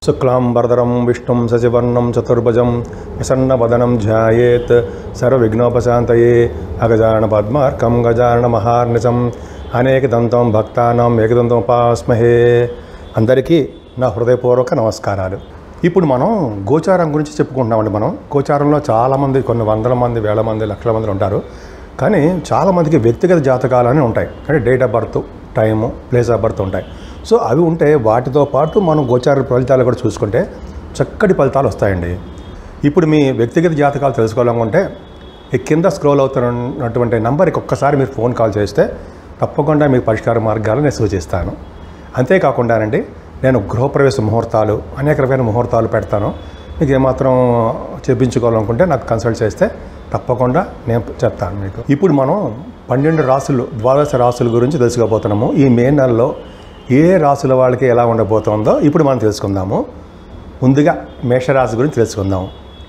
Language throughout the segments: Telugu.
శుక్లాంబరధరం విష్ణుం శశివర్ణం చతుర్భుజం ప్రసన్నవదనం ధ్యాయేత్ సర్వవిఘ్నోపశాంతయే అగజాన పద్మార్కం గజాన మహార్నిశం అనేకదంతం భక్తానాం ఏకదంతం ఉపాస్మహే అందరికీ నా హృదయపూర్వక నమస్కారాలు ఇప్పుడు మనం గోచారం గురించి చెప్పుకుంటున్నామండి మనం గోచారంలో చాలామంది కొన్ని వందల మంది వేల మంది లక్షల మంది ఉంటారు కానీ చాలామందికి వ్యక్తిగత జాతకాలని ఉంటాయి అంటే date of birth time place of birth ఉంటాయి సో అవి ఉంటే వాటితో పాటు మనం గోచార ఫలితాలు కూడా చూసుకుంటే చక్కటి ఫలితాలు వస్తాయండి ఇప్పుడు మీ వ్యక్తిగత జాతకాలు తెలుసుకోవాలనుకుంటే ఈ కింద స్క్రోల్ అవుతున్నటువంటి నంబర్కి ఒక్కసారి మీరు ఫోన్ కాల్ చేస్తే తప్పకుండా మీకు పరిష్కార మార్గాలు నేను సూచిస్తాను అంతేకాకుండానండి నేను గృహప్రవేశ ముహూర్తాలు అనేక రకమైన ముహూర్తాలు పెడతాను మీకు ఏమాత్రం చెప్పించుకోవాలనుకుంటే నాకు కన్సల్ట్ చేస్తే తప్పకుండా నేను చెప్తాను మీకు ఇప్పుడు మనం పన్నెండు రాసులు ద్వాదశ రాసుల గురించి తెలుసుకోబోతున్నాము ఈ మే నెలలో ఏ రాసుల వాళ్ళకి ఎలా ఉండబోతుందో ఇప్పుడు మనం తెలుసుకుందాము ముందుగా మేషరాశి గురించి తెలుసుకుందాం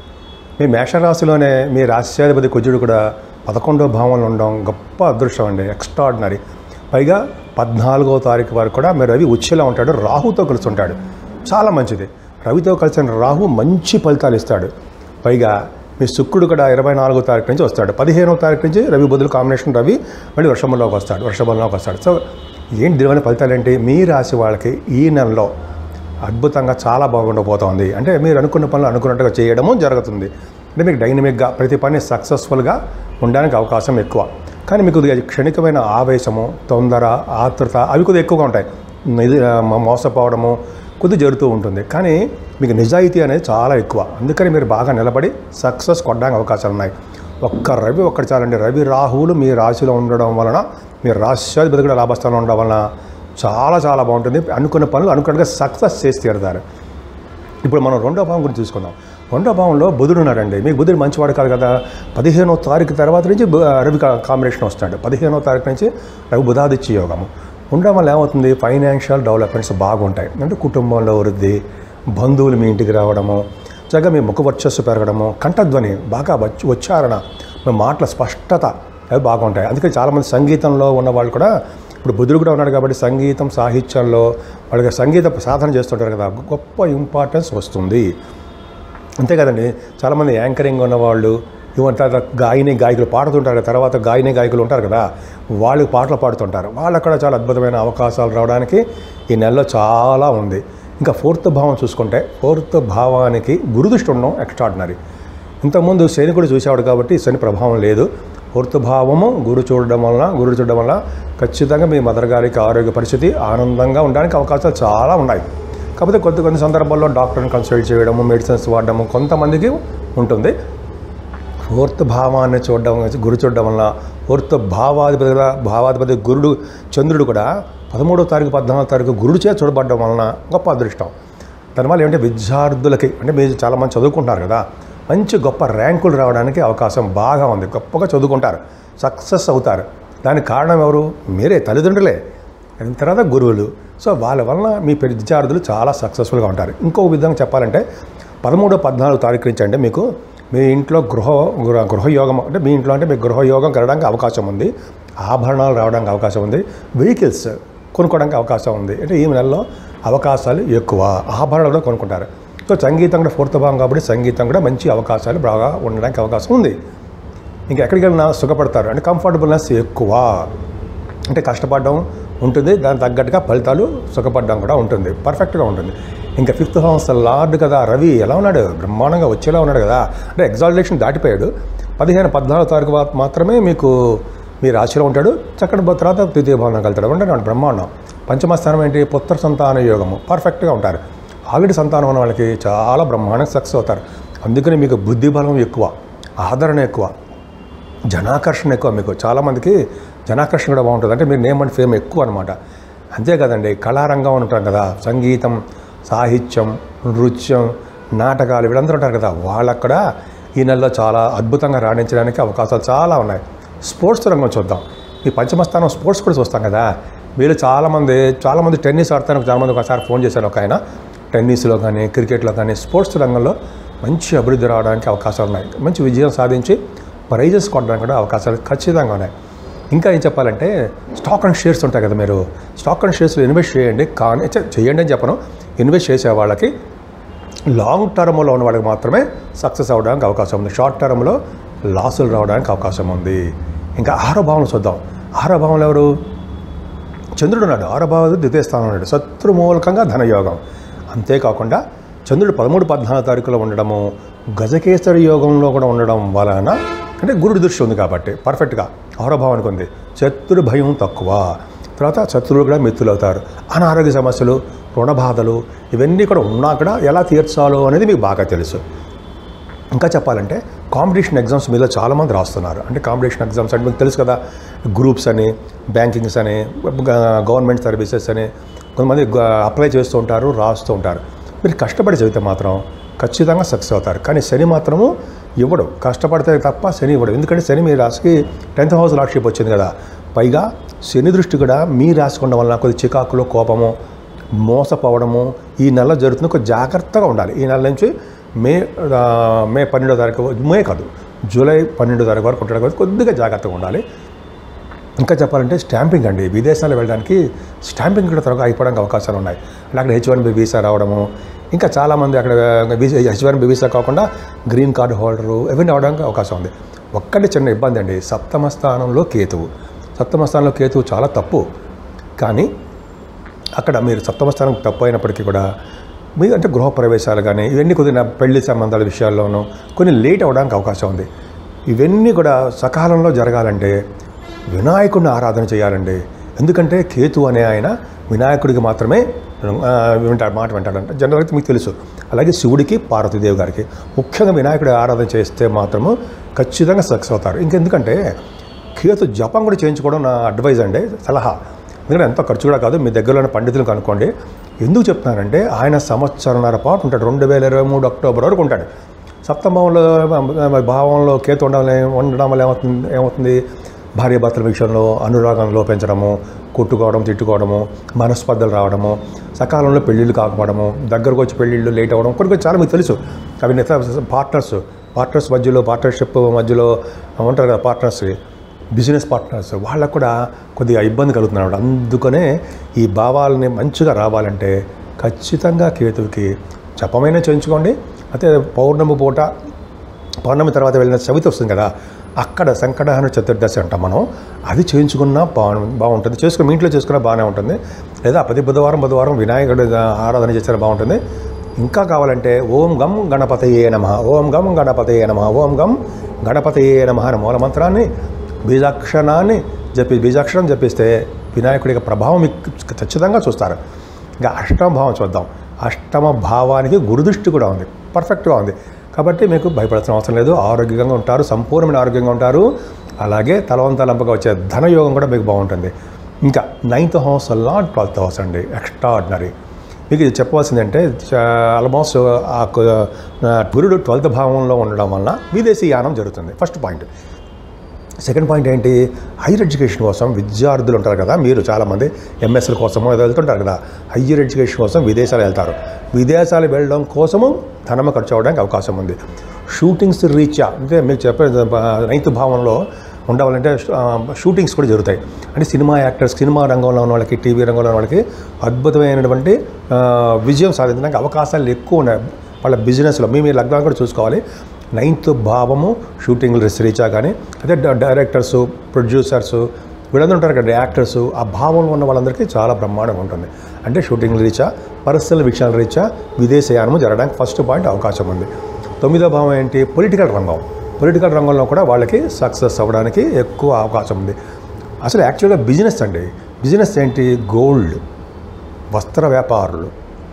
మీ మేషరాశిలోనే మీ రాశ్యాధిపతి కుజుడు కూడా పదకొండో భావంలో ఉండడం గొప్ప అదృష్టం అండి ఎక్స్ట్రాడినరీ పైగా పద్నాలుగో తారీఖు వరకు కూడా మీ రవి ఉచ్చులో ఉంటాడు రాహుతో కలిసి ఉంటాడు చాలా మంచిది రవితో కలిసిన రాహు మంచి ఫలితాలు ఇస్తాడు పైగా మీ శుక్రుడు కూడా ఇరవై నాలుగో తారీఖు నుంచి వస్తాడు పదిహేనో తారీఖు నుంచి రవి బదులు కాంబినేషన్ రవి మళ్ళీ వర్షంలోకి వస్తాడు వర్షంలోకి వస్తాడు సో ఏంటి దీనివల్ల ఫలితాలు ఏంటి మీ రాశి వాళ్ళకి ఈ నెలలో అద్భుతంగా చాలా బాగుండబోతోంది అంటే మీరు అనుకున్న పనులు అనుకున్నట్టుగా చేయడము జరుగుతుంది అంటే మీకు డైనమిక్గా ప్రతి పని సక్సెస్ఫుల్గా ఉండడానికి అవకాశం ఎక్కువ కానీ మీకు కొద్దిగా క్షణికమైన ఆవేశము తొందర ఆతృత అవి కొద్దిగా ఎక్కువగా ఉంటాయి ఇది ఆ, మోసపోవడము కొద్దిగా జరుగుతూ ఉంటుంది కానీ మీకు నిజాయితీ అనేది చాలా ఎక్కువ అందుకని మీరు బాగా నిలబడి సక్సెస్ కొట్టడానికి అవకాశాలు ఉన్నాయి ఒక్క రవి ఒక్కటి చాలండి రవి రాహువులు మీ రాశిలో ఉండడం వలన మీ రాశ్యాధిపతి కూడా లాభస్థానంలో ఉండడం వలన చాలా చాలా బాగుంటుంది అనుకున్న పనులు అనుకున్నట్టుగా సక్సెస్ చేసి తీరుతారు ఇప్పుడు మనం రెండో భావం గురించి చూసుకుందాం రెండో భావంలో బుధుడు ఉన్నాడండి మీకు బుధుడు మంచివాడు కాదు కదా పదిహేనో తారీఖు తర్వాత నుంచి బు- రవి కా- కాంబినేషన్ వస్తాడు పదిహేనో తారీఖు నుంచి రవి బుధాదిత్య యోగము ఉండడం వల్ల ఏమవుతుంది ఫైనాన్షియల్ డెవలప్మెంట్స్ బాగుంటాయి అంటే కుటుంబంలో వృద్ధి బంధువులు మీ ఇంటికి రావడము చక్కగా మీ ముఖ వర్చస్సు పెరగడము కంఠధ్వని బాగా వచ్చ- ఉచ్చారణ మీ మాటల స్పష్టత అవి బాగుంటాయి అందుకే చాలామంది సంగీతంలో ఉన్న వాళ్ళు కూడా ఇప్పుడు బుధుడు కూడా ఉన్నాడు కాబట్టి సంగీతం సాహిత్యంలో వాళ్ళకి సంగీత సాధన చేస్తుంటారు కదా గొప్ప ఇంపార్టెన్స్ వస్తుంది అంతే కదండి చాలామంది యాంకరింగ్ ఉన్నవాళ్ళు ఇవంతా గాయని గాయకులు పాడుతుంటారు కదా, తర్వాత గాయని గాయకులు ఉంటారు కదా వాళ్ళు పాటలు పాడుతుంటారు వాళ్ళకు కూడా చాలా అద్భుతమైన అవకాశాలు రావడానికి ఈ నెలలో చాలా ఉంది ఇంకా ఫోర్త్ భావం చూసుకుంటే ఫోర్త్ భావానికి గురుదృష్టి ఉండడం ఎక్స్ట్రాడినరీ ఇంతకుముందు శని కూడా చూసేవాడు కాబట్టి శని ప్రభావం లేదు ఫోర్త్ భావము గురు చూడడం వలన గురు చూడడం వల్ల ఖచ్చితంగా మీ మదర్ గారికి ఆరోగ్య పరిస్థితి ఆనందంగా ఉండడానికి అవకాశాలు చాలా ఉన్నాయి కాకపోతే కొద్ది కొన్ని సందర్భాల్లో డాక్టర్ని కన్సల్ట్ చేయడము మెడిసిన్స్ వాడడము కొంతమందికి ఉంటుంది ఫోర్త్ భావాన్ని చూడడం గురు చూడడం వలన ఫోర్త్ భావాధిపతి భావాధిపతి గురుడు చంద్రుడు కూడా పదమూడో తారీఖు పద్నాలుగో తారీఖు గురుడు చే చూడబడడం వలన గొప్ప అదృష్టం దానివల్ల ఏంటంటే విద్యార్థులకి అంటే మీరు చాలామంది చదువుకుంటున్నారు కదా మంచి గొప్ప ర్యాంకులు రావడానికి అవకాశం బాగా ఉంది గొప్పగా చదువుకుంటారు సక్సెస్ అవుతారు దానికి కారణం ఎవరు మీరే తల్లిదండ్రులే దాని తర్వాత గురువులు సో వాళ్ళ వలన మీ విద్యార్థులు చాలా సక్సెస్ఫుల్గా ఉంటారు ఇంకో విధంగా చెప్పాలంటే పదమూడో పద్నాలుగు తారీఖు నుంచి అంటే మీకు మీ ఇంట్లో గృహ గృహ గృహయోగం అంటే మీ ఇంట్లో అంటే మీ గృహయోగం కలగడానికి అవకాశం ఉంది ఆభరణాలు రావడానికి అవకాశం ఉంది వెహికల్స్ కొనుక్కోవడానికి అవకాశం ఉంది అంటే ఈ నెలలో అవకాశాలు ఎక్కువ ఆభరణాలు కూడా కొనుక్కుంటారు సో సంగీతం కూడా ఫోర్త్ భాగం కాబట్టి సంగీతం కూడా మంచి అవకాశాలు బాగా ఉండడానికి అవకాశం ఉంది ఇంకా ఎక్కడికి వెళ్ళినా సుఖపడతారు అంటే కంఫర్టబుల్నెస్ ఎక్కువ అంటే కష్టపడడం ఉంటుంది దానికి తగ్గట్టుగా ఫలితాలు సుఖపడడం కూడా ఉంటుంది పర్ఫెక్ట్గా ఉంటుంది ఇంకా ఫిఫ్త్ హౌస్ లార్డ్ కదా రవి ఎలా ఉన్నాడు బ్రహ్మాండంగా వచ్చేలా ఉన్నాడు కదా అంటే ఎగ్జాల్టేషన్ దాటిపోయాడు పదిహేను పద్నాలుగు తారీఖు వరకు మాత్రమే మీకు మీ రాశిలో ఉంటాడు చక్కటి తర్వాత తృతీయ భవనంకి వెళ్తాడు అంటే నాడు బ్రహ్మాండం పంచమ స్థానం ఏంటి పుత్ర సంతాన యోగము పర్ఫెక్ట్గా ఉంటారు ఆల్రెడీ సంతానం ఉన్న వాళ్ళకి చాలా బ్రహ్మాండంగా సక్సెస్ అవుతారు అందుకని మీకు బుద్ధి బలం ఎక్కువ ఆదరణ ఎక్కువ జనాకర్షణ ఎక్కువ మీకు చాలామందికి జనాకర్షణ కూడా బాగుంటుంది అంటే మీరు నేమ్ అండ్ ఫేమ్ ఎక్కువ అనమాట అంతే కదండి కళారంగం అని ఉంటాం కదా సంగీతం సాహిత్యం నృత్యం నాటకాలు వీళ్ళందరూ ఉంటారు కదా వాళ్ళక్కడ ఈ నెలలో చాలా అద్భుతంగా రాణించడానికి అవకాశాలు చాలా ఉన్నాయి స్పోర్ట్స్ రంగం చూద్దాం ఈ పంచమస్థానం స్పోర్ట్స్ కూడా చూస్తాం కదా వీళ్ళు చాలామంది చాలామంది టెన్నిస్ ఆడతాను చాలామంది ఒకసారి ఫోన్ చేశారు ఒక ఆయన టెన్నిస్లో కానీ క్రికెట్లో కానీ స్పోర్ట్స్ రంగంలో మంచి అభివృద్ధి రావడానికి అవకాశాలు ఉన్నాయి మంచి విజయం సాధించి ప్రైజెస్ కొట్టడానికి కూడా అవకాశాలు ఖచ్చితంగా ఉన్నాయి ఇంకా ఏం చెప్పాలంటే స్టాక్ అండ్ షేర్స్ ఉంటాయి కదా మీరు స్టాక్ అండ్ షేర్స్లో ఇన్వెస్ట్ చేయండి కానీ చే- చేయండి అని చెప్పను ఇన్వెస్ట్ చేసే వాళ్ళకి లాంగ్ టర్మ్లో ఉన్న వాళ్ళకి మాత్రమే సక్సెస్ అవ్వడానికి అవకాశం ఉంది షార్ట్ టర్మ్లో లాసులు రావడానికి అవకాశం ఉంది ఇంకా ఆరో భావం చూద్దాం ఆరో భావంలో ఎవరు చంద్రుడు ఉన్నాడు ఆరభావ ద్వితీయ స్థానం ఉన్నాడు శత్రుమూలకంగా ధనయోగం అంతేకాకుండా చంద్రుడు పదమూడు పద్నాలుగు తారీఖులో ఉండడము గజకేసరి యోగంలో కూడా ఉండడం వలన అంటే గురుడి దృష్టి ఉంది కాబట్టి పర్ఫెక్ట్గా ఆరభావానికి ఉంది శత్రు భయం తక్కువ తర్వాత శత్రువులు కూడా మిత్రులు అవుతారు అనారోగ్య సమస్యలు రుణ బాధలు ఇవన్నీ కూడా ఉన్నా కూడా ఎలా తీర్చాలో అనేది మీకు బాగా తెలుసు ఇంకా చెప్పాలంటే కాంపిటీషన్ ఎగ్జామ్స్ మీద చాలామంది రాస్తున్నారు అంటే కాంపిటీషన్ ఎగ్జామ్స్ అంటే మీకు తెలుసు కదా గ్రూప్స్ అని బ్యాంకింగ్స్ అని గవర్నమెంట్ సర్వీసెస్ అని కొంతమంది అప్లై చేస్తూ ఉంటారు రాస్తూ ఉంటారు మీరు కష్టపడి చదివితే మాత్రం ఖచ్చితంగా సక్సెస్ అవుతారు కానీ శని మాత్రము ఇవ్వడు కష్టపడితే తప్ప శని ఇవ్వడు ఎందుకంటే శని మీ రాశికి టెన్త్ హౌస్ లార్డ్షిప్ వచ్చింది కదా పైగా శని దృష్టి కూడా మీ రాశి ఉండడం వలన కొద్ది చికాకులు కోపము మోసపోవడము ఈ నెల జరుగుతుంది కొంచెం జాగ్రత్తగా ఉండాలి ఈ నెల నుంచి మే ఆ, మే పన్నెండో తారీఖు మే కాదు జూలై పన్నెండో తారీఖు వరకు ఉండడం కాబట్టి కొద్దిగా జాగ్రత్తగా ఉండాలి ఇంకా చెప్పాలంటే స్టాంపింగ్ అండి విదేశాలు వెళ్ళడానికి స్టాంపింగ్ కూడా త్వరగా అయిపోవడానికి అవకాశాలు ఉన్నాయి అంటే అక్కడ హెచ్ వన్ బి వీసా రావడము ఇంకా చాలామంది అక్కడ హెచ్ వన్ బి వీసా కాకుండా గ్రీన్ కార్డు హోల్డరు ఇవన్నీ అవడానికి అవకాశం ఉంది ఒక్కటి చిన్న ఇబ్బంది అండి సప్తమ స్థానంలో కేతువు సప్తమ స్థానంలో కేతువు చాలా తప్పు కానీ అక్కడ మీరు సప్తమ స్థానం తప్పు అయినప్పటికీ కూడా మీ అంటే గృహప్రవేశాలు కానీ ఇవన్నీ కొద్దిగా పెళ్లి సంబంధాల విషయాల్లోనూ కొన్ని లేట్ అవ్వడానికి అవకాశం ఉంది ఇవన్నీ కూడా సకాలంలో జరగాలంటే వినాయకుడిని ఆరాధన చేయాలండి ఎందుకంటే కేతు అనే ఆయన వినాయకుడికి మాత్రమే ఆ, వింటాడు మాట వింటాడంట జనరల్ అయితే మీకు తెలుసు అలాగే శివుడికి పార్వతీదేవి గారికి ముఖ్యంగా వినాయకుడి ఆరాధన చేస్తే మాత్రము ఖచ్చితంగా సక్సెస్ అవుతారు ఇంకెందుకంటే కేతు జపం కూడా చేయించుకోవడం నా అడ్వైజ్ అండి సలహా ఎందుకంటే ఎంతో ఖర్చు కూడా కాదు మీ దగ్గరలోని పండితులను కనుక్కోండి ఎందుకు చెప్తున్నానంటే ఆయన సంవత్సరంన్నర పాటు ఉంటాడు రెండు వేల ఇరవై మూడు అక్టోబర్ వరకు ఉంటాడు సప్తమంలో భావంలో కేతు ఉండడం వల్ల ఏం- ఉండడం వల్ల ఏమవుతుంది ఏమవుతుంది భార్యాభర్తల విషయంలో అనురాగం లోపించడము కొట్టుకోవడం తిట్టుకోవడము మనస్పర్ధలు రావడము సకాలంలో పెళ్ళిళ్ళు కాకపోవడము దగ్గరకు వచ్చి పెళ్ళిళ్ళు లేట్ అవ్వడం కొన్ని కొన్ని చాలా మీకు తెలుసు అవి నిత పార్ట్నర్స్ పార్ట్నర్స్ మధ్యలో పార్ట్నర్షిప్ మధ్యలో ఉంటారు కదా పార్ట్నర్స్ బిజినెస్ పార్ట్నర్స్ వాళ్ళకు కూడా కొద్దిగా ఇబ్బంది కలుగుతున్నాడు అందుకనే ఈ భావాలని మంచిగా రావాలంటే ఖచ్చితంగా కేతువుకి జపమైనా చేయించుకోండి అయితే పౌర్ణమి పూట పౌర్ణమి తర్వాత వెళ్ళిన చవితి వస్తుంది కదా అక్కడ సంకటహన చతుర్దశి అంటాం మనం అది చేయించుకున్నా బాగు బాగుంటుంది చేసుకుని మీ ఇంట్లో చేసుకున్నా బాగానే ఉంటుంది లేదా ప్రతి బుధవారం బుధవారం వినాయకుడి ఆరాధన చేసినా బాగుంటుంది ఇంకా కావాలంటే ఓం గం గణపతయే నమ ఓం గం గణపతయే నమ ఓం గం గణపతయే నమ అనే మూల మంత్రాన్ని బీజాక్షరాన్ని జపి బీజాక్షరం జపిస్తే వినాయకుడి యొక్క ప్రభావం మీకు ఖచ్చితంగా చూస్తారు ఇంకా అష్టమ భావం చూద్దాం అష్టమ భావానికి గురుదృష్టి కూడా ఉంది పర్ఫెక్ట్గా ఉంది కాబట్టి మీకు భయపడాల్సిన అవసరం లేదు ఆరోగ్యంగా ఉంటారు సంపూర్ణమైన ఆరోగ్యంగా ఉంటారు అలాగే తలవంతలంపగా వచ్చే ధనయోగం కూడా మీకు బాగుంటుంది ఇంకా ninth house lord twelfth house అండి ఎక్స్ట్రాడినరీ మీకు ఇది చెప్పవలసిందంటే ఆల్మోస్ట్ ఆ కు- ఆ గురుడు ట్వెల్త్ భావంలో ఉండడం వలన విదేశీ యానం జరుగుతుంది ఫస్ట్ పాయింట్ సెకండ్ పాయింట్ ఏంటి హైయర్ ఎడ్యుకేషన్ కోసం విద్యార్థులు ఉంటారు కదా మీరు చాలామంది ఎంఎస్ఎల్ కోసము ఏదో వెళ్తుంటారు కదా హయ్యర్ ఎడ్యుకేషన్ కోసం విదేశాలు వెళ్తారు విదేశాలు వెళ్ళడం కోసము ధనమ ఖర్చు అవ్వడానికి అవకాశం ఉంది షూటింగ్స్ రీచా అంటే మీకు చెప్పే నైన్త్ భావంలో ఉండవాలంటే ఆ, షూటింగ్స్ కూడా జరుగుతాయి అంటే సినిమా యాక్టర్స్ సినిమా రంగంలో ఉన్న వాళ్ళకి టీవీ రంగంలో ఉన్న వాళ్ళకి అద్భుతమైనటువంటి ఆ, విజయం సాధించడానికి అవకాశాలు ఎక్కువ ఉన్నాయి వాళ్ళ బిజినెస్లో మీ మీ లగ్నాలు కూడా చూసుకోవాలి నైన్త్ భావము షూటింగ్ రీచా కానీ అదే డ- డైరెక్టర్సు ప్రొడ్యూసర్సు వీళ్ళందరూ ఉంటారు కదా యాక్టర్స్ ఆ భావంలో ఉన్న వాళ్ళందరికీ చాలా బ్రహ్మాండంగా ఉంటుంది అంటే షూటింగ్ రీచా పర్సనల్ విషయాల రీచా విదేశయానము జరగడానికి ఫస్ట్ పాయింట్ అవకాశం ఉంది తొమ్మిదో భావం ఏంటి పొలిటికల్ రంగం పొలిటికల్ రంగంలో కూడా వాళ్ళకి సక్సెస్ అవ్వడానికి ఎక్కువ అవకాశం ఉంది అసలు యాక్చువల్గా బిజినెస్ అండి బిజినెస్ ఏంటి గోల్డ్ వస్త్ర వ్యాపారులు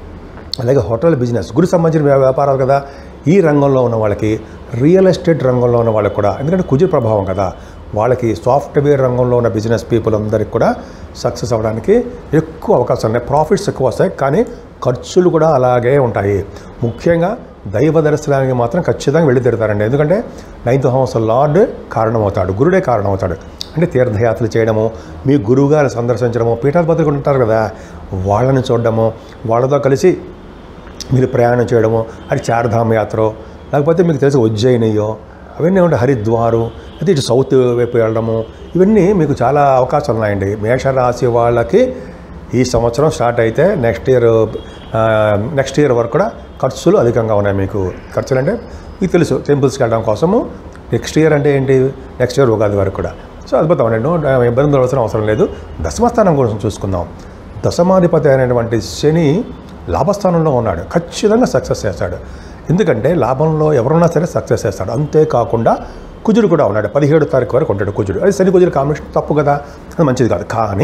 అలాగే హోటల్ బిజినెస్ గురి సంబంధించిన వ్యా- వ్యాపారాలు కదా ఈ రంగంలో ఉన్న వాళ్ళకి రియల్ ఎస్టేట్ రంగంలో ఉన్న వాళ్ళకి కూడా ఎందుకంటే కుజ ప్రభావం కదా వాళ్ళకి సాఫ్ట్వేర్ రంగంలో ఉన్న బిజినెస్ పీపుల్ అందరికి కూడా సక్సెస్ అవ్వడానికి ఎక్కువ అవకాశాలు ఉన్నాయి ప్రాఫిట్స్ ఎక్కువ వస్తాయి కానీ ఖర్చులు కూడా అలాగే ఉంటాయి ముఖ్యంగా దైవ దర్శనానికి మాత్రం ఖచ్చితంగా వెళ్ళి తిడతారండి ఎందుకంటే నైన్త్ హౌస్ లార్డ్ కారణమవుతాడు గురుడే కారణమవుతాడు అంటే తీర్థయాత్రలు చేయడము మీ గురువుగారిని సందర్శించడము పీఠాధిపతులు ఉంటారు కదా వాళ్ళని చూడడము వాళ్ళతో కలిసి మీరు ప్రయాణం చేయడము అది చార్ధామ యాత్ర లేకపోతే మీకు తెలిసి ఉజ్జయినియో అవన్నీ ఉంటాయి హరిద్వారు అయితే ఇటు సౌత్ వైపు వెళ్ళడము ఇవన్నీ మీకు చాలా అవకాశాలు ఉన్నాయండి మేషరాశి వాళ్ళకి ఈ సంవత్సరం స్టార్ట్ అయితే నెక్స్ట్ ఇయర్ నెక్స్ట్ ఇయర్ వరకు కూడా ఖర్చులు అధికంగా ఉన్నాయి మీకు ఖర్చులు అంటే మీకు తెలుసు టెంపుల్స్కి వెళ్ళడం కోసము నెక్స్ట్ ఇయర్ అంటే ఏంటి నెక్స్ట్ ఇయర్ ఉగాది వరకు కూడా సో అద్భుతం అండి నో ఇబ్బంది అవసరం అవసరం లేదు దశమస్థానం కోసం చూసుకుందాం దశమాధిపతి అయినటువంటి శని లాభస్థానంలో ఉన్నాడు ఖచ్చితంగా సక్సెస్ చేస్తాడు ఎందుకంటే లాభంలో ఎవరున్నా సరే సక్సెస్ చేస్తాడు అంతేకాకుండా కుజుడు కూడా ఉన్నాడు పదిహేడు తారీఖు వరకు ఉంటాడు కుజుడు అది శని కుజుడు కాంబినేషన్ తప్పు కదా అది మంచిది కాదు కానీ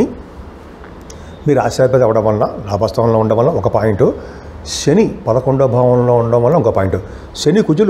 మీరు ఆశాధిపతి అవ్వడం వలన లాభస్థానంలో ఉండడం వల్ల ఒక పాయింట్ శని పదకొండో భావంలో ఉండడం వల్ల ఒక పాయింట్ శని కుజులు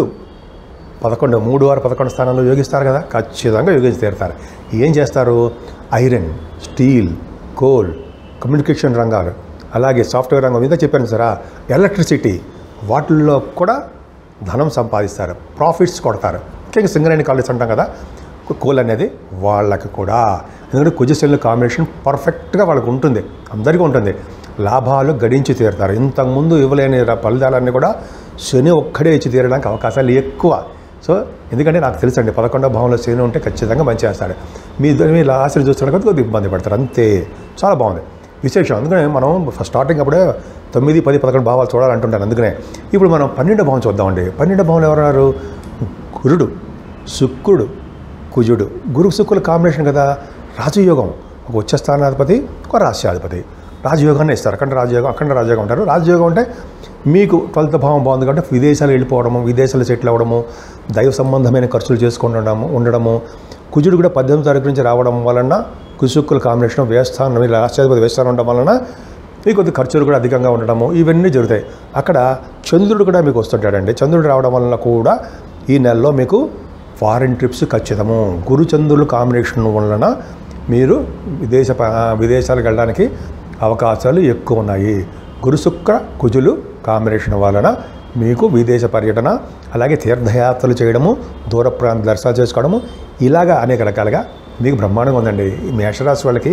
పదకొండు మూడు వారు పదకొండు స్థానంలో యోగిస్తారు కదా ఖచ్చితంగా యోగించి తీరుతారు ఏం చేస్తారు ఐరన్ స్టీల్ కోల్ కమ్యూనికేషన్ రంగాలు అలాగే సాఫ్ట్వేర్ రంగం మీద చెప్పాను సరా ఎలక్ట్రిసిటీ వాటిల్లో కూడా ధనం సంపాదిస్తారు ప్రాఫిట్స్ కొడతారు ముఖ్యంగా సింగరేణి కాలేజ్ అంటాం కదా కోల్ అనేది వాళ్ళకి కూడా ఎందుకంటే కుజశల్లి కాంబినేషన్ పర్ఫెక్ట్గా వాళ్ళకి ఉంటుంది అందరికీ ఉంటుంది లాభాలు గడించి తీరుతారు ఇంతకుముందు ఇవ్వలేని ర- ఫలితాలన్నీ కూడా శని ఒక్కడే ఇచ్చి తీరడానికి అవకాశాలు ఎక్కువ సో ఎందుకంటే నాకు తెలుసండి పదకొండో భావంలో శని ఉంటే ఖచ్చితంగా మంచి చేస్తాడు మీ ఇద్దరు మీ ఆశలు చూస్తాడు కదా కొద్దిగా ఇబ్బంది పడతారు అంతే చాలా బాగుంది విశేషం అందుకనే మనం ఫస్ట్ స్టార్టింగ్ అప్పుడే తొమ్మిది పది పదకొండు భావాలు చూడాలంటుంటాను అందుకనే ఇప్పుడు మనం పన్నెండో భావం చూద్దామండి పన్నెండో భావంలో ఎవరున్నారు గురుడు శుక్రుడు కుజుడు గురు శుక్రుల కాంబినేషన్ కదా రాజయోగం ఒక ఉచ్చ స్థానాధిపతి ఒక రాష్ట్రాధిపతి రాజయోగాన్ని ఇస్తారు అక్కడ రాజయోగం అక్కడ రాజయోగం అంటారు రాజయోగం అంటే మీకు ట్వెల్త్ భావం బాగుంది కాబట్టి విదేశాలు వెళ్ళిపోవడము విదేశాలు సెటిల్ అవ్వడము దైవ సంబంధమైన ఖర్చులు చేసుకుంటూ ఉండడము ఉండడము కుజుడు కూడా పద్దెనిమిది తారీఖు నుంచి రావడం వలన కుశుక్కుల కాంబినేషన్ వేస్తాను మీరు రాష్ట్రాధిపతి వేస్తాను ఉండడం వలన మీకు కొద్ది ఖర్చులు కూడా అధికంగా ఉండడము ఇవన్నీ జరుగుతాయి అక్కడ చంద్రుడు కూడా మీకు వస్తుంటాడండి చంద్రుడు రావడం వలన కూడా ఈ నెలలో మీకు ఫారిన్ ట్రిప్స్ ఖచ్చితము గురు చంద్రుల కాంబినేషన్ వలన మీరు విదేశ ప- విదేశాలకు వెళ్ళడానికి అవకాశాలు ఎక్కువ ఉన్నాయి గురు శుక్ర కుజులు కాంబినేషన్ వలన మీకు విదేశ పర్యటన అలాగే తీర్థయాత్రలు చేయడము దూర ప్రాంత దర్శనాలు చేసుకోవడము ఇలాగా అనేక రకాలుగా మీకు బ్రహ్మాండంగా ఉందండి ఈ మేషరాశి వాళ్ళకి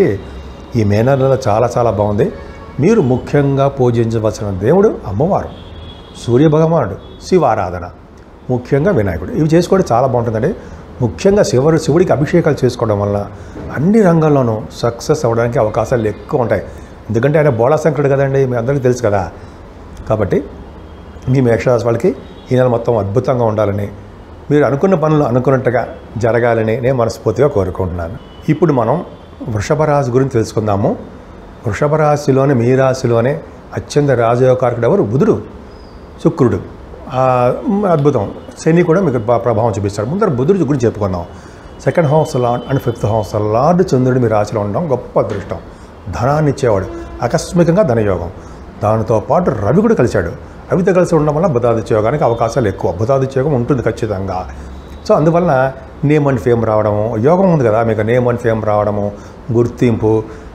ఈ మే నెలలో చాలా చాలా బాగుంది మీరు ముఖ్యంగా పూజించవలసిన దేవుడు అమ్మవారు సూర్య భగవానుడు శివారాధన ముఖ్యంగా వినాయకుడు ఇవి చేసుకోవడం చాలా బాగుంటుందండి ముఖ్యంగా శివుడు శివుడికి అభిషేకాలు చేసుకోవడం వల్ల అన్ని రంగాల్లోనూ సక్సెస్ అవ్వడానికి అవకాశాలు ఎక్కువ ఉంటాయి ఎందుకంటే ఆయన బోళాశంకరుడు కదండి మీ అందరికీ తెలుసు కదా కాబట్టి మీ మేషరాశి వాళ్ళకి ఈ నెల మొత్తం అద్భుతంగా ఉండాలని మీరు అనుకున్న పనులు అనుకున్నట్టుగా జరగాలని నేను మనస్ఫూర్తిగా కోరుకుంటున్నాను ఇప్పుడు మనం వృషభ రాశి గురించి తెలుసుకుందాము వృషభ రాశిలోని మీ రాశిలోనే అత్యంత రాజయోగకారకుడు ఎవరు బుధుడు శుక్రుడు ఆ, మ్, అద్భుతం శని కూడా మీకు బా- ప్రభావం చూపిస్తాడు ముందర బుధుడు గురించి చెప్పుకుందాం second house lord and fifth house lord చంద్రుడు మీ రాశిలో ఉండడం గొప్ప అదృష్టం ధనాన్ని ఇచ్చేవాడు ఆకస్మికంగా ధనయోగం దానితో పాటు రవి కూడా కలిశాడు రవితో కలిసి ఉండడం వల్ల బుధాదిత్య యోగానికి అవకాశాలు ఎక్కువ బుధాదిత్య యోగం ఉంటుంది ఖచ్చితంగా సో అందువల్ల నేమ్ అండ్ ఫేమ్ రావడము యోగం ఉంది కదా మీకు నేమ్ అండ్ ఫేమ్ రావడము గుర్తింపు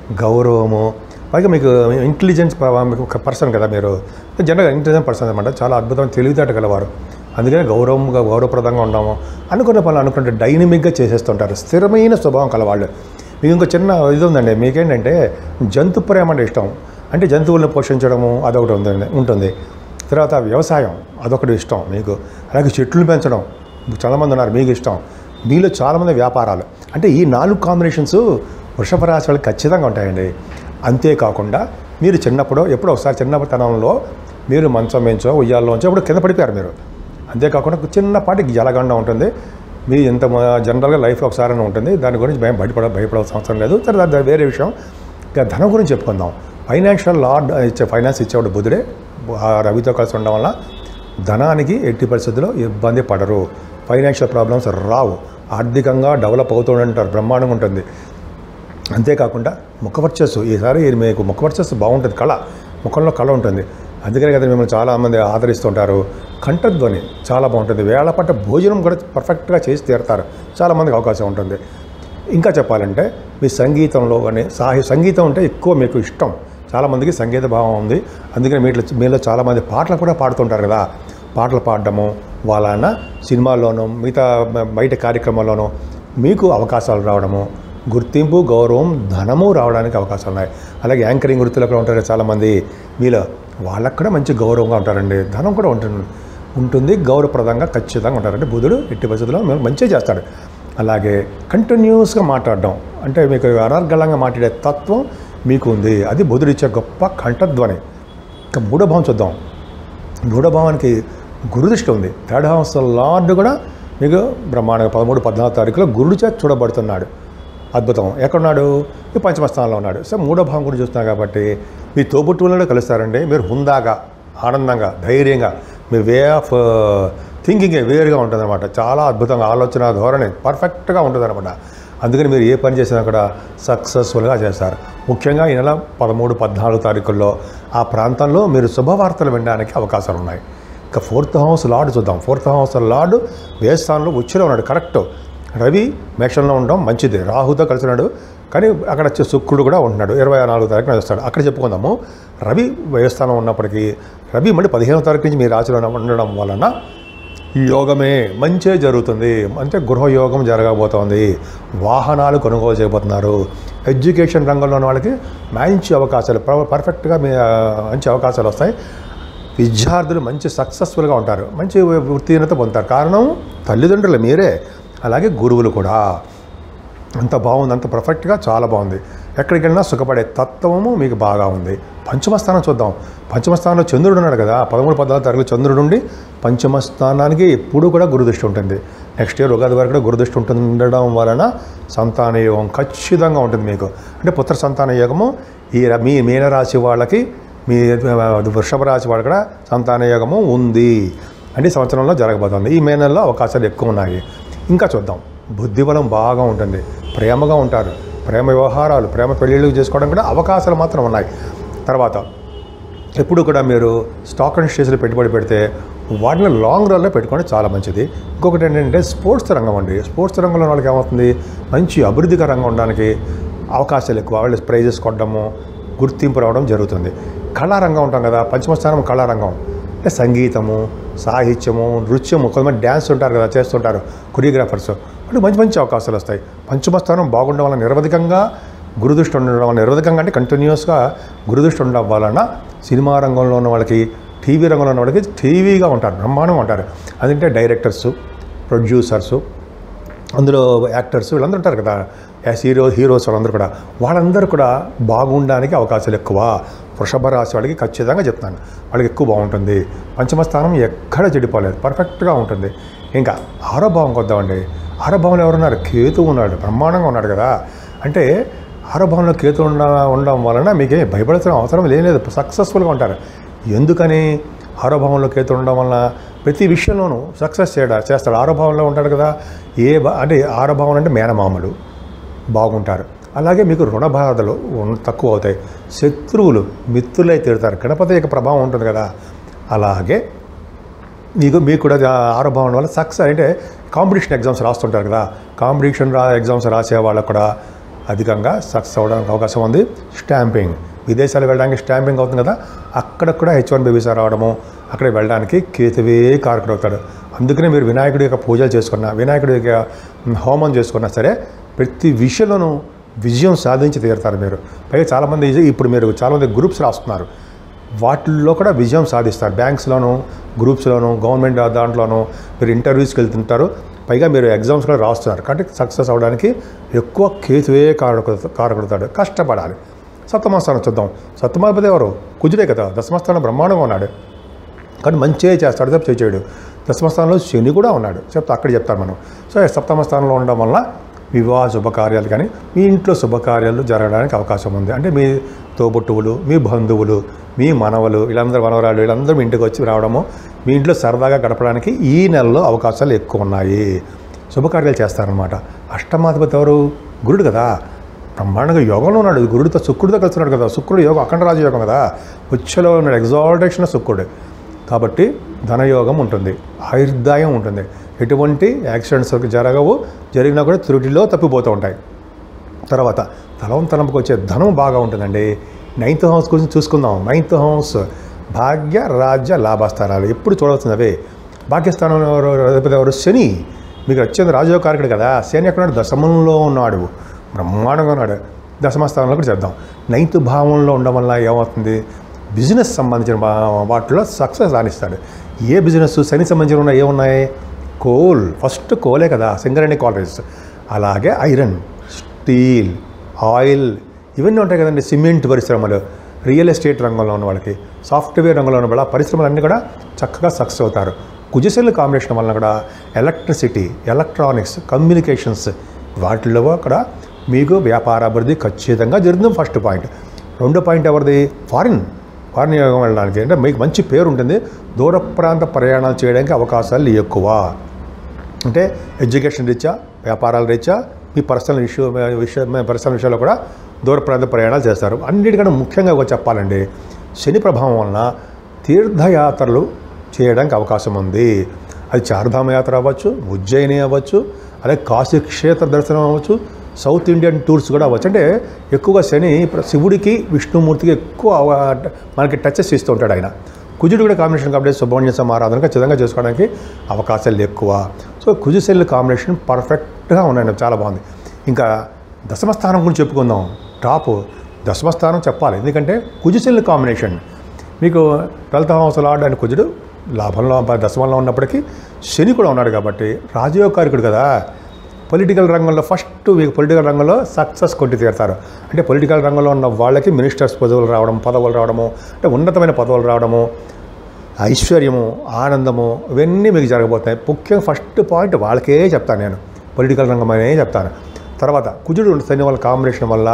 గౌరవము పైగా మీకు ఇంటెలిజెన్స్ మీకు ఒక పర్సన్ కదా మీరు జనరల్గా ఇంటెలిజెంట్ పర్సన్ అనమాట చాలా అద్భుతమైన తెలివితేట గలవారు అందుకనే గౌరవంగా గౌరవప్రదంగా ఉండము అనుకున్న పనులు అనుకుంటే డైనమిక్గా చేసేస్తుంటారు స్థిరమైన స్వభావం కలవాళ్ళు మీకు ఇంకో చిన్న ఇది ఉందండి మీకేంటంటే జంతు ప్రేమ అంటే ఇష్టం అంటే జంతువులను పోషించడము అదొకటి ఉంది ఉంటుంది తర్వాత వ్యవసాయం అదొకటి ఇష్టం మీకు అలాగే చెట్లు పెంచడం చాలామంది ఉన్నారు మీకు ఇష్టం మీలో చాలామంది వ్యాపారాలు అంటే ఈ నాలుగు కాంబినేషన్స్ వృషభ రాశి వాళ్ళకి ఖచ్చితంగా ఉంటాయండి అంతేకాకుండా మీరు చిన్నప్పుడు ఎప్పుడో ఒకసారి చిన్నతనంలో మీరు మంచం పెంచో ఉయ్యాల్లోంచో అప్పుడు కింద పడిపోయారు మీరు అంతేకాకుండా ఒక చిన్నపాటి జలగండ ఉంటుంది మీ ఇంత జనరల్గా లైఫ్ ఒకసారి ఉంటుంది దాని గురించి భయం భయపడ భయపడాల్సిన అవసరం లేదు తర్వాత అది వేరే విషయం ఇక ధనం గురించి చెప్పుకుందాం ఫైనాన్షియల్ లార్డ్ ఇచ్చే ఫైనాన్స్ ఇచ్చేవాడు బుధుడే ఆ రవితో కలిసి ఉండడం వల్ల ధనానికి ఎట్టి పరిస్థితుల్లో ఇబ్బంది పడరు ఫైనాన్షియల్ ప్రాబ్లమ్స్ రావు ఆర్థికంగా డెవలప్ అవుతూ ఉంటారు బ్రహ్మాండంగా ఉంటుంది అంతేకాకుండా ముఖవర్చస్సు ఈసారి మీకు ముఖవర్చస్సు బాగుంటుంది కళ ముఖంలో కళ ఉంటుంది అందుకనే కదా మిమ్మల్ని చాలామంది ఆదరిస్తుంటారు కంఠధ్వని చాలా బాగుంటుంది వేళ పట్ట భోజనం కూడా పర్ఫెక్ట్గా చేసి తీరుతారు చాలామందికి అవకాశం ఉంటుంది ఇంకా చెప్పాలంటే మీ సంగీతంలో కానీ సాహి సంగీతం అంటే ఎక్కువ మీకు ఇష్టం చాలామందికి సంగీత భావం ఉంది అందుకని మీట్లో మీలో చాలామంది పాటలు కూడా పాడుతుంటారు కదా పాటలు పాడడము వాళ్ళ సినిమాల్లోనూ మిగతా బ- బయట కార్యక్రమాల్లోనూ మీకు అవకాశాలు రావడము గుర్తింపు గౌరవం ధనము రావడానికి అవకాశాలు ఉన్నాయి అలాగే యాంకరింగ్ వృత్తిలో కూడా ఉంటారు చాలామంది మీలో వాళ్ళకు కూడా మంచి గౌరవంగా ఉంటారండి ధనం కూడా ఉంటుంది ఉంటుంది గౌరవప్రదంగా ఖచ్చితంగా ఉంటారంటే బుధుడు ఎట్టి పరిస్థితుల్లో మీరు మంచిగా చేస్తాడు అలాగే కంటిన్యూస్గా మాట్లాడడం అంటే మీకు అనర్గళంగా మాట్లాడే తత్వం మీకు ఉంది అది బుధుడు ఇచ్చే గొప్ప కంఠధ్వని ఇక మూడో భావం చూద్దాం మూడో భావానికి గురుదృష్టి ఉంది థర్డ్ హౌస్ లార్డ్ కూడా మీకు బ్రహ్మాండంగా పదమూడు పద్నాలుగు తారీఖులో గురుడు చేత చూడబడుతున్నాడు అద్భుతం ఎక్కడున్నాడు ఈ పంచమ స్థానంలో ఉన్నాడు సో మూడో భావం కూడా చూస్తున్నారు కాబట్టి మీ తోబుట్టువులలో కలుస్తారండి మీరు హుందాగా ఆనందంగా ధైర్యంగా మీ వే ఆఫ్ థింకింగ్ వేరుగా ఉంటుందన్నమాట చాలా అద్భుతంగా ఆలోచన ధోరణి పర్ఫెక్ట్గా ఉంటుందన్నమాట అందుకని మీరు ఏ పని చేసినా కూడా సక్సెస్ఫుల్గా చేస్తారు ముఖ్యంగా ఈ నెల పదమూడు పద్నాలుగు తారీఖుల్లో ఆ ప్రాంతంలో మీరు శుభవార్తలు వినడానికి అవకాశాలు ఉన్నాయి ఇక ఫోర్త్ హౌస్ లార్డ్ చూద్దాం ఫోర్త్ హౌస్ లార్డ్ వేస్థానంలో ఉచ్చిలో ఉన్నాడు కరెక్ట్ రవి మేషంలో ఉండడం మంచిది రాహుతో కలిసినాడు కానీ అక్కడ వచ్చే శుక్రుడు కూడా ఉంటున్నాడు ఇరవై నాలుగు తారీఖున వస్తాడు అక్కడ చెప్పుకుందాము రవి వ్యయస్థానం ఉన్నప్పటికీ రవి మళ్ళీ పదిహేనో తారీఖు నుంచి మీ రాశిలో ఉండడం వలన ఈ యోగమే మంచే జరుగుతుంది అంటే గృహయోగం జరగబోతోంది వాహనాలు కొనుగోలు చేయబోతున్నారు ఎడ్యుకేషన్ రంగంలో ఉన్న వాళ్ళకి మంచి అవకాశాలు పర్- పర్ఫెక్ట్గా మీ ఆ, మంచి అవకాశాలు వస్తాయి విద్యార్థులు మంచి సక్సెస్ఫుల్గా ఉంటారు మంచి ఉత్తీర్ణత పొందుతారు కారణం తల్లిదండ్రులు మీరే అలాగే గురువులు కూడా అంత బాగుంది అంత పర్ఫెక్ట్గా చాలా బాగుంది ఎక్కడికి వెళ్ళినా సుఖపడే తత్వము మీకు బాగా ఉంది పంచమ స్థానం చూద్దాం పంచమ స్థానంలో చంద్రుడు ఉన్నాడు కదా పదమూడు పద్నాలుగు తారీఖులు చంద్రుడు ఉండి పంచమ స్థానానికి ఎప్పుడు కూడా గురుదృష్టి ఉంటుంది నెక్స్ట్ ఇయర్ ఉగాది వరకు కూడా గురుదృష్టి ఉండడం వలన సంతాన యోగం ఖచ్చితంగా ఉంటుంది మీకు అంటే పుత్ర సంతాన యోగము ఈ ర- మీ మీనరాశి వాళ్ళకి మీ ఆ, వృషభ రాశి వాళ్ళకి కూడా సంతాన యోగము ఉంది అంటే ఈ సంవత్సరంలో జరగబోతుంది ఈ మే నెలలో అవకాశాలు ఎక్కువ ఉన్నాయి ఇంకా చూద్దాం బుద్ధిబలం బాగా ఉంటుంది ప్రేమగా ఉంటారు ప్రేమ వ్యవహారాలు ప్రేమ పెళ్ళిళ్ళు చేసుకోవడం కూడా అవకాశాలు మాత్రం ఉన్నాయి తర్వాత ఎప్పుడు కూడా మీరు స్టాక్ అండ్ షేర్స్లో పెట్టుబడి పెడితే వాటిని లాంగ్ రన్లో పెట్టుకోవడం చాలా మంచిది ఇంకొకటి ఏంటంటే స్పోర్ట్స్ రంగం అండి స్పోర్ట్స్ రంగంలో వాళ్ళకి ఏమవుతుంది మంచి అభివృద్ధికరంగా ఉండడానికి అవకాశాలు ఎక్కువ వాళ్ళు ప్రైజెస్ కొట్టడము గుర్తింపు రావడం జరుగుతుంది కళారంగం ఉంటాం కదా పంచమ స్థానం కళారంగం అంటే సంగీతము సాహిత్యము నృత్యము కొంతమంది డ్యాన్స్ ఉంటారు కదా చేస్తుంటారు కొరియోగ్రాఫర్స్ వాళ్ళు మంచి మంచి అవకాశాలు వస్తాయి పంచమ స్థానం బాగుండడం వల్ల నిరవధికంగా గురుదృష్టి ఉండడం వల్ల నిరవధికంగా అంటే కంటిన్యూస్గా గురుదృష్టి ఉండడం వలన సినిమా రంగంలో ఉన్న వాళ్ళకి టీవీ రంగంలో ఉన్న వాళ్ళకి టీవీగా ఉంటారు బ్రహ్మాండంగా ఉంటారు అదంటే డైరెక్టర్సు ప్రొడ్యూసర్సు అందులో యాక్టర్స్ వీళ్ళందరూ ఉంటారు కదా యాస్ హీరో హీరోస్ వాళ్ళందరూ కూడా వాళ్ళందరూ కూడా బాగుండడానికి అవకాశాలు ఎక్కువ వృషభ రాశి వాళ్ళకి ఖచ్చితంగా చెప్తాను వాళ్ళకి ఎక్కువ బాగుంటుంది పంచమ స్థానం ఎక్కడ చెడిపోలేదు పర్ఫెక్ట్గా ఉంటుంది ఇంకా ఆరో భావం కొద్దామండి ఆరో భావంలో ఎవరున్నారు కేతు ఉన్నాడు బ్రహ్మాండంగా ఉన్నాడు కదా అంటే ఆరో భావంలో కేతు ఉండ ఉండడం వలన మీకేం భయపడాల్సిన అవసరం లేదు సక్సెస్ఫుల్గా ఉంటారు ఎందుకని ఆరో భావంలో కేతు ఉండడం వలన ప్రతి విషయంలోనూ సక్సెస్ చేయడా చేస్తాడు ఆరో భావంలో ఉంటాడు కదా ఏ బా- అంటే ఆరో భావం అంటే మేనమామలు బాగుంటారు అలాగే మీకు రుణ బాధలు ఉన్- తక్కువ అవుతాయి శత్రువులు మిత్రులై తీరుతారు గణపతి యొక్క ప్రభావం ఉంటుంది కదా అలాగే మీకు మీకు కూడా ఆ- ఆరో భావన వల్ల సక్సెస్ అంటే కాంపిటీషన్ ఎగ్జామ్స్ రాస్తుంటారు కదా కాంపిటీషన్ రా ఎగ్జామ్స్ రాసే వాళ్ళకు కూడా అధికంగా సక్సెస్ అవ్వడానికి అవకాశం ఉంది స్టాంపింగ్ విదేశాలు వెళ్ళడానికి స్టాంపింగ్ అవుతుంది కదా అక్కడ కూడా హెచ్ వన్ బేబీసా రావడము అక్కడ వెళ్ళడానికి కేతువే కారకుడు అవుతాడు అందుకనే మీరు వినాయకుడి యొక్క పూజలు చేసుకున్నా వినాయకుడి యొక్క హోమం చేసుకున్నా సరే ప్రతి విషయంలోనూ విజయం సాధించి తీరుతారు మీరు పైగా చాలామంది ఇప్పుడు మీరు చాలామంది గ్రూప్స్ రాస్తున్నారు వాటిల్లో కూడా విజయం సాధిస్తారు బ్యాంక్స్లోను గ్రూప్స్లోను గవర్నమెంట్ దాంట్లోనూ మీరు ఇంటర్వ్యూస్కి వెళ్తుంటారు పైగా మీరు ఎగ్జామ్స్ కూడా రాస్తున్నారు కాబట్టి సక్సెస్ అవ్వడానికి ఎక్కువ కేతువే కారకుడు కారకుడతాడు కష్టపడాలి సప్తమస్థానం చూద్దాం సప్తమాధిపతి ఎవరు కుజుడే కదా దశమస్థానం బ్రహ్మాండంగా ఉన్నాడు కానీ మంచిగా చేస్తాడు తప్ప చేయడు దశమస్థానంలో శని కూడా ఉన్నాడు చెప్తా అక్కడ చెప్తారు మనం సో ఈ సప్తమ స్థానంలో ఉండడం వల్ల వివాహ శుభకార్యాలు కానీ మీ ఇంట్లో శుభకార్యాలు జరగడానికి అవకాశం ఉంది అంటే మీ తోబుట్టువులు మీ బంధువులు మీ మనవలు వీళ్ళందరూ మనవరాలు వీళ్ళందరూ మీ ఇంటికి వచ్చి రావడము మీ ఇంట్లో సరదాగా గడపడానికి ఈ నెలలో అవకాశాలు ఎక్కువ ఉన్నాయి శుభకార్యాలు చేస్తారనమాట అష్టమాధిపతి ఎవరు గురుడు కదా బ్రహ్మాండంగా యోగంలో ఉన్నాడు గురుడితో శుక్రుడితో కలిసి ఉన్నాడు కదా శుక్రుడు యోగం అఖండ రాజయోగం కదా ఉచ్చలో ఉన్నాడు ఎగ్జాల్టేషన్ శుక్రుడు కాబట్టి ధనయోగం ఉంటుంది ఆయుర్దాయం ఉంటుంది ఎటువంటి యాక్సిడెంట్స్ జరగవు జరిగినా కూడా త్రుటిలో తప్పిపోతూ ఉంటాయి తర్వాత తలం తలంపుకు వచ్చే ధనం బాగా ఉంటుందండి నైన్త్ హౌస్ గురించి చూసుకుందాం నైన్త్ హౌస్ భాగ్య రాజ్య లాభస్థానాలు ఎప్పుడు చూడాల్సింది అవే భాగ్యస్థానం ఎవరు అధిపతి ఎవరు శని మీకు వచ్చేది రాజయోగకారకుడు కదా శని ఎక్కడ దశమంలో ఉన్నాడు బ్రహ్మాండంగా ఉన్నాడు దశమ స్థానంలో కూడా చేద్దాం నైన్త్ భావంలో ఉండడం వల్ల ఏమవుతుంది బిజినెస్ సంబంధించిన వా- వాటిలో సక్సెస్ రాణిస్తాడు ఏ బిజినెస్ శని సంబంధించిన ఉన్నాయి ఏమున్నాయి కోల్ ఫస్ట్ కోలే కదా సింగరేణి కాలరీస్ అలాగే ఐరన్ స్టీల్ ఆయిల్ ఇవన్నీ ఉంటాయి కదండి సిమెంట్ పరిశ్రమలు రియల్ ఎస్టేట్ రంగంలో ఉన్న వాళ్ళకి సాఫ్ట్వేర్ రంగంలో ఉన్న వాళ్ళ పరిశ్రమలన్నీ కూడా చక్కగా సక్సెస్ అవుతారు కుజశల్లి కాంబినేషన్ వలన కూడా ఎలక్ట్రిసిటీ ఎలక్ట్రానిక్స్ కమ్యూనికేషన్స్ వాటిల్లో కూడా మీకు వ్యాపార అభివృద్ధి ఖచ్చితంగా జరుగుతుంది ఫస్ట్ పాయింట్ రెండో పాయింట్ ఎవరిది ఫారిన్ ఫారిన్ యోగం వెళ్ళడానికి అంటే మీకు మంచి పేరు ఉంటుంది దూర ప్రాంత ప్రయాణాలు చేయడానికి అవకాశాలు ఎక్కువ అంటే ఎడ్యుకేషన్ రీత్యా వ్యాపారాల రీత్యా మీ పర్సనల్ ఇష్యూ విషయ పర్సనల్ విషయాల్లో కూడా దూర ప్రాంత ప్రయాణాలు చేస్తారు అన్నిటికన్నా ముఖ్యంగా ఒక చెప్పాలండి శని ప్రభావం వలన తీర్థయాత్రలు చేయడానికి అవకాశం ఉంది అది చార్ధామ యాత్ర అవ్వచ్చు ఉజ్జయిని అవ్వచ్చు అలాగే కాశీ క్షేత్ర దర్శనం అవ్వచ్చు సౌత్ ఇండియన్ టూర్స్ కూడా అవ్వచ్చు అంటే ఎక్కువగా శని ప్ర- శివుడికి విష్ణుమూర్తికి ఎక్కువ అవ- మనకి టచెస్ ఇస్తూ ఉంటాడు ఆయన కుజుడు కూడా కాంబినేషన్ కాబట్టి సుబ్రహ్మణ్య సమారాధన ఖచ్చితంగా చేసుకోవడానికి అవకాశాలు ఎక్కువ సో కుజు సెల్ కాంబినేషన్ పర్ఫెక్ట్గా ఉన్నాయండి చాలా బాగుంది ఇంకా దశమస్థానం గురించి చెప్పుకుందాం టాప్ దశమస్థానం చెప్పాలి ఎందుకంటే కుజు సెల్ కాంబినేషన్ మీకు ట్వెల్త్ హౌస్ లార్డ్ అండ్ కుజుడు లాభంలో దశమంలో ఉన్నప్పటికీ శని కూడా ఉన్నాడు కాబట్టి రాజయోగకారికుడు కదా పొలిటికల్ రంగంలో ఫస్ట్ మీకు పొలిటికల్ రంగంలో సక్సెస్ కొట్టి తీరుతారు అంటే పొలిటికల్ రంగంలో ఉన్న వాళ్ళకి మినిస్టర్స్ పదవులు రావడం పదవులు రావడము అంటే ఉన్నతమైన పదవులు రావడము ఐశ్వర్యము ఆనందము ఇవన్నీ మీకు జరగబోతాయి ముఖ్యంగా ఫస్ట్ పాయింట్ వాళ్ళకే చెప్తాను నేను పొలిటికల్ రంగం అనే చెప్తాను తర్వాత కుజుడు శని వాళ్ళ కాంబినేషన్ వల్ల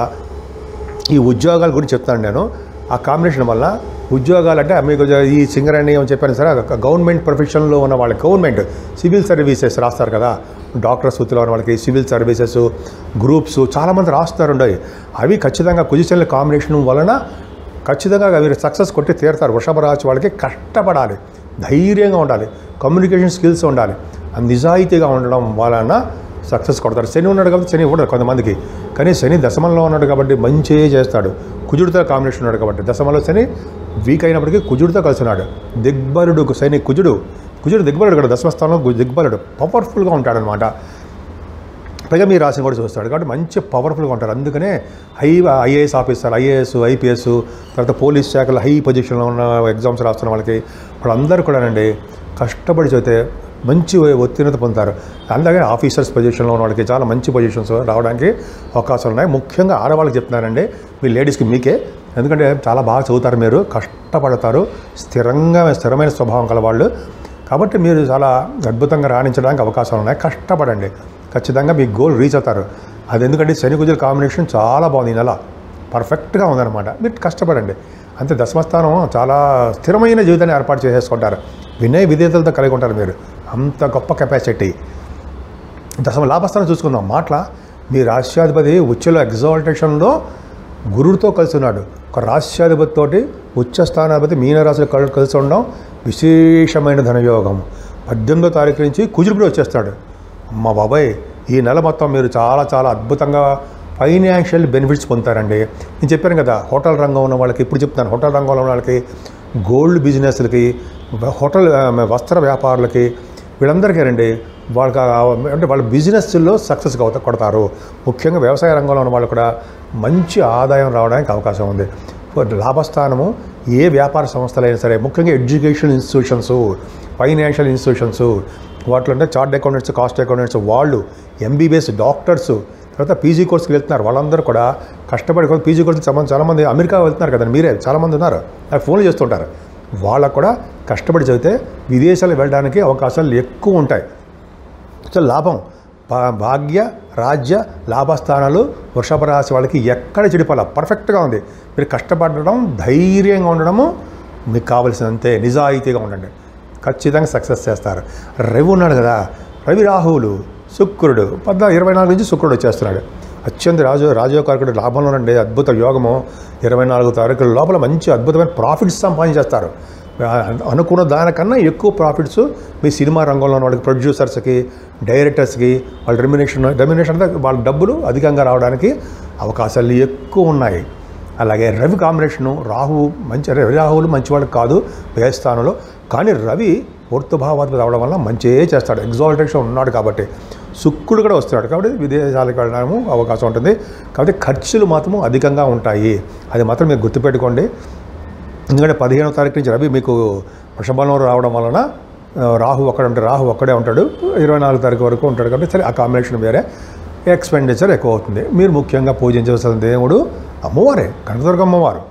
ఈ ఉద్యోగాల గురించి చెప్తాను నేను ఆ కాంబినేషన్ వల్ల ఉద్యోగాలు అంటే మీకు ఈ సింగరేణి అని చెప్పాను సరే గవర్నమెంట్ ప్రొఫెషన్లో ఉన్న వాళ్ళకి గవర్నమెంట్ సివిల్ సర్వీసెస్ రాస్తారు కదా డాక్టర్స్ వృత్తిలో ఉన్న వాళ్ళకి సివిల్ సర్వీసెస్ గ్రూప్స్ చాలామంది రాస్తారు ఉండవు అవి ఖచ్చితంగా కుజిషన్ల కాంబినేషన్ వలన ఖచ్చితంగా మీరు సక్సెస్ కొట్టి తీరుతారు వృషభ రాశి వాళ్ళకి కష్టపడాలి ధైర్యంగా ఉండాలి కమ్యూనికేషన్ స్కిల్స్ ఉండాలి ఆ నిజాయితీగా ఉండడం వలన సక్సెస్ కొడతారు శని ఉన్నాడు కాబట్టి శని ఇవ్వడు కొంతమందికి కానీ శని దశమంలో ఉన్నాడు కాబట్టి మంచి చేస్తాడు కుజుడితో కాంబినేషన్ ఉన్నాడు కాబట్టి దశమంలో శని వీక్ అయినప్పటికీ కుజుడితో కలిసి ఉన్నాడు దిగ్బలుడు శని కుజుడు కుజుడు దిగ్బలుడు కూడా దశమస్థానంలో గు- దిగ్బలుడు పవర్ఫుల్గా ఉంటాడనమాట పైగా మీ రాశిని కూడా చూస్తాడు కాబట్టి మంచి పవర్ఫుల్గా ఉంటారు అందుకనే high IAS officer IAS IPS తర్వాత పోలీస్ శాఖలో హై పొజిషన్లో ఉన్న ఎగ్జామ్స్ రాస్తున్న వాళ్ళకి వాళ్ళందరూ కూడానండి కష్టపడి చదివితే మంచి ఉత్తీర్ణత పొందుతారు అలాగే ఆఫీసర్స్ పొజిషన్లో ఉన్న వాళ్ళకి చాలా మంచి పొజిషన్స్ రావడానికి అవకాశాలు ఉన్నాయి ముఖ్యంగా ఆడవాళ్ళకి చెప్తున్నానండి మీ లేడీస్కి మీకే ఎందుకంటే చాలా బాగా చదువుతారు మీరు కష్టపడతారు స్థిరంగా స్థిరమైన స్వభావం కల వాళ్ళు కాబట్టి మీరు చాలా అద్భుతంగా రాణించడానికి అవకాశాలు ఉన్నాయి కష్టపడండి ఖచ్చితంగా మీ గోల్ రీచ్ అవుతారు అది ఎందుకంటే శని కుజుల కాంబినేషన్ చాలా బాగుంది ఈ నెల పర్ఫెక్ట్గా ఉందన్నమాట మీరు కష్టపడండి అంతే దశమస్థానం చాలా స్థిరమైన జీవితాన్ని ఏర్పాటు చేసేసుకుంటారు వినయ విధేతలతో కలిగి ఉంటారు మీరు అంత గొప్ప కెపాసిటీ దశమ లాభస్థానం చూసుకుందాం మాటల మీ రాష్ట్రాధిపతి ఉచ్చలో ఎగ్జాల్టేషన్లో గురుడితో కలిసి ఉన్నాడు ఒక రాష్ట్రాధిపతితోటి ఉచ్చ స్థానాధిపతి మీనరాశిలో కల్ కలిసి ఉండడం విశేషమైన ధనయోగం పద్దెనిమిదో తారీఖు నుంచి కుజుడు వచ్చేస్తాడు అమ్మ బాబాయ్ ఈ నెల మొత్తం మీరు చాలా చాలా అద్భుతంగా ఫైనాన్షియల్ బెనిఫిట్స్ పొందుతారండి నేను చెప్పాను కదా హోటల్ రంగం ఉన్న వాళ్ళకి ఇప్పుడు చెప్తాను హోటల్ రంగంలో ఉన్న వాళ్ళకి గోల్డ్ బిజినెస్లకి హోటల్ ఆ, వస్త్ర వ్యాపారులకి వీళ్ళందరికీ రండి వాళ్ళకి ఆ- అంటే వాళ్ళ బిజినెస్లో సక్సెస్ అవుతా కొడతారు ముఖ్యంగా వ్యవసాయ రంగంలో ఉన్న వాళ్ళు కూడా మంచి ఆదాయం రావడానికి అవకాశం ఉంది లాభస్థానము ఏ వ్యాపార సంస్థలైనా సరే ముఖ్యంగా ఎడ్యుకేషన్ ఇన్స్టిట్యూషన్స్ ఫైనాన్షియల్ ఇన్స్టిట్యూషన్స్ వాటిలో అంటే చార్ట్ అకౌంటెంట్స్ కాస్ట్ అకౌంటెంట్స్ వాళ్ళు ఎంబీబీఎస్ డాక్టర్స్ తర్వాత పీజీ కోర్స్కి వెళ్తున్నారు వాళ్ళందరూ కూడా కష్టపడి పీజీ కోర్స్ సంబంధించి చాలామంది అమెరికా వెళ్తున్నారు కదా మీరే చాలామంది ఉన్నారు నాకు ఫోన్లు చేస్తుంటారు వాళ్ళకు కూడా కష్టపడి చదివితే విదేశాలు వెళ్ళడానికి అవకాశాలు ఎక్కువ ఉంటాయి సో లాభం భా- భాగ్య రాజ్య లాభస్థానాలు వృషభ రాశి వాళ్ళకి ఎక్కడ చెడిపోల పర్ఫెక్ట్గా ఉంది మీరు కష్టపడడం ధైర్యంగా ఉండడము మీకు కావలసినంతే నిజాయితీగా ఉండండి ఖచ్చితంగా సక్సెస్ చేస్తారు రవి ఉన్నాడు కదా రవి రాహువులు శుక్రుడు పద్నా ఇరవై నాలుగు నుంచి శుక్రుడు వచ్చేస్తున్నాడు అత్యంత రాజు రాజయోకారకుడు లాభంలో ఉండే అద్భుత యోగము ఇరవై నాలుగు తారీఖుల లోపల మంచి అద్భుతమైన ప్రాఫిట్స్ సంపాదించేస్తారు అనుకున్న దానికన్నా ఎక్కువ ప్రాఫిట్స్ మీ సినిమా రంగంలో ఉన్న వాళ్ళకి ప్రొడ్యూసర్స్కి డైరెక్టర్స్కి వాళ్ళ రెమ్యునేషన్ రెమ్యునేషన్ అంటే వాళ్ళ డబ్బులు అధికంగా రావడానికి అవకాశాలు ఎక్కువ ఉన్నాయి అలాగే రవి కాంబినేషను రాహు మంచి రవి రాహువులు మంచివాళ్ళు కాదు వ్యయస్థానంలో కానీ రవి పూర్తిభావాత్మక రావడం వల్ల మంచిగా చేస్తాడు ఎగ్జాల్టేషన్ ఉన్నాడు కాబట్టి శుక్రుడు కూడా వస్తున్నాడు కాబట్టి విదేశాలకు వెళ్ళడము అవకాశం ఉంటుంది కాబట్టి ఖర్చులు మాత్రము అధికంగా ఉంటాయి అది మాత్రం మీరు గుర్తుపెట్టుకోండి ఎందుకంటే పదిహేనవ తారీఖు నుంచి రవి మీకు వృషభంలో రావడం వలన ఆ, రాహు ఒక్కడే ఉంటాడు రాహు ఒక్కడే ఉంటాడు ఇరవై నాలుగు తారీఖు వరకు ఉంటాడు కాబట్టి సరే ఆ కాంబినేషన్ వేరే ఎక్స్పెండిచర్ ఎక్కువ అవుతుంది మీరు ముఖ్యంగా పూజించవలసిన దేవుడు అమ్మవారే కనకదుర్గ అమ్మవారు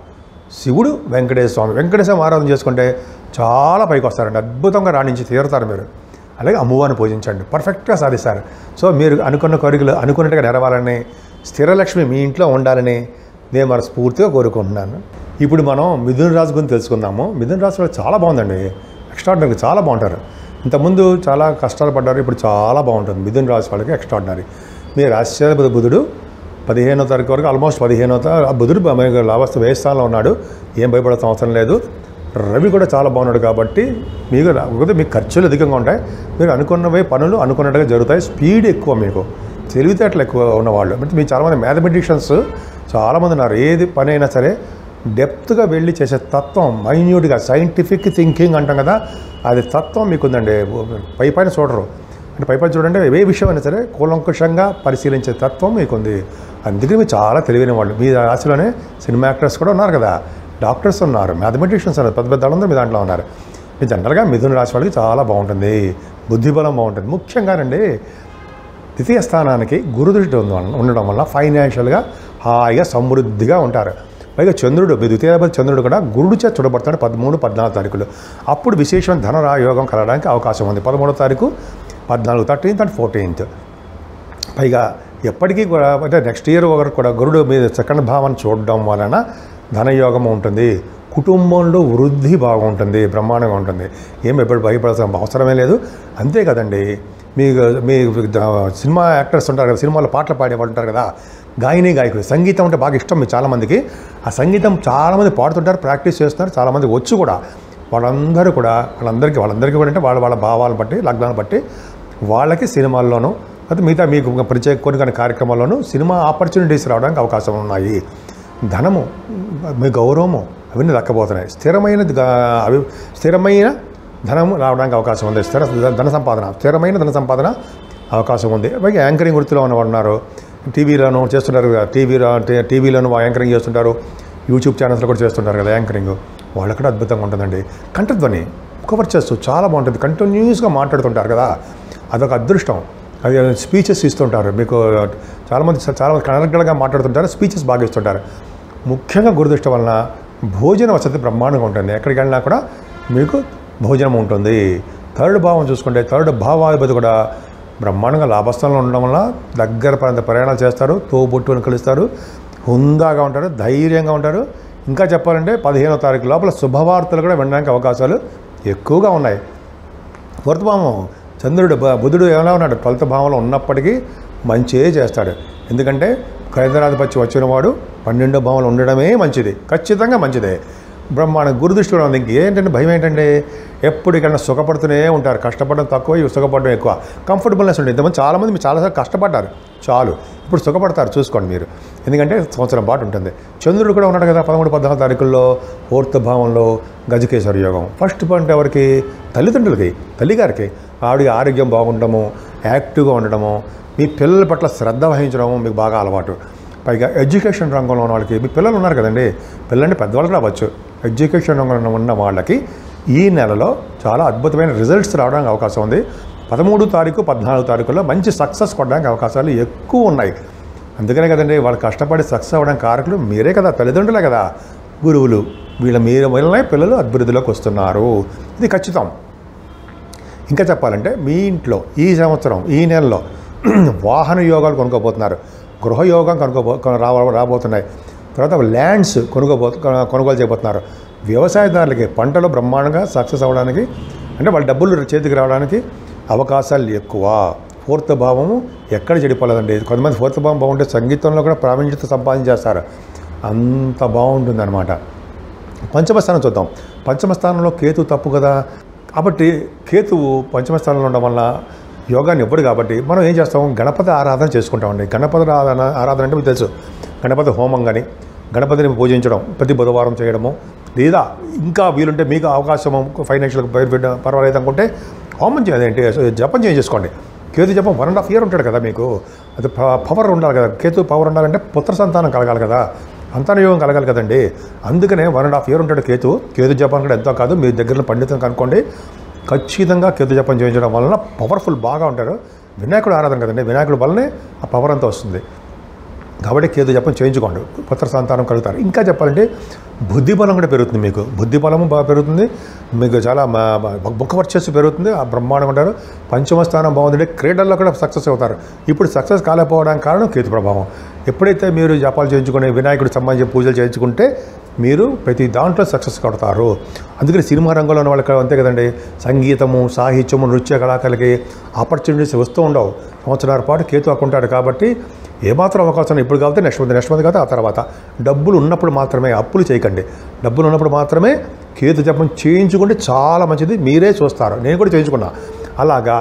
శివుడు వెంకటేశ్వర స్వామి వెంకటేశ్వర ఆరాధన చేసుకుంటే చాలా పైకి వస్తారండి అద్భుతంగా రాణించి తీరుతారు మీరు అలాగే అమ్మవారిని పూజించండి పర్ఫెక్ట్గా సాధిస్తారు సో మీరు అనుకున్న కోరికలు అనుకున్నట్టుగా నెరవాలని స్థిరలక్ష్మి మీ ఇంట్లో ఉండాలని నేను మన స్ఫూర్తిగా కోరుకుంటున్నాను ఇప్పుడు మనం మిథున రాశి గురించి తెలుసుకుందాము మిథున రాశిలో చాలా బాగుందండి ఎక్స్ట్రాడినరీ చాలా బాగుంటారు ఇంతకుముందు చాలా కష్టాలు పడ్డారు ఇప్పుడు చాలా బాగుంటుంది మిథున రాశి వాళ్ళకి ఎక్స్ట్రాడినరీ మీ రాశి బుధుడు పదిహేనో తారీఖు వరకు ఆల్మోస్ట్ పదిహేనో తా- ఆ బుధుడు మనకి లాభస్థ వ్యయ స్థానంలో ఉన్నాడు ఏం భయపడాల్సిన అవసరం లేదు రవి కూడా చాలా బాగున్నాడు కాబట్టి మీకు కాకపోతే మీకు ఖర్చులు అధికంగా ఉంటాయి మీరు అనుకున్నవే పనులు అనుకున్నట్టుగా జరుగుతాయి స్పీడ్ ఎక్కువ మీకు తెలివితేటలు ఎక్కువ ఉన్నవాళ్ళు అంటే మీకు చాలామంది మ్యాథమెటిషియన్స్ చాలామంది ఉన్నారు ఏది పని అయినా సరే డెప్త్గా వెళ్ళి చేసే తత్వం మైన్యూట్గా సైంటిఫిక్ థింకింగ్ అంటాం కదా అది తత్వం మీకు ఉందండి పై పైన చూడరు అంటే పై పైన చూడండి ఏ విషయం అయినా సరే కూలంకుషంగా పరిశీలించే తత్వం మీకుంది అందుకే మీరు చాలా తెలివైన వాళ్ళు మీ రాశిలోనే సినిమా యాక్టర్స్ కూడా ఉన్నారు కదా డాక్టర్స్ ఉన్నారు మ్యాథమెటిషియన్స్ ఉన్నారు పెద్ద పెద్ద వాళ్ళందరూ మీ దాంట్లో ఉన్నారు మీ జనరల్గా మిథున రాశి వాళ్ళకి చాలా బాగుంటుంది బుద్ధిబలం బాగుంటుంది ముఖ్యంగానండి ద్వితీయ స్థానానికి గురుదృష్టి ఉంది- ఉండడం వల్ల ఫైనాన్షియల్గా హాయిగా సమృద్ధిగా ఉంటారు పైగా చంద్రుడు మీ ద్వితీయాధిపతి చంద్రుడు కూడా గురుడు చేత చూడబడతాడు పదమూడు పద్నాలుగు తారీఖులు అప్పుడు విశేషమైన ధనరా యోగం కలగడానికి అవకాశం ఉంది పదమూడో తారీఖు పద్నాలుగు థర్టీన్త్ అండ్ ఫోర్టీన్త్ పైగా ఎప్పటికీ కూడా అంటే నెక్స్ట్ ఇయర్ వరకు కూడా గురుడు మీద సెకండ్ భావాన్ని చూడడం వలన ధనయోగం ఉంటుంది కుటుంబంలో వృద్ధి బాగుంటుంది బ్రహ్మాండంగా ఉంటుంది ఏం ఎప్పుడు భయపడాల్సిన అవసరమే లేదు అంతే కదండి మీ మీ ద- సినిమా యాక్టర్స్ ఉంటారు కదా సినిమాలో పాటలు పాడేవాళ్ళు ఉంటారు కదా గాయని గాయకులు సంగీతం అంటే బాగా ఇష్టం మీ చాలామందికి ఆ సంగీతం చాలామంది పాడుతుంటారు ప్రాక్టీస్ చేస్తున్నారు చాలామంది వచ్చు కూడా వాళ్ళందరూ కూడా వాళ్ళందరికీ వాళ్ళందరికీ కూడా అంటే వాళ్ళ వాళ్ళ భావాలను బట్టి లగ్నాలను బట్టి వాళ్ళకి సినిమాల్లోనూ అయితే మిగతా మీకు ఒక ప్రత్యేక కొన్ని కొన్ని కార్యక్రమాల్లోనూ సినిమా ఆపర్చునిటీస్ రావడానికి అవకాశం ఉన్నాయి ధనము మీ గౌరవము అవన్నీ దక్కబోతున్నాయి స్థిరమైన గా- అవి స్థిరమైన ధనము రావడానికి అవకాశం ఉంది స్థిర ధన సంపాదన స్థిరమైన ధన సంపాదన అవకాశం ఉంది పైగా యాంకరింగ్ వృత్తిలో ఉన్నవాళ్ళు ఉన్నారు టీవీలోను చేస్తుంటారు కదా టీవీలో టీవీలోను యాంకరింగ్ చేస్తుంటారు యూట్యూబ్ ఛానల్స్లో కూడా చేస్తుంటారు కదా యాంకరింగ్ వాళ్ళకు కూడా అద్భుతంగా ఉంటుందండి కంఠధ్వని కవర్ చేస్తూ చాలా బాగుంటుంది కంటిన్యూస్గా మాట్లాడుతుంటారు కదా అదొక అదృష్టం అది స్పీచెస్ ఇస్తుంటారు మీకు చాలామంది చాలామంది కనర్గడగా మాట్లాడుతుంటారు స్పీచెస్ బాగా ఇస్తుంటారు ముఖ్యంగా గురుదృష్టి వలన భోజన వసతి బ్రహ్మాండంగా ఉంటుంది ఎక్కడికి వెళ్ళినా కూడా మీకు భోజనం ఉంటుంది థర్డ్ భావం చూసుకుంటే థర్డ్ భావాధిపతి కూడా బ్రహ్మాండంగా లాభస్థానంలో ఉండడం వల్ల దగ్గర ప్రాంత ప్రయాణాలు చేస్తారు తోబుట్టుని కలుస్తారు హుందాగా ఉంటారు ధైర్యంగా ఉంటారు ఇంకా చెప్పాలంటే పదిహేనో తారీఖు లోపల శుభవార్తలు కూడా వినడానికి అవకాశాలు ఎక్కువగా ఉన్నాయి ఫోర్త్ భావం చంద్రుడు బ- బుధుడు ఎలా ఉన్నాడు ఫలిత భావంలో ఉన్నప్పటికీ మంచిదే చేస్తాడు ఎందుకంటే కేంద్రాధిపత్యం వచ్చిన వాడు పన్నెండో భావంలో ఉండడమే మంచిది ఖచ్చితంగా మంచిదే బ్రహ్మాండ గురుదృష్టి కూడా ఉంది ఇంకేంటంటే భయం ఏంటంటే ఎప్పటికైనా సుఖపడుతూనే ఉంటారు కష్టపడడం తక్కువ ఇవి సుఖపడడం ఎక్కువ కంఫర్టబుల్నెస్ ఉంటుంది ఇంతమంది చాలామంది మీరు చాలాసార్లు కష్టపడ్డారు చాలు ఇప్పుడు సుఖపడతారు చూసుకోండి మీరు ఎందుకంటే సంవత్సరం పాటు ఉంటుంది చంద్రుడు కూడా ఉన్నాడు కదా పదమూడు పద్నాలుగు తారీఖుల్లో ఫోర్త్ భావంలో గజకేశ్వర యోగం ఫస్ట్ పాయింట్ ఎవరికి తల్లిదండ్రులకి తల్లిగారికి ఆవిడ ఆరోగ్యం బాగుండడము యాక్టివ్గా ఉండడము మీ పిల్లల పట్ల శ్రద్ధ వహించడము మీకు బాగా అలవాటు పైగా ఎడ్యుకేషన్ రంగంలో ఉన్న వాళ్ళకి మీ పిల్లలు ఉన్నారు కదండి పిల్లల్ని పెద్దవాళ్ళు కూడా అవ్వచ్చు ఎడ్యుకేషన్ రంగంలో ఉన్న వాళ్ళకి ఈ నెలలో చాలా అద్భుతమైన రిజల్ట్స్ రావడానికి అవకాశం ఉంది పదమూడు తారీఖు పద్నాలుగు తారీఖుల్లో మంచి సక్సెస్ కొట్టడానికి అవకాశాలు ఎక్కువ ఉన్నాయి అందుకనే కదండి వాళ్ళు కష్టపడి సక్సెస్ అవ్వడానికి కారకులు మీరే కదా తల్లిదండ్రులే కదా గురువులు వీళ్ళ మీరు వల్లనే పిల్లలు అభివృద్ధిలోకి వస్తున్నారు ఇది ఖచ్చితం ఇంకా చెప్పాలంటే మీ ఇంట్లో ఈ సంవత్సరం ఈ నెలలో వాహన యోగాలు కొనుక్కోబోతున్నారు గృహయోగం కొనుక్కోబో కొన- రావ రాబోతున్నాయి తర్వాత ల్యాండ్స్ కొనుక్కోబో కొన- కొనుగోలు చేయబోతున్నారు వ్యవసాయదారులకి పంటలు బ్రహ్మాండంగా సక్సెస్ అవ్వడానికి అంటే వాళ్ళ డబ్బులు చేతికి రావడానికి అవకాశాలు ఎక్కువ ఫోర్త్ భావము ఎక్కడ చెడిపోలేదండి కొంతమంది ఫోర్త్ భావం బాగుంటే సంగీతంలో కూడా ప్రావీణ్యత సంపాదించేస్తారు అంత బాగుంటుందన్నమాట పంచమ స్థానం చూద్దాం పంచమ స్థానంలో కేతు తప్పు కదా కాబట్టి కేతువు పంచమ స్థానంలో ఉండడం వల్ల యోగాన్ని ఇవ్వడు కాబట్టి మనం ఏం చేస్తాం గణపతి ఆరాధన చేసుకుంటామండి గణపతి ఆరాధన ఆరాధన అంటే మీకు తెలుసు గణపతి హోమం కానీ గణపతిని పూజించడం ప్రతి బుధవారం చేయడము లేదా ఇంకా వీలుంటే మీకు అవకాశం ఫైనాన్షియల్ పర్వాలేదు అనుకుంటే హోమం చేయాలి అంటే జపం చేయించేసుకోండి కేతు జపం వన్ అండ్ హాఫ్ ఇయర్ ఉంటాడు కదా మీకు అది పవర్ ఉండాలి కదా కేతు పవర్ ఉండాలంటే పుత్ర సంతానం కలగాలి కదా సంతాన యోగం కలగాలి కదండి అందుకనే వన్ అండ్ హాఫ్ ఇయర్ ఉంటాడు కేతు కేతు జపం కూడా ఎంతో కాదు మీ దగ్గర పండితం కనుక్కోండి ఖచ్చితంగా కేతు జపం చేయించడం వలన పవర్ఫుల్ బాగా ఉంటారు వినాయకుడు ఆరాధన కదండి వినాయకుడు వల్లనే ఆ పవర్ అంతా వస్తుంది కాబట్టి కేతు జపం చేయించుకోండి పుత్ర సంతానం కలుగుతారు ఇంకా చెప్పాలంటే బుద్ధి బలం కూడా పెరుగుతుంది మీకు బుద్ధి బలము బాగా పెరుగుతుంది మీకు చాలా మా- మా- ముఖ వర్చస్సు పెరుగుతుంది ఆ బ్రహ్మాండం ఉంటారు పంచమ స్థానం బాగుందంటే క్రీడల్లో కూడా సక్సెస్ అవుతారు ఇప్పుడు సక్సెస్ కాలేకపోవడానికి కారణం కేతు ప్రభావం ఎప్పుడైతే మీరు జపాలు చేయించుకుని వినాయకుడికి సంబంధించిన పూజలు చేయించుకుంటే మీరు ప్రతి దాంట్లో సక్సెస్ కొడతారు అందుకని సినిమా రంగంలో ఉన్న వాళ్ళకి అంతే కదండి సంగీతము సాహిత్యము నృత్య కళాకారులకి ఆపర్చునిటీస్ వస్తూ ఉండవు సంవత్సరాల పాటు కేతు అక్కుంటాడు కాబట్టి ఏమాత్రం అవకాశం ఇప్పుడు కాబట్టి నెక్స్ట్ మంత్ నెక్స్ట్ మంత్ కాదు ఆ తర్వాత డబ్బులు ఉన్నప్పుడు మాత్రమే అప్పులు చేయకండి డబ్బులు ఉన్నప్పుడు మాత్రమే కేతు జపం చేయించుకుంటే చాలా మంచిది మీరే చూస్తారు నేను కూడా చేయించుకున్నా అలాగా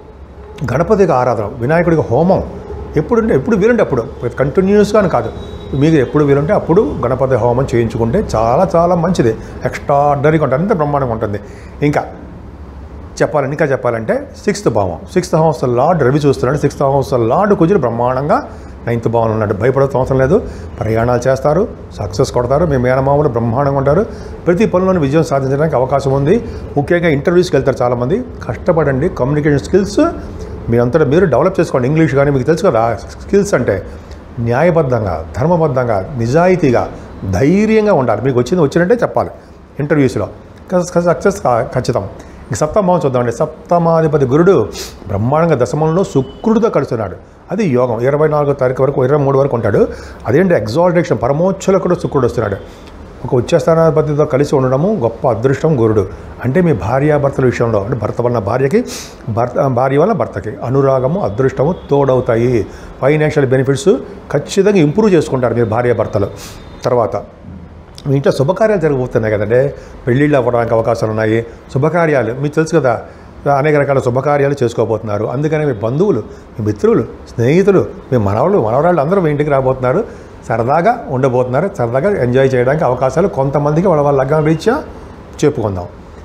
గణపతికి ఆరాధన వినాయకుడికి హోమం ఎప్పుడు ఎప్పుడు వీలుంటే అప్పుడు కంటిన్యూస్గా అని కాదు మీకు ఎప్పుడు వీలుంటే అప్పుడు గణపతి హోమం చేయించుకుంటే చాలా చాలా మంచిది ఎక్స్ట్రాడనరీగా ఉంటుంది అంత బ్రహ్మాండంగా ఉంటుంది ఇంకా చెప్పాలని ఇంకా చెప్పాలంటే సిక్స్త్ భావం సిక్స్త్ హౌస్ లార్డ్ రవి చూస్తున్నాడు సిక్స్త్ హౌస్ లార్డ్ కుజుడు బ్రహ్మాండంగా నైన్త్ భావం ఉన్నాడు భయపడాల్సిన అవసరం లేదు ప్రయాణాలు చేస్తారు సక్సెస్ కొడతారు మీ మేనమామలు బ్రహ్మాండంగా ఉంటారు ప్రతి పనిలోని విజయం సాధించడానికి అవకాశం ఉంది ముఖ్యంగా ఇంటర్వ్యూస్కి వెళ్తారు చాలామంది కష్టపడండి కమ్యూనికేషన్ స్కిల్స్ మీ అంతటా మీరు డెవలప్ చేసుకోండి ఇంగ్లీష్ కానీ మీకు తెలుసు కదా స్కిల్స్ అంటే న్యాయబద్ధంగా ధర్మబద్ధంగా నిజాయితీగా ధైర్యంగా ఉండాలి మీకు వచ్చింది వచ్చినట్టే చెప్పాలి ఇంటర్వ్యూస్లో సక్సెస్ ఖచ్చితం ఇంక సప్తమభావం చూద్దామండి సప్తమాధిపతి గురుడు బ్రహ్మాండంగా దశమంలో శుక్రుడితో కలుస్తున్నాడు అది యోగం ఇరవై నాలుగో తారీఖు వరకు ఇరవై మూడు వరకు ఉంటాడు అదేంటి ఎగ్జాల్టేషన్ పరమోచ్చలో కూడా శుక్రుడు వస్తున్నాడు ఒక ఉచ్చస్థానాధిపతితో కలిసి ఉండడము గొప్ప అదృష్టం గురుడు అంటే మీ భార్యాభర్తల విషయంలో అంటే భర్త వలన భార్యకి భర్త భార్య వల్ల భర్తకి అనురాగము అదృష్టము తోడవుతాయి ఫైనాన్షియల్ బెనిఫిట్స్ ఖచ్చితంగా ఇంప్రూవ్ చేసుకుంటారు మీరు భార్యాభర్తలు తర్వాత మీ ఇంట్లో శుభకార్యాలు జరగబోతున్నాయి కదండి పెళ్ళిళ్ళు అవ్వడానికి అవకాశాలు ఉన్నాయి శుభకార్యాలు మీకు తెలుసు కదా అనేక రకాల శుభకార్యాలు చేసుకోబోతున్నారు అందుకని మీ బంధువులు మీ మిత్రులు స్నేహితులు మీ మనవలు మనవరాళ్ళు అందరూ మీ ఇంటికి రాబోతున్నారు సరదాగా ఉండబోతున్నారు సరదాగా ఎంజాయ్ చేయడానికి అవకాశాలు కొంతమందికి వాళ్ళ వాళ్ళ లగ్నం రీత్యా చెప్పుకుందాం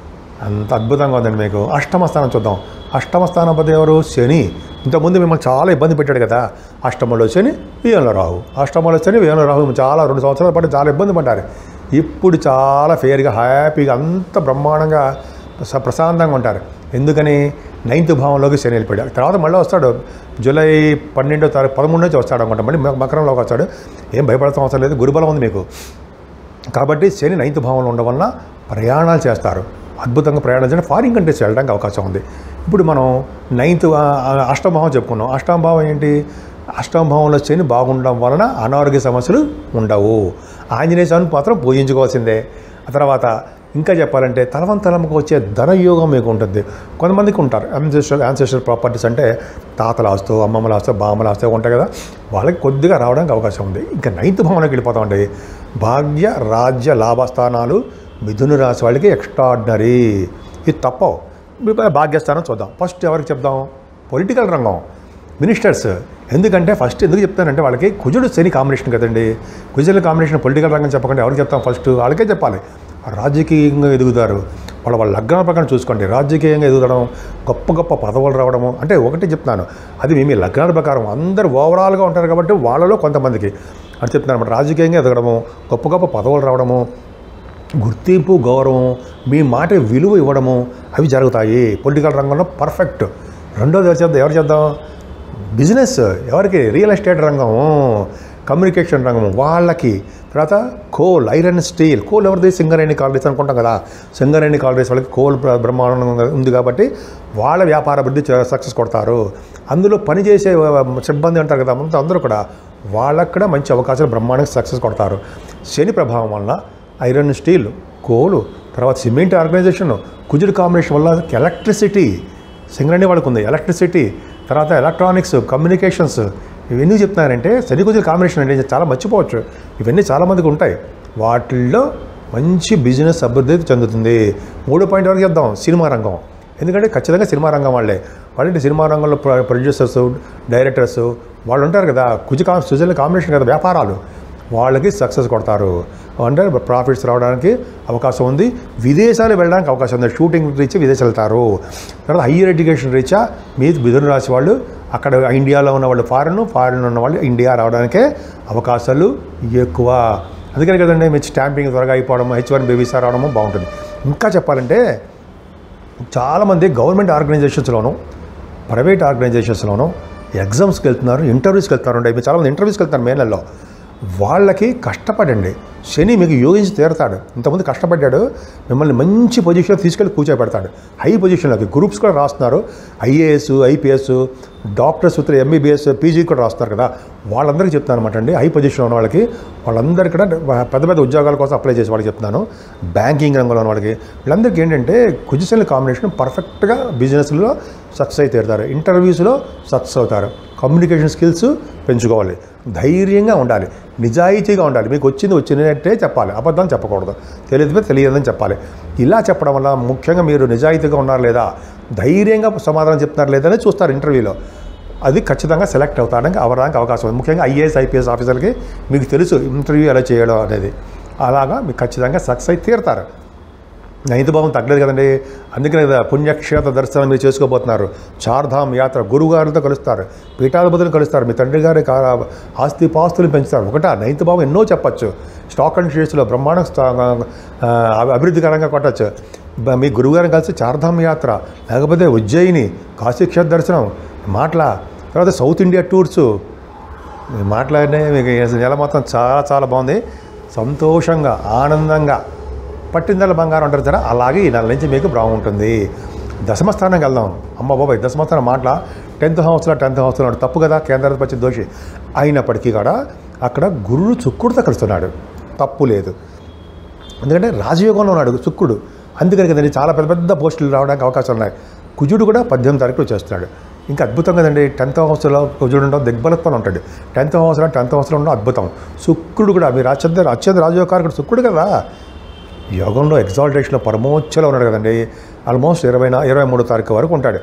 అంత అద్భుతంగా ఉందండి మీకు అష్టమ స్థానం చూద్దాం అష్టమ స్థానపతి ఎవరు శని ఇంతకుముందు మిమ్మల్ని చాలా ఇబ్బంది పెట్టాడు కదా అష్టమంలో శని వ్యయంలో రాహు అష్టమంలో శని వ్యయంలో రాహు చాలా రెండు సంవత్సరాల పాటు చాలా ఇబ్బంది పడ్డారు ఇప్పుడు చాలా ఫేర్గా హ్యాపీగా అంత బ్రహ్మాండంగా స- ప్రశాంతంగా ఉంటారు ఎందుకని నైన్త్ భావంలోకి శని వెళ్ళిపోయాడు తర్వాత మళ్ళీ వస్తాడు జూలై పన్నెండో తారీఖు పదమూడు నుంచి వస్తాడు అనమాట మళ్ళీ మ- మకరంలోకి వస్తాడు ఏం భయపడాల్సిన అవసరం లేదు గురుబలం ఉంది మీకు కాబట్టి శని నైన్త్ భావంలో ఉండడం వలన ప్రయాణాలు చేస్తారు అద్భుతంగా ప్రయాణాలు చేయడం ఫారిన్ కంట్రీస్ వెళ్ళడానికి అవకాశం ఉంది ఇప్పుడు మనం నైన్త్ అష్టమభావం చెప్పుకున్నాం అష్టమభావం ఏంటి అష్టమభావంలో శని బాగుండడం వలన అనారోగ్య సమస్యలు ఉండవు ఆంజనేయ స్వామిని మాత్రం పూజించుకోవాల్సిందే ఆ తర్వాత ఇంకా చెప్పాలంటే తలవంతలముకు వచ్చే ధనయోగం మీకు ఉంటుంది కొంతమందికి ఉంటారు యాన్సెస్టర్ యాన్సెస్టర్ ప్రాపర్టీస్ అంటే తాతల ఆస్తు అమ్మమ్మల ఆస్తు బామ్మల ఆస్తు ఉంటాయి కదా వాళ్ళకి కొద్దిగా రావడానికి అవకాశం ఉంది ఇంకా నైన్త్ భావనకి వెళ్ళిపోతామండి భాగ్య రాజ్య లాభస్థానాలు మిథున రాశి వాళ్ళకి ఎక్స్ట్రాడినరీ ఇది తప్పవు ఇప్పుడు భాగ్యస్థానం చూద్దాం ఫస్ట్ ఎవరికి చెప్దాం పొలిటికల్ రంగం మినిస్టర్స్ ఎందుకంటే ఫస్ట్ ఎందుకు చెప్తానంటే వాళ్ళకి కుజుడు శని కాంబినేషన్ కదండి కుజుల కాంబినేషన్ పొలిటికల్ రంగం చెప్పకుండా ఎవరికి చెప్తాం ఫస్ట్ వాళ్ళకే చెప్పాలి రాజకీయంగా ఎదుగుతారు వాళ్ళ వాళ్ళ లగ్న ప్రకారం చూసుకోండి రాజకీయంగా ఎదుగుదడం గొప్ప గొప్ప పదవులు రావడము అంటే ఒకటి చెప్తున్నాను అది మీ మీ లగ్నాల ప్రకారం అందరు ఓవరాల్గా ఉంటారు కాబట్టి వాళ్ళలో కొంతమందికి అని చెప్తున్నాను అన్నమాట రాజకీయంగా ఎదగడము గొప్ప గొప్ప పదవులు రావడము గుర్తింపు గౌరవం మీ మాట విలువ ఇవ్వడము అవి జరుగుతాయి పొలిటికల్ రంగంలో పర్ఫెక్ట్ రెండోది ఎవరు చేద్దాం ఎవరు చేద్దాం బిజినెస్ ఎవరికి రియల్ ఎస్టేట్ రంగం కమ్యూనికేషన్ రంగం వాళ్ళకి తర్వాత కోల్ ఐరన్ స్టీల్ కోల్ ఎవరిది సింగరేణి కాలరీస్ అనుకుంటాం కదా సింగరేణి కాలరీస్ వాళ్ళకి కోల్ బ్ర- బ్రహ్మాండంగా ఉంది కాబట్టి వాళ్ళ వ్యాపార అభివృద్ధి సక్సెస్ కొడతారు అందులో పనిచేసే ఆ, సిబ్బంది అంటారు కదా అంతా అందరూ కూడా వాళ్ళకు కూడా మంచి అవకాశాలు బ్రహ్మాండంగా సక్సెస్ కొడతారు శని ప్రభావం వలన ఐరన్ స్టీల్ కోలు తర్వాత సిమెంట్ ఆర్గనైజేషన్ కుజుడు కాంబినేషన్ వల్ల ఎలక్ట్రిసిటీ సింగరణి వాళ్ళకు ఉంది ఎలక్ట్రిసిటీ తర్వాత ఎలక్ట్రానిక్స్ కమ్యూనికేషన్స్ ఇవన్నీ చెప్తున్నారంటే శని కుజుడు కాంబినేషన్ అంటే చాలా మర్చిపోవచ్చు ఇవన్నీ చాలామందికి ఉంటాయి వాటిల్లో మంచి బిజినెస్ అభివృద్ధి చెందుతుంది మూడో పాయింట్ వరకు చెప్దాం సినిమా రంగం ఎందుకంటే ఖచ్చితంగా సినిమా రంగం వాళ్ళే వాళ్ళంటే సినిమా రంగంలో ప్రొ- ప్రొడ్యూసర్స్ డైరెక్టర్స్ వాళ్ళు ఉంటారు కదా కుజ కా సుజల కాంబినేషన్ కదా వ్యాపారాలు వాళ్ళకి సక్సెస్ కొడతారు అంటే ప్రాఫిట్స్ రావడానికి అవకాశం ఉంది విదేశాలు వెళ్ళడానికి అవకాశం ఉంది షూటింగ్ రీచ్ విదేశాలు వెళ్తారు తర్వాత హయ్యర్ ఎడ్యుకేషన్ రీచా మీ మిథున రాశి వాళ్ళు అక్కడ ఇండియాలో ఉన్న వాళ్ళు ఫారెన్ ఫారెన్ ఉన్న వాళ్ళు ఇండియా రావడానికే అవకాశాలు ఎక్కువ అందుకని కదండి మీ స్టాంపింగ్ త్వరగా అయిపోవడం హెచ్ వన్ బేబీసా రావడము బాగుంటుంది ఇంకా చెప్పాలంటే చాలామంది గవర్నమెంట్ ఆర్గనైజేషన్స్లోను ప్రైవేట్ ఆర్గనైజేషన్స్లోను ఎగ్జామ్స్కి వెళ్తున్నారు ఇంటర్వ్యూస్కి వెళ్తున్నారు ఉండే మీరు చాలామంది ఇంటర్వ్యూస్కి వెళ్తున్నారు మే నెలలో వాళ్ళకి కష్టపడండి శని మీకు యోగించి తీరతాడు ఇంతకుముందు కష్టపడ్డాడు మిమ్మల్ని మంచి పొజిషన్లో తీసుకెళ్ళి కూర్చోబెడతాడు హై పొజిషన్లోకి గ్రూప్స్ కూడా రాస్తున్నారు ఐఏఎస్ ఐపీఎస్ డాక్టర్స్ ఉత్తర ఎంబీబీఎస్ పీజీ కూడా రాస్తున్నారు కదా వాళ్ళందరికీ చెప్తాను అనమాట అండి హై పొజిషన్లో ఉన్న వాళ్ళకి వాళ్ళందరికీ కూడా పెద్ద పెద్ద ఉద్యోగాల కోసం అప్లై చేసే వాళ్ళకి చెప్తున్నాను బ్యాంకింగ్ రంగంలో ఉన్న వాళ్ళకి వీళ్ళందరికీ ఏంటంటే కుజిషన్ల కాంబినేషన్ పర్ఫెక్ట్గా బిజినెస్లో సక్సెస్ అయితే తీరుతారు ఇంటర్వ్యూస్లో సక్సెస్ అవుతారు కమ్యూనికేషన్ స్కిల్స్ పెంచుకోవాలి ధైర్యంగా ఉండాలి నిజాయితీగా ఉండాలి మీకు వచ్చింది వచ్చినట్టే చెప్పాలి అబద్ధం చెప్పకూడదు తెలియదు తెలియదని చెప్పాలి ఇలా చెప్పడం వల్ల ముఖ్యంగా మీరు నిజాయితీగా ఉన్నారు లేదా ధైర్యంగా సమాధానం చెప్తున్నారు లేదా అని చూస్తారు ఇంటర్వ్యూలో అది ఖచ్చితంగా సెలెక్ట్ అవుతాడానికి అవడానికి అవకాశం ఉంది ముఖ్యంగా ఐఏఎస్ ఐపీఎస్ ఆఫీసర్కి మీకు తెలుసు ఇంటర్వ్యూ ఎలా చేయడం అనేది అలాగా మీకు ఖచ్చితంగా సక్సెస్ అయి తీరుతారు నైన్త్ భావం తగ్గలేదు కదండి అందుకనే కదా పుణ్యక్షేత్ర దర్శనం మీరు చేసుకోబోతున్నారు చార్ధామ్ యాత్ర గురుగారితో కలుస్తారు పీఠాధిపతులను కలుస్తారు మీ తండ్రి గారి కా- ఆస్తి పాస్తులు పెంచుతారు ఒకటా నైన్త్ భావం ఎన్నో చెప్పచ్చు స్టాక్ అండ్ షేర్స్లో బ్రహ్మాండ స్టా- ఆ, అభివృద్ధికరంగా కొట్టచ్చు బ- మీ గురువుగారిని కలిసి చార్ధామ్ యాత్ర లేకపోతే ఉజ్జయిని కాశీక్షేత్ర దర్శనం మాటల తర్వాత సౌత్ ఇండియా టూర్సు మీరు మాట్లాడినే మీకు ఈ నెల మొత్తం చాలా చాలా బాగుంది సంతోషంగా ఆనందంగా పట్టిందల బంగారం అంటారు కదా అలాగే ఈ నెల నుంచి మీకు బాగుంటుంది దశమస్థానంకి వెళ్దాం అమ్మ బాబాయ్ దశమస్థానం మాటల టెన్త్ హౌస్లో టెన్త్ హౌస్లో ఉన్నాడు తప్పు కదా కేంద్రాధిపతి దోషి అయినప్పటికీ కూడా అక్కడ గురుడు చుక్కుడుతో కలుస్తున్నాడు తప్పు లేదు ఎందుకంటే రాజయోగంలో ఉన్నాడు శుక్రుడు అందుకని కదండి చాలా పెద్ద పెద్ద పోస్టులు రావడానికి అవకాశాలు ఉన్నాయి కుజుడు కూడా పద్దెనిమిది తారీఖులో చేస్తున్నాడు ఇంకా అద్భుతం కదండి టెన్త్ హౌస్లో కుజుడు ఉండడం దిగ్బలత్వం ఉంటుంది టెన్త్ హౌస్లో టెన్త్ హౌస్లో ఉండడం అద్భుతం శుక్రుడు కూడా మీరు అత్యంత అత్యంత రాజయోగకారకుడు శుక్రుడు కదా యోగంలో ఎగ్జాల్టేషన్లో పరమోచ్చలో ఉన్నాడు కదండి ఆల్మోస్ట్ ఇరవై నా ఇరవై మూడో తారీఖు వరకు ఉంటాడు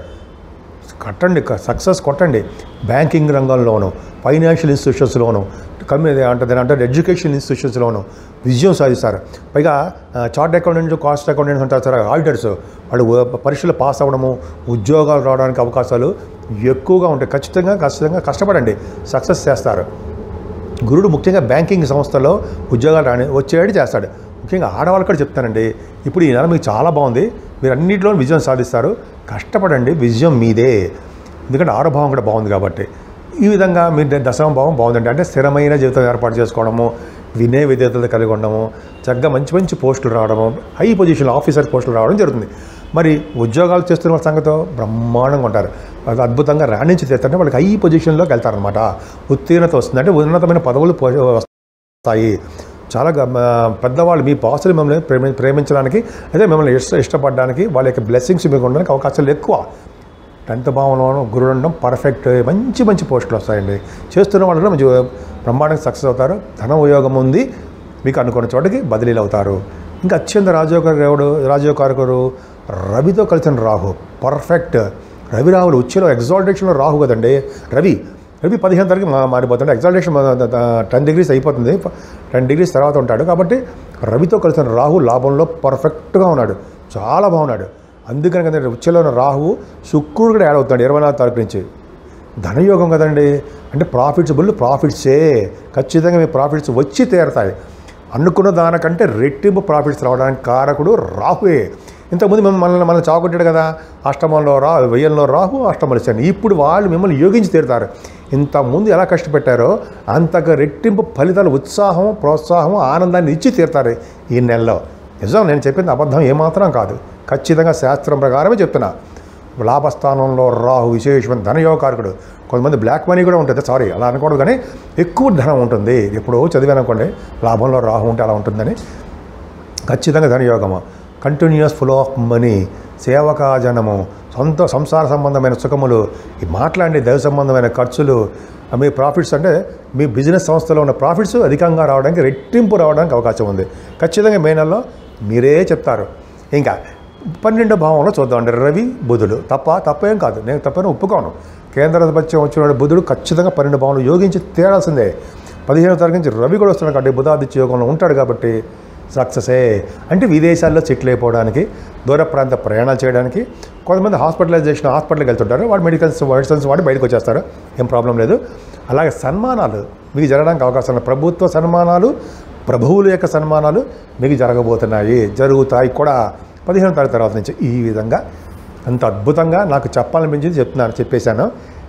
కట్టండి సక్సెస్ కొట్టండి బ్యాంకింగ్ రంగంలోను ఫైనాన్షియల్ ఇన్స్టిట్యూషన్స్లోను కమ్యూనిటీ అంటే అంటే ఎడ్యుకేషన్ ఇన్స్టిట్యూషన్స్లోను విజయం సాధిస్తారు పైగా చార్ట్ అకౌంటెంట్ కాస్ట్ అకౌంటెంట్స్ అంటారు సార్ ఆడిటర్స్ వాళ్ళు పరీక్షలు పాస్ అవ్వడము ఉద్యోగాలు రావడానికి అవకాశాలు ఎక్కువగా ఉంటాయి ఖచ్చితంగా ఖచ్చితంగా కష్టపడండి సక్సెస్ చేస్తారు గురుడు ముఖ్యంగా బ్యాంకింగ్ సంస్థల్లో ఉద్యోగాలు రాని వచ్చేవాడు చేస్తాడు ముఖ్యంగా ఆడవాళ్ళు కూడా చెప్తానండి ఇప్పుడు ఈ నెల మీకు చాలా బాగుంది మీరు అన్నింటిలో విజయం సాధిస్తారు కష్టపడండి విజయం మీదే ఎందుకంటే ఆరోభావం కూడా బాగుంది కాబట్టి ఈ విధంగా మీ దశమ భావం బాగుందండి అంటే స్థిరమైన జీవితం ఏర్పాటు చేసుకోవడము వినయ విధేయతలు కలిగి ఉండడము చక్కగా మంచి మంచి పోస్టులు రావడము హై పొజిషన్ ఆఫీసర్ పోస్టులు రావడం జరుగుతుంది మరి ఉద్యోగాలు చేస్తున్న వాళ్ళ సంగతో బ్రహ్మాండంగా ఉంటారు అది అద్భుతంగా రాణించి తీస్తారంటే వాళ్ళకి హై పొజిషన్లోకి వెళ్తారనమాట ఉత్తీర్ణత వస్తుంది అంటే ఉన్నతమైన పదవులు పో- వస్తాయి చాలా గ- ఆ, పెద్దవాళ్ళు మీ బాసులు మిమ్మల్ని ప్రేమి ప్రేమించడానికి అదే మిమ్మల్ని ఇష్ట ఇష్టపడడానికి వాళ్ళ యొక్క బ్లెస్సింగ్స్ మీకు ఉండడానికి అవకాశాలు ఎక్కువ టెన్త్ భావంలోనూ గురుడు ఉండడం పర్ఫెక్ట్ మంచి మంచి పోస్టులు వస్తాయండి చేస్తున్న వాళ్ళు మంచి బ్రహ్మాండంగా సక్సెస్ అవుతారు ధన ఉపయోగం ఉంది మీకు అనుకున్న చోటకి బదిలీలు అవుతారు ఇంకా అత్యంత రాజయోగరుడు రాజయోగకారకుడు రవితో కలిసిన రాహు పర్ఫెక్ట్ రవి రాహులు ఉచ్చులో ఎగ్జాల్టేషన్లో రాహు కదండి రవి రవి పదిహేను తారీఖు మా మారిపోతుంది ఎగ్జాల్టేషన్ టెన్ డిగ్రీస్ అయిపోతుంది టెన్ డిగ్రీస్ తర్వాత ఉంటాడు కాబట్టి రవితో కలిసిన రాహు లాభంలో పర్ఫెక్ట్గా ఉన్నాడు చాలా బాగున్నాడు అందుకని కదండి ఉచ్చలో ఉన్న రాహువు శుక్రుడు కూడా యాడ్ అవుతాడు ఇరవై నాలుగు తారీఖు నుంచి ధనయోగం కదండి అంటే ప్రాఫిట్స్ బుల్ ప్రాఫిట్సే ఖచ్చితంగా మీ ప్రాఫిట్స్ వచ్చి తీరతాయి అనుకున్న దానికంటే రెట్టింపు ప్రాఫిట్స్ రావడానికి కారకుడు రాహువే ఇంతకుముందు మేము మనల్ని మనల్ని చావకొట్టాడు కదా అష్టమంలో రా వెయ్యంలో రాహు అష్టమంలో శని ఇప్పుడు వాళ్ళు మిమ్మల్ని యోగించి తీరుతారు ఇంతకుముందు ఎలా కష్టపెట్టారో అంతకు రెట్టింపు ఫలితాలు ఉత్సాహం ప్రోత్సాహం ఆనందాన్ని ఇచ్చి తీరుతారు ఈ నెలలో నిజం నేను చెప్పింది అబద్ధం ఏమాత్రం కాదు ఖచ్చితంగా శాస్త్రం ప్రకారమే చెప్తున్నా లాభస్థానంలో రాహు విశేషమైన ధనయోగకారకుడు కొంతమంది బ్లాక్ మనీ కూడా ఉంటుంది సారీ అలా అనకూడదు కానీ ఎక్కువ ధనం ఉంటుంది ఎప్పుడో చదివాను అనుకోండి లాభంలో రాహు ఉంటే అలా ఉంటుందని ఖచ్చితంగా ధనయోగము కంటిన్యూస్ ఫ్లో ఆఫ్ మనీ సేవకాజనము సొంత సంసార సంబంధమైన సుఖములు ఈ మాట్లాడే దైవ సంబంధమైన ఖర్చులు మీ ప్రాఫిట్స్ అంటే మీ బిజినెస్ సంస్థలో ఉన్న ప్రాఫిట్స్ అధికంగా రావడానికి రెట్టింపు రావడానికి అవకాశం ఉంది ఖచ్చితంగా మే నెలలో మీరే చెప్తారు ఇంకా పన్నెండో భావంలో చూద్దామండి రవి బుధుడు తప్ప తప్పేం కాదు నేను తప్పని ఒప్పుకోను కేంద్రాధిపత్యం వచ్చిన బుధుడు ఖచ్చితంగా పన్నెండు భావంలో యోగించి తేడాల్సిందే పదిహేనో తారీఖు నుంచి రవి కూడా వస్తున్నాడు కాబట్టి బుధాదిత్య యోగంలో ఉంటాడు కాబట్టి సక్సెసే అంటే విదేశాల్లో సెటిల్ అయిపోవడానికి దూర ప్రాంత ప్రయాణాలు చేయడానికి కొంతమంది హాస్పిటలైజేషన్ హాస్పిటల్కి వెళ్తుంటారు వాడు మెడికల్స్ మెడిసిన్స్ వాడి బయటకు వచ్చేస్తారు ఏం ప్రాబ్లం లేదు అలాగే సన్మానాలు మీకు జరగడానికి అవకాశం ఉన్నాయి ప్రభుత్వ సన్మానాలు ప్రభువుల యొక్క సన్మానాలు మీకు జరగబోతున్నాయి జరుగుతాయి కూడా పదిహేను తారీఖు తర్వాత నుంచి ఈ విధంగా అంత అద్భుతంగా నాకు చెప్పాలనిపించింది చెప్తున్నాను చెప్పేశాను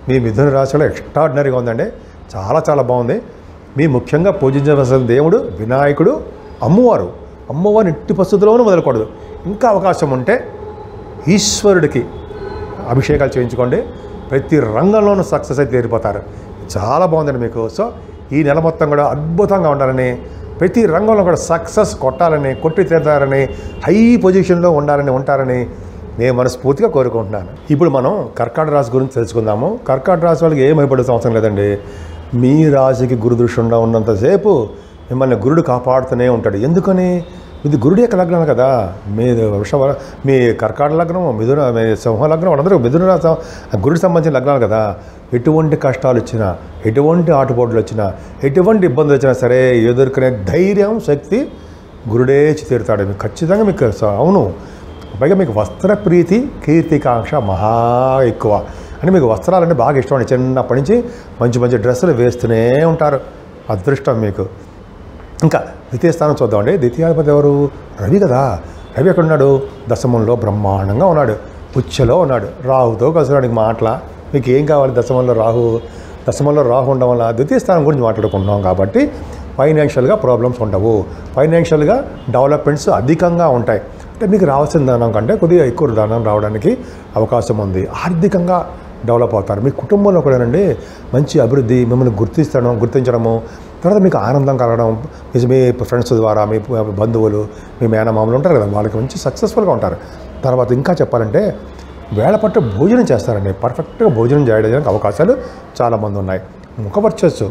మీ మిథున రాశిలో ఎక్స్ట్రాడినరీగా ఉందండి చాలా చాలా బాగుంది మీ ముఖ్యంగా పూజించవలసిన దేవుడు వినాయకుడు అమ్మవారు అమ్మవారిని ఎట్టి పరిస్థితుల్లోనూ వదలకూడదు ఇంకా అవకాశం ఉంటే ఈశ్వరుడికి అభిషేకాలు చేయించుకోండి ప్రతి రంగంలోనూ సక్సెస్ అయితే తీరిపోతారు చాలా బాగుందండి మీకు సో ఈ నెల మొత్తం కూడా అద్భుతంగా ఉండాలని ప్రతి రంగంలో కూడా సక్సెస్ కొట్టాలని కొట్టి తీరుతారని హై పొజిషన్లో ఉండాలని ఉంటారని నేను మనస్ఫూర్తిగా కోరుకుంటున్నాను ఇప్పుడు మనం కర్కాటక రాశి గురించి తెలుసుకుందాము కర్కాటక రాశి వాళ్ళకి ఏం భయపడాల్సిన అవసరం లేదండి మీ రాశికి గురు దృష్టి ఉండ ఉన్నంతసేపు మిమ్మల్ని గురుడు కాపాడుతూనే ఉంటాడు ఎందుకని ఇది గురుడు యొక్క లగ్నం కదా మీ వృషభ మీ కర్కాటక లగ్నం మిథున మీ సింహ లగ్నం వాళ్ళందరూ మిథున రాశి గురుడికి సంబంధించిన లగ్నాలు కదా ఎటువంటి కష్టాలు వచ్చినా ఎటువంటి ఆటుపోట్లు వచ్చినా ఎటువంటి ఇబ్బందులు వచ్చినా సరే ఎదుర్కొనే ధైర్యం శక్తి గురుడే ఇచ్చి తీరుతాడు మీకు ఖచ్చితంగా మీకు స- అవును పైగా మీకు వస్త్ర ప్రీతి కీర్తికాంక్ష మహా ఎక్కువ అంటే మీకు వస్త్రాలంటే బాగా ఇష్టం అండి చిన్నప్పటి నుంచి మంచి మంచి డ్రెస్సులు వేస్తూనే ఉంటారు అదృష్టం మీకు ఇంకా ద్వితీయ స్థానం చూద్దామండి ద్వితీయాధిపతి ఎవరు రవి కదా రవి ఎక్కడున్నాడు దశమంలో బ్రహ్మాండంగా ఉన్నాడు ఉచ్చలో ఉన్నాడు రాహుతో కలిసి ఉన్నాడు మాటల మీకు ఏం కావాలి దశమంలో రాహు దశమంలో రాహు ఉండడం వల్ల ద్వితీయ స్థానం గురించి మాట్లాడుకుంటున్నాం కాబట్టి ఫైనాన్షియల్గా ప్రాబ్లమ్స్ ఉండవు ఫైనాన్షియల్గా డెవలప్మెంట్స్ అధికంగా ఉంటాయి అంటే మీకు రావాల్సిన ధనం కంటే కొద్దిగా ఎక్కువ ధనం రావడానికి అవకాశం ఉంది ఆర్థికంగా డెవలప్ అవుతారు మీ కుటుంబంలో కూడానండి మంచి అభివృద్ధి మిమ్మల్ని గుర్తిస్తడం గుర్తించడము తర్వాత మీకు ఆనందం కలగడం మీ- మీ ఫ్రెండ్స్ ద్వారా మీ బంధువులు మీ మేనమామలు ఉంటారు కదా వాళ్ళకి మంచి సక్సెస్ఫుల్గా ఉంటారు తర్వాత ఇంకా చెప్పాలంటే వేళ పట్టు భోజనం చేస్తారండి పర్ఫెక్ట్గా భోజనం చేయడానికి అవకాశాలు చాలామంది ఉన్నాయి ముఖవర్చస్సు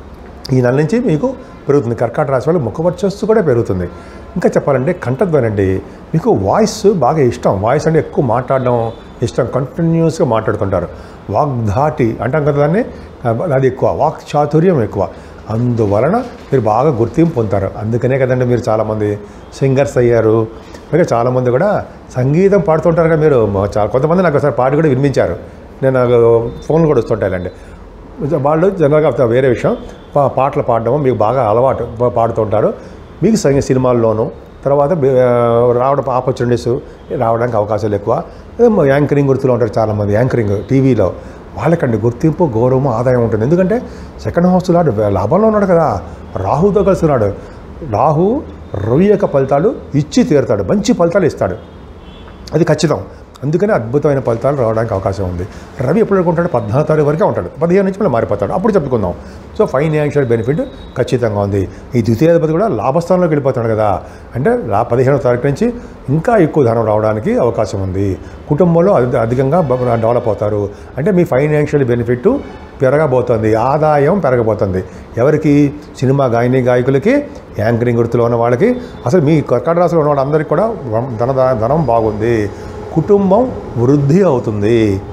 ఈ నెల నుంచి మీకు పెరుగుతుంది కర్కాటక రాశి వాళ్ళు ముఖ వర్చస్సు కూడా పెరుగుతుంది ఇంకా చెప్పాలంటే కంఠధ్వనండి మీకు వాయిస్ బాగా ఇష్టం వాయిస్ అంటే ఎక్కువ మాట్లాడడం ఇష్టం కంటిన్యూస్గా మాట్లాడుతుంటారు వాగ్ధాటి అంటాం కదా దాన్ని అది ఎక్కువ వాక్ చాతుర్యం ఎక్కువ అందువలన మీరు బాగా గుర్తింపు పొందుతారు అందుకనే కదండి మీరు చాలామంది సింగర్స్ అయ్యారు పైగా చాలామంది కూడా సంగీతం పాడుతుంటారు కదా మీరు చాలా కొంతమంది నాకు ఒకసారి పాట కూడా వినిపించారు నేను నాకు ఫోన్లు కూడా వస్తుంటాయండి వాళ్ళు జనరల్గా వేరే విషయం పా- పాటలు పాడడం మీకు బాగా అలవాటు పా- పాడుతుంటారు మీకు సంగీ సినిమాల్లోనూ తర్వాత బే- రావడం ఆపర్చునిటీస్ రావడానికి అవకాశాలు ఎక్కువ ఏమో యాంకరింగ్ గుర్తులు ఉంటారు చాలామంది యాంకరింగ్ టీవీలో వాళ్ళకండి గుర్తింపు గౌరవం ఆదాయం ఉంటుంది ఎందుకంటే సెకండ్ హౌస్ లాడు లాభంలో ఉన్నాడు కదా రాహుతో కలిసి ఉన్నాడు రాహు రవి యొక్క ఫలితాలు ఇచ్చి తీరుతాడు మంచి ఫలితాలు ఇస్తాడు అది ఖచ్చితం అందుకనే అద్భుతమైన ఫలితాలు రావడానికి అవకాశం ఉంది రవి ఎప్పుడు ఉంటాడు పద్నాలుగు తారీఖు వరకే ఉంటాడు పదిహేను నుంచి మళ్ళీ మారిపోతాడు అప్పుడు చెప్పుకుందాం సో ఫైనాన్షియల్ బెనిఫిట్ ఖచ్చితంగా ఉంది ఈ ద్వితీయాధిపతి కూడా లాభస్థానంలోకి వెళ్ళిపోతాడు కదా అంటే లా పదిహేనో తారీఖు నుంచి ఇంకా ఎక్కువ ధనం రావడానికి అవకాశం ఉంది కుటుంబంలో అధి- అధికంగా బ- డెవలప్ అవుతారు అంటే మీ ఫైనాన్షియల్ బెనిఫిట్ పెరగబోతుంది ఆదాయం పెరగబోతుంది ఎవరికి సినిమా గాయని గాయకులకి యాంకరింగ్ వృత్తిలో ఉన్న వాళ్ళకి అసలు మీ కర్కాటక రాశిలో ఉన్న వాళ్ళందరికీ కూడా ధన ధనం బాగుంది కుటుంబం వృద్ధి అవుతుంది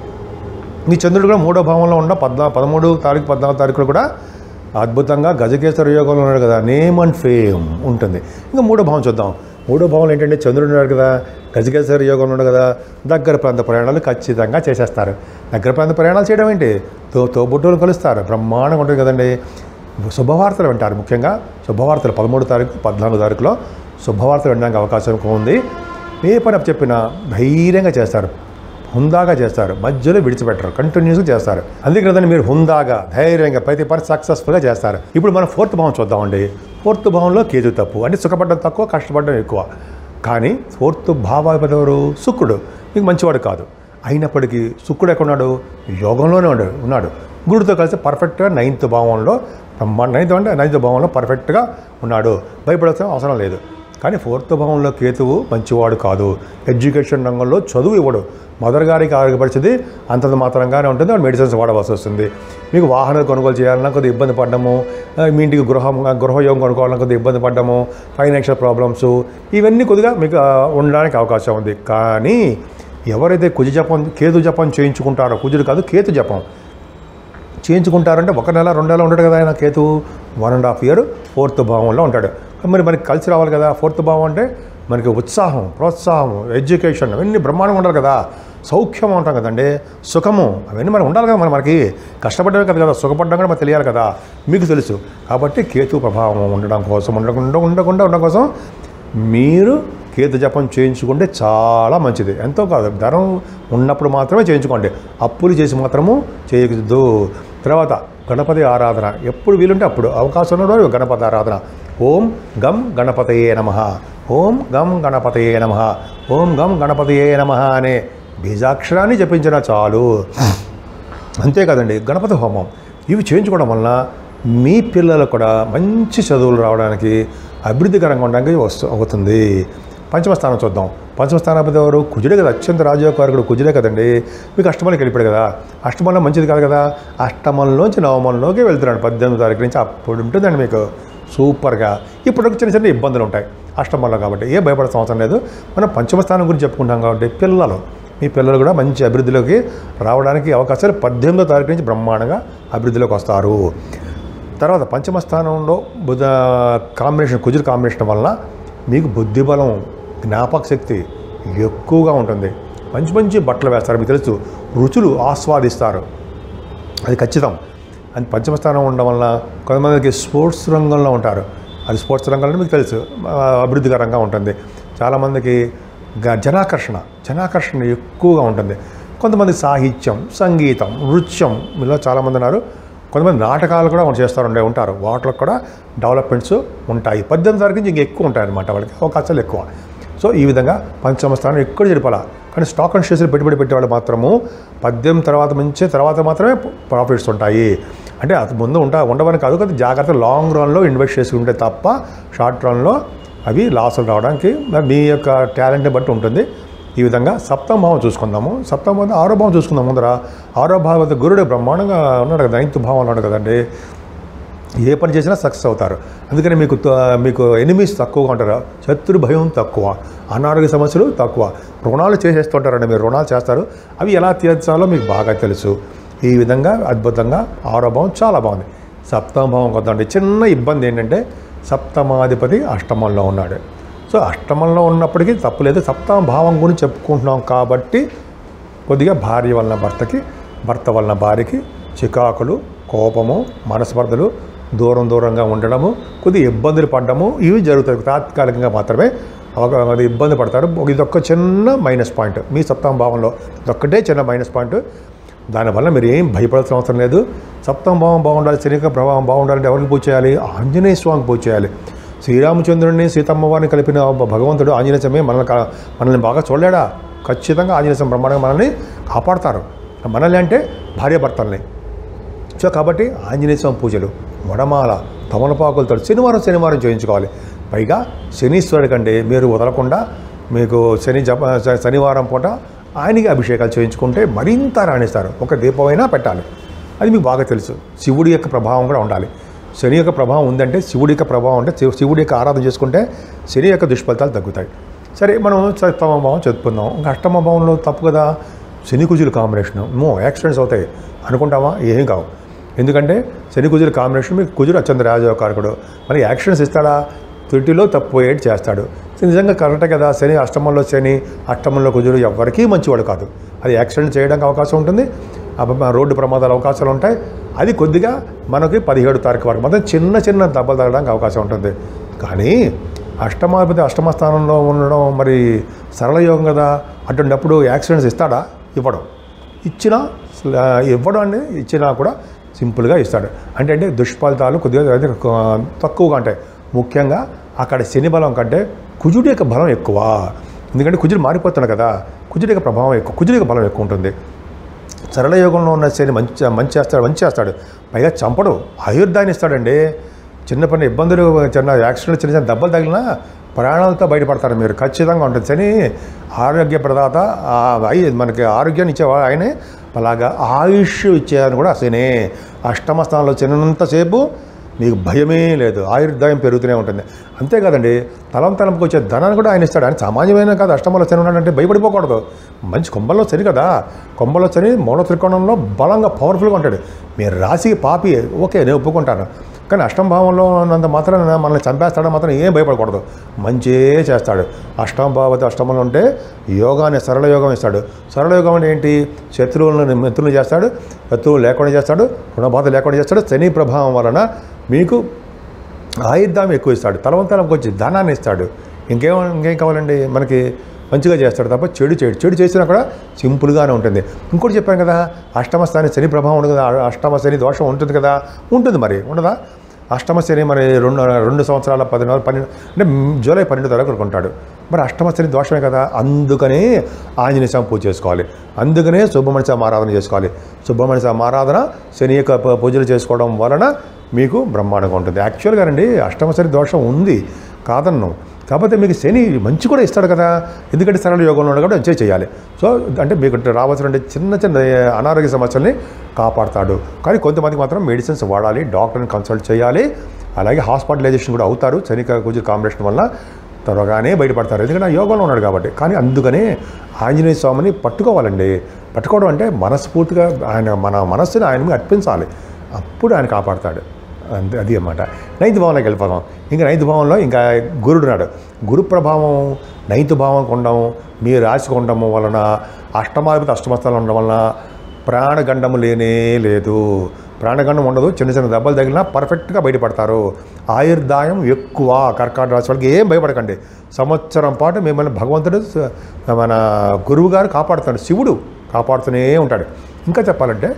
మీ చంద్రుడు కూడా మూడో భావంలో ఉన్న పద్నా పదమూడు తారీఖు పద్నాలుగు తారీఖులో కూడా అద్భుతంగా గజకేశ్వర యోగంలో ఉన్నాడు కదా నేమ్ అండ్ ఫేమ్ ఉంటుంది ఇంకా మూడో భావం చూద్దాం మూడో భావంలో ఏంటంటే చంద్రుడు ఉన్నాడు కదా గజకేశ్వర యోగంలో ఉన్నాడు కదా దగ్గర ప్రాంత ప్రయాణాలు ఖచ్చితంగా చేసేస్తారు దగ్గర ప్రాంత ప్రయాణాలు చేయడం ఏంటి తో తోబుట్టులు కలుస్తారు బ్రహ్మాండంగా ఉంటుంది కదండి శుభవార్తలు వింటారు ముఖ్యంగా శుభవార్తలు పదమూడు తారీఖు పద్నాలుగు తారీఖులో శుభవార్తలు వినడానికి అవకాశం ఎక్కువ ఉంది ఏ పని చెప్పినా ధైర్యంగా చేస్తారు హుందాగా చేస్తారు మధ్యలో విడిచిపెట్టరు కంటిన్యూస్గా చేస్తారు అందుకే కదండి మీరు హుందాగా ధైర్యంగా ప్రతి పని సక్సెస్ఫుల్గా చేస్తారు ఇప్పుడు మనం ఫోర్త్ భావం చూద్దామండి ఫోర్త్ భావంలో కేతు తప్పు అంటే సుఖపడడం తక్కువ కష్టపడడం ఎక్కువ కానీ ఫోర్త్ భావాధిపతి ఎవరు శుక్రుడు మీకు మంచివాడు కాదు అయినప్పటికీ శుక్రుడు ఎక్కడున్నాడు యోగంలోనే ఉన్నాడు ఉన్నాడు గురుడితో కలిసి పర్ఫెక్ట్గా నైన్త్ భావంలో బ్రహ్మాండ నైన్త్ అంటే నైన్త్ భావంలో పర్ఫెక్ట్గా ఉన్నాడు భయపడాల్సిన అవసరం లేదు కానీ ఫోర్త్ భావంలో కేతువు మంచివాడు కాదు ఎడ్యుకేషన్ రంగంలో చదువు ఇవ్వడు మదర్ గారికి ఆరోగ్యపరిచేది అంతంత మాత్రంగానే ఉంటుంది వాడు మెడిసిన్స్ వాడవలసి వస్తుంది మీకు వాహనాలు కొనుగోలు చేయాలన్నా కొద్దిగా ఇబ్బంది పడ్డము ఆ, మీ ఇంటికి గృహం గృహయోగం కొనుక్కోవాలన్నా కొద్దిగా ఇబ్బంది పడ్డము ఫైనాన్షియల్ ప్రాబ్లమ్స్ ఇవన్నీ కొద్దిగా మీకు ఆ, ఉండడానికి అవకాశం ఉంది కానీ ఎవరైతే కుజ జపం కేతు జపం చేయించుకుంటారో కుజుడు కాదు కేతు జపం చేయించుకుంటారంటే ఒక నెల రెండు నెలలు ఉంటాడు కదా ఆయన కేతు వన్ అండ్ హాఫ్ ఇయర్ ఫోర్త్ భావంలో ఉంటాడు మరి మనకి కలిసి రావాలి కదా ఫోర్త్ భావం అంటే మనకి ఉత్సాహం ప్రోత్సాహం ఎడ్యుకేషన్ అవన్నీ బ్రహ్మాండంగా ఉండాలి కదా సౌఖ్యం ఉంటాం కదండి సుఖము అవన్నీ మనకు ఉండాలి కదా మరి మనకి కష్టపడమే కదా కదా సుఖపడడం కూడా మనకు తెలియాలి కదా మీకు తెలుసు కాబట్టి కేతు ప్రభావం ఉండడం కోసం ఉండకుండా ఉండకుండా ఉండడం కోసం మీరు కీర్తి జపం చేయించుకుంటే చాలా మంచిది ఎంతో కాదు ధనం ఉన్నప్పుడు మాత్రమే చేయించుకోండి అప్పులు చేసి మాత్రము చేయకూడదు తర్వాత గణపతి ఆరాధన ఎప్పుడు వీలుంటే అప్పుడు అవకాశం ఉన్నప్పుడు గణపతి ఆరాధన ఓం గం గణపతయే నమ ఓం గం గణపతయే నమ ఓం గం గణపతయే నమ అనే బీజాక్షరాన్ని జపించినా చాలు అంతే కదండి గణపతి హోమం ఇవి చేయించుకోవడం వలన మీ పిల్లలకు కూడా మంచి చదువులు రావడానికి అభివృద్ధికరంగా ఉండడానికి వస్తు అవుతుంది పంచమ స్థానం చూద్దాం పంచమ స్థానాధిపతి ఎవరు కుజుడే కదా అత్యంత రాజయోగకారకుడు కుజుడే కదండి మీకు అష్టమంలోకి వెళ్ళిపోయాడు కదా అష్టమంలో మంచిది కాదు కదా అష్టమంలోంచి నవమంలోకి వెళ్తున్నాడు పద్దెనిమిది తారీఖు నుంచి అప్పుడు ఉంటుందండి మీకు సూపర్గా ఇప్పుడు చిన్న చిన్న ఇబ్బందులు ఉంటాయి అష్టమంలో కాబట్టి ఏ భయపడాల్సిన అవసరం లేదు మనం పంచమ స్థానం గురించి చెప్పుకుంటాం కాబట్టి పిల్లలు మీ పిల్లలు కూడా మంచి అభివృద్ధిలోకి రావడానికి అవకాశాలు పద్దెనిమిదో తారీఖు నుంచి బ్రహ్మాండంగా అభివృద్ధిలోకి వస్తారు తర్వాత పంచమ స్థానంలో బుధ కాంబినేషన్ కుజుల కాంబినేషన్ వలన మీకు బుద్ధిబలం జ్ఞాపక శక్తి ఎక్కువగా ఉంటుంది మంచి మంచి బట్టలు వేస్తారు మీకు తెలుసు రుచులు ఆస్వాదిస్తారు అది ఖచ్చితం అది పంచమ స్థానం ఉండడం వలన కొంతమందికి స్పోర్ట్స్ రంగంలో ఉంటారు అది స్పోర్ట్స్ రంగంలో మీకు తెలుసు ఆ, అభివృద్ధికరంగా ఉంటుంది చాలామందికి గ- జనాకర్షణ జనాకర్షణ ఎక్కువగా ఉంటుంది కొంతమంది సాహిత్యం సంగీతం నృత్యం మీలో చాలామంది ఉన్నారు కొంతమంది నాటకాలు కూడా చేస్తారు ఉండే ఉంటారు వాటిలో కూడా డెవలప్మెంట్స్ ఉంటాయి పద్దెనిమిది తారీఖు నుంచి ఇంకా ఎక్కువ ఉంటాయి అన్నమాట వాళ్ళకి అవకాశాలు ఎక్కువ సో ఈ విధంగా పంచమ స్థానం ఎక్కడ జరిపాల కానీ స్టాక్ అండ్ షేర్స్లో పెట్టుబడి పెట్టేవాళ్ళు మాత్రము పద్దెనిమిది తర్వాత నుంచి తర్వాత మాత్రమే ప్రాఫిట్స్ ఉంటాయి అంటే అది ముందు ఉంటా ఉండవని కాదు కదా జాగ్రత్త లాంగ్ రన్లో ఇన్వెస్ట్ చేసుకుంటే తప్ప షార్ట్ రన్లో అవి లాసులు రావడానికి మరి మీ యొక్క టాలెంట్ని బట్టి ఉంటుంది ఈ విధంగా సప్తమ భావం చూసుకుందాము సప్తమ భావం ఆరో భావం చూసుకుందాం ముందర ఆరో భావం గురుడు బ్రహ్మాండంగా ఉన్నాడు కదా నైన్త్ భావం ఉన్నాడు కదండి ఏ పని చేసినా సక్సెస్ అవుతారు అందుకని మీకు త- మీకు ఎనిమీస్ తక్కువగా ఉంటారు శత్రు భయం తక్కువ అనారోగ్య సమస్యలు తక్కువ రుణాలు చేసేస్తుంటారండి మీరు రుణాలు చేస్తారు అవి ఎలా తీర్చాలో మీకు బాగా తెలుసు ఈ విధంగా అద్భుతంగా ఆరో భావం చాలా బాగుంది సప్తమ భావం కొద్దండి చిన్న ఇబ్బంది ఏంటంటే సప్తమాధిపతి అష్టమంలో ఉన్నాడు సో అష్టమంలో ఉన్నప్పటికీ తప్పులేదు సప్తమ భావం గురించి చెప్పుకుంటున్నాం కాబట్టి కొద్దిగా భార్య వలన భర్తకి భర్త వలన భార్యకి చికాకులు కోపము మనస్పర్ధలు దూరం దూరంగా ఉండడము కొద్దిగా ఇబ్బందులు పడ్డము ఇవి జరుగుతాయి తాత్కాలికంగా మాత్రమే ఒక అది ఇబ్బంది పడతారు ఒక- ఇదొక్క చిన్న మైనస్ పాయింట్ మీ సప్తమ భావంలో ఇదొక్కటే చిన్న మైనస్ పాయింట్ దానివల్ల మీరు ఏం భయపడాల్సిన అవసరం లేదు సప్తమ భావం బాగుండాలి శరీర ప్రభావం బాగుండాలంటే ఎవరికి పూజ చేయాలి ఆంజనేయ స్వామికి పూజ చేయాలి శ్రీరామచంద్రుడిని సీతమ్మ వారిని కలిపిన భగవంతుడు ఆంజనేయ స్వామి మనల్ని కా- మనల్ని బాగా చూడలేడా ఖచ్చితంగా ఆంజనేయ స్వామి బ్రహ్మాండంగా మనల్ని కాపాడతారు మనల్ని అంటే భార్యాభర్తల్ని సో కాబట్టి ఆంజనేయ స్వామి పూజలు వడమాల తమలపాకులతో శనివారం శనివారం చేయించుకోవాలి పైగా శనీశ్వరుడి కంటే మీరు వదలకుండా మీకు శని జప శ- శనివారం పూట ఆయనకి అభిషేకాలు చేయించుకుంటే మరింత రాణిస్తారు ఒక దీపమైనా పెట్టాలి అది మీకు బాగా తెలుసు శివుడి యొక్క ప్రభావం కూడా ఉండాలి శని యొక్క ప్రభావం ఉందంటే శివుడి యొక్క ప్రభావం అంటే శివ- శివుడి యొక్క ఆరాధన చేసుకుంటే శని యొక్క దుష్ఫలితాలు తగ్గుతాయి సరే మనం సప్తమ భావం చెప్పుకుందాం ఇంకా అష్టమ భావంలో తప్పు కదా శని కుజుల కాంబినేషన్ మో యాక్సిడెంట్స్ అవుతాయి అనుకుంటావా ఏం కావు ఎందుకంటే శని కుజుల కాంబినేషన్ మీకు కుజుడు అత్యంత రాజకారకుడు మరి యాక్షన్స్ ఇస్తాడా త్రుటిలో తప్పు ఏడు చేస్తాడు సో నిజంగా కరెక్టే కదా శని అష్టమంలో శని అష్టమంలో కుజుడు ఎవరికీ మంచివాడు కాదు అది యాక్సిడెంట్ చేయడానికి అవకాశం ఉంటుంది అబ్బ- రోడ్డు ప్రమాదాల అవకాశాలు ఉంటాయి అది కొద్దిగా మనకి పదిహేడు తారీఖు వరకు మాత్రం చిన్న చిన్న దెబ్బలు తగ్గడానికి అవకాశం ఉంటుంది కానీ అష్టమాధిపతి అష్టమ స్థానంలో ఉండడం మరి సరళ యోగం కదా అటువంటిప్పుడు యాక్సిడెంట్స్ ఇస్తాడా ఇవ్వడం ఇచ్చినా ఆ, ఇవ్వడం అంటే ఇచ్చినా కూడా సింపుల్గా ఇస్తాడు అంటే అంటే దుష్ఫలితాలు కొద్దిగా అదే ఆ, తక్కువగా ఉంటాయి ముఖ్యంగా అక్కడ శని బలం కంటే కుజుడి యొక్క బలం ఎక్కువ ఎందుకంటే కుజుడు మారిపోతున్నాడు కదా కుజుడి యొక్క ప్రభావం ఎక్కువ కుజుడి యొక్క బలం ఎక్కువ ఉంటుంది సరళ యోగంలో ఉన్న శని మంచి మంచి చేస్తాడు మంచి చేస్తాడు పైగా చంపడు ఆయుర్దాన్ని ఇస్తాడండి చిన్న పని ఇబ్బందులు చిన్న యాక్సిడెంట్ చిన్న చిన్న దెబ్బలు తగిలినా ప్రాణాలతో బయటపడతారు మీరు ఖచ్చితంగా ఉంటుంది శని ఆరోగ్య ప్రదాత ఆ, అయి- మనకి ఆరోగ్యాన్ని ఇచ్చేవాడు ఆయనే అలాగా ఆయుష్ ఇచ్చేదని కూడా శని అష్టమ స్థానంలో చిన్నంతసేపు మీకు భయమే లేదు ఆయుర్దాయం పెరుగుతూనే ఉంటుంది అంతేకాదండి తలం తలంపుకి వచ్చే ధనాన్ని కూడా ఆయన ఇస్తాడు ఆయన సామాన్యమైన కాదు అష్టమంలో శని ఉన్నాడంటే భయపడిపోకూడదు మంచి కొంబల్లో శని కదా కొంబల్లో శని మూల త్రికోణంలో బలంగా పవర్ఫుల్గా ఉంటాడు మీరు రాశికి పాపి ఓకే నేను ఒప్పుకుంటాను కానీ అష్టమ భావంలో ఉన్నంత మాత్రం మనల్ని చంపేస్తాడో మాత్రం ఏం భయపడకూడదు మంచే చేస్తాడు అష్టమ భావతి అష్టమంలో ఉంటే యోగాన్ని సరళ యోగం ఇస్తాడు సరళ యోగం అంటే ఏంటి శత్రువులను మిత్రులు చేస్తాడు శత్రువులు లేకుండా చేస్తాడు రుణబాధ లేకుండా చేస్తాడు శని ప్రభావం వలన మీకు ఆయుర్దాం ఎక్కువ ఇస్తాడు తలవంతలంకి వచ్చి ధనాన్ని ఇస్తాడు ఇంకేం ఇంకేం కావాలండి మనకి మంచిగా చేస్తాడు తప్ప చెడు చేయడు చెడు చేసినా కూడా సింపుల్గానే ఉంటుంది ఇంకోటి చెప్పాను కదా అష్టమ స్థాని శని ప్రభావం ఉంటుంది కదా అష్టమ శని దోషం ఉంటుంది కదా ఉంటుంది మరి ఉండదా అష్టమ శని మరి రెండు రెండు సంవత్సరాల పది నెలలు పన్నెండు అంటే జూలై పన్నెండు వరకు ఉంటాడు మరి అష్టమ శని దోషమే కదా అందుకనే ఆంజనేయ స్వామి పూజ చేసుకోవాలి అందుకనే సుబ్రహ్మణ్య స్వామి ఆరాధన చేసుకోవాలి సుబ్రహ్మణ్య స్వామి ఆరాధన శని యొక్క ప- పూజలు చేసుకోవడం వలన మీకు బ్రహ్మాండంగా ఉంటుంది యాక్చువల్గా అండి అష్టమ శని దోషం ఉంది కాదన్ను కాకపోతే మీకు శని మంచి కూడా ఇస్తాడు కదా ఎందుకంటే సరళ యోగంలో ఉండగా కూడా ఎంజాయ్ చేయాలి సో అంటే మీకు రావాల్సిన చిన్న చిన్న అనారోగ్య సమస్యల్ని కాపాడతాడు కానీ కొంతమందికి మాత్రం మెడిసిన్స్ వాడాలి డాక్టర్ని కన్సల్ట్ చేయాలి అలాగే హాస్పిటలైజేషన్ కూడా అవుతారు శనిక కుజు కాంబినేషన్ వల్ల త్వరగానే బయటపడతారు ఎందుకంటే ఆ యోగంలో ఉన్నాడు కాబట్టి కానీ అందుకనే ఆంజనేయ స్వామిని పట్టుకోవాలండి పట్టుకోవడం అంటే మనస్ఫూర్తిగా ఆయన మన మనస్సుని ఆయన మీద అర్పించాలి అప్పుడు ఆయన కాపాడతాడు అంతే అది అన్నమాట నైన్త్ భావంలోకి వెళ్ళిపోదాం ఇంకా నైన్త్ భావంలో ఇంకా గురుడు నాడు గురు ప్రభావం నైన్త్ భావం ఉండడం మీ రాశి ఉండడం వలన అష్టమాధిపతి అష్టమస్థానం ఉండడం వలన ప్రాణగండము లేనే లేదు ప్రాణగండం ఉండదు చిన్న చిన్న దెబ్బలు తగిలినా పర్ఫెక్ట్గా బయటపడతారు ఆయుర్దాయం ఎక్కువ కర్కాటక రాశి వాళ్ళకి ఏం భయపడకండి సంవత్సరం పాటు మిమ్మల్ని భగవంతుడు స- మన గురువు గారు కాపాడుతాడు శివుడు కాపాడుతూనే ఉంటాడు ఇంకా చెప్పాలంటే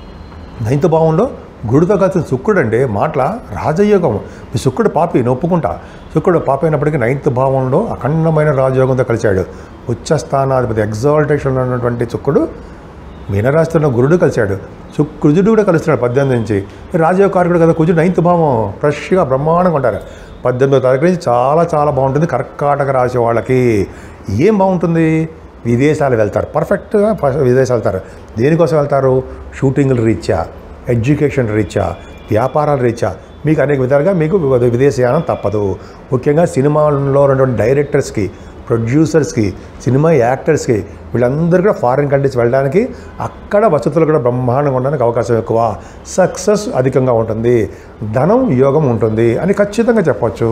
నైన్త్ భావంలో గుడితో కలిసిన శుక్రుడు అండి మాటల రాజయోగం మీ శుక్రుడు పాపి నేను ఒప్పుకుంటా శుక్రుడు పాపి అయినప్పటికీ నైన్త్ భావంలో అఖండమైన రాజయోగంతో కలిశాడు ఉచ్చ స్థానాధిపతి ఎగ్జాల్టేషన్లో ఉన్నటువంటి శుక్రుడు మీనరాశిలో ఉన్న గురుడు కలిశాడు శుక్ కుజుడు కూడా కలుస్తున్నాడు పద్దెనిమిది నుంచి రాజయోగ కారకుడు కదా కుజుడు నైన్త్ భావం ఫ్రెష్గా బ్రహ్మాండంగా ఉంటారు పద్దెనిమిదో తారీఖు నుంచి చాలా చాలా బాగుంటుంది కర్కాటక రాశి వాళ్ళకి ఏం బాగుంటుంది విదేశాలు వెళ్తారు పర్ఫెక్ట్గా ప- విదేశాలు వెళ్తారు దేనికోసం వెళ్తారు షూటింగ్ల రీత్యా ఎడ్యుకేషన్ రీత్యా వ్యాపారాల రీత్యా మీకు అనేక విధాలుగా మీకు వి- విదేశయానం తప్పదు ముఖ్యంగా సినిమాల్లో ఉన్నటువంటి డైరెక్టర్స్కి ప్రొడ్యూసర్స్కి సినిమా యాక్టర్స్కి వీళ్ళందరూ కూడా ఫారిన్ కంట్రీస్ వెళ్ళడానికి అక్కడ వసతులు కూడా బ్రహ్మాండంగా ఉండడానికి అవకాశం ఎక్కువ సక్సెస్ అధికంగా ఉంటుంది ధనం యోగం ఉంటుంది అని ఖచ్చితంగా చెప్పొచ్చు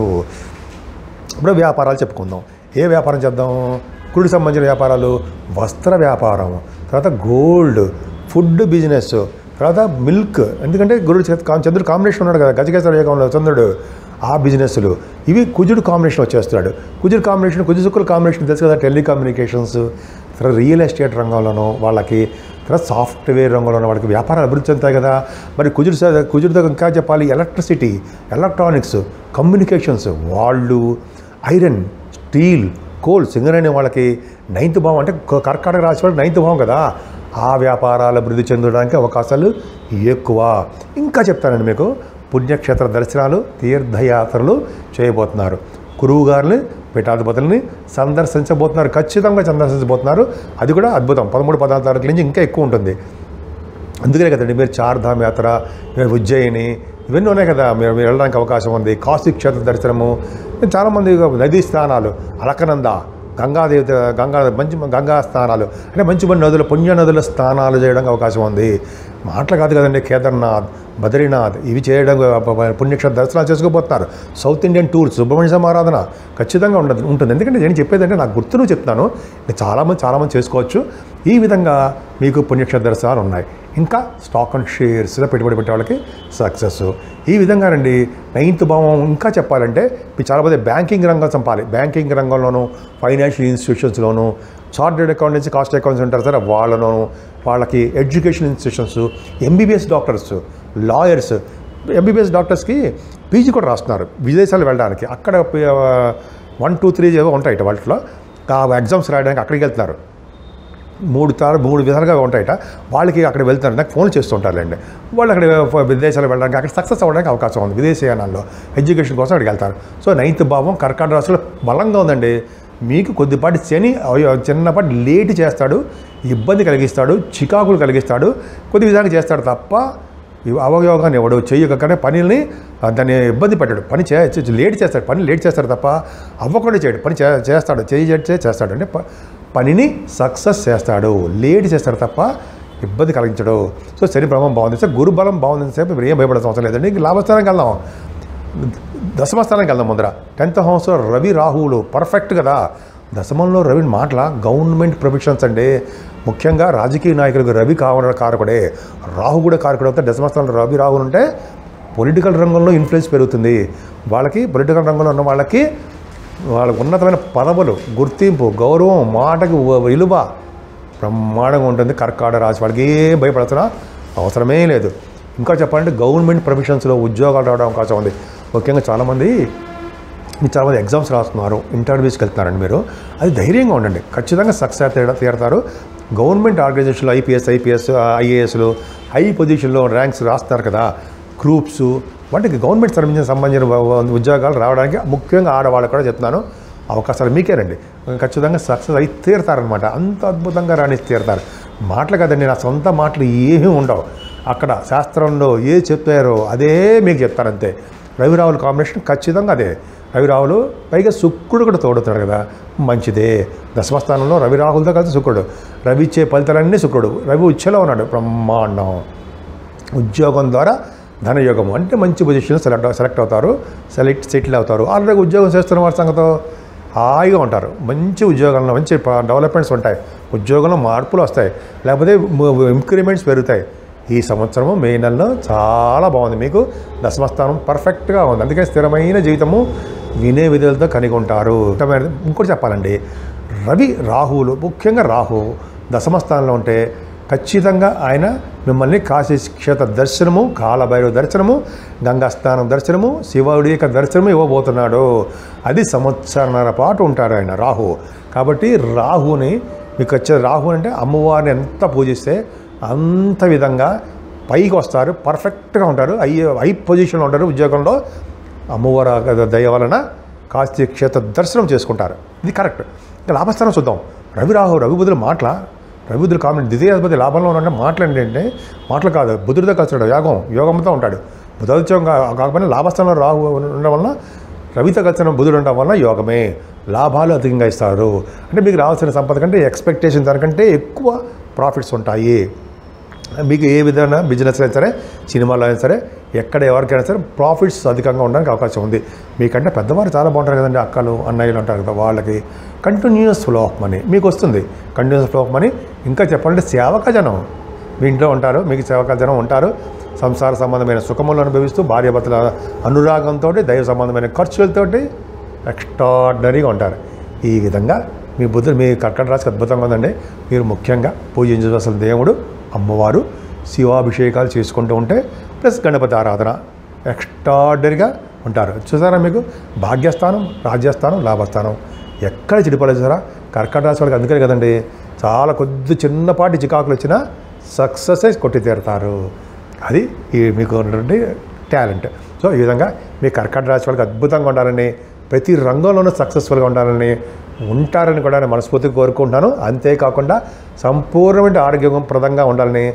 ఇప్పుడు వ్యాపారాలు చెప్పుకుందాం ఏ వ్యాపారం చేద్దాం కుడికి సంబంధించిన వ్యాపారాలు వస్త్ర వ్యాపారం తర్వాత గోల్డ్ ఫుడ్ బిజినెస్ తర్వాత మిల్క్ ఎందుకంటే గురుడు చేత- కా- చంద్రుడు కాంబినేషన్ ఉన్నాడు కదా గజకేశ్వర యోగంలో చంద్రుడు ఆ బిజినెస్లు ఇవి కుజుడు కాంబినేషన్ వచ్చేస్తున్నాడు కుజుడు కాంబినేషన్ కుజు శుక్రుల కాంబినేషన్ తెలుసు కదా టెలికమ్యూనికేషన్స్ తర్వాత రియల్ ఎస్టేట్ రంగంలోనూ వాళ్ళకి తర్వాత సాఫ్ట్వేర్ రంగంలోనూ వాళ్ళకి వ్యాపారాలు అభివృద్ధి చెందుతాయి కదా మరి కుజుడు స- కుజుడితో ఇంకా చెప్పాలి ఎలక్ట్రిసిటీ ఎలక్ట్రానిక్స్ కమ్యూనికేషన్స్ వాళ్ళు ఐరన్ స్టీల్ కోల్ సింగరేణి వాళ్ళకి నైన్త్ భావం అంటే క- కర్కాటక రాశి వాళ్ళకి నైన్త్ భావం కదా ఆ వ్యాపారాలు అభివృద్ధి చెందడానికి అవకాశాలు ఎక్కువ ఇంకా చెప్తానండి మీకు పుణ్యక్షేత్ర దర్శనాలు తీర్థయాత్రలు చేయబోతున్నారు గురువు గారిని పీఠాధిపతుల్ని సందర్శించబోతున్నారు ఖచ్చితంగా సందర్శించబోతున్నారు అది కూడా అద్భుతం పదమూడు పద్నాలుగు తారీఖుల నుంచి ఇంకా ఎక్కువ ఉంటుంది అందుకనే కదండి మీరు చార్ధామ్ యాత్ర మీరు ఉజ్జయిని ఇవన్నీ ఉన్నాయి కదా మీరు మీరు వెళ్ళడానికి అవకాశం ఉంది కాశీ క్షేత్ర దర్శనము చాలామంది నదీ స్నానాలు అలకనంద గంగాదేవి గంగా మంచి గంగా స్నానాలు అంటే మంచి మంచి నదులు పుణ్య నదుల స్నానాలు చేయడానికి అవకాశం ఉంది మాటలు కాదు కదండి కేదార్నాథ్ బద్రీనాథ్ ఇవి చేయడం పుణ్యక్షేత్ర దర్శనాలు చేసుకోబోతున్నారు సౌత్ ఇండియన్ టూర్స్ సుబ్రహ్మణ్య సమారాధన ఖచ్చితంగా ఉండదు ఉంటుంది ఎందుకంటే నేను చెప్పేదంటే నాకు గుర్తును చెప్తాను నేను చాలామంది చాలామంది చేసుకోవచ్చు ఈ విధంగా మీకు పుణ్యక్షేత్ర దర్శనాలు ఉన్నాయి ఇంకా స్టాక్ అండ్ షేర్స్లో పెట్టుబడి పెట్టే వాళ్ళకి సక్సెస్ ఈ విధంగా రండి నైన్త్ భావం ఇంకా చెప్పాలంటే మీరు చాలామంది బ్యాంకింగ్ రంగం చంపాలి బ్యాంకింగ్ రంగంలోనూ ఫైనాన్షియల్ ఇన్స్టిట్యూషన్స్లోనూ చార్టెడ్ అకౌంటెన్సీ కాస్ట్ అకౌంట్స్ ఉంటారు సార్ వాళ్ళను వాళ్ళకి education institutions MBBS doctors lawyers MBBS డాక్టర్స్కి పీజీ కూడా రాస్తున్నారు విదేశాలు వెళ్ళడానికి అక్కడ వన్ టూ త్రీ ఏవో ఉంటాయి వాటిలో ఆ ఎగ్జామ్స్ రాయడానికి అక్కడికి వెళ్తున్నారు మూడు తారు మూడు విధాలుగా ఉంటాయట వాళ్ళకి అక్కడ వెళ్తారు నాకు ఫోన్ చేస్తుంటారులేండి వాళ్ళు అక్కడ విదేశాలు వెళ్ళడానికి అక్కడ సక్సెస్ అవ్వడానికి అవకాశం ఉంది విదేశీయానాల్లో ఎడ్యుకేషన్ కోసం అక్కడికి వెళ్తారు సో నైన్త్ భావం కర్కాటక రాశిలో బలంగా ఉందండి మీకు కొద్దిపాటి శని అయ్యో, చిన్నపాటి లేట్ చేస్తాడు ఇబ్బంది కలిగిస్తాడు చికాకులు కలిగిస్తాడు కొద్ది విధాలుగా చేస్తాడు తప్ప ఇవి అవయోగాన్ని ఎవడు చెయ్యకనే పనిని ఆ, దాన్ని ఇబ్బంది పెట్టాడు పని చే చే- లేట్ చేస్తాడు పని లేట్ చేస్తాడు తప్ప అవ్వకుండా చేయడు పని చే చేస్తాడు చేయి చేస్తే చేస్తాడు అంటే ప- పనిని సక్సెస్ చేస్తాడు లేట్ చేస్తాడు తప్ప ఇబ్బంది కలిగించడు సో శని ప్రభావం బాగుంది సో గురు బలం బాగుంది సేపు ఇప్పుడు ఏం భయపడాల్సిన అవసరం లేదండి ఇంక లాభస్థానానికి వెళ్దాం దశమ స్థానానికి వెళ్దాం ముందర టెన్త్ హౌస్లో రవి రాహువులు పర్ఫెక్ట్ కదా దశమంలో రవి మాటల గవర్నమెంట్ ప్రొఫెషన్స్ అండి ముఖ్యంగా రాజకీయ నాయకులకు రవి కావడం కారకుడే రాహు కూడా కారకుడు అవుతాడు దశమ స్థానంలో రవి రాహులు ఉంటే పొలిటికల్ రంగంలో ఇన్ఫ్లుయెన్స్ పెరుగుతుంది వాళ్ళకి పొలిటికల్ రంగంలో ఉన్న వాళ్ళకి వాళ్ళకు ఉన్నతమైన పదవులు గుర్తింపు గౌరవం మాటకు వ- విలువ బ్రహ్మాండంగా ఉంటుంది కర్కాటక రాశి వాళ్ళకి ఏం భయపడుతున్నా అవసరమే లేదు ఇంకా చెప్పాలంటే గవర్నమెంట్ ప్రొఫెషన్స్లో ఉద్యోగాలు రావడం అవకాశం ఉంది ముఖ్యంగా చాలామంది మీరు చాలామంది ఎగ్జామ్స్ రాస్తున్నారు ఇంటర్వ్యూస్కి వెళ్తున్నారండి మీరు అది ధైర్యంగా ఉండండి ఖచ్చితంగా సక్సెస్ తీర తీరతారు గవర్నమెంట్ ఆర్గనైజేషన్లో ఐపీఎస్ ఐపీఎస్ ఐఏఎస్లు హై పొజిషన్లో ర్యాంక్స్ రాస్తున్నారు కదా గ్రూప్స్ వాటికి గవర్నమెంట్ సర్వీస్ సంబంధించిన వ- వ- ఉద్యోగాలు రావడానికి ముఖ్యంగా ఆడవాళ్ళకు కూడా చెప్తున్నాను అవకాశాలు మీకేనండి ఖచ్చితంగా సక్సెస్ అయి తీరుతారనమాట అంత అద్భుతంగా రాణి తీరుతారు మాటలు కదండి నా సొంత మాటలు ఏమీ ఉండవు అక్కడ శాస్త్రంలో ఏ చెప్పారో అదే మీకు చెప్తారంతే రవిరావుల కాంబినేషన్ ఖచ్చితంగా అదే రవిరావులు పైగా శుక్రుడు కూడా తోడుతున్నాడు కదా మంచిదే దశమస్థానంలో రవి రాహులతో కలిసి శుక్రుడు రవి ఇచ్చే ఫలితాలన్నీ శుక్రుడు రవి ఉచ్చలో ఉన్నాడు బ్రహ్మాండం ఉద్యోగం ద్వారా ధనయోగము అంటే మంచి పొజిషన్ సెలెక్ట్ సెలెక్ట్ అవుతారు సెలెక్ట్ సెటిల్ అవుతారు ఆల్రెడీ ఉద్యోగం చేస్తున్న వారి సంగతో హాయిగా ఉంటారు మంచి ఉద్యోగంలో మంచి ప- డెవలప్మెంట్స్ ఉంటాయి ఉద్యోగంలో మార్పులు వస్తాయి లేకపోతే ఇంక్రిమెంట్స్ పెరుగుతాయి ఈ సంవత్సరము మే నెలలో చాలా బాగుంది మీకు దశమస్థానం పర్ఫెక్ట్గా ఉంది అందుకే స్థిరమైన జీవితము వినే విధులతో కలిగి ఉంటారు ఇంకా మరి ఇంకోటి చెప్పాలండి రవి రాహువులు ముఖ్యంగా రాహు దశమస్థానంలో ఉంటే ఖచ్చితంగా ఆయన మిమ్మల్ని కాశీ క్షేత్ర దర్శనము కాలభైరవ దర్శనము గంగా స్నానం దర్శనము శివుడి యొక్క దర్శనము ఇవ్వబోతున్నాడు అది సంవత్సరాల పాటు ఉంటాడు ఆయన రాహు కాబట్టి రాహుని మీకు వచ్చే రాహు అంటే అమ్మవారిని ఎంత పూజిస్తే అంత విధంగా పైకి వస్తారు పర్ఫెక్ట్గా ఉంటారు ఐ ఐ పొజిషన్లో ఉంటారు ఉద్యోగంలో అమ్మవారి దయ వలన కాశీ క్షేత్ర దర్శనం చేసుకుంటారు ఇది కరెక్ట్ ఇంకా లాభస్థానం చూద్దాం రవి రాహు రవి బుధులు మాటల రవి బుధులు కామెంట్ ద్వితీయాధిపతి లాభంలో ఉన్నంటే మాటలు ఏంటంటే మాటలు కాదు బుధుడితో కలిసాడు యోగం యోగంతో ఉంటాడు బుధోత్సవం కాకపోయినా లాభస్థానంలో రాహు ఉండడం వలన రవితో కలిసిన బుధుడు ఉండడం వలన యోగమే లాభాలు అధికంగా ఇస్తారు అంటే మీకు రావాల్సిన సంపద కంటే ఎక్స్పెక్టేషన్ దానికంటే ఎక్కువ ప్రాఫిట్స్ ఉంటాయి మీకు ఏ విధమైన బిజినెస్ అయినా సరే సినిమాలో అయినా సరే ఎక్కడ ఎవరికైనా సరే ప్రాఫిట్స్ అధికంగా ఉండడానికి అవకాశం ఉంది మీకంటే పెద్దవారు చాలా బాగుంటారు కదండి అక్కలు అన్నయ్యలు ఉంటారు కదా వాళ్ళకి కంటిన్యూస్ ఫ్లో ఆఫ్ మనీ మీకు వస్తుంది కంటిన్యూస్ ఫ్లో ఆఫ్ మనీ ఇంకా చెప్పాలంటే సేవక జనం మీ ఇంట్లో ఉంటారు మీకు సేవక జనం ఉంటారు సంసార సంబంధమైన సుఖములు అనుభవిస్తూ భార్యాభర్తల అనురాగంతో దైవ సంబంధమైన ఖర్చులతోటి ఎక్స్ట్రాడినరీగా ఉంటారు ఈ విధంగా మీ బుద్ధులు మీ కర్కట రాశి అద్భుతంగా ఉందండి మీరు ముఖ్యంగా పూజించవలసిన దేవుడు అమ్మవారు శివాభిషేకాలు చేసుకుంటూ ఉంటే ప్లస్ గణపతి ఆరాధన ఎక్స్ట్రాడినరీగా ఉంటారు చూసారా మీకు భాగ్యస్థానం రాజ్యస్థానం లాభస్థానం ఎక్కడ చెడిపోలేదు చూసారా కర్కట రాశి వాళ్ళకి అందుకనే కదండి చాలా కొద్ది చిన్నపాటి చికాకులు వచ్చినా సక్సెస్ కొట్టి తీరుతారు అది ఈ మీకు ఉన్నటువంటి టాలెంట్ సో ఈ విధంగా మీ కర్కట రాశి వాళ్ళకి అద్భుతంగా ఉండాలని ప్రతి రంగంలోనూ సక్సెస్ఫుల్గా ఉండాలని ఉంటారని కూడా నేను మనస్ఫూర్తిగా కోరుకుంటున్నాను అంతేకాకుండా సంపూర్ణమైన ఆరోగ్యప్రదంగా ఉండాలని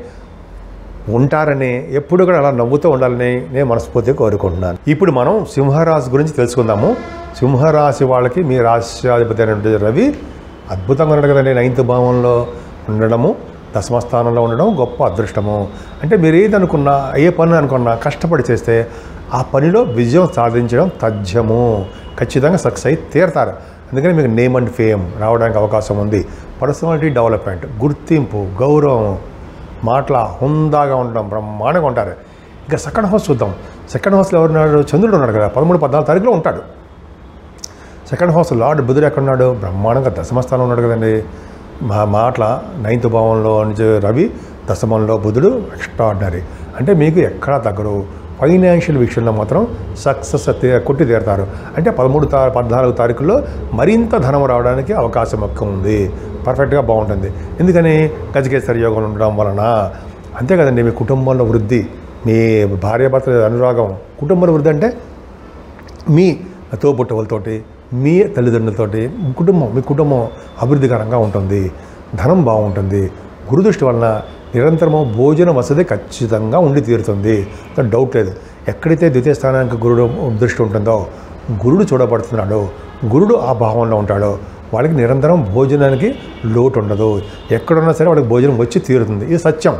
ఉంటారని ఎప్పుడు కూడా అలా నవ్వుతూ ఉండాలని నేను మనస్ఫూర్తిగా కోరుకుంటున్నాను ఇప్పుడు మనం సింహరాశి గురించి తెలుసుకుందాము సింహరాశి వాళ్ళకి మీ రాష్ట్రాధిపతి అయినటువంటి రవి అద్భుతంగా ఉన్నాడు కదండి నైన్త్ భావంలో ఉండడము దశమస్థానంలో ఉండడం గొప్ప అదృష్టము అంటే మీరు ఏది అనుకున్నా ఏ పని అనుకున్నా కష్టపడి చేస్తే ఆ పనిలో విజయం సాధించడం తథ్యము ఖచ్చితంగా సక్సెస్ అయి తీరతారు అందుకని మీకు నేమ్ అండ్ ఫేమ్ రావడానికి అవకాశం ఉంది పర్సనాలిటీ డెవలప్మెంట్ గుర్తింపు గౌరవం మాటల హుందాగా ఉండడం బ్రహ్మాండంగా ఉంటారు ఇంకా సెకండ్ హౌస్ చూద్దాం సెకండ్ హౌస్లో ఎవరున్నాడు చంద్రుడు ఉన్నాడు కదా పదమూడు పద్నాలుగు తారీఖులో ఉంటాడు సెకండ్ హౌస్ లార్డ్ బుధుడు ఎక్కడున్నాడు బ్రహ్మాండంగా దశమస్థానం ఉన్నాడు కదండి మా మాటల నైన్త్ భావంలో నుంచి రవి దశమంలో బుధుడు ఎక్స్ట్రాడినరీ అంటే మీకు ఎక్కడా తగ్గరు ఫైనాన్షియల్ విషయంలో మాత్రం సక్సెస్ కొట్టి తీరుతారు అంటే పదమూడు తా పద్నాలుగు తారీఖుల్లో మరింత ధనం రావడానికి అవకాశం ఎక్కువ ఉంది పర్ఫెక్ట్గా బాగుంటుంది ఎందుకని గజకేశ్వరి యోగం ఉండడం వలన అంతే కదండి మీ కుటుంబంలో వృద్ధి మీ భార్యాభర్తల అనురాగం కుటుంబంలో వృద్ధి అంటే మీ తోబుట్టవులతోటి మీ తల్లిదండ్రులతోటి మీ కుటుంబం మీ కుటుంబం అభివృద్ధికరంగా ఉంటుంది ధనం బాగుంటుంది గురుదృష్టి వలన నిరంతరము భోజన వసతి ఖచ్చితంగా ఉండి తీరుతుంది దాని డౌట్ లేదు ఎక్కడైతే ద్వితీయ స్థానానికి గురుడు దృష్టి ఉంటుందో గురుడు చూడబడుతున్నాడో గురుడు ఆ భావంలో ఉంటాడో వాళ్ళకి నిరంతరం భోజనానికి లోటు ఉండదు ఎక్కడున్నా సరే వాళ్ళకి భోజనం వచ్చి తీరుతుంది ఇది సత్యం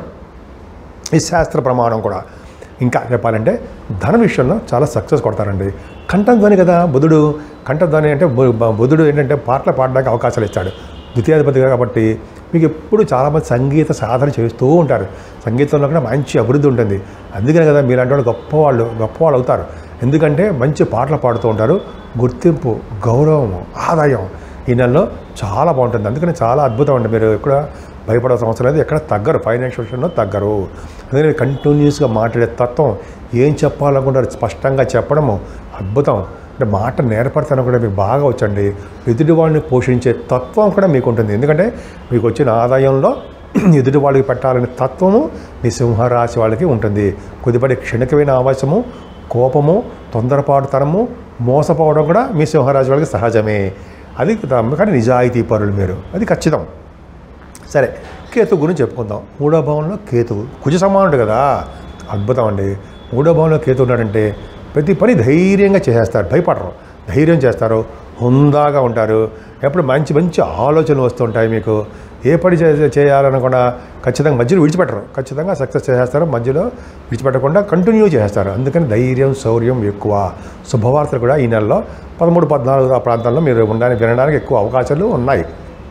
ఈ శాస్త్ర ప్రమాణం కూడా ఇంకా చెప్పాలంటే ధన విషయంలో చాలా సక్సెస్ కొడతారండి కంఠధ్వని కదా బుధుడు కంఠధ్వని అంటే బు- బ- బుధుడు ఏంటంటే పాటలు పాడడానికి అవకాశాలు ఇస్తాడు ద్వితీయాధిపతి కాబట్టి మీకు ఎప్పుడు చాలామంది సంగీత సాధన చేస్తూ ఉంటారు సంగీతంలో కూడా మంచి అభివృద్ధి ఉంటుంది అందుకనే కదా మీలాంటి వాళ్ళు గొప్పవాళ్ళు గొప్పవాళ్ళు అవుతారు ఎందుకంటే మంచి పాటలు పాడుతూ ఉంటారు గుర్తింపు గౌరవము ఆదాయం ఈ నెలలో చాలా బాగుంటుంది అందుకని చాలా అద్భుతం అండి మీరు ఎక్కడ భయపడాల్సిన అవసరం లేదు ఎక్కడ తగ్గరు ఫైనాన్షియల్ విషయంలో తగ్గరు అందుకని కంటిన్యూస్గా మాట్లాడే తత్వం ఏం చెప్పాలనుకుంటారు స్పష్టంగా చెప్పడము అద్భుతం అంటే మాట నేర్పడతాను కూడా మీకు బాగా వచ్చండి ఎదుటి వాళ్ళని పోషించే తత్వం కూడా మీకు ఉంటుంది ఎందుకంటే మీకు వచ్చిన ఆదాయంలో ఎదుటి వాళ్ళకి పెట్టాలనే తత్వము మీ సింహరాశి వాళ్ళకి ఉంటుంది కొద్దిపాటి క్షణికమైన ఆవేశము కోపము తొందరపాటుతనము మోసపోవడం కూడా మీ సింహరాశి వాళ్ళకి సహజమే అది కానీ నిజాయితీ పరులు మీరు అది ఖచ్చితం సరే కేతు గురించి చెప్పుకుందాం మూడో భావంలో కేతువు కుజ సమానుడు కదా అద్భుతం అండి మూడో భావంలో కేతు ఉన్నాడంటే ప్రతి పని ధైర్యంగా చేసేస్తారు భయపడరు ధైర్యం చేస్తారు హుందాగా ఉంటారు ఎప్పుడు మంచి మంచి ఆలోచనలు వస్తుంటాయి మీకు ఏ పని చే- చేయాలనకుండా ఖచ్చితంగా మధ్యలో విడిచిపెట్టరు ఖచ్చితంగా సక్సెస్ చేసేస్తారు మధ్యలో విడిచిపెట్టకుండా కంటిన్యూ చేస్తారు అందుకని ధైర్యం శౌర్యం ఎక్కువ శుభవార్తలు కూడా ఈ నెలలో పదమూడు పద్నాలుగు ఆ ప్రాంతాల్లో మీరు ఉండడానికి వినడానికి ఎక్కువ అవకాశాలు ఉన్నాయి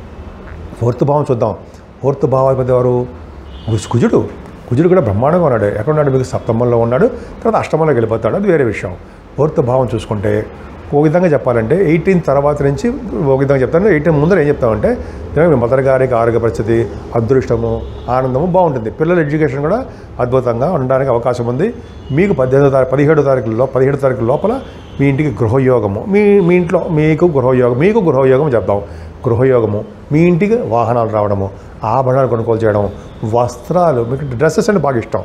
ఫోర్త్ భావం చూద్దాం ఫోర్త్ భావాధిపతి వారు గు- కుజుడు కుజుడు కూడా బ్రహ్మాండంగా ఉన్నాడు ఎక్కడ ఉన్నాడు మీకు సప్తమంలో ఉన్నాడు తర్వాత అష్టమంలోకి వెళ్ళిపోతాడు అది వేరే విషయం ఫోర్త్ భావం చూసుకుంటే ఒక విధంగా చెప్పాలంటే ఎయిటీన్ తర్వాత నుంచి ఒక విధంగా చెప్తాను ఎయిటీన్ ముందర ఏం చెప్తామంటే మీ మదర్ గారికి ఆరోగ్య పరిస్థితి అదృష్టము ఆనందము బాగుంటుంది పిల్లల ఎడ్యుకేషన్ కూడా అద్భుతంగా ఉండడానికి అవకాశం ఉంది మీకు పద్దెనిమిదో తారీఖు పదిహేడో తారీఖులో పదిహేడు తారీఖు లోపల మీ ఇంటికి గృహయోగము మీ మీ ఇంట్లో మీకు గృహయోగం మీకు గృహయోగం చెప్తాం గృహయోగము మీ ఇంటికి వాహనాలు రావడము ఆభరణాలు కొనుగోలు చేయడం వస్త్రాలు మీకు డ్రెస్సెస్ అంటే బాగా ఇష్టం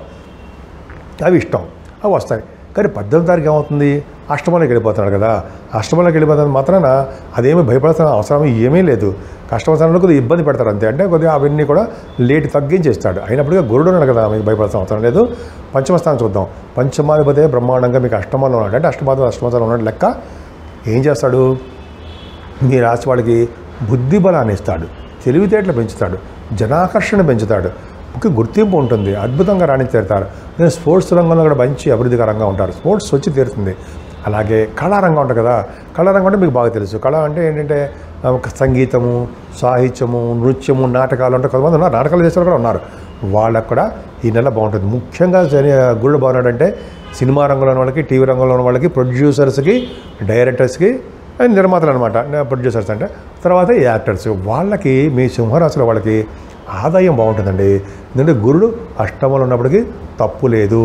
అవి ఇష్టం అవి వస్తాయి కానీ పద్దెనిమిది తారీఖు ఏమవుతుంది అష్టమంలోకి వెళ్ళిపోతున్నాడు కదా అష్టమంలోకి వెళ్ళిపోతుంది మాత్రాన అదేమీ భయపడాల్సిన అవసరం ఏమీ లేదు కష్టమవసరంలో కొద్దిగా ఇబ్బంది పెడతారు అంతే అంటే కొద్దిగా అవన్నీ కూడా లేట్ తగ్గించేస్తాడు అయినప్పటికీ గురుడు ఉన్నాడు కదా మీకు భయపడాల్సిన అవసరం లేదు పంచమస్థానం చూద్దాం పంచమాధిపతి బ్రహ్మాండంగా మీకు అష్టమంలో ఉన్నాడు అంటే అష్టమాధిపతి అష్టమస్థానం ఉన్నాడు లెక్క ఏం చేస్తాడు మీ రాశి వాడికి బుద్ధి బలాన్ని ఇస్తాడు తెలివితేటలు పెంచుతాడు జనాకర్షణ పెంచుతాడు ఒక గుర్తింపు ఉంటుంది అద్భుతంగా రాణించేరుతారు నేను స్పోర్ట్స్ రంగంలో కూడా మంచి అభివృద్ధికరంగా ఉంటారు స్పోర్ట్స్ వచ్చి తీరుతుంది అలాగే కళారంగం ఉంటుంది కదా కళారంగం అంటే మీకు బాగా తెలుసు కళ అంటే ఏంటంటే ఆ, ఒక సంగీతము సాహిత్యము నృత్యము నాటకాలు అంటే కొంతమంది ఉన్నారు నాటకాలు చేసే వాళ్ళు కూడా ఉన్నారు వాళ్ళకు కూడా ఈ నెల బాగుంటుంది ముఖ్యంగా శని గురుడు బాగున్నాడంటే సినిమా రంగంలో ఉన్న వాళ్ళకి టీవీ రంగంలో ఉన్న వాళ్ళకి ప్రొడ్యూసర్స్కి డైరెక్టర్స్కి అండ్ నిర్మాతలు అనమాట ప్రొడ్యూసర్స్ అంటే తర్వాత ఈ యాక్టర్స్ వాళ్ళకి మీ సింహరాశిలో వాళ్ళకి ఆదాయం బాగుంటుందండి ఎందుకంటే గురుడు అష్టమంలో ఉన్నప్పటికీ తప్పు లేదు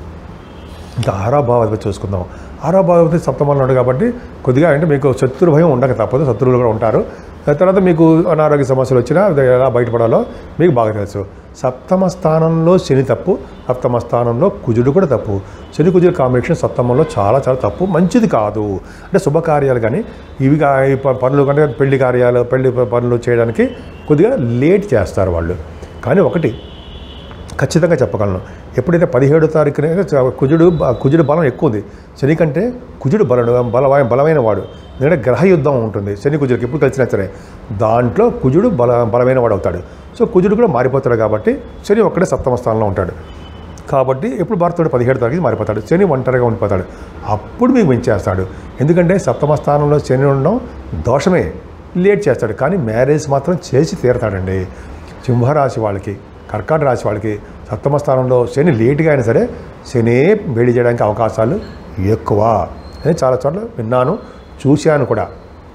ఇంకా ఆరో భావాధిపతి చూసుకుందాం ఆరో భావాధిపతి సప్తమంలో ఉన్నాడు కాబట్టి కొద్దిగా అంటే మీకు శత్రు భయం ఉండక తప్పదు శత్రువులు కూడా ఉంటారు దాని తర్వాత మీకు అనారోగ్య సమస్యలు వచ్చినా అది ఎలా బయటపడాలో మీకు బాగా తెలుసు సప్తమ స్థానంలో శని తప్పు సప్తమ స్థానంలో కుజుడు కూడా తప్పు శని కుజుడు కాంబినేషన్ సప్తమంలో చాలా చాలా తప్పు మంచిది కాదు అంటే శుభకార్యాలు కానీ ఇవి కా- ఈ ప- పనులు కంటే పెళ్లి కార్యాలు పెళ్లి ప- పనులు చేయడానికి కొద్దిగా లేట్ చేస్తారు వాళ్ళు కానీ ఒకటి ఖచ్చితంగా చెప్పగలను ఎప్పుడైతే పదిహేడో తారీఖున కుజుడు బ- కుజుడు బలం ఎక్కువ ఉంది శని కంటే కుజుడు బలడు బలమైన బలమైన వాడు ఎందుకంటే గ్రహ యుద్ధం ఉంటుంది శని కుజుడికి ఎప్పుడు కలిసినా సరే దాంట్లో కుజుడు బల బలమైన వాడు అవుతాడు సో కుజుడు కూడా మారిపోతాడు కాబట్టి శని ఒక్కడే సప్తమ స్థానంలో ఉంటాడు కాబట్టి ఎప్పుడు మారుతాడు పదిహేడు తారీఖు మారిపోతాడు శని ఒంటరిగా ఉండిపోతాడు అప్పుడు మీకు పెంచేస్తాడు ఎందుకంటే సప్తమ స్థానంలో శని ఉండడం దోషమే లేట్ చేస్తాడు కానీ మ్యారేజ్ మాత్రం చేసి తీరతాడండి సింహరాశి వాళ్ళకి కర్కాట రాశి వాళ్ళకి సప్తమ స్థానంలో శని లేటుగా అయినా సరే శని వేడి చేయడానికి అవకాశాలు ఎక్కువ అని చాలా చోట్ల విన్నాను చూశాను కూడా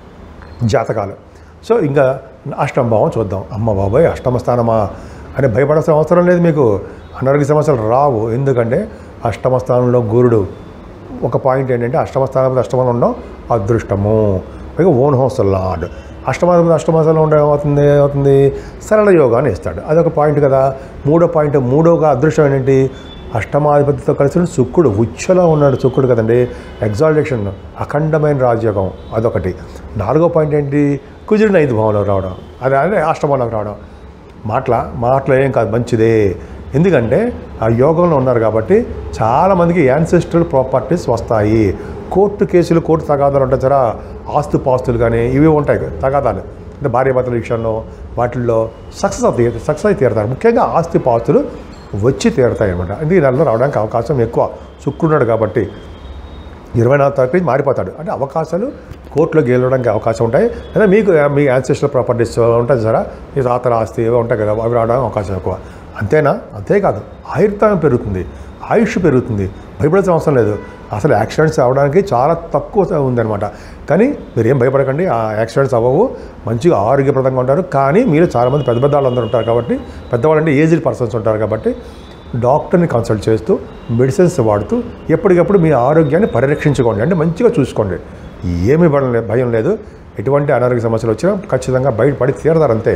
జాతకాలు సో ఇంకా అష్టమ భావం చూద్దాం అమ్మ బాబాయ్ అష్టమ స్థానమా అని భయపడాల్సిన అవసరం లేదు మీకు అనారోగ్య సమస్యలు రావు ఎందుకంటే అష్టమ స్థానంలో గురుడు ఒక పాయింట్ ఏంటంటే అష్టమ స్థానంలో అష్టమంలో ఉండడం అదృష్టము పైగా ఓన్ హౌస్ లార్డ్ అష్టమాధిపతి అష్టమాసంలో ఉండే ఏమవుతుంది ఏమవుతుంది సరళ యోగాన్ని ఇస్తాడు అదొక పాయింట్ కదా మూడో పాయింట్ మూడోగా అదృష్టం ఏంటంటే అష్టమాధిపతితో కలిసి శుక్రుడు ఉచ్చలో ఉన్నాడు శుక్రుడు కదండి ఎగ్జాల్టేషన్ అఖండమైన రాజయోగం అదొకటి నాలుగో పాయింట్ ఏంటి కుజుడిని ఐదు భావంలో రావడం అదే అదే అష్టమంలోకి రావడం మాటల మాటలు ఏం కాదు మంచిదే ఎందుకంటే ఆ యోగంలో ఉన్నారు కాబట్టి చాలామందికి యాన్సెస్ట్రల్ ప్రాపర్టీస్ వస్తాయి కోర్టు కేసులు కోర్టు తగాదాలు ఉంటాయి సరా ఆస్తు పాస్తులు కానీ ఇవి ఉంటాయి తగాదాలు అంటే భార్యాభర్తల విషయంలో వాటిల్లో సక్సెస్ అవుతాయి సక్సెస్ అయితే తీరుతారు ముఖ్యంగా ఆస్తి పాస్తులు వచ్చి తీరుతాయి అనమాట ఇది ఈ నెలలో రావడానికి అవకాశం ఎక్కువ శుక్రున్నాడు కాబట్టి ఇరవై నాలుగు తారీఖు నుంచి మారిపోతాడు అంటే అవకాశాలు కోర్టులో గెలవడానికి అవకాశం ఉంటాయి లేదా మీకు మీ యాన్సెస్ట్రల్ ప్రాపర్టీస్ ఉంటుంది సరే మీ తాతల ఆస్తి ఏవో ఉంటాయి కదా అవి రావడానికి అవకాశం ఎక్కువ అంతేనా అంతేకాదు ఆయుర్దాయం పెరుగుతుంది ఆయుష్ పెరుగుతుంది భయపడాల్సిన అవసరం లేదు అసలు యాక్సిడెంట్స్ అవ్వడానికి చాలా తక్కువ ఉందన్నమాట కానీ మీరు ఏం భయపడకండి ఆ యాక్సిడెంట్స్ అవ్వవు మంచిగా ఆరోగ్యప్రదంగా ఉంటారు కానీ మీరు చాలామంది పెద్ద పెద్ద వాళ్ళందరూ ఉంటారు కాబట్టి పెద్దవాళ్ళంటే ఏజ్డ్ పర్సన్స్ ఉంటారు కాబట్టి డాక్టర్ని కన్సల్ట్ చేస్తూ మెడిసిన్స్ వాడుతూ ఎప్పటికప్పుడు మీ ఆరోగ్యాన్ని పరిరక్షించుకోండి అంటే మంచిగా చూసుకోండి ఏమీ భయం లే- భయం లేదు ఎటువంటి అనారోగ్య సమస్యలు వచ్చినా ఖచ్చితంగా బయటపడి తీరదారు అంతే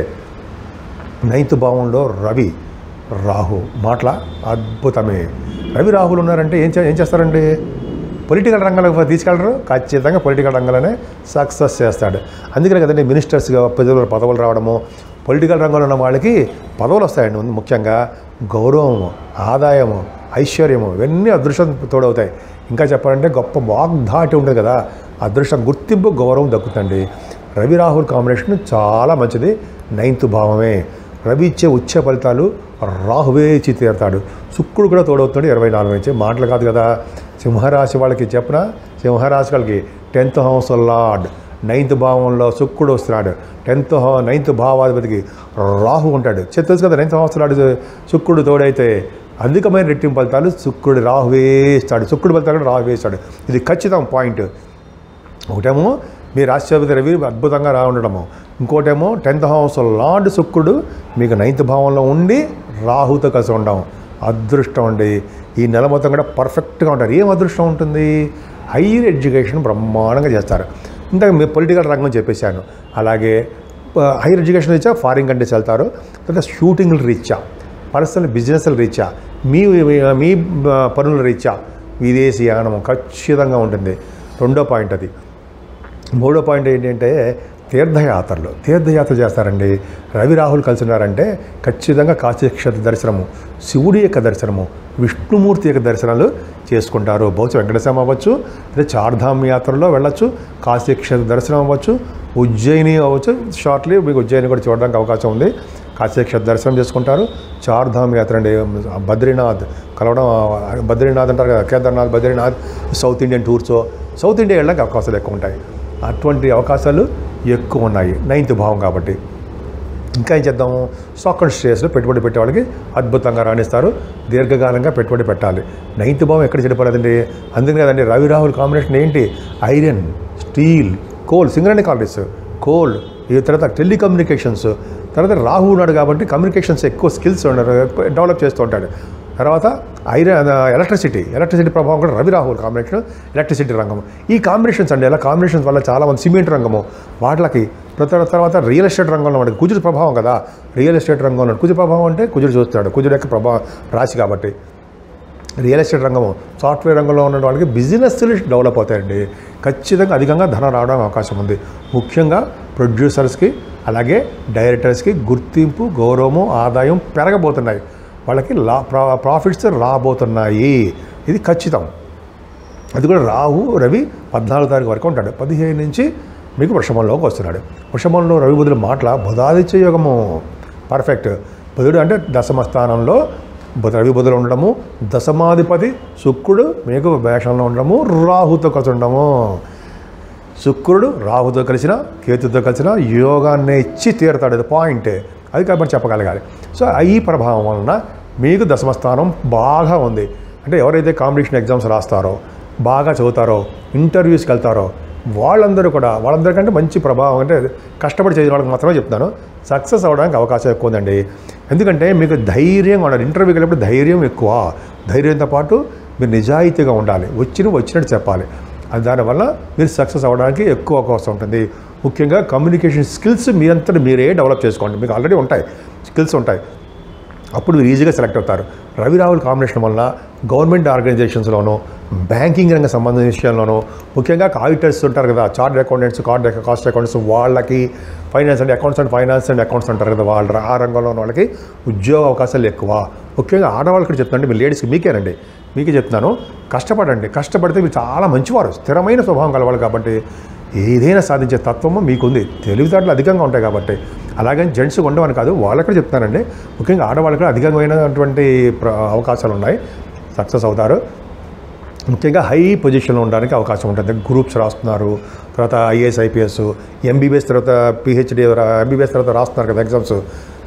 నైన్త్ భావంలో రవి రాహు మాటల అద్భుతమే రవి రాహులు ఉన్నారంటే ఏం చే- ఏం చేస్తారండి పొలిటికల్ రంగంలోకి తీసుకెళ్ళరు ఖచ్చితంగా పొలిటికల్ రంగంలోనే సక్సెస్ చేస్తాడు అందుకనే కదండి మినిస్టర్స్గా ప్రజలు పదవులు రావడము పొలిటికల్ రంగంలో ఉన్న వాళ్ళకి పదవులు వస్తాయండి ముందు ముఖ్యంగా గౌరవము ఆదాయము ఐశ్వర్యము ఇవన్నీ అదృష్టం తోడవుతాయి ఇంకా చెప్పాలంటే గొప్ప వాగ్ధాటి ఉంటుంది కదా అదృష్టం గుర్తింపు గౌరవం దక్కుతుంది రవి రాహుల్ కాంబినేషన్ చాలా మంచిది నైన్త్ భావమే రవి ఇచ్చే ఉచ్చ ఫలితాలు రాహువే ఇచ్చి తీరుతాడు శుక్రుడు కూడా తోడవుతాడు ఇరవై నాలుగు నుంచి మాటలు కాదు కదా సింహరాశి వాళ్ళకి చెప్పిన సింహరాశి వాళ్ళకి టెన్త్ హౌస్ లార్డ్ నైన్త్ భావంలో శుక్రుడు వస్తున్నాడు టెన్త్ హౌ నైన్త్ భావాధిపతికి రాహు ఉంటాడు చె- తెలుసు కదా నైన్త్ హౌస్ లార్డ్ శుక్రుడు తోడైతే అధికమైన రెట్టింపు ఫలితాలు శుక్రుడు రాహువే ఇస్తాడు శుక్రుడు ఫలితాలు కూడా రాహువే ఇస్తాడు ఇది ఖచ్చితం పాయింట్ ఒకటేమో మీ రాష్ట్రపతి రవి అద్భుతంగా రా ఉండడము ఇంకోటేమో టెన్త్ హౌస్ లార్డ్ శుక్రుడు మీకు నైన్త్ భావంలో ఉండి రాహుతో కలిసి ఉండడం అదృష్టం అండి ఈ నెల మొత్తం కూడా పర్ఫెక్ట్గా ఉంటారు ఏం అదృష్టం ఉంటుంది హైయర్ ఎడ్యుకేషన్ బ్రహ్మాండంగా చేస్తారు ఇందాక మీ పొలిటికల్ రంగం చెప్పేశాను అలాగే హైయర్ ఎడ్యుకేషన్ రీత్యా ఫారిన్ కంట్రీస్ వెళ్తారు తర్వాత షూటింగ్లు రీత్యా పర్సనల్ బిజినెస్ల రీత్యా మీ మీ పనుల రీత్యా విదేశీయానం ఖచ్చితంగా ఉంటుంది రెండో పాయింట్ అది మూడో పాయింట్ ఏంటంటే తీర్థయాత్రలు తీర్థయాత్ర చేస్తారండి రవి రాహుల్ కలిసి ఉన్నారంటే ఖచ్చితంగా కాశీక్షేత్ర దర్శనము శివుడి యొక్క దర్శనము విష్ణుమూర్తి యొక్క దర్శనాలు చేసుకుంటారు బహుశా వెంకటేశ్వరం అవ్వచ్చు లేదా చార్ధామ్ యాత్రలో వెళ్ళొచ్చు కాశీక్షేత్ర దర్శనం అవ్వచ్చు ఉజ్జయిని అవ్వచ్చు షార్ట్లీ మీకు ఉజ్జయిని కూడా చూడడానికి అవకాశం ఉంది కాశీక్షేత్ర దర్శనం చేసుకుంటారు చార్ధామ్ యాత్ర అండి బద్రీనాథ్ కలవడం బద్రీనాథ్ అంటారు కదా Kedarnath Badrinath South Indian tours South India వెళ్ళడానికి అవకాశాలు ఎక్కువ ఉంటాయి అటువంటి అవకాశాలు ఎక్కువ ఉన్నాయి నైన్త్ భావం కాబట్టి ఇంకా ఏం చేద్దాము స్టాక్ అండ్ షేర్స్లో పెట్టుబడి పెట్టే వాళ్ళకి అద్భుతంగా రాణిస్తారు దీర్ఘకాలంగా పెట్టుబడి పెట్టాలి నైన్త్ భావం ఎక్కడ చెడిపోలేదండి అందుకని కదండి రవి రాహుల్ కాంబినేషన్ ఏంటి iron steel coal Singareni collieries coal ఈ తర్వాత టెలికమ్యూనికేషన్స్ తర్వాత రాహు ఉన్నాడు కాబట్టి కమ్యూనికేషన్స్ ఎక్కువ స్కిల్స్ డెవలప్ చేస్తూ ఉంటాడు తర్వాత ఐరన్ ఎలక్ట్రిసిటీ ఎలక్ట్రిసిటీ ప్రభావం కూడా రవి రాహుల్ కాంబినేషన్ ఎలక్ట్రిసిటీ రంగం ఈ కాంబినేషన్స్ అండి ఇలా కాంబినేషన్స్ వల్ల చాలామంది సిమెంట్ రంగము వాటికి ప్రతి తర్వాత రియల్ ఎస్టేట్ రంగంలో మనకి కుజుడు ప్రభావం కదా రియల్ ఎస్టేట్ రంగంలో కుజు ప్రభావం అంటే కుజుడు చూస్తాడు కుజుడు యొక్క ప్రభావం రాశి కాబట్టి రియల్ ఎస్టేట్ రంగము సాఫ్ట్వేర్ రంగంలో ఉన్న వాళ్ళకి బిజినెస్లు డెవలప్ అవుతాయండి ఖచ్చితంగా అధికంగా ధనం రావడానికి అవకాశం ఉంది ముఖ్యంగా ప్రొడ్యూసర్స్కి అలాగే డైరెక్టర్స్కి గుర్తింపు గౌరవము ఆదాయం పెరగబోతున్నాయి వాళ్ళకి లా ప్రా- ప్రాఫిట్స్ రాబోతున్నాయి ఇది ఖచ్చితం అది కూడా రాహు రవి పద్నాలుగు తారీఖు వరకు ఉంటాడు పదిహేను నుంచి మీకు వృషభంలోకి వస్తున్నాడు వృషభంలో రవి బుధుడు మాటల బుధాదిత్య యోగము పర్ఫెక్ట్ బుధుడు అంటే దశమ స్థానంలో బుధ- రవి బుధులు ఉండడము దశమాధిపతి శుక్రుడు మీకు వేషంలో ఉండడము రాహుతో కలిసి ఉండడము శుక్రుడు రాహుతో కలిసిన కేతుతో కలిసిన యోగాన్ని ఇచ్చి తీరుతాడు అది పాయింట్ అది కాబట్టి చెప్పగలగాలి సో ఈ ప్రభావం వలన మీకు దశమ స్థానం బాగా ఉంది అంటే ఎవరైతే కాంపిటీషన్ ఎగ్జామ్స్ రాస్తారో బాగా చదువుతారో ఇంటర్వ్యూస్కి వెళ్తారో వాళ్ళందరూ కూడా వాళ్ళందరికంటే మంచి ప్రభావం అంటే కష్టపడి చదివిన వాళ్ళకి మాత్రమే చెప్తాను సక్సెస్ అవ్వడానికి అవకాశం ఎక్కువ ఉందండి ఎందుకంటే మీకు ధైర్యంగా ఉండాలి ఇంటర్వ్యూకి వెళ్ళినప్పుడు ధైర్యం ఎక్కువ ధైర్యంతో పాటు మీరు నిజాయితీగా ఉండాలి వచ్చిన వచ్చినట్టు చెప్పాలి అది దానివల్ల మీరు సక్సెస్ అవ్వడానికి ఎక్కువ అవకాశం ఉంటుంది ముఖ్యంగా కమ్యూనికేషన్ స్కిల్స్ మీరంతటి మీరే డెవలప్ చేసుకోండి మీకు ఆల్రెడీ ఉంటాయి స్కిల్స్ ఉంటాయి అప్పుడు మీరు ఈజీగా సెలెక్ట్ అవుతారు రవి రాహుల్ కాంబినేషన్ వల్ల గవర్నమెంట్ ఆర్గనైజేషన్స్లోనూ బ్యాంకింగ్ రంగ సంబంధించిన విషయంలోనూ ముఖ్యంగా ఆడిటర్స్ ఉంటారు కదా chart accountants card cost accounts వాళ్ళకి finance and accounts and finance and accounts అంటారు కదా వాళ్ళ ఆ రంగంలో ఉన్న వాళ్ళకి ఉద్యోగ అవకాశాలు ఎక్కువ ముఖ్యంగా ఆడవాళ్ళకి కూడా చెప్తానండి మీ లేడీస్కి మీకేనండి మీకే చెప్తున్నాను కష్టపడండి కష్టపడితే మీరు చాలా మంచివారు స్థిరమైన స్వభావం కలవాలి కాబట్టి ఏదైనా సాధించే తత్వము మీకుంది తెలివితేటలు అధికంగా ఉంటాయి కాబట్టి అలాగని జెంట్స్ ఉండవని కాదు వాళ్ళకి కూడా చెప్తానండి ముఖ్యంగా ఆడవాళ్ళకి కూడా అధికమైనటువంటి ప్ర- అవకాశాలు ఉన్నాయి సక్సెస్ అవుతారు ముఖ్యంగా హై పొజిషన్లో ఉండడానికి అవకాశం ఉంటుంది గ్రూప్స్ రాస్తున్నారు తర్వాత ఐఏఎస్ ఐపీఎస్ ఎంబీబీఎస్ తర్వాత పిహెచ్డి ఎంబీబీఎస్ తర్వాత రాస్తున్నారు కదా ఎగ్జామ్స్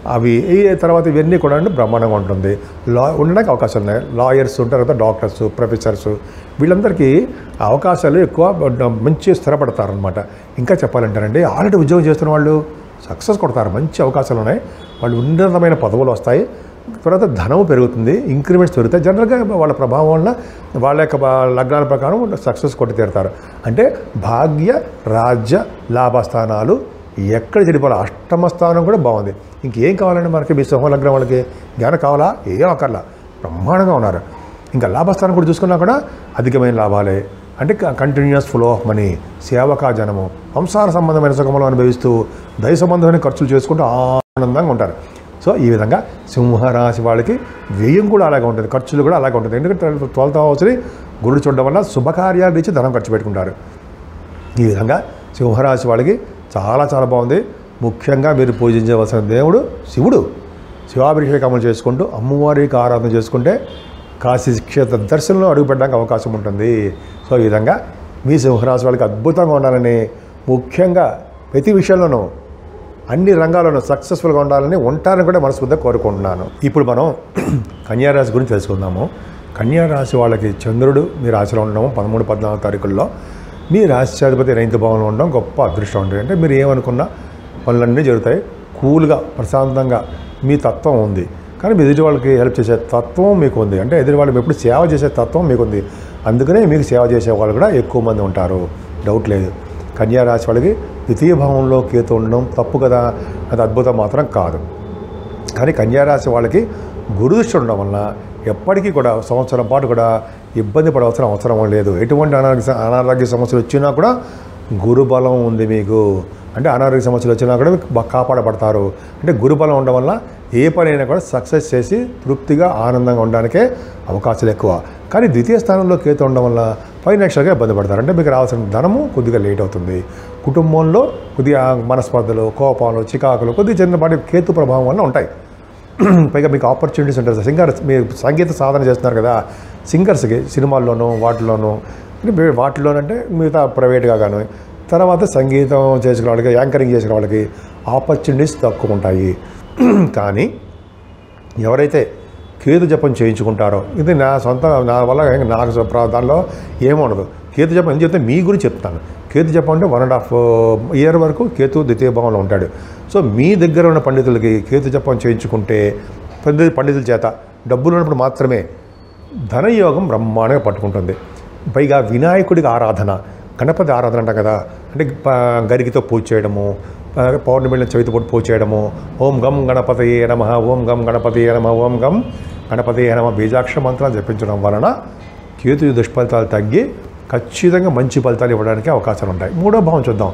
అవి ఈ తర్వాత ఇవన్నీ కూడా అండి బ్రహ్మాండంగా ఉంటుంది లా ఉండడానికి అవకాశాలు ఉన్నాయి లాయర్స్ ఉంటారు కదా డాక్టర్స్ ప్రొఫెసర్స్ వీళ్ళందరికీ అవకాశాలు ఎక్కువ మంచి స్థిరపడతారనమాట ఇంకా చెప్పాలంటేనండి ఆల్రెడీ ఉద్యోగం చేస్తున్న వాళ్ళు సక్సెస్ కొడతారు మంచి అవకాశాలు ఉన్నాయి వాళ్ళు ఉన్నతమైన పదవులు వస్తాయి తర్వాత ధనం పెరుగుతుంది ఇంక్రిమెంట్స్ పెరుగుతాయి జనరల్గా వాళ్ళ ప్రభావం వల్ల వాళ్ళ యొక్క బా- లగ్నాల ప్రకారం సక్సెస్ కొట్టి తీరుతారు అంటే భాగ్య రాజ్య లాభస్థానాలు ఎక్కడ చెడిపోవాలి అష్టమ స్థానం కూడా బాగుంది ఇంకేం కావాలండి మనకి మీ సింహ లగ్నం వాళ్ళకి జ్ఞానం కావాలా ఏం అక్కర్లా బ్రహ్మాండంగా ఉన్నారు ఇంకా లాభస్థానం కూడా చూసుకున్నా కూడా అధికమైన లాభాలే అంటే కంటిన్యూస్ ఫ్లో ఆఫ్ మనీ సేవకా జనము సంసార సంబంధమైన సుఖములు అనుభవిస్తూ దయ సంబంధమైన ఖర్చులు చేసుకుంటూ ఆనందంగా ఉంటారు సో ఈ విధంగా సింహరాశి వాళ్ళకి వ్యయం కూడా అలాగే ఉంటుంది ఖర్చులు కూడా అలాగే ఉంటుంది ఎందుకంటే ట్వెల్త్ హౌస్ని గురుడు చూడడం వల్ల శుభకార్యాలు ఇచ్చి ధనం ఖర్చు పెట్టుకుంటారు ఈ విధంగా సింహరాశి వాళ్ళకి చాలా చాలా బాగుంది ముఖ్యంగా మీరు పూజించవలసిన దేవుడు శివుడు శివాభిషేకములు చేసుకుంటూ అమ్మవారికి ఆరాధన చేసుకుంటే కాశీ క్షేత్ర దర్శనంలో అడుగుపెట్టడానికి అవకాశం ఉంటుంది సో ఈ విధంగా మీ సింహరాశి వాళ్ళకి అద్భుతంగా ఉండాలని ముఖ్యంగా ప్రతి విషయంలోనూ అన్ని రంగాల్లోనూ సక్సెస్ఫుల్గా ఉండాలని ఉంటారని కూడా మనస్ఫూర్తిగా కోరుకుంటున్నాను ఇప్పుడు మనం కన్యారాశి గురించి తెలుసుకుందాము కన్యారాశి వాళ్ళకి చంద్రుడు మీ రాశిలో ఉండడం పదమూడు పద్నాలుగు తారీఖుల్లో మీ రాశ్యాధిపతి రైతు భవనంలో ఉండడం గొప్ప అదృష్టం ఉంటుంది అంటే మీరు ఏమనుకున్నా పనులన్నీ జరుగుతాయి కూల్గా ప్రశాంతంగా మీ తత్వం ఉంది కానీ మీ ఎదుటి వాళ్ళకి హెల్ప్ చేసే తత్వం మీకు ఉంది అంటే ఎదుటి వాళ్ళకి ఎప్పుడు సేవ చేసే తత్వం మీకు ఉంది అందుకనే మీకు సేవ చేసే వాళ్ళు కూడా ఎక్కువ మంది ఉంటారు డౌట్ లేదు కన్యా రాశి వాళ్ళకి ద్వితీయ భావంలో కేతు ఉండడం తప్పు కదా అది అద్భుతం మాత్రం కాదు కానీ కన్యారాశి వాళ్ళకి గురుదృష్టి ఉండడం వలన ఎప్పటికీ కూడా సంవత్సరం పాటు కూడా ఇబ్బంది పడవలసిన అవసరం లేదు ఎటువంటి అనారోగ్య అనారోగ్య సమస్యలు వచ్చినా కూడా గురుబలం ఉంది మీకు అంటే అనారోగ్య సమస్యలు వచ్చినా కూడా మీకు బా- కాపాడబడతారు అంటే గురుబలం ఉండడం వల్ల ఏ పనైనా కూడా సక్సెస్ చేసి తృప్తిగా ఆనందంగా ఉండడానికే అవకాశాలు ఎక్కువ కానీ ద్వితీయ స్థానంలో కేతు ఉండడం వల్ల ఫైనాన్షియల్గా ఇబ్బంది పడతారు అంటే మీకు రావాల్సిన ధనము కొద్దిగా లేట్ అవుతుంది కుటుంబంలో కొద్దిగా మనస్పర్ధలు కోపాలు చికాకులు కొద్దిగా చిన్నపాటి కేతు ప్రభావం వల్ల ఉంటాయి పైగా మీకు ఆపర్చునిటీస్ ఉంటాయి సింగర్ మీరు సంగీత సాధన చేస్తున్నారు కదా సింగర్స్కి సినిమాల్లోనూ వాటిలోనూ అంటే వే- వాటిలోనంటే మిగతా ప్రైవేట్గా కానీ తర్వాత సంగీతం చేసుకునే వాళ్ళకి యాంకరింగ్ చేసుకునే వాళ్ళకి ఆపర్చునిటీస్ తక్కువ ఉంటాయి కానీ ఎవరైతే కేతు జపం చేయించుకుంటారో ఇది నా సొంత నా వల్ల ఏం- నాకు సొ- ప్రా- దానిలో ఏముండదు కేతు జపం ఎందుకు చెప్తే మీ గురించి చెప్తాను కేతు జపం అంటే వన్ అండ్ హాఫ్ ఇయర్ వరకు కేతు ద్వితీయ భావంలో ఉంటాడు సో మీ దగ్గర ఉన్న పండితులకి కేతు జపం చేయించుకుంటే పండితు పండితుల చేత డబ్బులు ఉన్నప్పుడు మాత్రమే ధనయోగం బ్రహ్మాండంగా పట్టుకుంటుంది పైగా వినాయకుడికి ఆరాధన గణపతి ఆరాధన అంటాం కదా అంటే ప- గరికితో పూజ చేయడము ఆ, పౌర్ణమిలో చవితి పూట పూజ చేయడము ఓం గం గణపతయే నమ ఓం గం గణపతయే నమ ఓం గం గణపతయే నమ బీజాక్షర మంత్రాలు జపించడం వలన కేతు దుష్ఫలితాలు తగ్గి ఖచ్చితంగా మంచి ఫలితాలు ఇవ్వడానికి అవకాశాలు ఉంటాయి మూడో భావం చూద్దాం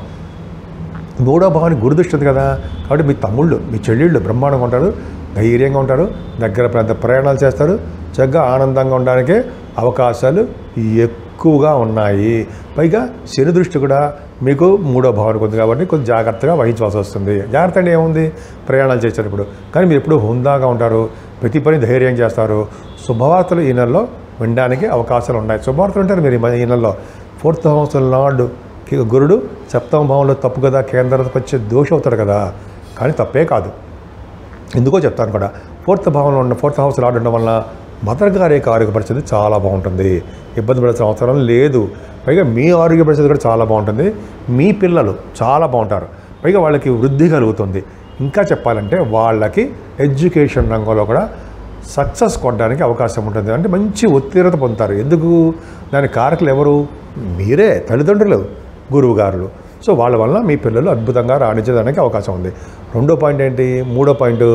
మూడో భావానికి గురుదృష్టి ఉంది కదా కాబట్టి మీ తమ్ముళ్ళు మీ చెల్లెళ్ళు బ్రహ్మాండంగా ఉంటారు ధైర్యంగా ఉంటారు దగ్గర పెద్ద ప్రయాణాలు చేస్తారు చక్కగా ఆనందంగా ఉండడానికే అవకాశాలు ఎక్కువగా ఉన్నాయి పైగా శని దృష్టి కూడా మీకు మూడో భావానికి ఉంది కాబట్టి కొంచెం జాగ్రత్తగా వహించవలసి వస్తుంది జాగ్రత్త అంటే ఏముంది ప్రయాణాలు చేసేటప్పుడు కానీ మీరు ఎప్పుడు హుందాగా ఉంటారు ప్రతి పని ధైర్యం చేస్తారు శుభవార్తలు ఈ నెలలో వినడానికి అవకాశాలు ఉన్నాయి శుభవార్తలు ఉంటారు మీరు ఈ మ- ఈ నెలలో ఫోర్త్ హౌస్ నాడు కి- గురుడు సప్తమ భావంలో తప్పు కదా కేంద్రానికి వచ్చే దోషం అవుతాడు కదా కానీ తప్పే కాదు ఎందుకో చెప్తాను కూడా ఫోర్త్ భావంలో ఉన్న ఫోర్త్ హౌస్ లాడ్ ఉండడం వల్ల మదర్ గారి యొక్క ఆరోగ్య పరిస్థితి చాలా బాగుంటుంది ఇబ్బంది పడాల్సిన అవసరం లేదు పైగా మీ ఆరోగ్య పరిస్థితి కూడా చాలా బాగుంటుంది మీ పిల్లలు చాలా బాగుంటారు పైగా వాళ్ళకి వృద్ధి కలుగుతుంది ఇంకా చెప్పాలంటే వాళ్ళకి ఎడ్యుకేషన్ రంగంలో కూడా సక్సెస్ కొట్టడానికి అవకాశం ఉంటుంది అంటే మంచి ఉత్తీర్ణత పొందుతారు ఎందుకు దాని కారకులు ఎవరు మీరే తల్లిదండ్రులు గురువుగారులు సో వాళ్ళ వల్ల మీ పిల్లలు అద్భుతంగా రాణించడానికి అవకాశం ఉంది రెండో పాయింట్ ఏంటి మూడో పాయింట్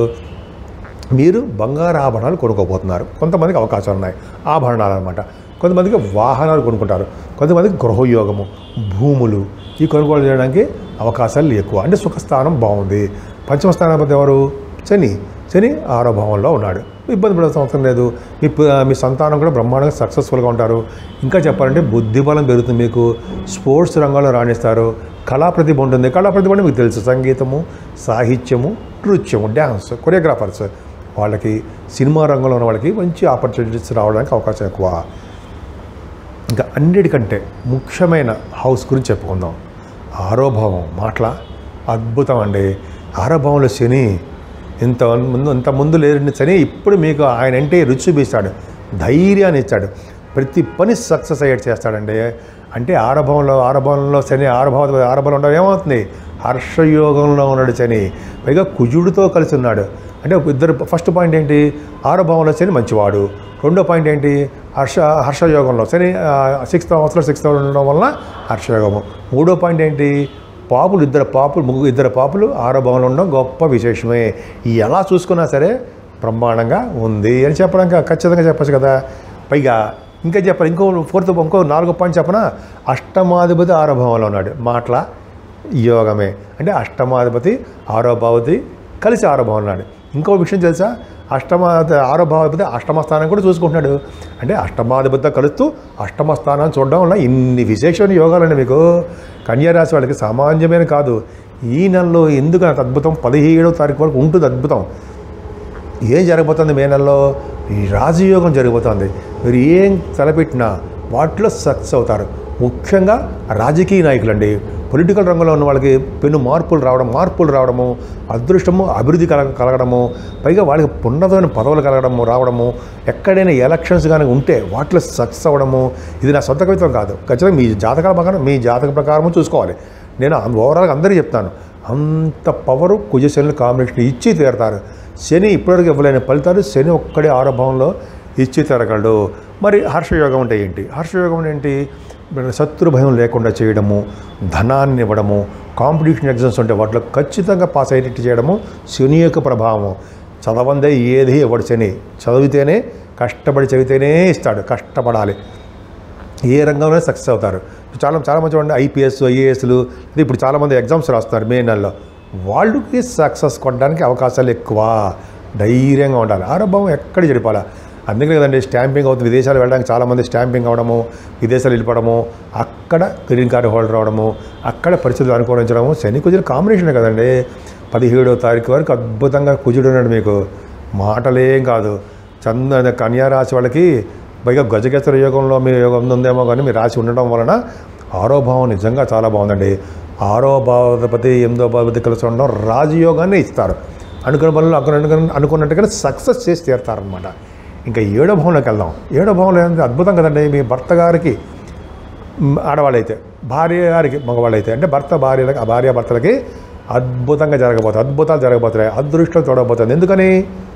మీరు బంగారు ఆభరణాలు కొనుక్కోబోతున్నారు కొంతమందికి అవకాశాలు ఉన్నాయి ఆభరణాలు అనమాట కొంతమందికి వాహనాలు కొనుక్కుంటారు కొంతమందికి గృహయోగము భూములు ఈ కొనుగోలు చేయడానికి అవకాశాలు ఎక్కువ అంటే సుఖస్థానం బాగుంది పంచమ స్థానాధిపతి ఎవరు శని శని ఆరో భావంలో ఉన్నాడు ఇబ్బంది పడాల్సిన అవసరం లేదు మీ ప- మీ సంతానం కూడా బ్రహ్మాండంగా సక్సెస్ఫుల్గా ఉంటారు ఇంకా చెప్పాలంటే బుద్ధిబలం పెరుగుతుంది మీకు స్పోర్ట్స్ రంగంలో రాణిస్తారు కళా ప్రతిభ ఉంటుంది కళా ప్రతిభ అంటే మీకు తెలుసు సంగీతము సాహిత్యము నృత్యము డ్యాన్స్ కొరియోగ్రాఫర్స్ వాళ్ళకి సినిమా రంగంలో ఉన్న వాళ్ళకి మంచి ఆపర్చునిటీస్ రావడానికి అవకాశం ఎక్కువ ఇంకా అన్నిటికంటే ముఖ్యమైన హౌస్ గురించి చెప్పుకుందాం ఆరో భావం మాటల అద్భుతం అండి ఆరో భావంలో శని ఇంత ముందు ఇంత ముందు లేని శని ఇప్పుడు మీకు ఆయన అంటే రుచి చూపిస్తాడు ధైర్యాన్ని ఇచ్చాడు ప్రతి పని సక్సెస్ అయ్యేట్ చేస్తాడండి అంటే ఆరభంలో ఆరభంలో శని ఆరభావ ఆరభంలో ఉండడం ఏమవుతుంది హర్షయోగంలో ఉన్నాడు శని పైగా కుజుడితో కలిసి ఉన్నాడు అంటే ఇద్దరు ఫస్ట్ పాయింట్ ఏంటి ఆరభావంలో శని మంచివాడు రెండో పాయింట్ ఏంటి హర్ష హర్షయోగంలో శని సిక్స్త్ హౌస్లో సిక్స్త్ ఉండడం వలన హర్షయోగము మూడో పాయింట్ ఏంటి పాపులు ఇద్దరు పాపులు ముగ్గురు ఇద్దరు పాపులు ఆరో భవనంలో ఉండడం గొప్ప విశేషమే ఎలా చూసుకున్నా సరే బ్రహ్మాండంగా ఉంది అని చెప్పడానికి ఖచ్చితంగా చెప్పచ్చు కదా పైగా ఇంకా చెప్పాలి ఇంకో ఫోర్త్ ఇంకో నాలుగో పాయింట్ చెప్పనా అష్టమాధిపతి ఆరో భవనంలో ఉన్నాడు మాటల యోగమే అంటే అష్టమాధిపతి ఆరో భావతి కలిసి ఆరో భవనం ఉన్నాడు ఇంకో విషయం తెలుసా అష్టమ ఆరో భావాధిపతి అష్టమ స్థానం కూడా చూసుకుంటున్నాడు అంటే అష్టమాధిపతితో కలుస్తూ అష్టమ స్థానాన్ని చూడడం వల్ల ఇన్ని విశేషమైన యోగాలండి మీకు కన్యారాశి వాళ్ళకి సామాన్యమైన కాదు ఈ నెలలో ఎందుకు అంత అద్భుతం పదిహేడవ తారీఖు వరకు ఉంటుంది అద్భుతం ఏం జరగబోతుంది మే నెలలో ఈ రాజయోగం జరగబోతుంది మీరు ఏం తలపెట్టినా వాటిలో సక్సెస్ అవుతారు ముఖ్యంగా రాజకీయ నాయకులండి పొలిటికల్ రంగంలో ఉన్న వాళ్ళకి పెను మార్పులు రావడం మార్పులు రావడము అదృష్టము అభివృద్ధి కలగ కలగడము పైగా వాళ్ళకి ఉన్నతమైన పదవులు కలగడము రావడము ఎక్కడైనా ఎలక్షన్స్ కానీ ఉంటే వాటిలో సక్సెస్ అవ్వడము ఇది నా సొంత కవిత్వం కాదు ఖచ్చితంగా మీ జాతకాల ప్రకారం మీ జాతక ప్రకారము చూసుకోవాలి నేను ఓవరాల్గా అందరికీ చెప్తాను అంత పవరు కుజశనులు కాంబినేషన్ ఇచ్చి తీరతారు శని ఇప్పటివరకు ఇవ్వలేని ఫలితాలు శని ఒక్కడే ఆరంభంలో ఇచ్చి తీరగలడు మరి హర్షయోగం అంటే ఏంటి హర్షయోగం అంటే ఏంటి శత్రు భయం లేకుండా చేయడము ధనాన్ని ఇవ్వడము కాంపిటీషన్ ఎగ్జామ్స్ ఉంటే వాటిలో ఖచ్చితంగా పాస్ అయ్యేటట్టు చేయడము శని యొక్క ప్రభావము చదవందే ఏది ఇవ్వడు శని చదివితేనే కష్టపడి చదివితేనే ఇస్తాడు కష్టపడాలి ఏ రంగంలో సక్సెస్ అవుతారు చాలా చాలామంది చూడండి ఐపీఎస్ ఐఏఎస్లు ఇప్పుడు చాలామంది ఎగ్జామ్స్ రాస్తున్నారు మే నెలలో వాళ్ళకి సక్సెస్ కొట్టడానికి అవకాశాలు ఎక్కువ ధైర్యంగా ఉండాలి ఆరోగ్యం ఎక్కడ చెడిపాలా అందుకే కదండి స్టాంపింగ్ అవుతుంది విదేశాలు వెళ్ళడానికి చాలామంది స్టాంపింగ్ అవ్వడము విదేశాలు వెళ్ళిపోవడము అక్కడ గ్రీన్ కార్డు హోల్డర్ అవడము అక్కడ పరిస్థితులు అనుకూలించడము శని కుజుడు కాంబినేషనే కదండి పదిహేడవ తారీఖు వరకు అద్భుతంగా కుజుడు ఉన్నాడు మీకు మాటలేం కాదు చంద్ర కన్యా రాశి వాళ్ళకి పైగా గజగేశ్వర యోగంలో మీ యోగం ఉందేమో కానీ మీ రాశి ఉండడం వలన ఆరో భావం నిజంగా చాలా బాగుందండి ఆరో భావపతి ఎనిమిదో భావపతి కలిసి ఉండడం రాజయోగాన్ని ఇస్తారు అనుకున్న పనులు అనుకున్న అనుకున్నట్టుగానే సక్సెస్ చేసి తీరుతారనమాట ఇంకా ఏడో భవనంలోకి వెళ్దాం ఏడో భవనంలో ఏంటంటే అద్భుతం కదండి మీ భర్త గారికి మ్, ఆడవాళ్ళైతే భార్య గారికి మగవాళ్ళైతే అంటే భర్త భార్యలకి ఆ భార్య భర్తలకి అద్భుతంగా జరగబోతుంది అద్భుతాలు జరగబోతున్నాయి అదృష్టం చూడబోతుంది ఎందుకని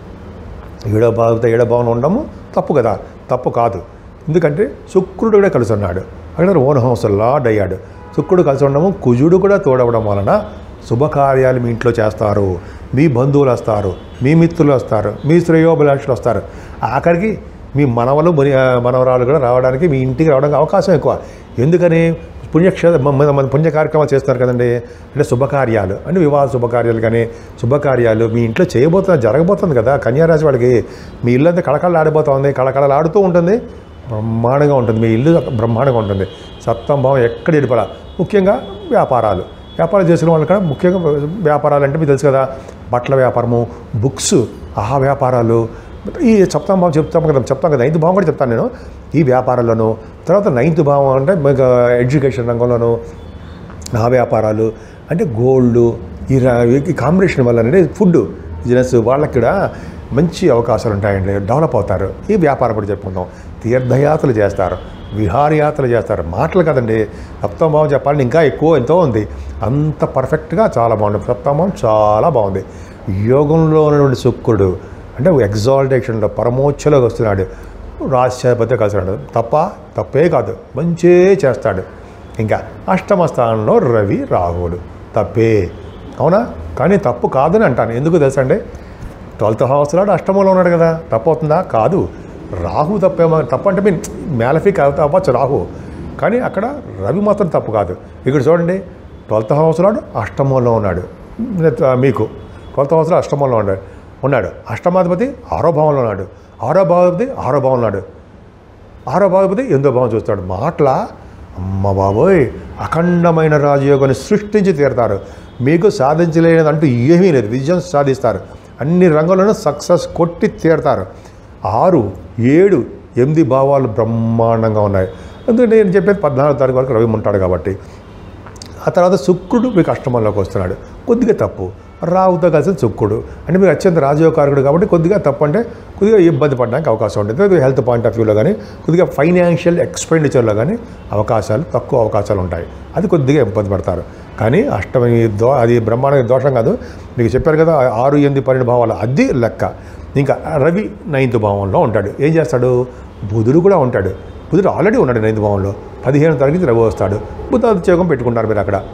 ఏడో భావంతో ఏడో భావన ఉండము తప్పు కదా తప్పు కాదు ఎందుకంటే శుక్రుడు కూడా కలిసి ఉన్నాడు అక్కడ ఓన్ హౌస్ లార్డ్ అయ్యాడు శుక్రుడు కలిసి ఉండడము కుజుడు కూడా తోడవడం వలన శుభకార్యాలు మీ ఇంట్లో చేస్తారు మీ బంధువులు వస్తారు మీ మిత్రులు వస్తారు మీ శ్రేయోభిలాషులు వస్తారు ఆఖరికి మీ మనవలు ముని- మనవరాలు కూడా రావడానికి మీ ఇంటికి రావడానికి అవకాశం ఎక్కువ ఎందుకని పుణ్యక్షేత్ర మన మన పుణ్య కార్యక్రమాలు చేస్తున్నారు కదండి అంటే శుభకార్యాలు అంటే వివాహ శుభకార్యాలు కానీ శుభకార్యాలు మీ ఇంట్లో చేయబోతున్న జరగబోతుంది కదా కన్యారాశి వాళ్ళకి మీ ఇల్లు అంతా కళకళ ఆడిపోతుంది కళకళలు ఆడుతూ ఉంటుంది బ్రహ్మాండంగా ఉంటుంది మీ ఇల్లు బ్రహ్మాండంగా ఉంటుంది సప్తం భావం ఎక్కడ ఇడిపడ ముఖ్యంగా వ్యాపారాలు వ్యాపారం చేసిన వాళ్ళు కూడా ముఖ్యంగా వ్యాపారాలు అంటే మీకు తెలుసు కదా బట్టల వ్యాపారము బుక్స్ ఆహా వ్యాపారాలు ఈ సప్తమ భావం చెప్తాం కదా చెప్తాం కదా నైన్త్ భావం కూడా చెప్తాను నేను ఈ వ్యాపారాల్లోనూ తర్వాత నైన్త్ భావం అంటే మీకు ఎడ్యుకేషన్ రంగంలోనూ ఆ వ్యాపారాలు అంటే గోల్డ్ ఈ రా- ఈ కాంబినేషన్ వల్ల అంటే ఫుడ్ బిజినెస్ వాళ్ళకి కూడా మంచి అవకాశాలు ఉంటాయండి డెవలప్ అవుతారు ఈ వ్యాపారం కూడా చెప్పుకుందాం తీర్థయాత్రలు చేస్తారు విహారయాత్రలు చేస్తారు మాటలు కదండి సప్తమభావం చెప్పాలని ఇంకా ఎక్కువ ఎంతో ఉంది అంత పర్ఫెక్ట్గా చాలా బాగుంది సప్తమభావం చాలా బాగుంది యోగంలో ఉన్నటువంటి శుక్రుడు అంటే ఎగ్జాల్టేషన్లో పరమోచ్చలోకి వస్తున్నాడు రాశ్యాధిపతి కలిసినాడు తప్ప తప్పే కాదు మంచే చేస్తాడు ఇంకా అష్టమ స్థానంలో రవి రాహువులు తప్పే అవునా కానీ తప్పు కాదని అంటాను ఎందుకు తెలుసా అండి ట్వెల్త్ హౌస్ లాడు అష్టమంలో ఉన్నాడు కదా తప్పు అవుతుందా కాదు రాహు తప్పేమో తప్పు అంటే మీన్ మ్యాలఫిక్ అవ్వచ్చు రాహు కానీ అక్కడ రవి మాత్రం తప్పు కాదు ఇక్కడ చూడండి ట్వెల్త్ హౌస్ లాడు అష్టమంలో ఉన్నాడు మీకు ట్వెల్త్ హౌస్లో అష్టమంలో ఉన్నాడు ఉన్నాడు అష్టమాధిపతి ఆరో భావంలో ఉన్నాడు ఆరో భావాధిపతి ఆరో భావం ఉన్నాడు ఆరో భాగపతి ఎందో భావం చూస్తాడు మాటల అమ్మ బాబోయ్ అఖండమైన రాజయోగాన్ని సృష్టించి తీరుతారు మీకు సాధించలేనిది అంటూ ఏమీ లేదు విజయం సాధిస్తారు అన్ని రంగంలోనూ సక్సెస్ కొట్టి తీరుతారు ఆరు ఏడు ఎనిమిది భావాలు బ్రహ్మాండంగా ఉన్నాయి ఎందుకంటే నేను చెప్పేది పద్నాలుగు తారీఖు వరకు రవి ఉంటాడు కాబట్టి ఆ తర్వాత శుక్రుడు మీకు అష్టమంలోకి వస్తున్నాడు కొద్దిగా తప్పు రావుతో కలిసి చుక్కుడు అంటే మీరు అత్యంత రాజయోగకారకుడు కాబట్టి కొద్దిగా తప్పంటే కొద్దిగా ఇబ్బంది పడడానికి అవకాశం ఉంటుంది కొద్దిగా హెల్త్ పాయింట్ ఆఫ్ వ్యూలో కానీ కొద్దిగా ఫైనాన్షియల్ ఎక్స్పెండిచర్లో కానీ అవకాశాలు తక్కువ అవకాశాలు ఉంటాయి అది కొద్దిగా ఇబ్బంది పడతారు కానీ అష్టమి దో అది బ్రహ్మాండ దోషం కాదు మీకు చెప్పారు కదా ఆరు ఎనిమిది పన్నెండు భావాలు అది లెక్క ఇంకా రవి నైన్త్ భావంలో ఉంటాడు ఏం చేస్తాడు బుధుడు కూడా ఉంటాడు బుధుడు ఆల్రెడీ ఉన్నాడు నైన్త్ భావంలో పదిహేను తారీఖు రవి వస్తాడు బుధ ఉద్యోగం పెట్టుకుంటారు మీరు అక్కడ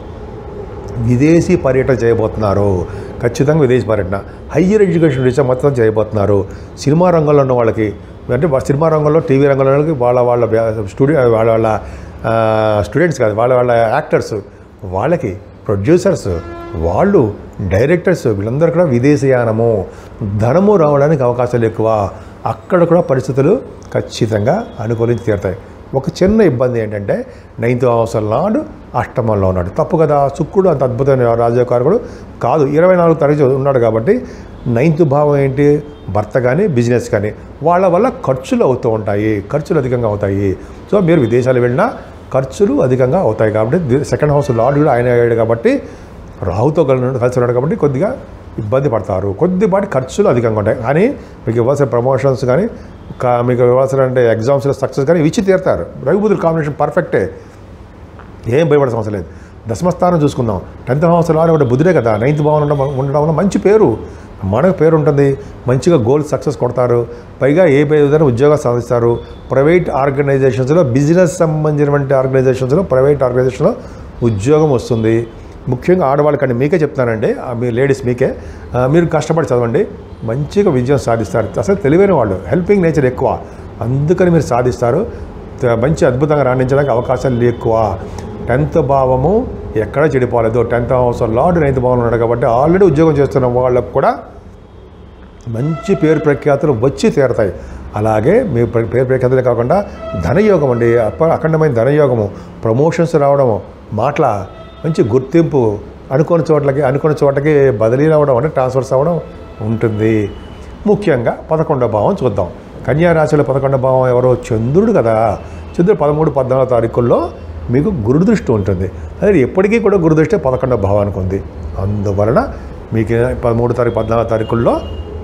విదేశీ పర్యటన చేయబోతున్నారు ఖచ్చితంగా విదేశీ పర్యటన హయ్యర్ ఎడ్యుకేషన్ రీసెర్చ్ మొత్తం చేయబోతున్నారు సినిమా రంగంలో ఉన్న వాళ్ళకి అంటే వా- సినిమా రంగంలో టీవీ రంగంలో వాళ్ళకి వాళ్ళ వాళ్ళ స్టూడియో వాళ్ళ వాళ్ళ ఆ, స్టూడెంట్స్ కాదు వాళ్ళ వాళ్ళ యాక్టర్స్ వాళ్ళకి ప్రొడ్యూసర్స్ వాళ్ళు డైరెక్టర్స్ వీళ్ళందరూ కూడా విదేశీయానము ధనము రావడానికి అవకాశాలు ఎక్కువ అక్కడ కూడా పరిస్థితులు ఖచ్చితంగా అనుకూలించి తీరుతాయి ఒక చిన్న ఇబ్బంది ఏంటంటే నైన్త్ అవసరం నాడు అష్టమంలో ఉన్నాడు తప్పు కదా శుక్రుడు అంత అద్భుతమైన రాజకారకుడు కాదు ఇరవై నాలుగు తారీఖు ఉన్నాడు కాబట్టి నైన్త్ భావం ఏంటి భర్త కానీ బిజినెస్ కానీ వాళ్ళ వల్ల ఖర్చులు అవుతూ ఉంటాయి ఖర్చులు అధికంగా అవుతాయి సో మీరు విదేశాలు వెళ్ళినా ఖర్చులు అధికంగా అవుతాయి కాబట్టి ది- సెకండ్ హౌస్ లార్డ్ కూడా ఆయన అయ్యాడు కాబట్టి రాహుతో కలిసి కలిసి ఉన్నాడు కాబట్టి కొద్దిగా ఇబ్బంది పడతారు కొద్దిపాటి ఖర్చులు అధికంగా ఉంటాయి కానీ మీకు ఇవ్వాల్సిన ప్రమోషన్స్ కానీ కా- మీకు ఇవ్వాల్సిన అంటే ఎగ్జామ్స్లో సక్సెస్ కానీ ఇచ్చి తీరుతారు రవిబుద్ధుల కాంబినేషన్ పర్ఫెక్టే ఏం భయపడే అవసరం లేదు దశమస్థానం చూసుకుందాం టెన్త్ హౌస్ లానే ఉండే బుద్ధుడే కదా నైన్త్ భావన ఉండడం ఉండడం వల్ల మంచి పేరు మనకు పేరు ఉంటుంది మంచిగా గోల్ సక్సెస్ కొడతారు పైగా ఏ పే విధంగా ఉద్యోగాలు సాధిస్తారు ప్రైవేట్ ఆర్గనైజేషన్స్లో బిజినెస్ సంబంధించినటువంటి ఆర్గనైజేషన్స్లో ప్రైవేట్ ఆర్గనైజేషన్లో ఉద్యోగం వస్తుంది ముఖ్యంగా ఆడవాళ్ళకండి మీకే చెప్తానండి ఆ మీ లేడీస్ మీకే ఆ, మీరు కష్టపడి చదవండి మంచిగా విజయం సాధిస్తారు అసలు తెలివైన వాళ్ళు హెల్పింగ్ నేచర్ ఎక్కువ అందుకని మీరు సాధిస్తారు త- మంచి అద్భుతంగా రాణించడానికి అవకాశాలు ఎక్కువ టెన్త్ భావము ఎక్కడ చెడిపోలేదు టెన్త్ హౌస్ లార్డ్ నైన్త్ భావం ఉన్నాడు కాబట్టి ఆల్రెడీ ఉద్యోగం చేస్తున్న వాళ్ళకు కూడా మంచి పేరు ప్రఖ్యాతులు వచ్చి తీరతాయి అలాగే మీ ప్ర- పేరు ప్రఖ్యాతులే కాకుండా ధనయోగం అండి అప్ప అఖండమైన ధనయోగము ప్రమోషన్స్ రావడము మాటల మంచి గుర్తింపు అనుకోని చోట్లకి అనుకున్న చోటకి బదిలీ రావడం అంటే ట్రాన్స్ఫర్స్ అవ్వడం ఉంటుంది ముఖ్యంగా పదకొండో భావం చూద్దాం కన్యా రాశిలో పదకొండో భావం ఎవరో చంద్రుడు కదా చంద్రుడు పదమూడు పద్నాలుగు తారీఖుల్లో మీకు గురుదృష్టి ఉంటుంది అదే ఎప్పటికీ కూడా గురుదృష్టి పదకొండో భావానికి ఉంది అందువలన మీకు పదమూడు తారీఖు పద్నాలుగు తారీఖుల్లో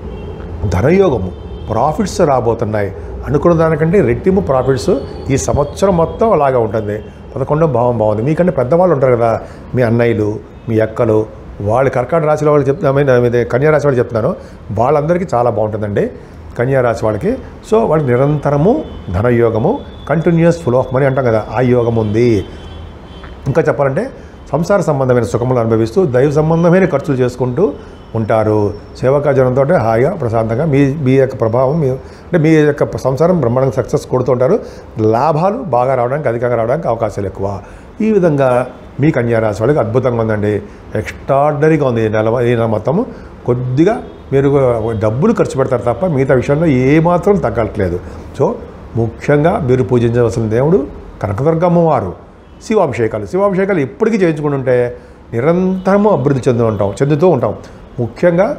ధనయోగము ప్రాఫిట్స్ రాబోతున్నాయి అనుకున్న దానికంటే రెట్టింపు ప్రాఫిట్స్ ఈ సంవత్సరం మొత్తం అలాగా ఉంటుంది పదకొండో భావం బాగుంది మీకంటే పెద్దవాళ్ళు ఉంటారు కదా మీ అన్నయ్యలు మీ అక్కలు వాళ్ళు కర్కాటక రాశిలో వాళ్ళు చెప్తున్నా కన్యా రాశి వాళ్ళు చెప్తున్నాను వాళ్ళందరికీ చాలా బాగుంటుందండి కన్యా రాశి వాళ్ళకి సో వాళ్ళకి నిరంతరము ధనయోగము కంటిన్యూస్ ఫ్లో ఆఫ్ మనీ అంటాం కదా ఆ యోగం ఉంది ఇంకా చెప్పాలంటే సంసార సంబంధమైన సుఖములు అనుభవిస్తూ దైవ సంబంధమైన ఖర్చులు చేసుకుంటూ ఉంటారు సేవకా జనంతో హాయిగా ప్రశాంతంగా మీ మీ యొక్క ప్రభావం మీ అంటే మీ యొక్క సంసారం బ్రహ్మాండంగా సక్సెస్ కొడుతూ ఉంటారు లాభాలు బాగా రావడానికి అధికంగా రావడానికి అవకాశాలు ఎక్కువ ఈ విధంగా మీ కన్యా రాశి వాళ్ళకి అద్భుతంగా ఉందండి ఎక్స్ట్రాడనరీగా ఉంది ఈ నెల ఈ నెల మొత్తము కొద్దిగా మీరు డబ్బులు ఖర్చు పెడతారు తప్ప మిగతా విషయంలో ఏమాత్రం తగ్గట్లేదు సో ముఖ్యంగా మీరు పూజించవలసిన దేవుడు కనకదుర్గమ్మ వారు శివాభిషేకాలు శివాభిషేకాలు ఎప్పటికీ చేయించుకుంటుంటే నిరంతరము అభివృద్ధి చెందుతూ ఉంటాం చెందుతూ ఉంటాం ముఖ్యంగా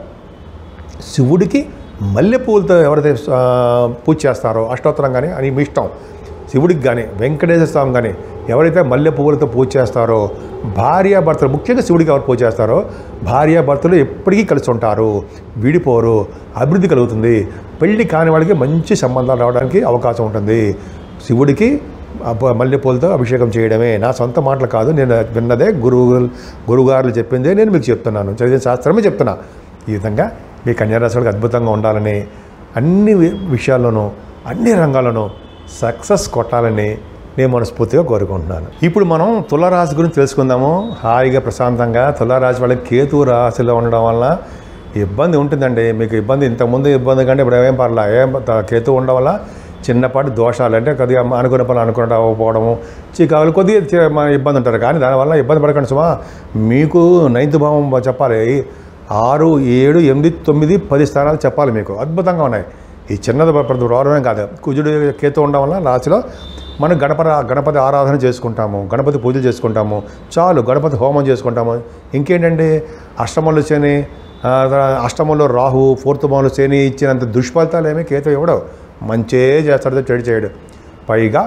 శివుడికి మల్లెపూలతో ఎవరైతే ఆ, పూజ చేస్తారో అష్టోత్తరం కానీ అని మీ ఇష్టం శివుడికి కానీ వెంకటేశ్వర స్వామి కానీ ఎవరైతే మల్లె పువ్వులతో పూజ చేస్తారో భార్యాభర్తలు ముఖ్యంగా శివుడికి ఎవరు పూజ చేస్తారో భార్యాభర్తలు ఎప్పటికీ కలిసి ఉంటారు విడిపోరు అభివృద్ధి కలుగుతుంది పెళ్లి కాని వాళ్ళకి మంచి సంబంధాలు రావడానికి అవకాశం ఉంటుంది శివుడికి అబ్బ- మల్లెపూలతో అభిషేకం చేయడమే నా సొంత మాటలు కాదు నేను విన్నదే గురువు గురువుగారులు చెప్పిందే నేను మీకు చెప్తున్నాను చదివిన శాస్త్రమే చెప్తున్నా ఈ విధంగా మీ కన్యారాశి వాళ్ళకి అద్భుతంగా ఉండాలని అన్ని వి- విషయాల్లోనూ అన్ని రంగాల్లోనూ సక్సెస్ కొట్టాలని నేను మనస్ఫూర్తిగా కోరుకుంటున్నాను ఇప్పుడు మనం తులారాశి గురించి తెలుసుకుందాము హాయిగా ప్రశాంతంగా తులారాశి వాళ్ళకి కేతు రాశిలో ఉండడం వల్ల ఇబ్బంది ఉంటుందండి మీకు ఇబ్బంది ఇంతకుముందు ఇబ్బంది కంటే ఇప్పుడు ఏం పర్లా ఏం ప- కేతు ఉండడం వల్ల చిన్నపాటి దోషాలు అంటే కొద్దిగా అనుకున్న పనులు అనుకున్న అవ్వకపోవడము చికాకులు కొద్దిగా చి- మన ఇబ్బంది ఉంటారు కానీ దానివల్ల ఇబ్బంది పడకండి సుమా మీకు నైన్త్ భావం చెప్పాలి ఆరు ఏడు ఎనిమిది తొమ్మిది పది స్థానాలు చెప్పాలి మీకు అద్భుతంగా ఉన్నాయి ఈ చిన్నది ప్రతి రావడమే కాదు కుజుడు కేతు ఉండడం వల్ల రాశిలో మనం గణపతి గణపతి ఆరాధన చేసుకుంటాము గణపతి పూజలు చేసుకుంటాము చాలు గణపతి హోమం చేసుకుంటాము ఇంకేంటండి అష్టమంలో శని ఆ, అష్టమంలో రాహు ఫోర్త్ భావంలో శని ఇచ్చినంత దుష్ఫలితాలు ఏమీ కేతు ఇవ్వడు మంచే చేస్తాడు చెడు చేయడు పైగా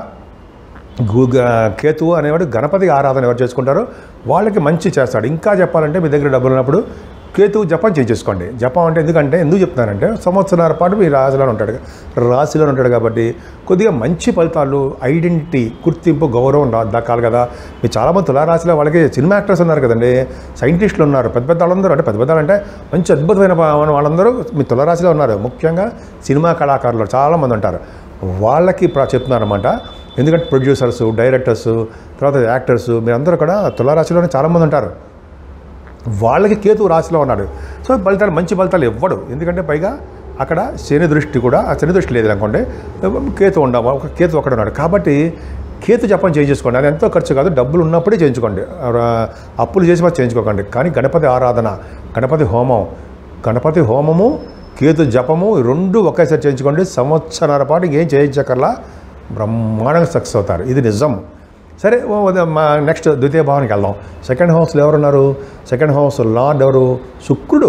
గు కేతువు అనేవాడు గణపతి ఆరాధన ఎవరు చేసుకుంటారో వాళ్ళకి మంచి చేస్తాడు ఇంకా చెప్పాలంటే మీ దగ్గర డబ్బులు ఉన్నప్పుడు కేతువు జపం చేయించేసుకోండి జపం అంటే ఎందుకంటే ఎందుకు చెప్తున్నానంటే సంవత్సరాల పాటు మీ రాశిలో ఉంటాడు రాశిలో ఉంటాడు కాబట్టి కొద్దిగా మంచి ఫలితాలు ఐడెంటిటీ గుర్తింపు గౌరవం రా- దక్కాలి కదా మీరు చాలామంది తులారాశిలో వాళ్ళకి సినిమా యాక్టర్స్ ఉన్నారు కదండి సైంటిస్టులు ఉన్నారు పెద్ద పెద్ద వాళ్ళందరూ అంటే పెద్ద పెద్ద అంటే మంచి అద్భుతమైన వా- వాళ్ళందరూ మీ తులారాశిలో ఉన్నారు ముఖ్యంగా సినిమా కళాకారులు చాలామంది ఉంటారు వాళ్ళకి ప్ర- చెప్తున్నారన్నమాట ఎందుకంటే ప్రొడ్యూసర్స్ డైరెక్టర్స్ తర్వాత యాక్టర్స్ మీరందరూ కూడా తులారాశిలోనే చాలామంది ఉంటారు వాళ్ళకి కేతు రాశిలో ఉన్నాడు సో ఫలితాలు మంచి ఫలితాలు ఇవ్వడు ఎందుకంటే పైగా అక్కడ శని దృష్టి కూడా ఆ శని దృష్టి లేదు అనుకోండి కేతు ఉండవు ఒక కేతు ఒకడు ఉన్నాడు కాబట్టి కేతు జపం చేయించుకోండి అది ఎంతో ఖర్చు కాదు డబ్బులు ఉన్నప్పుడే చేయించుకోండి ఆ, అప్పులు చేసి మరి చేయించుకోకండి కానీ గణపతి ఆరాధన గణపతి హోమం గణపతి హోమము కేతు జపము ఈ రెండు ఒకేసారి చేయించుకోండి సంవత్సరాల పాటు ఏం చేయించకల్లా బ్రహ్మాండంగా సక్సెస్ అవుతారు ఇది నిజం సరే ఓ ఉదయం మా నెక్స్ట్ ద్వితీయ భావానికి వెళ్దాం సెకండ్ హౌస్లో ఎవరున్నారు సెకండ్ హౌస్ లార్డ్ ఎవరు శుక్రుడు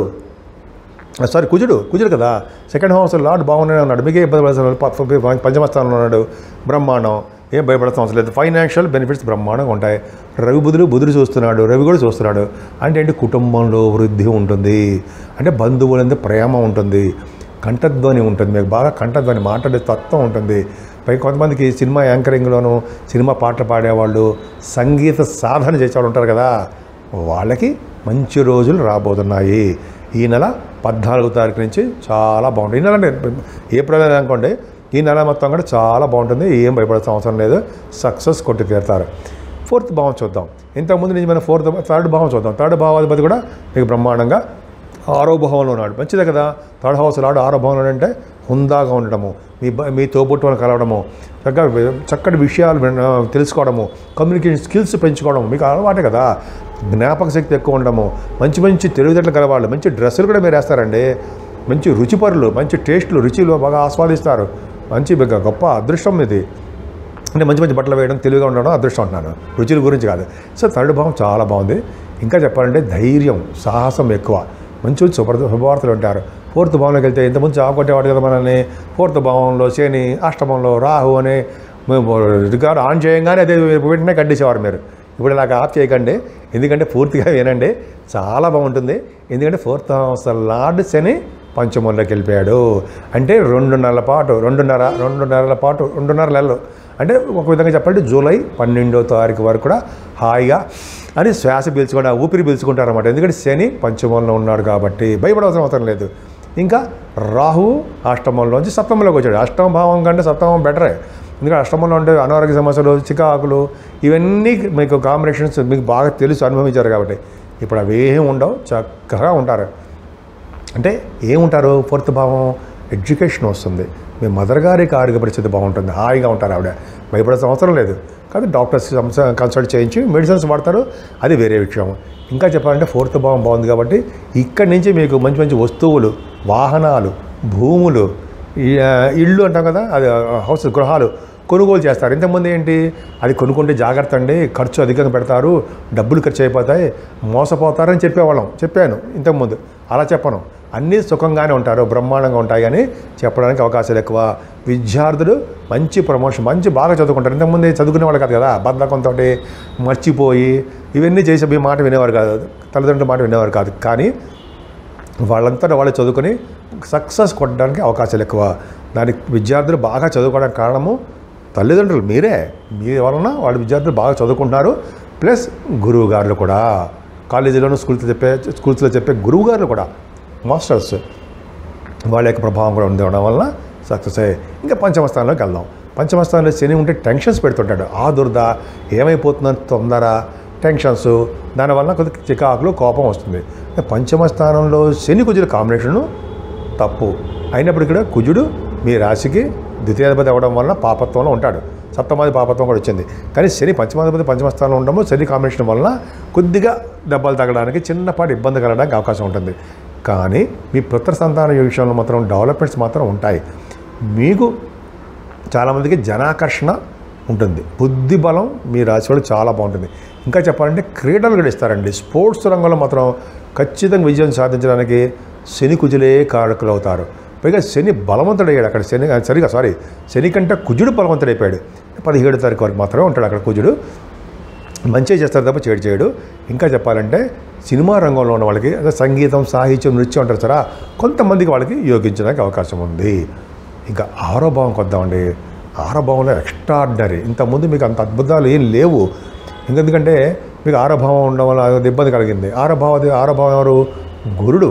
సారీ కుజుడు కుజుడు కదా సెకండ్ హౌస్ లార్డ్ బాగున్నానే ఉన్నాడు మీకే ఇబ్బంది పడాల్సిన పంచమస్థానంలో ఉన్నాడు బ్రహ్మాండం ఏం భయపడాల్సిన అవసరం లేదు ఫైనాన్షియల్ బెనిఫిట్స్ బ్రహ్మాండంగా ఉంటాయి రవి బుధుడు బుధుడు చూస్తున్నాడు రవి కూడా చూస్తున్నాడు అంటే ఏంటి కుటుంబంలో వృద్ధి ఉంటుంది అంటే బంధువులందు ప్రేమ ఉంటుంది కంఠధ్వని ఉంటుంది మీకు బాగా కంఠధ్వని మాట్లాడే తత్వం ఉంటుంది పై కొంతమందికి సినిమా యాంకరింగ్లోను సినిమా పాటలు పాడేవాళ్ళు సంగీత సాధన చేసేవాళ్ళు ఉంటారు కదా వాళ్ళకి మంచి రోజులు రాబోతున్నాయి ఈ నెల పద్నాలుగో తారీఖు నుంచి చాలా బాగుంటుంది ఈ నెల అంటే ఏప్రిల్ నెల అనుకోండి ఈ నెల మొత్తం కూడా చాలా బాగుంటుంది ఏం భయపడాల్సిన అవసరం లేదు సక్సెస్ కొట్టి తీరుతారు ఫోర్త్ భావం చూద్దాం ఇంతకుముందు నుంచి మనం ఫోర్త్ థర్డ్ భావం చూద్దాం థర్డ్ భావాధిపతి కూడా మీకు బ్రహ్మాండంగా ఆరో భావంలో ఉన్నాడు మంచిదే కదా థర్డ్ హౌస్ రాడు ఆరో భావంలో అంటే హుందాగా ఉండడము మీ బ- మీ తోబుట్టులను కలవడము చక్కగా వి- చక్కటి విషయాలు విన- తెలుసుకోవడము కమ్యూనికేషన్ స్కిల్స్ పెంచుకోవడం మీకు అలవాటే కదా జ్ఞాపక శక్తి ఎక్కువ ఉండడము మంచి మంచి తెలివితేటలు కలవాళ్ళు మంచి డ్రెస్సులు కూడా మీరు వేస్తారండి మంచి రుచిపరులు మంచి టేస్టులు రుచిలు బాగా ఆస్వాదిస్తారు మంచి బిగ్గ గొప్ప అదృష్టం ఇది అంటే మంచి మంచి బట్టలు వేయడం తెలివిగా ఉండడం అదృష్టం అంటున్నాను రుచుల గురించి కాదు సో థర్డ్ భావం చాలా బాగుంది ఇంకా చెప్పాలంటే ధైర్యం సాహసం ఎక్కువ మంచి శుభ శుభవార్తలు ఉంటారు ఫోర్త్ భావంలోకి వెళ్తే ఇంతకుముందు చావు కొట్టేవాడు కదా మనల్ని ఫోర్త్ భావంలో శని అష్టమంలో రాహు అని మేము రికార్డు ఆన్ చేయగానే అదే వెంటనే కట్టేసేవారు మీరు ఇప్పుడు నాకు ఆఫ్ చేయకండి ఎందుకంటే పూర్తిగా వినండి చాలా బాగుంటుంది ఎందుకంటే ఫోర్త్ హౌస్ లార్డ్ శని పంచమంలోకి వెళ్ళిపోయాడు అంటే రెండు నెలల పాటు రెండున్నర రెండు నెలల పాటు రెండున్నర నెలలు అంటే ఒక విధంగా చెప్పాలంటే జూలై పన్నెండో తారీఖు వరకు కూడా హాయిగా అని శ్వాస పీల్చుకుంటే ఆ ఊపిరి పీల్చుకుంటారన్నమాట ఎందుకంటే శని పంచమంలో ఉన్నాడు కాబట్టి భయపడవలసిన అవసరం లేదు ఇంకా రాహు అష్టమంలోంచి సప్తమంలోకి వచ్చాడు అష్టమ భావం కంటే సప్తమం బెటరే ఎందుకంటే అష్టమంలో ఉండే అనారోగ్య సమస్యలు చికాకులు ఇవన్నీ మీకు కాంబినేషన్స్ మీకు బాగా తెలుసు అనుభవించారు కాబట్టి ఇప్పుడు అవి ఏం ఉండవు చక్కగా ఉంటారు అంటే ఏముంటారు ఫోర్త్ భావం ఎడ్యుకేషన్ వస్తుంది మీ మదర్ గారికి ఆరోగ్య పరిస్థితి బాగుంటుంది హాయిగా ఉంటారు ఆవిడ భయపడాల్సిన అవసరం లేదు కానీ డాక్టర్స్ కన్సల్ట్ చేయించి మెడిసిన్స్ వాడతారు అది వేరే విషయం ఇంకా చెప్పాలంటే ఫోర్త్ భావం బాగుంది కాబట్టి ఇక్కడి నుంచి మీకు మంచి మంచి వస్తువులు వాహనాలు భూములు ఈ, ఆ, ఇళ్ళు అంటాం కదా అది హౌస్ గృహాలు కొనుగోలు చేస్తారు ఇంతకుముందు ఏంటి అది కొనుక్కుంటే జాగ్రత్త అండి ఖర్చు అధికంగా పెడతారు డబ్బులు ఖర్చు అయిపోతాయి మోసపోతారని చెప్పేవాళ్ళం చెప్పాను ఇంతకుముందు అలా చెప్పను అన్నీ సుఖంగానే ఉంటారు బ్రహ్మాండంగా ఉంటాయి అని చెప్పడానికి అవకాశాలు ఎక్కువ విద్యార్థులు మంచి ప్రమోషన్ మంచి బాగా చదువుకుంటారు ఇంతకుముందు చదువుకునే వాళ్ళు కాదు కదా బద్ధకంతో మర్చిపోయి ఇవన్నీ చేసి మీ మాట వినేవారు కాదు తల్లిదండ్రుల మాట వినేవారు కాదు కానీ వాళ్ళంతటా వాళ్ళు చదువుకొని సక్సెస్ కొట్టడానికి అవకాశాలు ఎక్కువ దానికి విద్యార్థులు బాగా చదువుకోవడానికి కారణము తల్లిదండ్రులు మీరే మీ వలన వాళ్ళ విద్యార్థులు బాగా చదువుకుంటున్నారు ప్లస్ గురువు గారులు కూడా కాలేజీలోనూ స్కూల్స్లో చెప్పే స్కూల్స్లో చెప్పే గురువు గారులు కూడా మాస్టర్స్ వాళ్ళ యొక్క ప్రభావం కూడా ఉండడం వలన సక్సెస్ అయ్యాయి ఇంకా పంచమ స్థానంలోకి వెళ్దాం పంచమ స్థానంలో శని ఉంటే టెన్షన్స్ పెడుతుంటాడు ఆ దురద ఏమైపోతుందని తొందర టెన్షన్స్ దానివల్ల కొద్దిగా చికాకులు కోపం వస్తుంది పంచమ స్థానంలో శని కుజుల కాంబినేషను తప్పు అయినప్పటికీ కూడా కుజుడు మీ రాశికి ద్వితీయాధిపతి అవ్వడం వలన పాపత్వంలో ఉంటాడు సప్తమాది పాపత్వం కూడా వచ్చింది కానీ శని పంచమాధిపతి పంచమ స్థానంలో ఉండడము శని కాంబినేషన్ వలన కొద్దిగా దెబ్బలు తగ్గడానికి చిన్నపాటి ఇబ్బంది కలగడానికి అవకాశం ఉంటుంది కానీ మీ పుత్ర సంతాన విషయంలో మాత్రం డెవలప్మెంట్స్ మాత్రం ఉంటాయి మీకు చాలామందికి జనాకర్షణ ఉంటుంది బుద్ధి బలం మీ రాశి వాళ్ళు చాలా బాగుంటుంది ఇంకా చెప్పాలంటే క్రీడలు కూడా ఇస్తారండి స్పోర్ట్స్ రంగంలో మాత్రం ఖచ్చితంగా విజయం సాధించడానికి శని కుజులే కారకులు అవుతారు పైగా శని బలవంతుడయ్యాడు అక్కడ శని సరిగా సారీ శని కంటే కుజుడు బలవంతుడైపోయాడు పదిహేడు తారీఖు వరకు మాత్రమే ఉంటాడు అక్కడ కుజుడు మంచిగా చేస్తారు తప్ప చెడు చేయడు ఇంకా చెప్పాలంటే సినిమా రంగంలో ఉన్న వాళ్ళకి అదే సంగీతం సాహిత్యం నృత్యం అంటారు సరా కొంతమందికి వాళ్ళకి యోగించడానికి అవకాశం ఉంది ఇంకా ఆరో భావం కొద్దామండి ఆరో భావంలో ఎక్స్ట్రాడినరీ ఇంతకుముందు మీకు అంత అద్భుతాలు ఏం లేవు ఇంకెందుకంటే మీకు ఆరో భావం ఉండడం వల్ల అది ఇబ్బంది కలిగింది ఆరో భావది ఆరో భావం ఎవరు గురుడు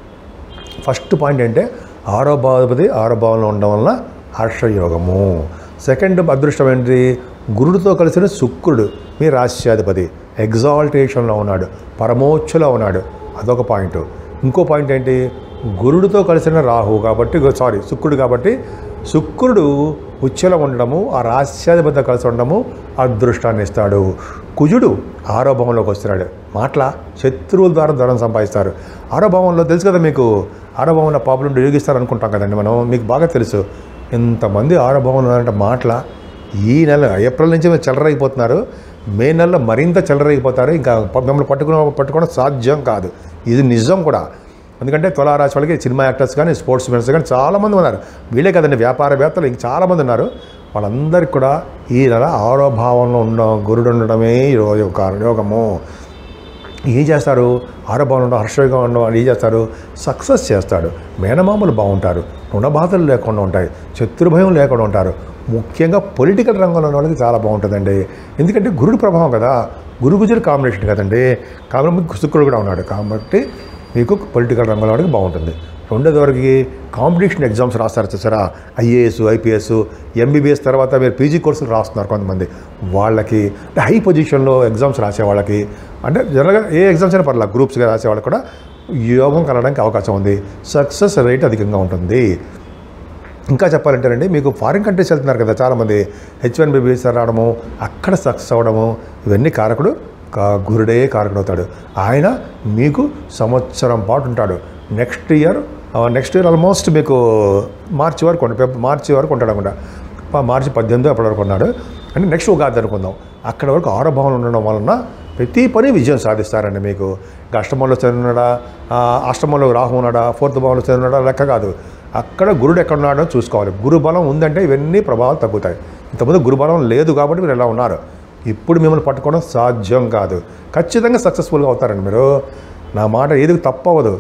ఫస్ట్ పాయింట్ ఏంటంటే ఆరో భావపతి ఆరో భావంలో ఉండడం వలన హర్షయోగము సెకండ్ అదృష్టం ఏంటి గురుడితో కలిసిన శుక్రుడు మీ రాశ్యాధిపతి ఎగ్జాల్టేషన్లో ఉన్నాడు పరమోచ్చలో ఉన్నాడు అదొక పాయింట్ ఇంకో పాయింట్ ఏంటి గురుడితో కలిసిన రాహు కాబట్టి సారీ శుక్రుడు కాబట్టి శుక్రుడు ఉచ్చలో ఉండడము ఆ రాశ్యాధిపతితో కలిసి ఉండడము అదృష్టాన్ని ఇస్తాడు కుజుడు ఆరో భావంలోకి వస్తున్నాడు మాటల శత్రువుల ద్వారా ధనం సంపాదిస్తారు ఆరో భావంలో తెలుసు కదా మీకు ఆరో భావంలో పాపులు వినియోగిస్తారు అనుకుంటాం కదండి మనం మీకు బాగా తెలుసు ఇంతమంది ఆరో భావంలో అంటే మాటల ఈ నెల ఏప్రిల్ నుంచి మీరు చెలరైపోతున్నారు మే నెలలో మరింత చెలరైపోతారు ఇంకా ప- మిమ్మల్ని పట్టుకుని పట్టుకోవడం సాధ్యం కాదు ఇది నిజం కూడా ఎందుకంటే తులారాశి వాళ్ళకి సినిమా యాక్టర్స్ కానీ స్పోర్ట్స్ మెన్స్ కానీ చాలామంది ఉన్నారు వీళ్ళే కదండి వ్యాపారవేత్తలు ఇంక చాలామంది ఉన్నారు వాళ్ళందరికీ కూడా ఈ నెల ఆరో భావంలో ఉన్న గురుడు ఉండడమే ఈ రోజు కారణం యోగము ఏం చేస్తారు ఆరోపణలు హర్షంగా ఉండడం వాళ్ళు ఏం చేస్తారు సక్సెస్ చేస్తాడు మేనమామలు బాగుంటారు రుణ బాధలు లేకుండా ఉంటాయి శత్రుభయం లేకుండా ఉంటారు ముఖ్యంగా పొలిటికల్ రంగంలో ఉన్న వాళ్ళకి చాలా బాగుంటుందండి ఎందుకంటే గురుడు ప్రభావం కదా గురు గుజుడు కాంబినేషన్ కదండి కాబట్టి శుక్రుడు కూడా ఉన్నాడు కాబట్టి మీకు పొలిటికల్ రంగంలో వాళ్ళకి బాగుంటుంది రెండోది వరకు కాంపిటీషన్ ఎగ్జామ్స్ రాస్తారు చూసారా ఐఏఎస్ ఐపీఎస్ ఎంబీబీఎస్ తర్వాత మీరు పీజీ కోర్సులు రాస్తున్నారు కొంతమంది వాళ్ళకి అంటే హై పొజిషన్లో ఎగ్జామ్స్ రాసే వాళ్ళకి అంటే జనరల్గా ఏ ఎగ్జామ్స్ అయినా పర్లేదు గ్రూప్స్గా రాసే వాళ్ళకి కూడా యోగం కలగడానికి అవకాశం ఉంది సక్సెస్ రేట్ అధికంగా ఉంటుంది ఇంకా చెప్పాలంటేనండి మీకు ఫారిన్ కంట్రీస్ వెళ్తున్నారు కదా చాలామంది హెచ్ వన్ బి వీసా రావడము అక్కడ సక్సెస్ అవ్వడము ఇవన్నీ కారకుడు కా- గురుడే కారకుడు అవుతాడు ఆయన మీకు సంవత్సరం పాటు ఉంటాడు next year next year almost మీకు మార్చి వరకు ఉంటాడు ఫిబ్- మార్చి వరకు ఉంటాడు అనుకుంటా ప- మార్చి పద్దెనిమిది అప్పటి వరకు ఉన్నాడు అంటే నెక్స్ట్ ఉగాది అనుకుందాం అక్కడ వరకు ఆరో భావన ఉండడం వలన ప్రతి పని విజయం సాధిస్తారండి మీకు ఇంకా అష్టమంలో చదివినాడా అష్టమంలో రాహు ఉన్నాడా ఫోర్త్ భావంలో చదివినాడా లెక్క కాదు అక్కడ గురుడు ఎక్కడ ఉన్నాడో చూసుకోవాలి గురు బలం ఉందంటే ఇవన్నీ ప్రభావాలు తగ్గుతాయి ఇంతకుముందు గురు బలం లేదు కాబట్టి మీరు ఎలా ఉన్నారు ఇప్పుడు మిమ్మల్ని పట్టుకోవడం సాధ్యం కాదు ఖచ్చితంగా సక్సెస్ఫుల్గా అవుతారండి మీరు నా మాట ఏది తప్పవదు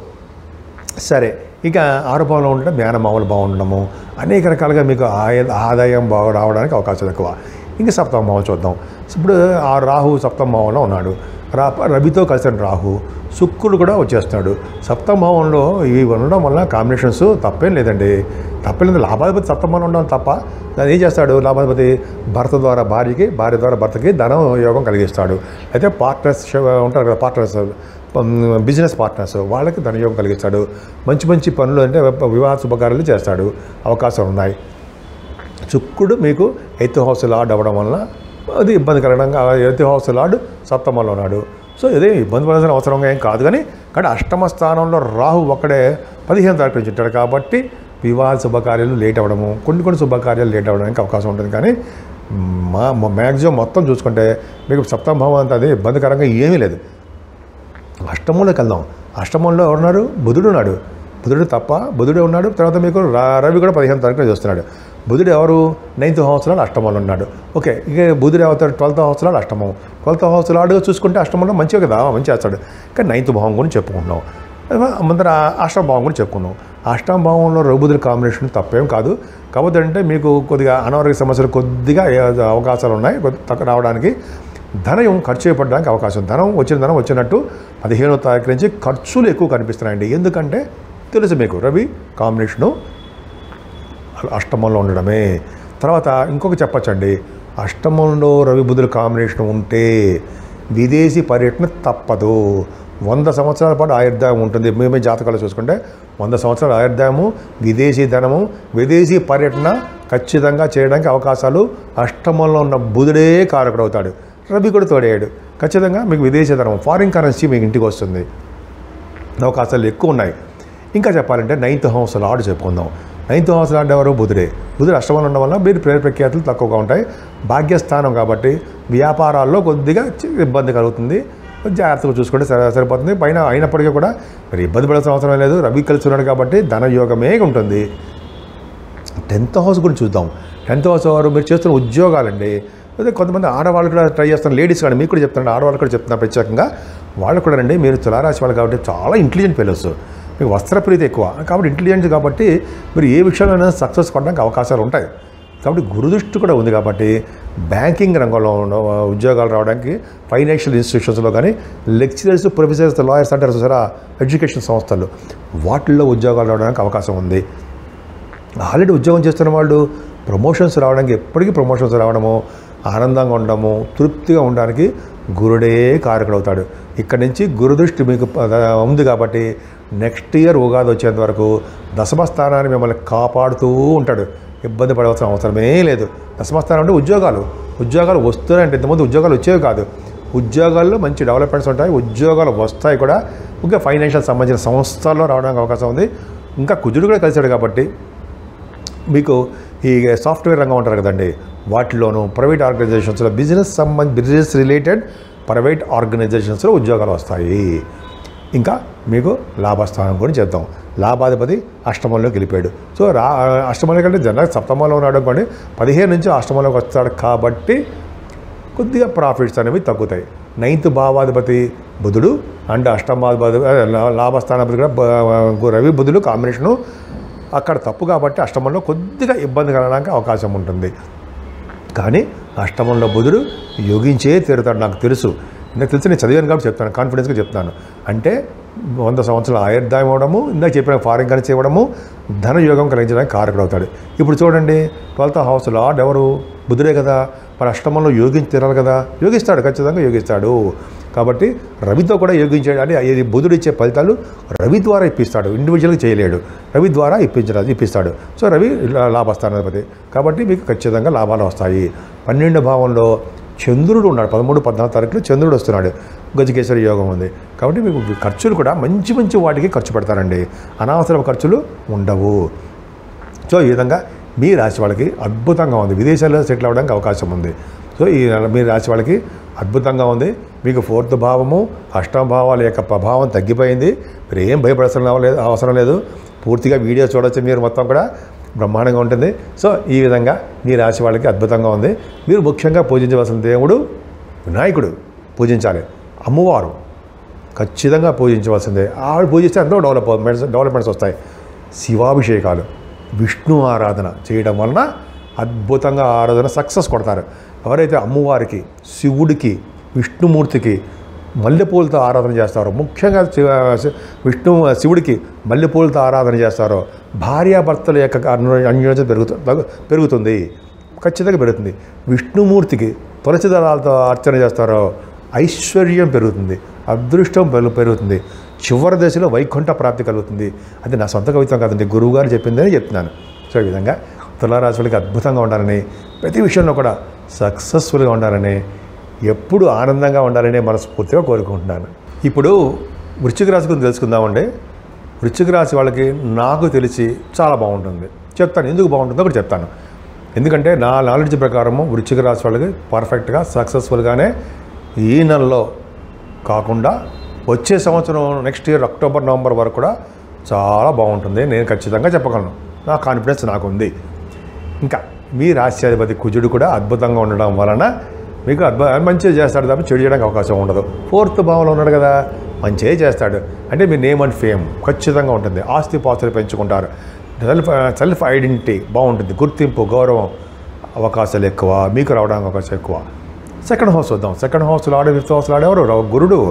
సరే ఇక ఆరోపణలో ఉంటే మేనమామలు బాగుండడము అనేక రకాలుగా మీకు ఆయ ఆదాయం బాగా రావడానికి అవకాశం ఎక్కువ ఇంకా సప్తమ భావం చూద్దాం ఇప్పుడు ఆ రాహు సప్తమ భావంలో ఉన్నాడు రా రవితో కలిసిన రాహు శుక్రుడు కూడా వచ్చేస్తున్నాడు సప్తమ భావంలో ఇవి ఉండడం వల్ల కాంబినేషన్స్ తప్పేం లేదండి తప్పలేదు లాభాధిపతి సప్తమ భావంలో ఉండడం తప్ప దాన్ని ఏం చేస్తాడు లాభాధిపతి భర్త ద్వారా భార్యకి భార్య ద్వారా భర్తకి ధనం యోగం కలిగిస్తాడు అయితే పార్ట్నర్స్ ఉంటారు కదా పార్ట్నర్స్ బిజినెస్ పార్ట్నర్స్ వాళ్ళకి ధనయోగం కలిగిస్తాడు మంచి మంచి పనులు అంటే వివాహ శుభకార్యాలు చేస్తాడు అవకాశాలు ఉన్నాయి శుక్రుడు మీకు ఎయిత్ హౌస్ లార్డ్ అవ్వడం వలన అది ఇబ్బందికరంగా ఎయిత్ హౌస్ లార్డ్ సప్తమంలో ఉన్నాడు సో ఇదే ఇబ్బంది పడాల్సిన అవసరం ఏం కాదు కానీ కానీ అష్టమ స్థానంలో రాహు ఒక్కడే పదిహేను తారీఖు నుంచి ఉంటాడు కాబట్టి వివాహ శుభకార్యాలు లేట్ అవ్వడము కొన్ని కొన్ని శుభకార్యాలు లేట్ అవ్వడానికి అవకాశం ఉంటుంది కానీ మా మ్యాక్సిమం మొత్తం చూసుకుంటే మీకు సప్తమ భావం అంతా అది ఇబ్బందికరంగా ఏమీ లేదు అష్టమంలోకి వెళ్దాం అష్టమంలో ఎవరున్నారు బుధుడు ఉన్నాడు బుధుడు తప్ప బుధుడే ఉన్నాడు తర్వాత మీకు రా- రవి కూడా పదిహేను తారీఖున చూస్తున్నాడు బుధుడు ఎవరు నైన్త్ హౌస్లో అష్టమంలో ఉన్నాడు ఓకే ఇక బుధుడు అవుతాడు ట్వెల్త్ హౌస్లో అష్టమం ట్వెల్త్ హౌస్ లాడుగా చూసుకుంటే అష్టమంలో మంచిగా కదా మంచి చేస్తాడు కానీ నైన్త్ భావం గురించి చెప్పుకుంటున్నాం ముందర అష్టమ భావం గురించి చెప్పుకున్నాం అష్టమ భావంలో రఘుబుధుల కాంబినేషన్ తప్పేం కాదు కాకపోతే అంటే మీకు కొద్దిగా అనారోగ్య సమస్యలు కొద్దిగా ఏ- అవకాశాలు ఉన్నాయి కొద్ది తక్కువ రావడానికి ధనం ఖర్చు చేయబడడానికి అవకాశం ధనం వచ్చిన ధనం వచ్చినట్టు పదిహేనో తారీఖు నుంచి ఖర్చులు ఎక్కువ కనిపిస్తున్నాయండి ఎందుకంటే తెలుసు మీకు రవి కాంబినేషను అష్టమంలో ఉండడమే తర్వాత ఇంకొక చెప్పచ్చండి అష్టమంలో రవి బుధుల కాంబినేషన్ ఉంటే విదేశీ పర్యటన తప్పదు వంద సంవత్సరాల పాటు ఆయుర్దాయం ఉంటుంది మేమే జాతకాలు చూసుకుంటే వంద సంవత్సరాల ఆయుర్దాయము విదేశీ ధనము విదేశీ పర్యటన ఖచ్చితంగా చేయడానికి అవకాశాలు అష్టమంలో ఉన్న బుధుడే కారకుడు అవుతాడు రవి కూడా తోడేయాడు ఖచ్చితంగా మీకు విదేశీ ధనం ఫారిన్ కరెన్సీ మీకు ఇంటికి వస్తుంది అవకాశాలు ఎక్కువ ఉన్నాయి ఇంకా చెప్పాలంటే నైన్త్ హౌస్ లార్డ్ చెప్పుకుందాం నైన్త్ హౌస్ లార్డ్ ఎవరు బుధుడే బుధుడు అష్టమంలో ఉండడం వల్ల మీరు ప్రేర ప్రఖ్యాతులు తక్కువగా ఉంటాయి భాగ్యస్థానం కాబట్టి వ్యాపారాల్లో కొద్దిగా చి- ఇబ్బంది కలుగుతుంది జాగ్రత్తగా చూసుకుంటే సరి సరిపోతుంది పైన అయినప్పటికీ కూడా మరి ఇబ్బంది పడాల్సిన అవసరం లేదు రవి కలిసి ఉన్నాడు కాబట్టి ధన యోగమే ఉంటుంది టెన్త్ హౌస్ గురించి చూద్దాం టెన్త్ హౌస్ వారు మీరు చేస్తున్న ఉద్యోగాలండి అదే కొంతమంది ఆడవాళ్ళు కూడా ట్రై చేస్తారు లేడీస్ కానీ మీకు కూడా చెప్తున్నాను ఆడవాళ్ళు కూడా చెప్తున్నారు ప్రత్యేకంగా వాళ్ళు కూడా రండి మీరు తులారాశి వాళ్ళు కాబట్టి చాలా ఇంటెలిజెంట్ ఫెలోస్ మీకు వస్త్రప్రీతి ఎక్కువ కాబట్టి ఇంటెలిజెంట్ కాబట్టి మీరు ఏ విషయంలోనైనా సక్సెస్ కొట్టడానికి అవకాశాలు ఉంటాయి కాబట్టి గురుదృష్టి కూడా ఉంది కాబట్టి బ్యాంకింగ్ రంగంలో ఉన్న ఉద్యోగాలు రావడానికి ఫైనాన్షియల్ ఇన్స్టిట్యూషన్స్లో కానీ లెక్చరర్స్ ప్రొఫెసర్స్ లాయర్స్ అంటారు చూసారా ఎడ్యుకేషన్ సంస్థలు వాటిల్లో ఉద్యోగాలు రావడానికి అవకాశం ఉంది ఆల్రెడీ ఉద్యోగం చేస్తున్న వాళ్ళు ప్రమోషన్స్ రావడానికి ఎప్పటికీ ప్రమోషన్స్ రావడము ఆనందంగా ఉండడము తృప్తిగా ఉండడానికి గురుడే కారకుడవుతాడు ఇక్కడి నుంచి గురుదృష్టి మీకు ప- ఉంది కాబట్టి నెక్స్ట్ ఇయర్ ఉగాది వచ్చేంత వరకు దశమ స్థానాన్ని మిమ్మల్ని కాపాడుతూ ఉంటాడు ఇబ్బంది పడవలసిన అవసరమే లేదు దశమ స్థానం అంటే ఉద్యోగాలు ఉద్యోగాలు వస్తున్నాయంటే ఇంతకుముందు ఉద్యోగాలు వచ్చేవి కాదు ఉద్యోగాల్లో మంచి డెవలప్మెంట్స్ ఉంటాయి ఉద్యోగాలు వస్తాయి కూడా ఇంకా ఫైనాన్షియల్ సంబంధించిన సంస్థల్లో రావడానికి అవకాశం ఉంది ఇంకా కుజుడు కూడా కలిశాడు కాబట్టి మీకు ఈ సాఫ్ట్వేర్ రంగం ఉంటారు కదండి వాటిలోనూ ప్రైవేట్ ఆర్గనైజేషన్స్లో బిజినెస్ సంబంధ బిజినెస్ రిలేటెడ్ ప్రైవేట్ ఆర్గనైజేషన్స్లో ఉద్యోగాలు వస్తాయి ఇంకా మీకు లాభస్థానం కూడా చేద్దాం లాభాధిపతి అష్టమంలోకి వెళ్ళిపోయాడు సో రా అష్టమంలో కంటే జనరల్ సప్తమంలో ఉన్నాడు అనుకోండి పదిహేను నుంచి అష్టమంలోకి వస్తాడు కాబట్టి కొద్దిగా ప్రాఫిట్స్ అనేవి తగ్గుతాయి నైన్త్ భావాధిపతి బుధుడు అండ్ అష్టమాధిపతి అదే, లా- లాభస్థానాధిపతి కూడా బ- రవి బుధుడు కాంబినేషను అక్కడ తప్పు కాబట్టి అష్టమంలో కొద్దిగా ఇబ్బంది కలగడానికి అవకాశం ఉంటుంది కానీ అష్టమంలో బుధుడు యోగించే తీరుతాడు నాకు తెలుసు నాకు తెలిసి నేను చదివాను కాబట్టి చెప్తాను కాన్ఫిడెన్స్గా చెప్తాను అంటే వంద సంవత్సరాల ఆయుర్దాయం అవ్వడము ఇందాక చెప్పిన ఫారిన్ కరెన్సీ ఇవ్వడము ధనయోగం కలిగించడానికి కారకుడు అవుతాడు ఇప్పుడు చూడండి ట్వెల్త్ హౌస్ లార్డ్ ఎవరు బుధుడే కదా మరి అష్టమంలో యోగించి తీరాలి కదా యోగిస్తాడు ఖచ్చితంగా యోగిస్తాడు కాబట్టి రవితో కూడా యోగించాడు అంటే ఇది బుధుడు ఇచ్చే ఫలితాలు రవి ద్వారా ఇప్పిస్తాడు ఇండివిజువల్గా చేయలేడు రవి ద్వారా ఇప్పించడా ఇప్పిస్తాడు సో రవి లా- లాభస్థానాధిపతి కాబట్టి మీకు ఖచ్చితంగా లాభాలు వస్తాయి పన్నెండు భావంలో చంద్రుడు ఉన్నాడు పదమూడు పద్నాలుగు తారీఖులో చంద్రుడు వస్తున్నాడు గజకేశ్వరి యోగం ఉంది కాబట్టి మీకు ఖర్చులు కూడా మంచి మంచి వాటికి ఖర్చు పెడతారండి అనవసర ఖర్చులు ఉండవు సో ఈ విధంగా మీ రాశి వాళ్ళకి అద్భుతంగా ఉంది విదేశాల్లో సెటిల్ అవ్వడానికి అవకాశం ఉంది సో ఈ నెల మీ రాశి వాళ్ళకి అద్భుతంగా ఉంది మీకు ఫోర్త్ భావము అష్టమ భావాల యొక్క ప్రభావం తగ్గిపోయింది మీరు ఏం భయపడాల్సిన లేదు అవసరం లేదు పూర్తిగా వీడియో చూడొచ్చు మీరు మొత్తం కూడా బ్రహ్మాండంగా ఉంటుంది సో ఈ విధంగా మీ రాశి వాళ్ళకి అద్భుతంగా ఉంది మీరు ముఖ్యంగా పూజించవలసిన దేవుడు వినాయకుడు పూజించాలి అమ్మవారు ఖచ్చితంగా పూజించవలసిందే ఆవిడ పూజిస్తే ఎంతో డెవలప్మెంట్స్ డెవలప్మెంట్స్ వస్తాయి శివాభిషేకాలు విష్ణు ఆరాధన చేయడం వలన అద్భుతంగా ఆరాధన సక్సెస్ కొడతారు ఎవరైతే అమ్మవారికి శివుడికి విష్ణుమూర్తికి మల్లెపూలతో ఆరాధన చేస్తారో ముఖ్యంగా శివ- విష్ణు శివుడికి మల్లెపూలతో ఆరాధన చేస్తారో భార్యాభర్తల యొక్క అన్యో- అన్యోన్యత పెరుగుతు తగు- పెరుగుతుంది ఖచ్చితంగా పెరుగుతుంది విష్ణుమూర్తికి తులసి దళాలతో అర్చన చేస్తారో ఐశ్వర్యం పెరుగుతుంది అదృష్టం పెరుగు పెరుగుతుంది చివరి దశలో వైకుంఠ ప్రాప్తి కలుగుతుంది అది నా సొంత కవిత్వం కాదండి గురువు గారు చెప్పిందని చెప్తున్నాను సో ఈ విధంగా తులారాశి వాళ్ళకి అద్భుతంగా ఉండాలని ప్రతి విషయంలో కూడా సక్సెస్ఫుల్గా ఉండాలని ఎప్పుడు ఆనందంగా ఉండాలని మనస్ఫూర్తిగా కోరుకుంటున్నాను ఇప్పుడు వృశ్చిక రాశి గురించి తెలుసుకుందామండి వృశ్చిక రాశి వాళ్ళకి నాకు తెలిసి చాలా బాగుంటుంది చెప్తాను ఎందుకు బాగుంటుందో కూడా చెప్తాను ఎందుకంటే నా నాలెడ్జ్ ప్రకారము వృశ్చిక రాశి వాళ్ళకి పర్ఫెక్ట్గా సక్సెస్ఫుల్గానే ఈ నెలలో కాకుండా వచ్చే సంవత్సరం నెక్స్ట్ ఇయర్ అక్టోబర్ నవంబర్ వరకు కూడా చాలా బాగుంటుంది నేను ఖచ్చితంగా చెప్పగలను నా కాన్ఫిడెన్స్ నాకు ఉంది ఇంకా మీ రాశ్యాధిపతి కుజుడు కూడా అద్భుతంగా ఉండడం వలన మీకు అద్భు మంచిగా చేస్తాడు తప్ప చెడు చేయడానికి అవకాశం ఉండదు ఫోర్త్ భావంలో ఉన్నాడు కదా మంచిగా చేస్తాడు అంటే మీ నేమ్ అండ్ ఫేమ్ ఖచ్చితంగా ఉంటుంది ఆస్తి పాస్తులు పెంచుకుంటారు సెల్ఫ్ సెల్ఫ్ ఐడెంటిటీ బాగుంటుంది గుర్తింపు గౌరవం అవకాశాలు ఎక్కువ మీకు రావడానికి అవకాశం ఎక్కువ సెకండ్ హౌస్ వద్దాం సెకండ్ హౌస్లో ఆడే ఫిఫ్త్ హౌస్లో ఆడేవారు రా- గురుడు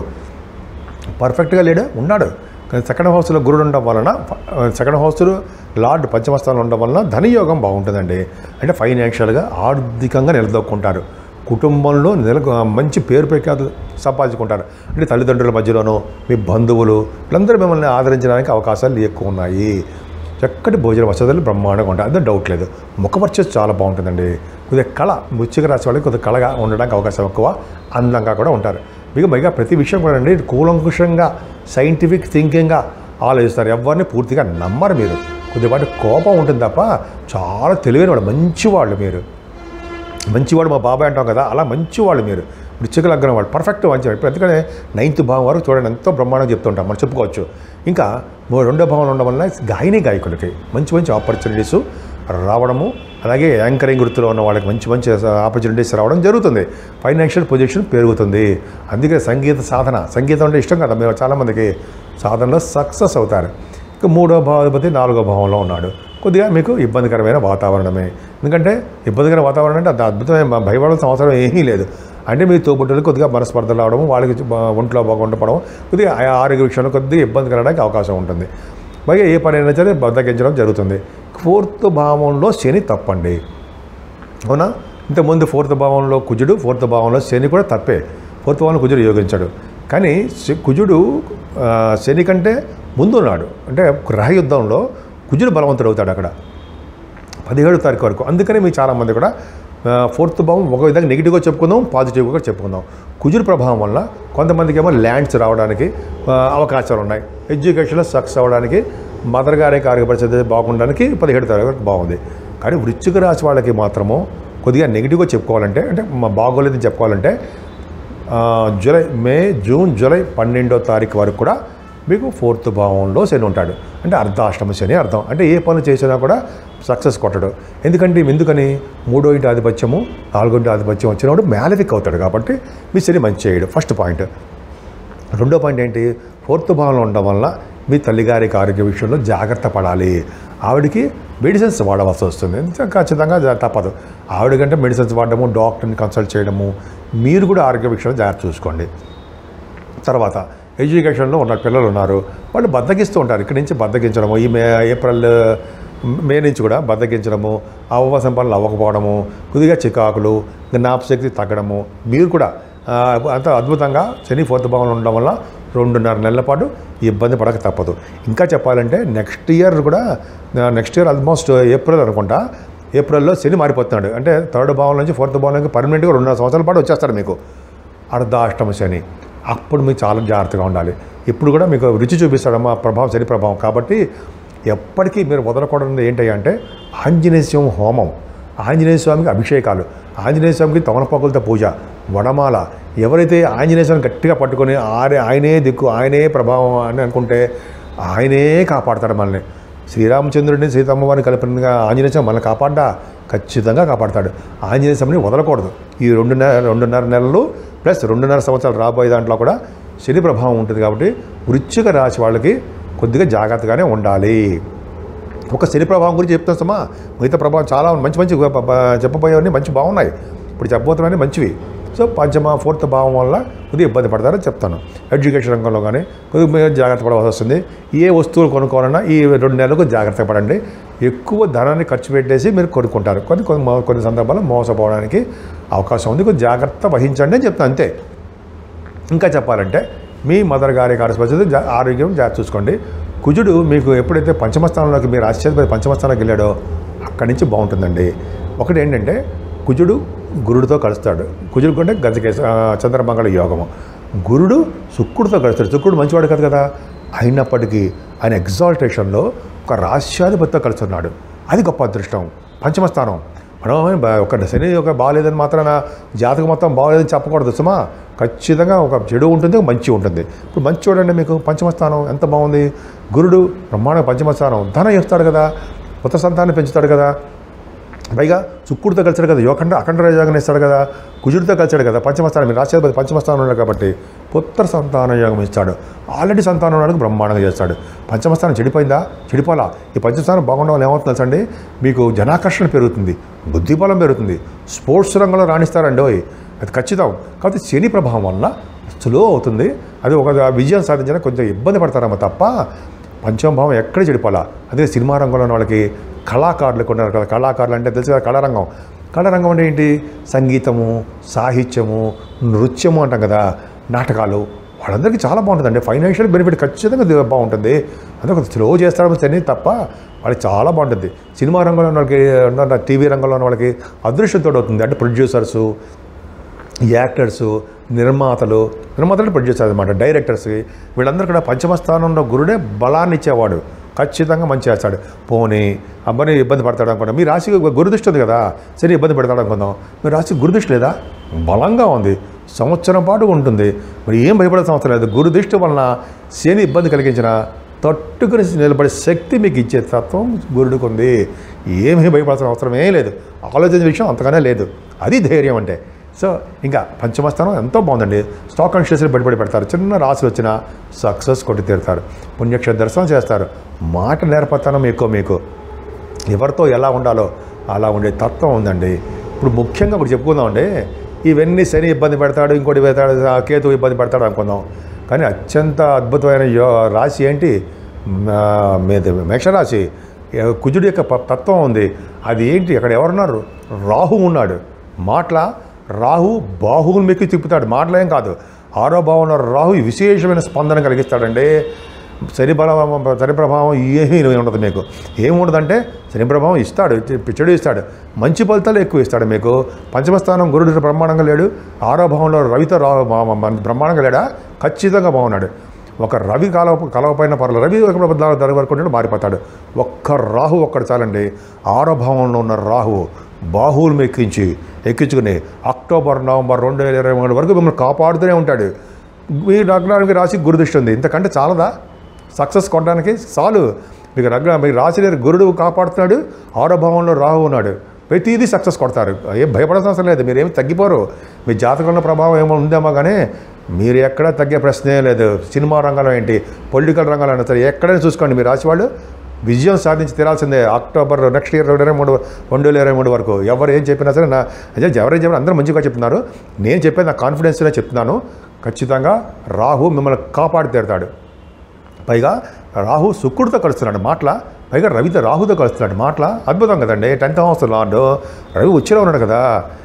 పర్ఫెక్ట్గా లేడు ఉన్నాడు కానీ సెకండ్ హౌస్లో గురుడు ఉండడం వలన సెకండ్ హౌస్లో లార్డ్ పంచమస్థానంలో ఉండడం వలన ధనయోగం బాగుంటుందండి అంటే ఫైనాన్షియల్గా ఆర్థికంగా నిలదొక్కుంటారు కుటుంబంలో నిల మంచి పేరు ప్రఖ్యాతులు సంపాదించుకుంటారు అంటే తల్లిదండ్రుల మధ్యలోనూ మీ బంధువులు వీళ్ళందరూ మిమ్మల్ని ఆదరించడానికి అవకాశాలు ఎక్కువ ఉన్నాయి చక్కటి భోజన వసతులు బ్రహ్మాండంగా ఉంటాయి అదే డౌట్ లేదు ముఖపరిచేది చాలా బాగుంటుందండి కొద్దిగా కళ వృశ్చిక రాశి వాళ్ళకి కొద్దిగా కళగా ఉండడానికి అవకాశం ఎక్కువ అందంగా కూడా ఉంటారు మీకు పైగా ప్రతి విషయం కూడా అండి కూలంకుషంగా సైంటిఫిక్ థింకింగ్గా ఆలోచిస్తారు ఎవరిని పూర్తిగా నమ్మరు మీరు కొద్దిపాటి కోపం ఉంటుంది తప్ప చాలా తెలివైన వాళ్ళు మంచివాళ్ళు మీరు మంచివాడు మా బాబాయ్ అంటాం కదా అలా మంచివాళ్ళు మీరు వృశ్చిక లగ్నం వాళ్ళు పర్ఫెక్ట్ మంచి ఇప్పుడు ఎందుకంటే నైన్త్ భావం వరకు చూడండి ఎంతో బ్రహ్మాండంగా చెప్తుంటాం మనం చెప్పుకోవచ్చు ఇంకా మూ- రెండో భావంలో ఉండడం వల్ల గాయని గాయకులకి మంచి మంచి ఆపర్చునిటీస్ రావడము అలాగే యాంకరింగ్ వృత్తిలో ఉన్న వాళ్ళకి మంచి మంచి ఆపర్చునిటీస్ రావడం జరుగుతుంది ఫైనాన్షియల్ పొజిషన్ పెరుగుతుంది అందుకే సంగీత సాధన సంగీతం అంటే ఇష్టం కదా మేము చాలామందికి సాధనలో సక్సెస్ అవుతారు ఇక మూడో భావాధిపతి నాలుగో భావంలో ఉన్నాడు కొద్దిగా మీకు ఇబ్బందికరమైన వాతావరణమే ఎందుకంటే ఇబ్బందికర వాతావరణం అంటే అంత అద్భుతమైన భయపడాల్సిన అవసరం ఏమీ లేదు అంటే మీ తోబుట్టులకు కొద్దిగా మనస్పర్ధలు రావడం వాళ్ళకి బా- ఒంట్లో బాగుండపడం కొద్దిగా ఆ ఆరోగ్య విషయంలో కొద్దిగా ఇబ్బంది కలగడానికి అవకాశం ఉంటుంది పైగా ఏ పని అయినా సరే బద్దగించడం జరుగుతుంది ఫోర్త్ భావంలో శని తప్పండి అవునా ఇంతకుముందు ఫోర్త్ భావంలో కుజుడు ఫోర్త్ భావంలో శని కూడా తప్పే ఫోర్త్ భావంలో కుజుడు యోగించాడు కానీ శ- కుజుడు ఆ, శని కంటే ముందున్నాడు అంటే గ్రహయుద్ధంలో కుజుడు బలవంతుడు అవుతాడు అక్కడ పదిహేడు తారీఖు వరకు అందుకనే మీ చాలామంది కూడా ఆ, ఫోర్త్ భావం ఒక విధంగా నెగిటివ్గా చెప్పుకుందాం పాజిటివ్గా కూడా చెప్పుకుందాం కుజుడు ప్రభావం వల్ల కొంతమందికి ఏమో ల్యాండ్స్ రావడానికి ఆ, అవకాశాలు ఉన్నాయి ఎడ్యుకేషన్లో సక్సెస్ అవ్వడానికి మదర్ గారికి ఆరోగ్య పరిస్థితి బాగుండడానికి పదిహేడు తారీఖు వరకు బాగుంది కానీ వృశ్చిక రాశి వాళ్ళకి మాత్రము కొద్దిగా నెగిటివ్గా చెప్పుకోవాలంటే అంటే మా బాగోలేదని చెప్పుకోవాలంటే ఆ, జూలై మే జూన్ జూలై పన్నెండో తారీఖు వరకు కూడా మీకు ఫోర్త్ భావంలో శని ఉంటాడు అంటే అర్ధాష్టమ శని అర్థం అంటే ఏ పనులు చేసినా కూడా సక్సెస్ కొట్టడు ఎందుకంటే ఎందుకని మూడో ఇంటి ఆధిపత్యము నాలుగో ఇంటి ఆధిపత్యం వచ్చినప్పుడు మ్యాలఫిక్ అవుతాడు కాబట్టి మీ శని మంచి చేయడు ఫస్ట్ పాయింట్ రెండో పాయింట్ ఏంటి ఫోర్త్ భావంలో ఉండడం వల్ల మీ తల్లిగారికి ఆరోగ్య విషయంలో జాగ్రత్త పడాలి ఆవిడకి మెడిసిన్స్ వాడవలసి వస్తుంది ఎందుకంటే ఖచ్చితంగా జా- తప్పదు ఆవిడ కంటే మెడిసిన్స్ వాడడము డాక్టర్ని కన్సల్ట్ చేయడము మీరు కూడా ఆరోగ్య విషయంలో జాగ్రత్త చూసుకోండి తర్వాత ఎడ్యుకేషన్లో ఉన్న పిల్లలు ఉన్నారు వాళ్ళు బద్దకిస్తూ ఉంటారు ఇక్కడి నుంచి బద్దకించడము ఈ మే ఏప్రిల్ మే నుంచి కూడా బద్దకించడము అవకాశం పనులు అవ్వకపోవడము కొద్దిగా చికాకులు జ్ఞాపశక్తి తగ్గడము మీరు కూడా ఆ, అంత అద్భుతంగా శని ఫోర్త్ భావనలో ఉండడం వల్ల రెండున్నర నెలల పాటు ఇబ్బంది పడక తప్పదు ఇంకా చెప్పాలంటే నెక్స్ట్ ఇయర్ కూడా నెక్స్ట్ ఇయర్ ఆల్మోస్ట్ ఏప్రిల్ అనుకుంటా ఏప్రిల్లో శని మారిపోతున్నాడు అంటే థర్డ్ భావం నుంచి ఫోర్త్ భావంలోకి పర్మనెంట్గా రెండున్నర సంవత్సరాల పాటు వచ్చేస్తాడు మీకు అర్ధాష్టమ శని అప్పుడు మీరు చాలా జాగ్రత్తగా ఉండాలి ఇప్పుడు కూడా మీకు రుచి చూపిస్తాడు మా ప్రభావం శని ప్రభావం కాబట్టి ఎప్పటికీ మీరు వదలకూడదు ఏంటి అంటే ఆంజనేయ స్వామి హోమం ఆంజనేయ స్వామికి అభిషేకాలు ఆంజనేయ స్వామికి తమలపాకులతో పూజ వడమాల ఎవరైతే ఆంజనేయ స్వామిని గట్టిగా పట్టుకొని ఆరే ఆయనే దిక్కు ఆయనే ప్రభావం అని అనుకుంటే ఆయనే కాపాడతాడు మనల్ని శ్రీరామచంద్రుడిని సీతమ్మవారిని కలిపినగా ఆంజనేయ స్వామి మనల్ని కాపాడ్డా ఖచ్చితంగా కాపాడతాడు ఆంజనేయ స్వామిని వదలకూడదు ఈ రెండున్నర రెండున్నర నెలలు ప్లస్ రెండున్నర సంవత్సరాలు రాబోయే దాంట్లో కూడా శని ప్రభావం ఉంటుంది కాబట్టి వృశ్చిక రాశి వాళ్ళకి కొద్దిగా జాగ్రత్తగానే ఉండాలి ఒక శని ప్రభావం గురించి చెప్తాను సమా మిగతా ప్రభావం చాలా ఉంది. మంచి మంచి ప- ప- చెప్పబోయేవన్నీ మంచి బాగున్నాయి ఇప్పుడు చెప్పబోతున్నవన్నీ మంచివి సో పంచమ ఫోర్త్ భావం వల్ల కొద్దిగా ఇబ్బంది పడతారని చెప్తాను ఎడ్యుకేషన్ రంగంలో కానీ కొద్దిగా మీరు జాగ్రత్త పడవలసి వస్తుంది ఏ వస్తువులు కొనుక్కోవాలన్నా ఈ రెండు నెలలకు జాగ్రత్త పడండి ఎక్కువ ధనాన్ని ఖర్చు పెట్టేసి మీరు కొనుక్కుంటారు కొన్ని కొన్ని మో- కొన్ని సందర్భాల్లో మోసపోవడానికి అవకాశం ఉంది కొద్దిగా జాగ్రత్త వహించండి అని చెప్తాను అంతే ఇంకా చెప్పాలంటే మీ మదర్ గారి పరిస్థితి జా- ఆరోగ్యం జాగ్రత్త చూసుకోండి కుజుడు మీకు ఎప్పుడైతే పంచమస్థానంలోకి మీరు ఆశ్చర్యపోయి పంచమస్థానంలోకి వెళ్ళాడో అక్కడి నుంచి బాగుంటుందండి ఒకటి ఏంటంటే కుజుడు గురుడితో కలుస్తాడు కుజుడు కంటే గజకే ఆ, చంద్రమంగళ యోగము గురుడు శుక్రుడితో కలుస్తాడు శుక్రుడు మంచివాడు కాదు కదా అయినప్పటికీ ఆయన ఎగ్జాల్టేషన్లో ఒక రాష్ట్రాధిపతితో కలుస్తున్నాడు అది గొప్ప అదృష్టం పంచమస్థానం మనం బ- ఒక శని ఒక బాగాలేదని మాత్రాన జాతకం మొత్తం బాగాలేదని చెప్పకూడదు సుమా ఖచ్చితంగా ఒక చెడు ఉంటుంది ఒక మంచి ఉంటుంది ఇప్పుడు మంచి చూడండి మీకు పంచమస్థానం ఎంత బాగుంది గురుడు బ్రహ్మాండ పంచమస్థానం ధన ఇస్తాడు కదా కొత్త సంతానం పెంచుతాడు కదా పైగా శుక్రుడితో కలిసాడు కదా యోకండ అఖండ రాజయోగం ఇస్తాడు కదా కుజుడితో కలిసాడు కదా పంచమస్థానం మీరు రాష్ట్రపతి పంచమస్థానం ఉన్నాడు కాబట్టి పుత్ర సంతాన యోగం ఇస్తాడు ఆల్రెడీ సంతానం ఉన్నాడు బ్రహ్మాండంగా చేస్తాడు పంచమస్థానం చెడిపోయిందా చెడిపోలా ఈ పంచమస్థానం బాగుండడం వల్ల ఏమవుతుంది తెలుసా అండి మీకు జనాకర్షణ పెరుగుతుంది బుద్ధిబలం పెరుగుతుంది స్పోర్ట్స్ రంగంలో రాణిస్తారండి ఓయ్ అది ఖచ్చితం కాబట్టి శని ప్రభావం వల్ల స్లో అవుతుంది అది ఒక విజయం సాధించడానికి కొంచెం ఇబ్బంది పడతారమ్మ తప్ప పంచమ భావం ఎక్కడ చెడిపోలా అదే సినిమా రంగంలో ఉన్న వాళ్ళకి కళాకారులకు ఉన్నారు కదా కళాకారులు అంటే తెలుసు కదా కళారంగం కళారంగం అంటే ఏంటి సంగీతము సాహిత్యము నృత్యము అంటాం కదా నాటకాలు వాళ్ళందరికీ చాలా బాగుంటుందండి ఫైనాన్షియల్ బెనిఫిట్ ఖచ్చితంగా ఇది బాగుంటుంది అదే కొంచెం స్లో చేస్తారని తెలియదు తప్ప వాళ్ళకి చాలా బాగుంటుంది సినిమా రంగంలో ఉన్న వాళ్ళకి ఉన్న టీవీ రంగంలో ఉన్న వాళ్ళకి అదృష్టంతో అవుతుంది అంటే ప్రొడ్యూసర్సు యాక్టర్స్ నిర్మాతలు నిర్మాతలు ప్రొడ్యూసర్ అనమాట డైరెక్టర్స్ వీళ్ళందరూ కూడా పంచమ స్థానంలో గురుడే బలాన్ని ఇచ్చేవాడు ఖచ్చితంగా మంచి చేస్తాడు పోనీ అబ్బాయి ఇబ్బంది పడతాడు అనుకున్నాం మీ రాశి గురుదృష్టి ఉంది కదా సరే ఇబ్బంది పెడతాడు అనుకుందాం మీ రాశి గురుదృష్టి లేదా బలంగా ఉంది సంవత్సరం పాటు ఉంటుంది మరి ఏం భయపడాల్సిన అవసరం లేదు గురుదృష్టి వలన శని ఇబ్బంది కలిగించిన తట్టుకుని నిలబడే శక్తి మీకు ఇచ్చే తత్వం గురుడికి ఉంది ఏమీ భయపడాల్సిన అవసరమే లేదు ఆలోచించే విషయం అంతగానే లేదు అది ధైర్యం అంటే సో ఇంకా పంచమస్థానం ఎంతో బాగుందండి స్టాక్ అండ్ షేర్స్ని బయటపడి పెడతారు చిన్న రాశులు వచ్చినా సక్సెస్ కొట్టి తీరుతారు పుణ్యక్ష దర్శనం చేస్తారు మాట నేర్పతనం ఎక్కువ మీకు ఎవరితో ఎలా ఉండాలో అలా ఉండే తత్వం ఉందండి ఇప్పుడు ముఖ్యంగా ఇప్పుడు చెప్పుకుందామండి ఇవన్నీ శని ఇబ్బంది పెడతాడు ఇంకోటి పెడతాడు ఆ కేతు ఇబ్బంది పెడతాడు అనుకుందాం కానీ అత్యంత అద్భుతమైన యో రాశి ఏంటి ఆ, మీద మేషరాశి ఏ- కుజుడి యొక్క ప- తత్వం ఉంది అది ఏంటి అక్కడ ఎవరున్నారు రాహు ఉన్నాడు మాటల రాహు బాహువుని మెక్కి తిప్పుతాడు మాటలేం కాదు ఆరో భావంలో రాహు విశేషమైన స్పందన కలిగిస్తాడండి శని బలం శని ప్రభావం ఏమీ ఉండదు మీకు ఏముండదంటే శని ప్రభావం ఇస్తాడు చెడు ఇస్తాడు మంచి ఫలితాలు ఎక్కువ ఇస్తాడు మీకు పంచమస్థానం గురుడు బ్రహ్మాండంగా లేడు ఆరో భావంలో రవితో రా మా- మా- మా- బ్రహ్మాండంగా లేడా ఖచ్చితంగా బాగున్నాడు ఒక రవి కలవ కలవపైన పర్లేదు రవి ఒక దాని వరకు ఉంటాడు మారిపోతాడు ఒక్క రాహు ఒక్కడు చాలండి ఆరో భావంలో ఉన్న రాహు బాహువులు ఎక్కించి ఎక్కించుకుని అక్టోబర్ నవంబర్ రెండు వేల ఇరవై మూడు వరకు మిమ్మల్ని కాపాడుతూనే ఉంటాడు మీ లగ్నానికి రాసి గురుదృష్టి ఉంది ఇంతకంటే చాలదా సక్సెస్ కొట్టడానికి చాలు మీకు లగ్న మీ రాశి లేరు గురుడు కాపాడుతున్నాడు ఆరో భావంలో రాహు ఉన్నాడు ప్రతిదీ సక్సెస్ కొడతారు ఏం భయపడాల్సిన అవసరం లేదు మీరేమి తగ్గిపోరు మీ జాతకంలో ప్రభావం ఏమో ఉందేమో కానీ మీరు ఎక్కడా తగ్గే ప్రశ్నే లేదు సినిమా రంగంలో ఏంటి పొలిటికల్ రంగంలో అయినా సరే ఎక్కడైనా చూసుకోండి మీ రాశి వాళ్ళు విజయం సాధించి తీరాల్సిందే అక్టోబర్ నెక్స్ట్ ఇయర్ రెండు ఇరవై మూడు రెండు వేల ఇరవై మూడు వరకు ఎవరు ఏం చెప్పినా సరే నా అదే ఎవరేం చెప్పినా అందరూ మంచిగా చెప్తున్నారు నేను చెప్పేది నా కాన్ఫిడెన్స్నే చెప్తున్నాను ఖచ్చితంగా రాహు మిమ్మల్ని కాపాడి తీరుతాడు పైగా రాహు శుక్రుడితో కలుస్తున్నాడు మాటల పైగా రవితో రాహుతో కలుస్తున్నాడు మాటల అద్భుతం కదండి టెన్త్ హౌస్ లార్డు రవి ఉచ్చిలో ఉన్నాడు కదా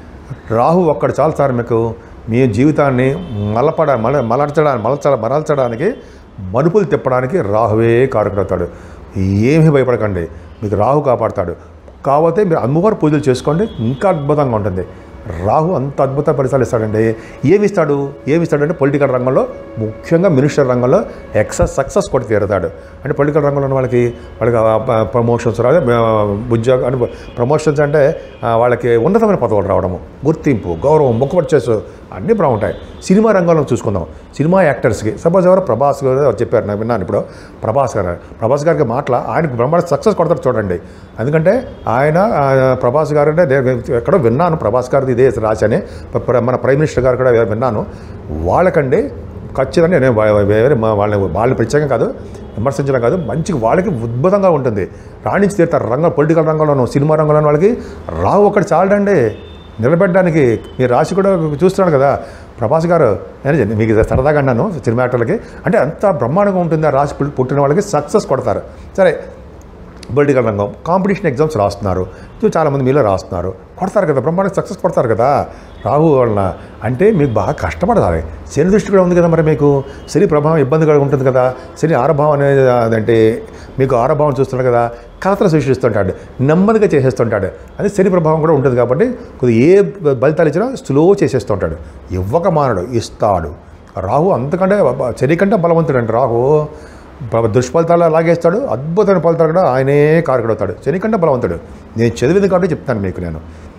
రాహు ఒక్కడు చాలు సార్ మీకు మీ జీవితాన్ని మలపడ మల మలర్చడానికి మలచ మరల్చడానికి మలుపులు తిప్పడానికి రాహువే కారకుడవుతాడు ఏమీ భయపడకండి మీకు రాహు కాపాడతాడు కాకపోతే మీరు అమ్మవారు పూజలు చేసుకోండి ఇంకా అద్భుతంగా ఉంటుంది రాహు అంత అద్భుత ఫలితాలు ఇస్తాడండి ఏమి ఇస్తాడు ఏమి ఇస్తాడంటే పొలిటికల్ రంగంలో ముఖ్యంగా మినిస్టర్ రంగంలో ఎక్సెస్ సక్సెస్ కొట్టి తీరుతాడు అంటే పొలిటికల్ రంగంలో ఉన్న వాళ్ళకి వాళ్ళకి ప్రమోషన్స్ రాదు ఉద్యోగ అంటే ప్రమోషన్స్ అంటే ఆ, వాళ్ళకి ఉన్నతమైన పదవులు రావడము గుర్తింపు గౌరవం ముఖపడి చేసు అన్నీ బాగుంటాయి సినిమా రంగంలో చూసుకుందాం సినిమా యాక్టర్స్కి సపోజ్ ఎవరు ప్రభాస్ గారు ఎవరు చెప్పారు నేను విన్నాను ఇప్పుడు ప్రభాస్ గారు ప్రభాస్ గారికి మాటల ఆయనకు బ్రహ్మాండ సక్సెస్ కొడతారు చూడండి ఎందుకంటే ఆయన ఆ, ప్రభాస్ గారు అంటే నేను ఎక్కడో విన్నాను ప్రభాస్ గారిది ఇదే రాసి అని ప్ర- మన ప్రైమ్ మినిస్టర్ గారు కూడా విన్నాను వాళ్ళకండి ఖచ్చితంగా నేను వా- వేరే మా- వాళ్ళని వాళ్ళని ప్రత్యేకంగా కాదు విమర్శించడం కాదు మంచిగా వాళ్ళకి అద్భుతంగా ఉంటుంది రాణించి తీరుతారు రంగం పొలిటికల్ రంగంలోనూ సినిమా రంగంలోనూ వాళ్ళకి రావు ఒకటి చాలడండి నిలబెట్టడానికి మీ రాశి కూడా చూస్తున్నాడు కదా ప్రభాస్ గారు నేను మీకు ఇది సరదాగా అన్నాను సినిమా యాక్టర్లకి అంటే అంత బ్రహ్మాండంగా ఉంటుంది ఆ రాశి పుట్టి- పుట్టిన వాళ్ళకి సక్సెస్ కొడతారు సరే పొలిటికల్ రంగం కాంపిటీషన్ ఎగ్జామ్స్ రాస్తున్నారు సో చాలామంది మీలో రాస్తున్నారు కొడతారు కదా బ్రహ్మాండంగా సక్సెస్ కొడతారు కదా రాహు వలన అంటే మీకు బాగా కష్టపడాలి శని దృష్టి కూడా ఉంది కదా మరి మీకు శని ప్రభావం ఇబ్బందిగా ఉంటుంది కదా శని ఆరభావం అనేది అదంటే మీకు ఆరభావం చూస్తున్నాడు కదా కలతలు సృష్టిస్తుంటాడు నెమ్మదిగా చేసేస్తుంటాడు అది శని ప్రభావం కూడా ఉంటుంది కాబట్టి కొద్దిగా ఏ ఫలితాలు ఇచ్చినా స్లో చేసేస్తుంటాడు ఇవ్వక మానడు ఇస్తాడు రాహు అంతకంటే శని కంటే బలవంతుడు అండి రాహు బ- దుష్ఫలితాలు లాగేస్తాడు అద్భుతమైన ఫలితాలు కూడా ఆయనే కారకుడవుతాడు శనికంటే బలవంతుడు నేను చదివింది కాబట్టి చెప్తాను మీకు నేను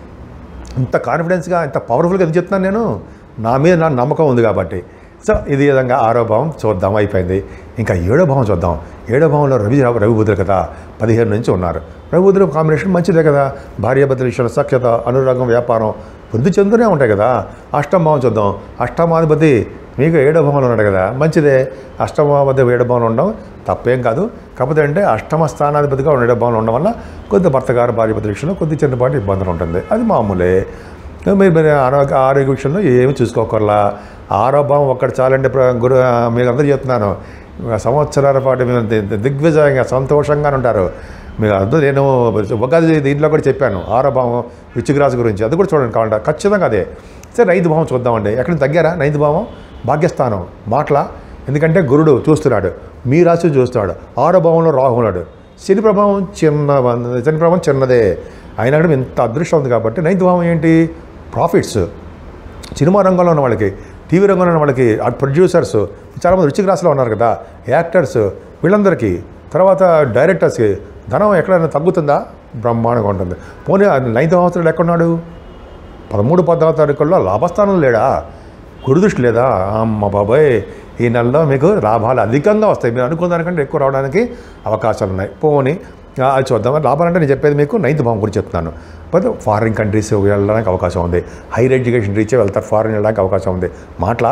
ఇంత కాన్ఫిడెన్స్గా ఇంత పవర్ఫుల్గా ఎందుకు చెప్తున్నాను నేను నా మీద నా నమ్మకం ఉంది కాబట్టి సో ఇది విధంగా ఆరో భావం చూద్దాం అయిపోయింది ఇంకా ఏడో భావం చూద్దాం ఏడో భావంలో రవి రవి బుధులు కదా పదిహేను నుంచి ఉన్నారు రవి బుధుల కాంబినేషన్ మంచిదే కదా భార్యాభర్తల విషయంలో సఖ్యత అనురాగం వ్యాపారం వృద్ధి చెందుతూనే ఉంటాయి కదా అష్టమ భావం చూద్దాం అష్టమాధిపతి మీకు ఏడో భావంలో ఉన్నాడు కదా మంచిదే అష్టమాధిపతి ఏడో భావంలో ఉండడం తప్పేం కాదు కాకపోతే అంటే అష్టమ స్థానాధిపతిగా ఉన్న ఏడో భావంలో ఉండడం వల్ల కొద్ది భర్త గారు భార్యాభర్తల విషయంలో కొద్ది చిన్నపాటి ఇబ్బందులు ఉంటుంది అది మామూలే మీరు మీరు ఆరోగ్య ఆరోగ్య విషయంలో ఏమి చూసుకోకర్లా ఆరోభావం ఒక్కటి చాలండి ప్ర- గురు మీకు అందరూ చెప్తున్నాను సంవత్సరాల పాటు మేము ది- దిగ్విజయంగా సంతోషంగా ఉంటారు మీకు అర్థం నేను ఉగాది దీంట్లో కూడా చెప్పాను ఆరోభావం వృచ్చికరాశి గురించి అది కూడా చూడండి కావాలంటే ఖచ్చితంగా అదే సరే నైన్త్ భావం చూద్దామండి ఎక్కడ తగ్గారా నైన్త్ భావం భాగ్యస్థానం మాటల ఎందుకంటే గురుడు చూస్తున్నాడు మీ రాశి చూస్తున్నాడు ఆరో భావంలో రాహు ఉన్నాడు శని ప్రభావం చిన్న శని ప్రభావం చిన్నదే అయినా కూడా ఇంత అదృష్టం ఉంది కాబట్టి నైన్త్ భావం ఏంటి ప్రాఫిట్స్ సినిమా రంగంలో ఉన్న వాళ్ళకి టీవీ రంగంలో ఉన్న వాళ్ళకి ఆ ప్రొడ్యూసర్స్ చాలామంది రుచికి రాశిలో ఉన్నారు కదా యాక్టర్స్ వీళ్ళందరికీ తర్వాత డైరెక్టర్స్కి ధనం ఎక్కడైనా తగ్గుతుందా బ్రహ్మాండంగా ఉంటుంది పోనీ నైన్త్ సంవత్సరాలు ఎక్కడున్నాడు పదమూడు పద్నాలుగు తారీఖుల్లో లాభస్థానం లేడా గురుదృష్టి లేదా అమ్మ బాబాయ్ ఈ నెలలో మీకు లాభాలు అధికంగా వస్తాయి మీరు అనుకున్న దానికంటే ఎక్కువ రావడానికి అవకాశాలు ఉన్నాయి పోని ఆ, అది చూద్దాం లాభాలు అంటే నేను చెప్పేది మీకు నైన్త్ భావం గురించి చెప్తున్నాను పోతే ఫారిన్ కంట్రీస్ వెళ్ళడానికి అవకాశం ఉంది హైయర్ ఎడ్యుకేషన్ రీచే వెళ్తారు ఫారిన్ వెళ్ళడానికి అవకాశం ఉంది మాటల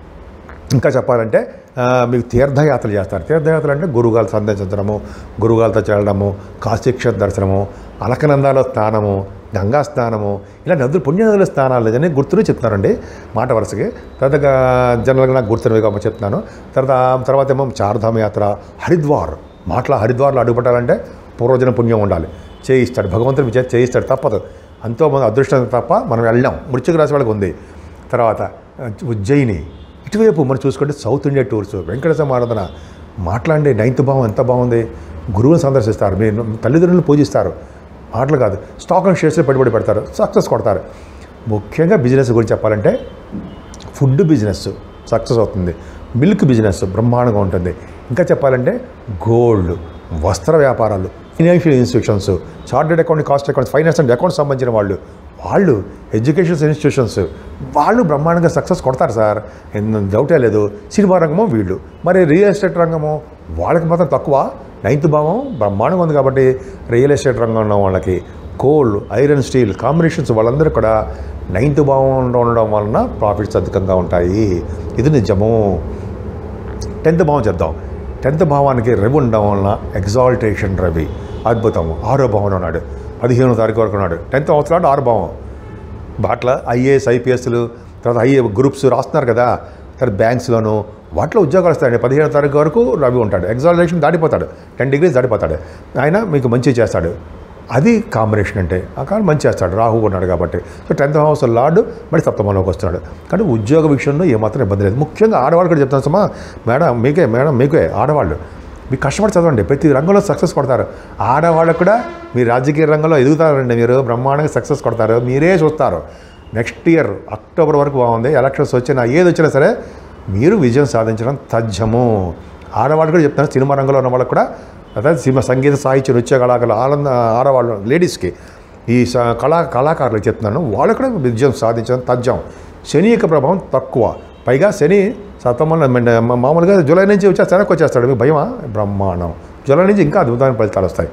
ఇంకా చెప్పాలంటే ఆ, మీకు తీర్థయాత్రలు చేస్తారు తీర్థయాత్రలు అంటే గురుగాలు సందర్శించడము గురుగాలతో చేరడము కాశీక్ష దర్శనము అలకనందాలో స్నానము గంగా స్నానము ఇలా నదులు పుణ్యనదుల స్నానాలు లేదని గుర్తుని చెప్తున్నారండి మాట వరుసకి తర్వాత జనరల్గా నాకు గుర్తున్నవి కాబట్టి చెప్తున్నాను తర్వాత తర్వాత ఏమో చార్ధామ యాత్ర హరిద్వార్ మాటల హరిద్వార్లో అడుగుపెట్టాలంటే పూర్వజన పుణ్యం ఉండాలి చేయిస్తాడు భగవంతుడు మీ చేతి చేయిస్తాడు తప్పదు అంతో మంది అదృష్టం తప్ప మనం వెళ్ళాం వృశ్చిక రాశి వాళ్ళకి ఉంది తర్వాత ఆ, ఉజ్జయిని ఇటువైపు మనం చూసుకుంటే సౌత్ ఇండియా టూర్స్ వెంకటేశ్వర ఆరాధన మాట్లాడే నైన్త్ భావం ఎంత బాగుంది గురువుని సందర్శిస్తారు మీరు తల్లిదండ్రులను పూజిస్తారు మాటలు కాదు స్టాక్ అండ్ షేర్స్లో పెట్టుబడి పెడతారు సక్సెస్ కొడతారు ముఖ్యంగా బిజినెస్ గురించి చెప్పాలంటే ఫుడ్ బిజినెస్ సక్సెస్ అవుతుంది మిల్క్ బిజినెస్ బ్రహ్మాండంగా ఉంటుంది ఇంకా చెప్పాలంటే గోల్డ్ వస్త్ర వ్యాపారాలు financial institutions chartered account cost accounts finance and accounts సంబంధించిన వాళ్ళు వాళ్ళు ఎడ్యుకేషన్ ఇన్స్టిట్యూషన్స్ వాళ్ళు బ్రహ్మాండంగా సక్సెస్ కొడతారు సార్ ఎన్న డౌటే లేదు సినిమా రంగము వీళ్ళు మరి రియల్ ఎస్టేట్ రంగము వాళ్ళకి మాత్రం తక్కువ నైన్త్ భావం బ్రహ్మాండంగా ఉంది కాబట్టి రియల్ ఎస్టేట్ రంగంలో ఉన్న వాళ్ళకి కోల్ ఐరన్ స్టీల్ కాంబినేషన్స్ వాళ్ళందరూ కూడా నైన్త్ భావంలో ఉండడం వలన ప్రాఫిట్స్ అధికంగా ఉంటాయి ఇది నిజము టెన్త్ భావం చెప్దాం టెన్త్ భావానికి రవి ఉండడం వలన ఎగ్జాల్టేషన్ రవి అద్భుతం ఆరో భావంలో ఉన్నాడు పదిహేనో తారీఖు వరకు ఉన్నాడు టెన్త్ అవసరం ఆరో భావం వాటిలో ఐఏఎస్ ఐపీఎస్లు తర్వాత ఐఏ గ్రూప్స్ రాస్తున్నారు కదా తర్వాత బ్యాంక్స్లోను వాటిలో ఉద్యోగాలు వస్తాయండి పదిహేను తారీఖు వరకు రవి ఉంటాడు ఎగ్జాలేషన్ దాటిపోతాడు టెన్ డిగ్రీస్ దాటిపోతాడు ఆయన మీకు మంచి చేస్తాడు అది కాంబినేషన్ అంటే ఆ కాలం మంచి చేస్తాడు రాహు ఉన్నాడు కాబట్టి సో టెన్త్ హౌస్ లార్డు మరి సప్తమంలోకి వస్తున్నాడు కానీ ఉద్యోగ విషయంలో ఏమాత్రం ఇబ్బంది లేదు ముఖ్యంగా ఆడవాళ్ళు కూడా చెప్తాను సమా మేడం మీకే మేడం మీకే ఆడవాళ్ళు మీరు కష్టపడి చదవండి ప్రతి రంగంలో సక్సెస్ కొడతారు ఆడవాళ్ళకు కూడా మీ రాజకీయ రంగంలో ఎదుగుతారండి మీరు బ్రహ్మాండంగా సక్సెస్ కొడతారు మీరే చూస్తారు నెక్స్ట్ ఇయర్ అక్టోబర్ వరకు బాగుంది ఎలక్షన్స్ వచ్చినా ఏది వచ్చినా సరే మీరు విజయం సాధించడం తథ్యము ఆడవాళ్ళు కూడా చెప్తాను సినిమా రంగంలో ఉన్న వాళ్ళకు కూడా అதாவது సినిమా సంగీత సాహిత్య నృత్య కళాకారులు ఆనంద ఆడవాళ్ళు లేడీస్కి ఈ స- కళా కళాకారులకు చెప్తున్నాను వాళ్ళు కూడా విజయం సాధించడం తథ్యం శని యొక్క ప్రభావం తక్కువ పైగా శని సతమల మామూలుగా జూలై నుంచి వచ్చే వెనక్కి వచ్చేస్తాడు మీకు భయమా బ్రహ్మాండం జూలై నుంచి ఇంకా అద్భుతమైన ఫలితాలు వస్తాయి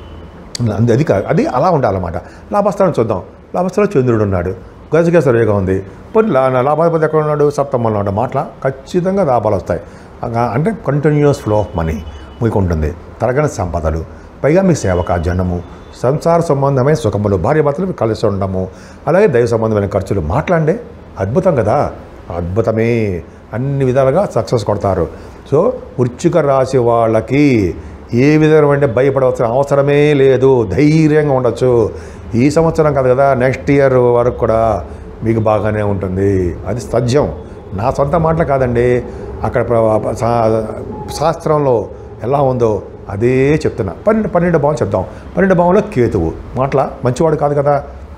అంది అది కాదు అది అలా ఉండాలన్నమాట లాభస్థానం చూద్దాం లాభస్థానంలో చంద్రుడు ఉన్నాడు గజకేశ్వర యోగం ఉంది పోనీ లా లాభాధిపతి ఎక్కడ ఉన్నాడు సప్తమంలో ఉన్నాడు మాటల ఖచ్చితంగా లాభాలు వస్తాయి అంగా- అంటే కంటిన్యూస్ ఫ్లో ఆఫ్ మనీ మీకు ఉంటుంది తరగని సంపదలు పైగా మీ సేవక జనము సంసార సంబంధమైన సుఖములు భార్యాభర్తలు కలిసి ఉండము అలాగే దైవ సంబంధమైన ఖర్చులు మాట్లాడండి అద్భుతం కదా అద్భుతమే అన్ని విధాలుగా సక్సెస్ కొడతారు సో వృచ్చిక రాశి వాళ్ళకి ఏ విధమైన భయపడవలసిన అవసరమే లేదు ధైర్యంగా ఉండొచ్చు ఈ సంవత్సరం కాదు కదా నెక్స్ట్ ఇయర్ వరకు కూడా మీకు బాగానే ఉంటుంది అది సత్యం నా సొంత మాటలు కాదండి అక్కడ ప్ర- శా- శాస్త్రంలో ఎలా ఉందో అదే చెప్తున్నా పన్నెండు పన్నెండు భావం చెప్దాం పన్నెండు భావంలో కేతువు మాటల మంచివాడు కాదు కదా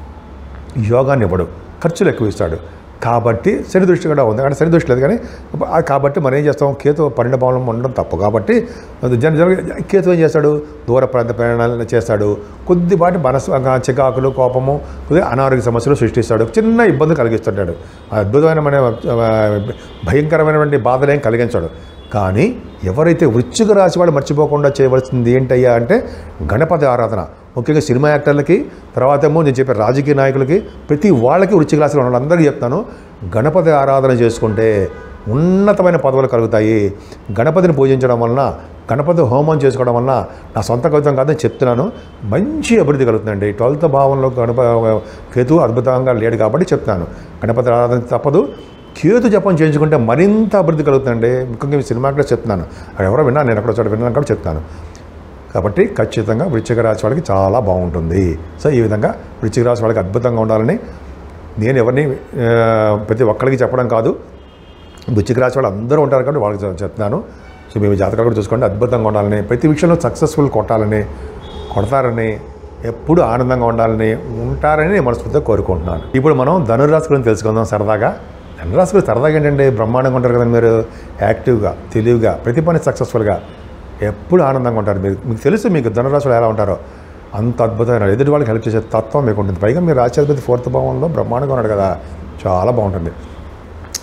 యోగాన్ని ఇవ్వడు ఖర్చులు ఎక్కువ ఇస్తాడు కాబట్టి శని దృష్టి కూడా ఉంది అంటే శని దృష్టి లేదు కానీ ఆ కాబట్టి మనం ఏం చేస్తాం కేతు పన్నెండు భావనం ఉండడం తప్పు కాబట్టి జన జన కేతు ఏం చేస్తాడు దూర ప్రాంత ప్రయాణాలు చేస్తాడు కొద్దిపాటి మనసు ఆ చికాకులు కోపము కొద్దిగా అనారోగ్య సమస్యలు సృష్టిస్తాడు చిన్న ఇబ్బంది కలిగిస్తుంటాడు అద్భుతమైన మన ఆ, భయంకరమైనటువంటి బాధలేం కలిగించాడు కానీ ఎవరైతే వృశ్చిక రాశి వాళ్ళు మర్చిపోకుండా చేయవలసింది ఏంటయ్యా అంటే గణపతి ఆరాధన ముఖ్యంగా సినిమా యాక్టర్లకి తర్వాత ఏమో నేను చెప్పే రాజకీయ నాయకులకి ప్రతి వాళ్ళకి వృశ్చిక రాశిలో ఉన్న వాళ్ళందరికీ చెప్తాను గణపతి ఆరాధన చేసుకుంటే ఉన్నతమైన పదవులు కలుగుతాయి గణపతిని పూజించడం వలన గణపతి హోమం చేసుకోవడం వలన నా సొంత కవితం కాదని చెప్తున్నాను మంచి అభివృద్ధి కలుగుతుందండి ట్వెల్త్ భావంలో గణప కేతు అద్భుతంగా లేడు కాబట్టి చెప్తాను గణపతి ఆరాధన తప్పదు కేతు జపం చేయించుకుంటే మరింత అభివృద్ధి కలుగుతుందండి ముఖ్యంగా ఈ సినిమా కూడా చెప్తున్నాను అక్కడ ఎవరో విన్నా నేను ఎక్కడ చోట విన్నాను కూడా చెప్తాను కాబట్టి ఖచ్చితంగా వృశ్చిక రాశి వాళ్ళకి చాలా బాగుంటుంది సో ఈ విధంగా వృశ్చిక రాశి వాళ్ళకి అద్భుతంగా ఉండాలని నేను ఎవరిని ఆ, ప్రతి ఒక్కరికి చెప్పడం కాదు వృశ్చిక రాశి వాళ్ళు అందరూ ఉంటారు కాబట్టి వాళ్ళకి చెప్- చెప్తున్నాను సో మేము జాతకాలు కూడా చూసుకోండి అద్భుతంగా ఉండాలని ప్రతి విషయంలో సక్సెస్ఫుల్ కొట్టాలని కొడతారని ఎప్పుడు ఆనందంగా ఉండాలని ఉంటారని నేను మనస్ఫూర్తిగా కోరుకుంటున్నాను ఇప్పుడు మనం ధనురాశి గురించి తెలుసుకుందాం సరదాగా ధనురాశి గురించి సరదాగా ఏంటంటే బ్రహ్మాండంగా ఉంటారు కదా మీరు యాక్టివ్గా తెలివిగా ప్రతి పని సక్సెస్ఫుల్గా ఎప్పుడు ఆనందంగా ఉంటారు మీరు మీకు తెలుసు మీకు ధనురాశులు ఎలా ఉంటారో అంత అద్భుతమైన ఎదుటి వాళ్ళకి హెల్ప్ చేసే తత్వం మీకు ఉంటుంది పైగా మీరు రాష్ట్రాధిపతి ఫోర్త్ భావంలో బ్రహ్మాండంగా ఉన్నాడు కదా చాలా బాగుంటుంది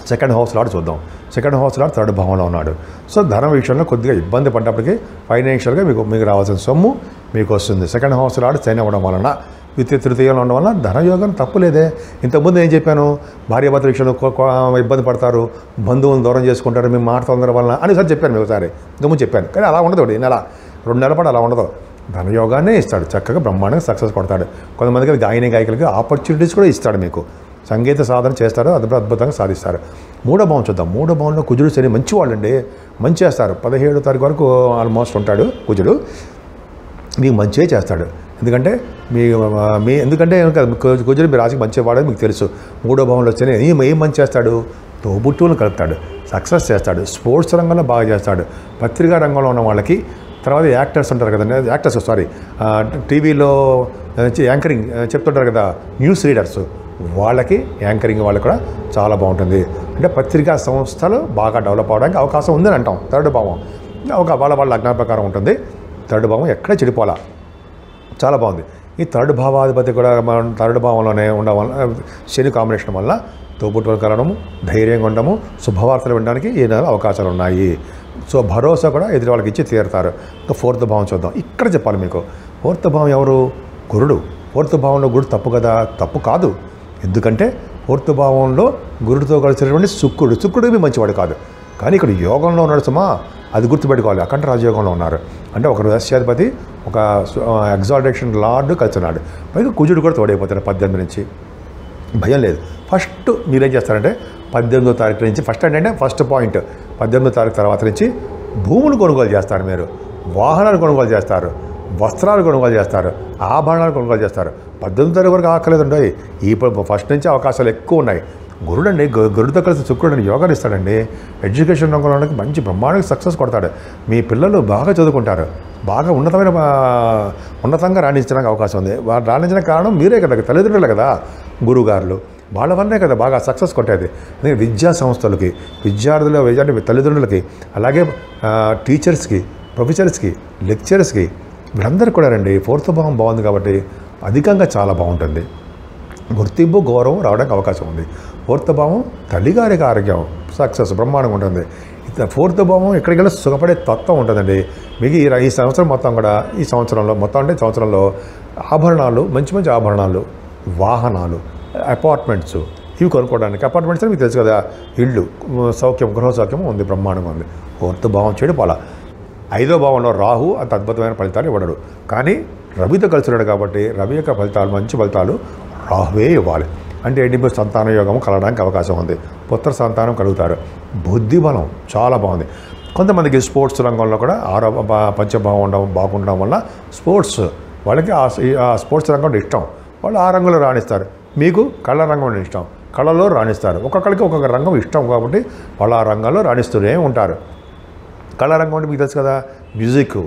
సెకండ్ హౌస్ లాడ్ చూద్దాం సెకండ్ హౌస్ లాడ్ థర్డ్ భావంలో ఉన్నాడు సో ధన విషయంలో కొద్దిగా ఇబ్బంది పడ్డప్పటికీ ఫైనాన్షియల్గా మీకు మీకు రావాల్సిన సొమ్ము మీకు వస్తుంది సెకండ్ హౌస్ లాడ్ శని అవ్వడం వలన ద్వితీయ తృతీయంలో ఉండడం వలన ధనయోగం తప్పులేదే ఇంతకుముందు ఏం చెప్పాను భార్యాభర్తల విషయంలో కొ- కొ- ఇబ్బంది పడతారు బంధువులను దూరం చేసుకుంటారు మీ మాట తొందర వలన అని సార్ చెప్పాను మీకు ఒకసారి ఇంతకుముందు చెప్పాను కానీ అలా ఉండదు ఈ నెల రెండు నెలల పాటు అలా ఉండదు ధనయోగాన్నే ఇస్తాడు చక్కగా బ్రహ్మాండంగా సక్సెస్ కొడతాడు కొంతమందికి గాయని గాయకులకి ఆపర్చునిటీస్ కూడా ఇస్తాడు మీకు సంగీత సాధన చేస్తారు అది కూడా అద్భుతంగా సాధిస్తారు మూడో భావం చూద్దాం మూడో భావంలో కుజుడు శని మంచి వాళ్ళండి మంచి చేస్తారు పదిహేడో తారీఖు వరకు ఆల్మోస్ట్ ఉంటాడు కుజుడు మీకు మంచిగా చేస్తాడు ఎందుకంటే మీ మీ ఎందుకంటే కనుక కు- కుజుడు మీ రాశికి మంచి వాడని మీకు తెలుసు మూడో భావంలో వచ్చి ఏం ఏం మంచి చేస్తాడు తోబుట్టువులను కలుపుతాడు సక్సెస్ చేస్తాడు స్పోర్ట్స్ రంగంలో బాగా చేస్తాడు పత్రికా రంగంలో ఉన్న వాళ్ళకి తర్వాత యాక్టర్స్ ఉంటారు కదండి యాక్టర్స్ సారీ టీవీలో యాంకరింగ్ చెప్తుంటారు కదా న్యూస్ రీడర్స్ వాళ్ళకి యాంకరింగ్ వాళ్ళకి కూడా చాలా బాగుంటుంది అంటే పత్రికా సంస్థలు బాగా డెవలప్ అవడానికి అవకాశం ఉందని అంటాం థర్డ్ భావం ఒక వాళ్ళ వాళ్ళ లగ్న ప్రకారం ఉంటుంది థర్డ్ భావం ఎక్కడ చెడిపోలా చాలా బాగుంది ఈ థర్డ్ భావాధిపతి కూడా మనం థర్డ్ భావంలోనే ఉండడం వల్ల శని కాంబినేషన్ వల్ల తోబుట్టులు కలడము ధైర్యంగా ఉండడము శుభవార్తలు వినడానికి ఈ నెల అవకాశాలు ఉన్నాయి సో భరోసా కూడా ఎదుటి వాళ్ళకి ఇచ్చి తీరుతారు ఇంకా ఫోర్త్ భావం చూద్దాం ఇక్కడ చెప్పాలి మీకు ఫోర్త్ భావం ఎవరు గురుడు ఫోర్త్ భావంలో గురుడు తప్పు కదా తప్పు కాదు ఎందుకంటే ఫోర్త్ భావంలో గురుడితో కలిసినటువంటి శుక్రుడు శుక్రుడు మీ మంచివాడు కాదు కానీ ఇక్కడ యోగంలో ఉన్నాడు సుమా అది గుర్తుపెట్టుకోవాలి అఖండ రాజయోగంలో ఉన్నారు అంటే ఒక రాష్ట్రాధిపతి ఒక ఎగ్జాల్టేషన్ లార్డ్ కలిసి ఉన్నాడు పైగా కుజుడు కూడా తోడైపోతాడు పద్దెనిమిది నుంచి భయం లేదు ఫస్ట్ మీరేం చేస్తారంటే పద్దెనిమిదో తారీఖు నుంచి ఫస్ట్ ఏంటంటే ఫస్ట్ పాయింట్ పద్దెనిమిదో తారీఖు తర్వాత నుంచి భూములు కొనుగోలు చేస్తారు మీరు వాహనాలు కొనుగోలు చేస్తారు వస్త్రాలు కొనుగోలు చేస్తారు ఆభరణాలు కొనుగోలు చేస్తారు పద్దెనిమిది తారీఖు వరకు ఆకలేదండి ఈ ఫస్ట్ నుంచి అవకాశాలు ఎక్కువ ఉన్నాయి గురుడు అండి గురుడితో కలిసి శుక్రుడు అని యోగాలు ఇస్తాడండి ఎడ్యుకేషన్ రంగంలో మంచి బ్రహ్మాండంగా సక్సెస్ కొడతాడు మీ పిల్లలు బాగా చదువుకుంటారు బాగా ఉన్నతమైన ఆ, ఉన్నతంగా రాణించడానికి అవకాశం ఉంది వాళ్ళు రాణించిన కారణం మీరే కదా తల్లిదండ్రులే కదా గురువుగారులు వాళ్ళ వల్లే కదా బాగా సక్సెస్ కొట్టేది అందుకే విద్యా సంస్థలకి విద్యార్థుల అంటే తల్లిదండ్రులకి అలాగే ఆ, టీచర్స్కి ప్రొఫెసర్స్కి లెక్చరర్స్కి వీళ్ళందరికీ కూడా రండి ఫోర్త్ భావం బాగుంది కాబట్టి అధికంగా చాలా బాగుంటుంది గుర్తింపు గౌరవం రావడానికి అవకాశం ఉంది ఫోర్త్ భావం తల్లిగారికి ఆరోగ్యం సక్సెస్ బ్రహ్మాండంగా ఉంటుంది ఇత ఫోర్త్ భావం ఎక్కడికి వెళ్ళి సుఖపడే తత్వం ఉంటుందండి మీకు ఈ ర- ఈ సంవత్సరం మొత్తం కూడా ఈ సంవత్సరంలో మొత్తం అంటే సంవత్సరంలో ఆభరణాలు మంచి మంచి ఆభరణాలు వాహనాలు అపార్ట్మెంట్స్ ఇవి కొనుక్కోవడానికి అపార్ట్మెంట్స్ అంటే మీకు తెలుసు కదా ఇళ్ళు సౌఖ్యం గృహ సౌఖ్యం ఉంది బ్రహ్మాండంగా ఉంది ఫోర్త్ భావం చెడు పోలా ఐదో భావంలో రాహు అంత అద్భుతమైన ఫలితాలు ఇవ్వడడు కానీ రవితో కలిసి ఉన్నాడు కాబట్టి రవి యొక్క ఫలితాలు మంచి ఫలితాలు రాహువే ఇవ్వాలి అంటే ఏంటి ఇప్పుడు సంతాన యోగం కలగడానికి అవకాశం ఉంది పుత్ర సంతానం కలుగుతారు బుద్ధి బలం చాలా బాగుంది కొంతమందికి స్పోర్ట్స్ రంగంలో కూడా ఆరో బా- పంచభావం ఉండడం బాగుండడం వల్ల స్పోర్ట్స్ వాళ్ళకి ఆ ఆ స్పోర్ట్స్ రంగంలో ఇష్టం వాళ్ళు ఆ రంగంలో రాణిస్తారు మీకు కళ రంగం అంటే ఇష్టం కళలో రాణిస్తారు ఒక్కొక్కరికి ఒక్కొక్క రంగం ఇష్టం కాబట్టి వాళ్ళు ఆ రంగంలో రాణిస్తూనే ఉంటారు కళారంగం అంటే మీకు తెలుసు కదా మ్యూజిక్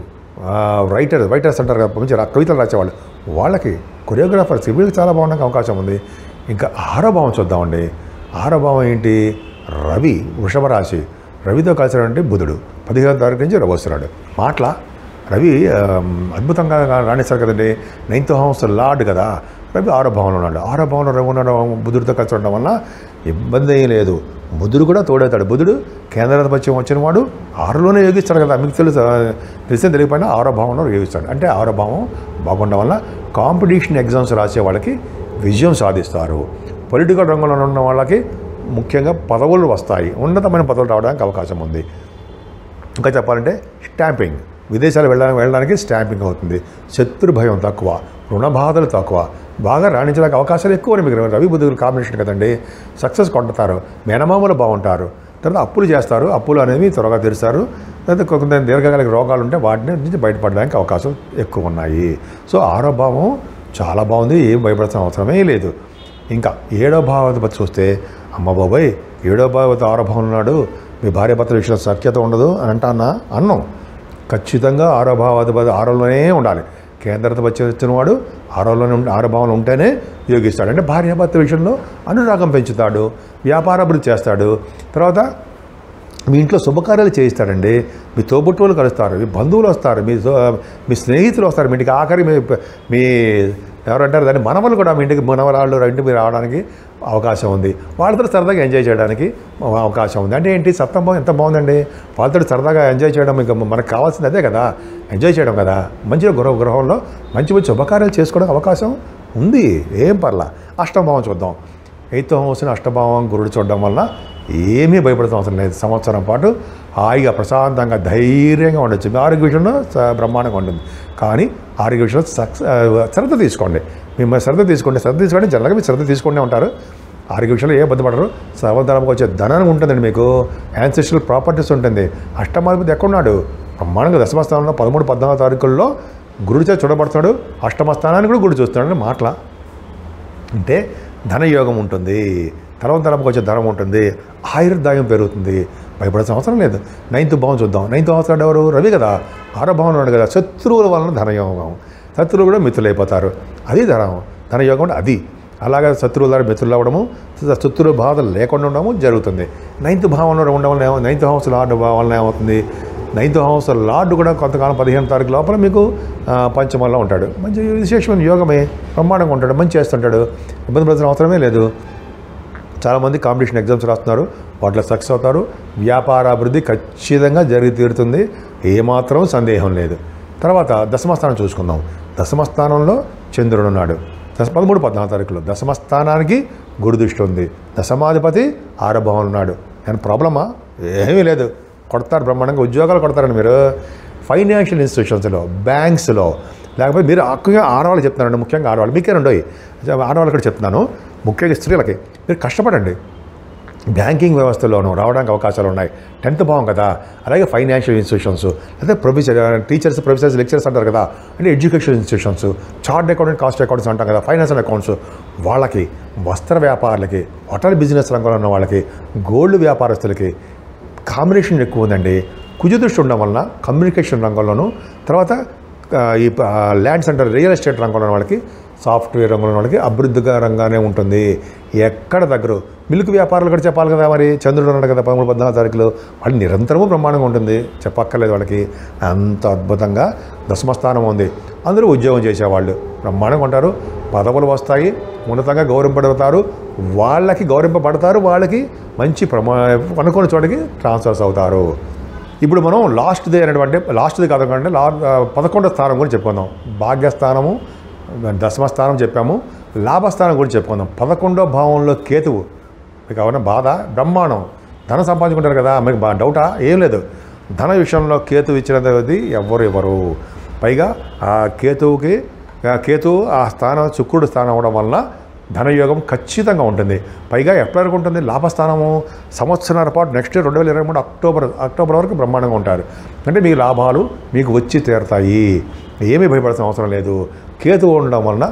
రైటర్ రైటర్స్ అంటారు కదా మంచి రా- కవితలు రాసేవాళ్ళు వాళ్ళకి కొరియోగ్రాఫర్స్ వీళ్ళకి చాలా బాగుండడానికి అవకాశం ఉంది ఇంకా ఆరో భావం చూద్దామండి ఆరో భావం ఏంటి రవి వృషభ రాశి రవితో కలిసినటువంటి బుధుడు పదిహేను తారీఖు నుంచి రవి వస్తున్నాడు మాటల రవి ఆ, అద్భుతంగా రాణిస్తారు కదండి నైన్త్ హౌస్ లార్డ్ కదా రవి ఆరో భావంలో ఉన్నాడు ఆరో భావంలో రవి ఉండడం బుధుడితో కలిసి ఉండడం వల్ల ఇబ్బంది ఏం లేదు బుధుడు కూడా తోడవుతాడు బుధుడు కేంద్రాధిపత్యం వచ్చిన వాడు ఆరులోనే యోగిస్తాడు కదా మీకు తెలుసు తెలిసిన తెలియకపోయినా ఆరో భావంలో యోగిస్తాడు అంటే ఆరో భావం బాగుండడం వల్ల కాంపిటీషన్ ఎగ్జామ్స్ రాసే వాళ్ళకి విజయం సాధిస్తారు పొలిటికల్ రంగంలో ఉన్న వాళ్ళకి ముఖ్యంగా పదవులు వస్తాయి ఉన్నతమైన పదవులు రావడానికి అవకాశం ఉంది ఇంకా చెప్పాలంటే స్టాంపింగ్ విదేశాలు వెళ్ళడానికి వెళ్ళడానికి స్టాంపింగ్ అవుతుంది శత్రు భయం తక్కువ రుణ బాధలు తక్కువ బాగా రాణించడానికి అవకాశాలు ఎక్కువ ఉన్నాయి మీకు రవి బుద్ధులు కాంబినేషన్ కదండి సక్సెస్ కొంటారు మేనమామలు బాగుంటారు తర్వాత అప్పులు చేస్తారు అప్పులు అనేవి త్వరగా తెరుస్తారు తర్వాత కొంత దీర్ఘకాలిక రోగాలు ఉంటే వాటిని నుంచి బయటపడడానికి అవకాశం ఎక్కువ ఉన్నాయి సో ఆరో భావం చాలా బాగుంది ఏం భయపడాల్సిన అవసరమే లేదు ఇంకా ఏడో భావాధిపతి చూస్తే అమ్మ బాబాయ్ ఏడో భావతి ఆరో భావం ఉన్నాడు మీ భార్య భర్తల విషయంలో సఖ్యత ఉండదు అని అంటానా అన్నం ఖచ్చితంగా ఆరో భావాధిపతి ఆరోలోనే ఉండాలి కేంద్రత వచ్చి వచ్చిన వాడు ఆరోలోనే ఉండి ఆరో భావంలో ఉంటేనే యోగిస్తాడు అంటే భార్య భర్త విషయంలో అనురాగం పెంచుతాడు వ్యాపార అభివృద్ధి చేస్తాడు తర్వాత మీ ఇంట్లో శుభకార్యాలు చేయిస్తాడండి మీ తోబుట్టువులు కలుస్తారు మీ బంధువులు వస్తారు మీ సో- మీ స్నేహితులు వస్తారు మీ ఇంటికి ఆఖరి మీ మీ ఎవరంటారు దాన్ని మనవలు కూడా మీ ఇంటికి మనవరాళ్ళు ఇంటికి మీరు రావడానికి అవకాశం ఉంది వాళ్ళతో సరదాగా ఎంజాయ్ చేయడానికి అవకాశం ఉంది అంటే ఏంటి సప్తమ భావం ఎంత బాగుందండి వాళ్ళతో సరదాగా ఎంజాయ్ చేయడం ఇంకా మనకు కావాల్సింది అదే కదా ఎంజాయ్ చేయడం కదా మంచిగా గృహ గృహంలో మంచి మంచి శుభకార్యాలు చేసుకోవడానికి అవకాశం ఉంది ఏం పర్లా అష్టభావం చూద్దాం ఎయిత్ హౌస్ని అష్టభావం గురుడు చూడడం వల్ల ఏమీ భయపడతాం అవసరం లేదు సంవత్సరం పాటు హాయిగా ప్రశాంతంగా ధైర్యంగా ఉండొచ్చు మీ ఆరోగ్య విషయంలో స- బ్రహ్మాండంగా ఉంటుంది కానీ ఆరోగ్య విషయంలో సక్స ఆ, శ్రద్ధ తీసుకోండి మిమ్మల్ని శ్రద్ధ తీసుకోండి శ్రద్ధ తీసుకోండి జనరల్గా మీరు శ్రద్ధ తీసుకుంటూ ఉంటారు ఆరోగ్య విషయంలో ఏ ఇబ్బంది పడరు సర్వధనంగా వచ్చే ధనాన్ని ఉంటుందండి మీకు యాన్సెస్ట్రల్ ప్రాపర్టీస్ ఉంటుంది అష్టమాధిపతి ఎక్కడున్నాడు బ్రహ్మాండంగా దశమ స్థానంలో పదమూడు పద్నాలుగు తారీఖుల్లో గురుడు చేత చూడబడుతున్నాడు అష్టమ స్థానాన్ని కూడా గురుడు చూస్తున్నాడు మాటల అంటే ధనయోగం ఉంటుంది తరం తరంకి వచ్చే ధనం ఉంటుంది ఆయుర్దాయం పెరుగుతుంది భయపడాల్సిన అవసరం లేదు నైన్త్ భావం చూద్దాం నైన్త్ భావం ఎవరు రవి కదా ఆరో భావం ఉన్నాడు కదా శత్రువుల వలన ధనయోగం శత్రువులు కూడా మిత్రులైపోతారు అది ధనం ధనయోగం అంటే అది అలాగే శత్రువుల ద్వారా మిత్రులు అవ్వడము శత్రువుల బాధలు లేకుండా ఉండడము జరుగుతుంది నైన్త్ భావంలో ఉండడం వల్ల ఏమో నైన్త్ హౌస్ లార్డ్ వలన ఏమవుతుంది నైన్త్ హౌస్ లార్డ్ కూడా కొంతకాలం పదిహేను తారీఖు లోపల మీకు ఆ, పంచమంలో ఉంటాడు మంచి విశేషమైన యోగమే బ్రహ్మాండంగా ఉంటాడు మంచి చేస్తుంటాడు ఇబ్బంది పడాల్సిన అవసరమే లేదు చాలామంది కాంపిటీషన్ ఎగ్జామ్స్ రాస్తున్నారు వాటిలో సక్సెస్ అవుతారు వ్యాపార అభివృద్ధి ఖచ్చితంగా జరిగి తీరుతుంది ఏమాత్రం సందేహం లేదు తర్వాత దశమస్థానం చూసుకుందాం దశమస్థానంలో చంద్రుడు ఉన్నాడు దశ పదమూడు పద్నాలుగు తారీఖులో దశమస్థానానికి గురు దృష్టి ఉంది దశమాధిపతి ఆరభావం ఉన్నాడు కానీ ప్రాబ్లమా ఏమీ లేదు కొడతారు బ్రహ్మాండంగా ఉద్యోగాలు కొడతారండి మీరు ఫైనాన్షియల్ ఇన్స్టిట్యూషన్స్లో బ్యాంక్స్లో లేకపోతే మీరు ముఖ్యంగా ఆడవాళ్ళు చెప్తున్నారండి ముఖ్యంగా ఆడవాళ్ళు మీకే రెండోయి ఆడవాళ్ళు కూడా చెప్తున్నాను ముఖ్యంగా స్త్రీలకి మీరు కష్టపడండి బ్యాంకింగ్ వ్యవస్థలోనూ రావడానికి అవకాశాలు ఉన్నాయి టెన్త్ భావం కదా అలాగే ఫైనాన్షియల్ ఇన్స్టిట్యూషన్స్ లేదా ప్రొఫెసర్ టీచర్స్ ప్రొఫెసర్స్ లెక్చర్స్ అంటారు కదా అంటే education institutions chart accountant cost accounts అంటాం కదా ఫైనాన్షియల్ అకౌంట్స్ వాళ్ళకి వస్త్ర వ్యాపారులకి హోటల్ బిజినెస్ రంగంలో ఉన్న వాళ్ళకి గోల్డ్ వ్యాపారస్తులకి కాంబినేషన్ ఎక్కువ ఉందండి కుజ దృష్టి ఉండడం వలన కమ్యూనికేషన్ రంగంలోనూ తర్వాత ఆ, ఈ ప- ఆ, ల్యాండ్ సెంటర్ రియల్ ఎస్టేట్ రంగంలో ఉన్న వాళ్ళకి సాఫ్ట్వేర్ రంగంలో ఉన్న వాళ్ళకి అభివృద్ధిగా రంగానే ఉంటుంది ఎక్కడ దగ్గర మిల్క్ వ్యాపారాలు కూడా చెప్పాలి కదా మరి చంద్రుడు ఉన్నాడు కదా పదమూడు పద్నాలుగు తారీఖులు వాళ్ళు నిరంతరము బ్రహ్మాండంగా ఉంటుంది చెప్పక్కర్లేదు వాళ్ళకి అంత అద్భుతంగా దశమస్థానం ఉంది అందరూ ఉద్యోగం చేసేవాళ్ళు బ్రహ్మాండంగా ఉంటారు పదవులు వస్తాయి ఉన్నతంగా గౌరవింపబడతారు వాళ్ళకి గౌరవింపబడతారు వాళ్ళకి మంచి ప్రమా అనుకున్న చోటికి ట్రాన్స్ఫర్స్ అవుతారు ఇప్పుడు మనం లాస్ట్ది అనేటువంటి లాస్ట్ది కాదు కంటే లా పదకొండో స్థానం గురించి చెప్పుకుందాం భాగ్యస్థానము దశమ స్థానం చెప్పాము లాభస్థానం గురించి చెప్పుకుందాం పదకొండో భావంలో కేతువు మీకు ఎవరైనా బాధ బ్రహ్మాండం ధనం సంపాదించుకుంటారు కదా మీకు బా డౌటా ఏం లేదు ధన విషయంలో కేతువు ఇచ్చినది ఎవరు ఇవ్వరు పైగా ఆ కేతువుకి ఆ కేతువు ఆ స్థానం శుక్రుడు స్థానం అవడం వలన ధనయోగం ఖచ్చితంగా ఉంటుంది పైగా ఎప్పటి వరకు ఉంటుంది లాభస్థానము సంవత్సరాల పాటు నెక్స్ట్ ఇయర్ రెండు వేల ఇరవై మూడు అక్టోబర్ అక్టోబర్ వరకు బ్రహ్మాండంగా ఉంటారు అంటే మీ లాభాలు మీకు వచ్చి తీరుతాయి ఏమీ భయపడాల్సిన అవసరం లేదు కేతువు ఉండడం వలన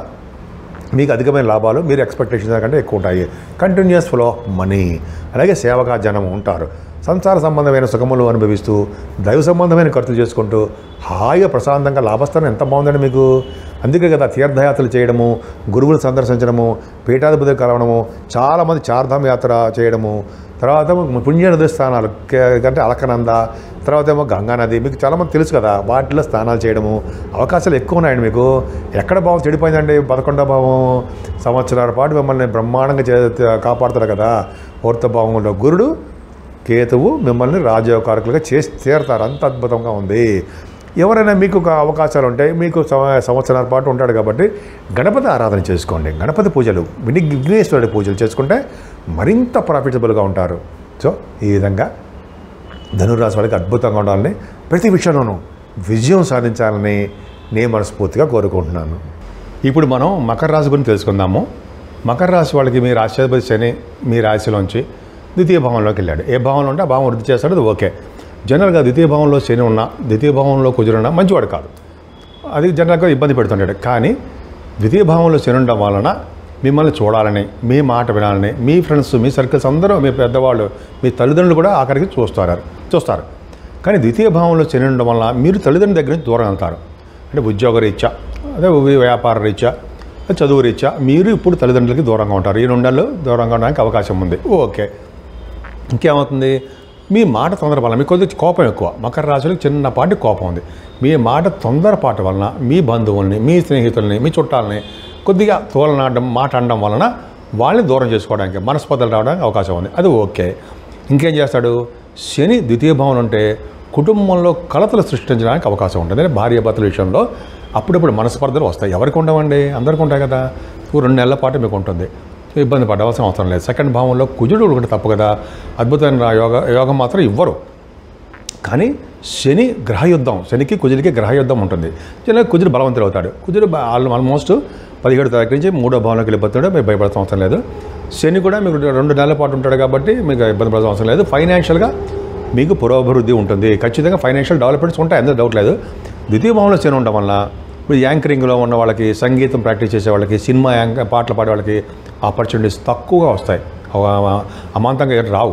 మీకు అధికమైన లాభాలు మీరు ఎక్స్పెక్టేషన్ కంటే ఎక్కువ ఉంటాయి కంటిన్యూస్ ఫ్లో ఆఫ్ మనీ అలాగే సేవగా జనం ఉంటారు సంసార సంబంధమైన సుఖములు అనుభవిస్తూ దైవ సంబంధమైన ఖర్చులు చేసుకుంటూ హాయిగా ప్రశాంతంగా లాభస్థానం ఎంత బాగుందండి మీకు అందుకే కదా తీర్థయాత్రలు చేయడము గురువులు సందర్శించడము పీఠాధిపతులు కలవడము చాలామంది చార్ధామ యాత్ర చేయడము తర్వాత ఏమో పుణ్య నది స్థానాలు కే- అంటే అలకనంద తర్వాత ఏమో గంగానది మీకు చాలామంది తెలుసు కదా వాటిలో స్నానాలు చేయడము అవకాశాలు ఎక్కువ ఉన్నాయండి మీకు ఎక్కడ భావం చెడిపోయిందండి పదకొండో భావం సంవత్సరాల పాటు మిమ్మల్ని బ్రహ్మాండంగా చే కాపాడుతారు కదా పూర్త భావంలో గురుడు కేతువు మిమ్మల్ని రాజయోగకారకులుగా చేసి తీరతారు అంత అద్భుతంగా ఉంది ఎవరైనా మీకు ఒక అవకాశాలు ఉంటాయి మీకు సంవ- సంవత్సరాల పాటు ఉంటాడు కాబట్టి గణపతి ఆరాధన చేసుకోండి గణపతి పూజలు విని విఘ్నేశ్వరుడి పూజలు చేసుకుంటే మరింత ప్రాఫిటబుల్గా ఉంటారు సో ఈ విధంగా ధనురాశి వాళ్ళకి అద్భుతంగా ఉండాలని ప్రతి విషయంలోనూ విజయం సాధించాలని నేను మనస్ఫూర్తిగా కోరుకుంటున్నాను ఇప్పుడు మనం మకర రాశి గురించి తెలుసుకుందాము మకర రాశి వాళ్ళకి మీ రాష్ట్రాధిపతి శని మీ రాశిలోంచి ద్వితీయ భావంలోకి వెళ్ళాడు ఏ భావంలో ఉంటే ఆ భావం వృద్ధి చేస్తాడు అది ఓకే జనరల్గా ద్వితీయ భావంలో శని ఉన్నా ద్వితీయ భావంలో కుజురున్నా మంచివాడు కాదు అది జనరల్గా ఇబ్బంది పెడుతుంటాడు కానీ ద్వితీయ భావంలో శని ఉండడం వలన మిమ్మల్ని చూడాలని మీ మాట వినాలని మీ ఫ్రెండ్స్ మీ సర్కిల్స్ అందరూ మీ పెద్దవాళ్ళు మీ తల్లిదండ్రులు కూడా ఆఖరికి చూస్తారు చూస్తారు కానీ ద్వితీయ భావంలో శని ఉండడం వలన మీరు తల్లిదండ్రుల దగ్గర నుంచి దూరం వెళ్తారు అంటే ఉద్యోగ రీత్యా అదే ఉ- వ్యాపార రీత్యా చదువు రీత్యా మీరు ఇప్పుడు తల్లిదండ్రులకి దూరంగా ఉంటారు ఈ రెండేళ్ళు దూరంగా ఉండడానికి అవకాశం ఉంది ఓకే ఇంకేమవుతుంది మీ మాట తొందరపాటు మీకు కొద్దిగా కోపం ఎక్కువ మకర రాశిలో చిన్నపాటి కోపం ఉంది మీ మాట తొందరపాటు వలన మీ బంధువుల్ని మీ స్నేహితుల్ని మీ చుట్టాలని కొద్దిగా తోలనాడడం మాట అనడం వలన వాళ్ళని దూరం చేసుకోవడానికి మనస్పర్ధలు రావడానికి అవకాశం ఉంది అది ఓకే ఇంకేం చేస్తాడు శని ద్వితీయ భావం ఉంటే కుటుంబంలో కలతలు సృష్టించడానికి అవకాశం ఉంటుంది అంటే భార్య భర్తల విషయంలో అప్పుడప్పుడు మనస్పర్ధలు వస్తాయి ఎవరికి ఉండవండి అందరికీ ఉంటాయి కదా ఓ రెండు నెలల పాటు మీకు ఉంటుంది ఇబ్బంది పడవలసిన అవసరం లేదు సెకండ్ భావంలో కుజుడు ఒకటి తప్పు కదా అద్భుతమైన యోగ యోగం మాత్రం ఇవ్వరు కానీ శని గ్రహయుద్ధం శనికి కుజుడికి గ్రహయుద్ధం ఉంటుంది చిన్న కుజుడు బలవంతుడు అవుతాడు కుజుడు బా- ఆల్- ఆల్మోస్ట్ పదిహేడు తారీఖు నుంచి మూడో భావనకి వెళ్ళిపోతాడు మీరు భయపడాల్సిన అవసరం లేదు శని కూడా మీకు రెండు నెలల పాటు ఉంటాడు కాబట్టి మీకు ఇబ్బంది పడాల్సిన అవసరం లేదు ఫైనాన్షియల్గా మీకు పురోభివృద్ధి ఉంటుంది ఖచ్చితంగా ఫైనాన్షియల్ డెవలప్మెంట్స్ ఉంటాయి అందులో డౌట్ లేదు ద్వితీయ భావంలో శని ఉండడం వల్ల ఇప్పుడు యాంకరింగ్లో ఉన్న వాళ్ళకి సంగీతం ప్రాక్టీస్ చేసే వాళ్ళకి సినిమా యాంక పాటలు పాడే వాళ్ళకి ఆపర్చునిటీస్ తక్కువగా వస్తాయి అవ- అమాంతంగా ఏం రావు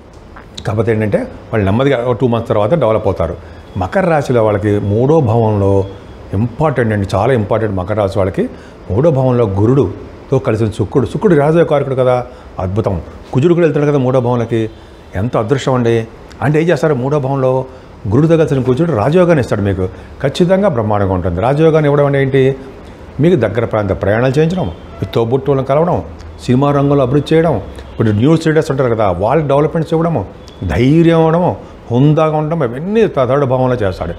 కాకపోతే ఏంటంటే వాళ్ళు నెమ్మదిగా టూ మంత్స్ తర్వాత డెవలప్ అవుతారు మకర రాశిలో వాళ్ళకి మూడో భావంలో ఇంపార్టెంట్ అండి చాలా ఇంపార్టెంట్ మకర రాశి వాళ్ళకి మూడో భావంలో గురుడుతో కలిసిన శుక్రుడు శుక్రుడు రాజకారకుడు కదా అద్భుతం కుజుడు కూడా వెళ్తాడు కదా మూడో భావంలోకి ఎంత అదృష్టం అండి అంటే ఏం చేస్తారు మూడో భావంలో గురుడితో కలిసిన కుజుడు రాజయోగాన్ని ఇస్తాడు మీకు ఖచ్చితంగా బ్రహ్మాండంగా ఉంటుంది రాజయోగాన్ని ఇవ్వడం అంటే ఏంటి మీకు దగ్గర ప్రాంత ప్రయాణాలు చేయించడం మీ తోబుట్టులను కలవడం సినిమా రంగంలో అభివృద్ధి చేయడం ఇప్పుడు న్యూస్ రీడర్స్ ఉంటారు కదా వాళ్ళకి డెవలప్మెంట్స్ ఇవ్వడము ధైర్యం ఇవ్వడము హుందాగా ఉండడం ఇవన్నీ త- థర్డ్ భావంలో చేస్తాడు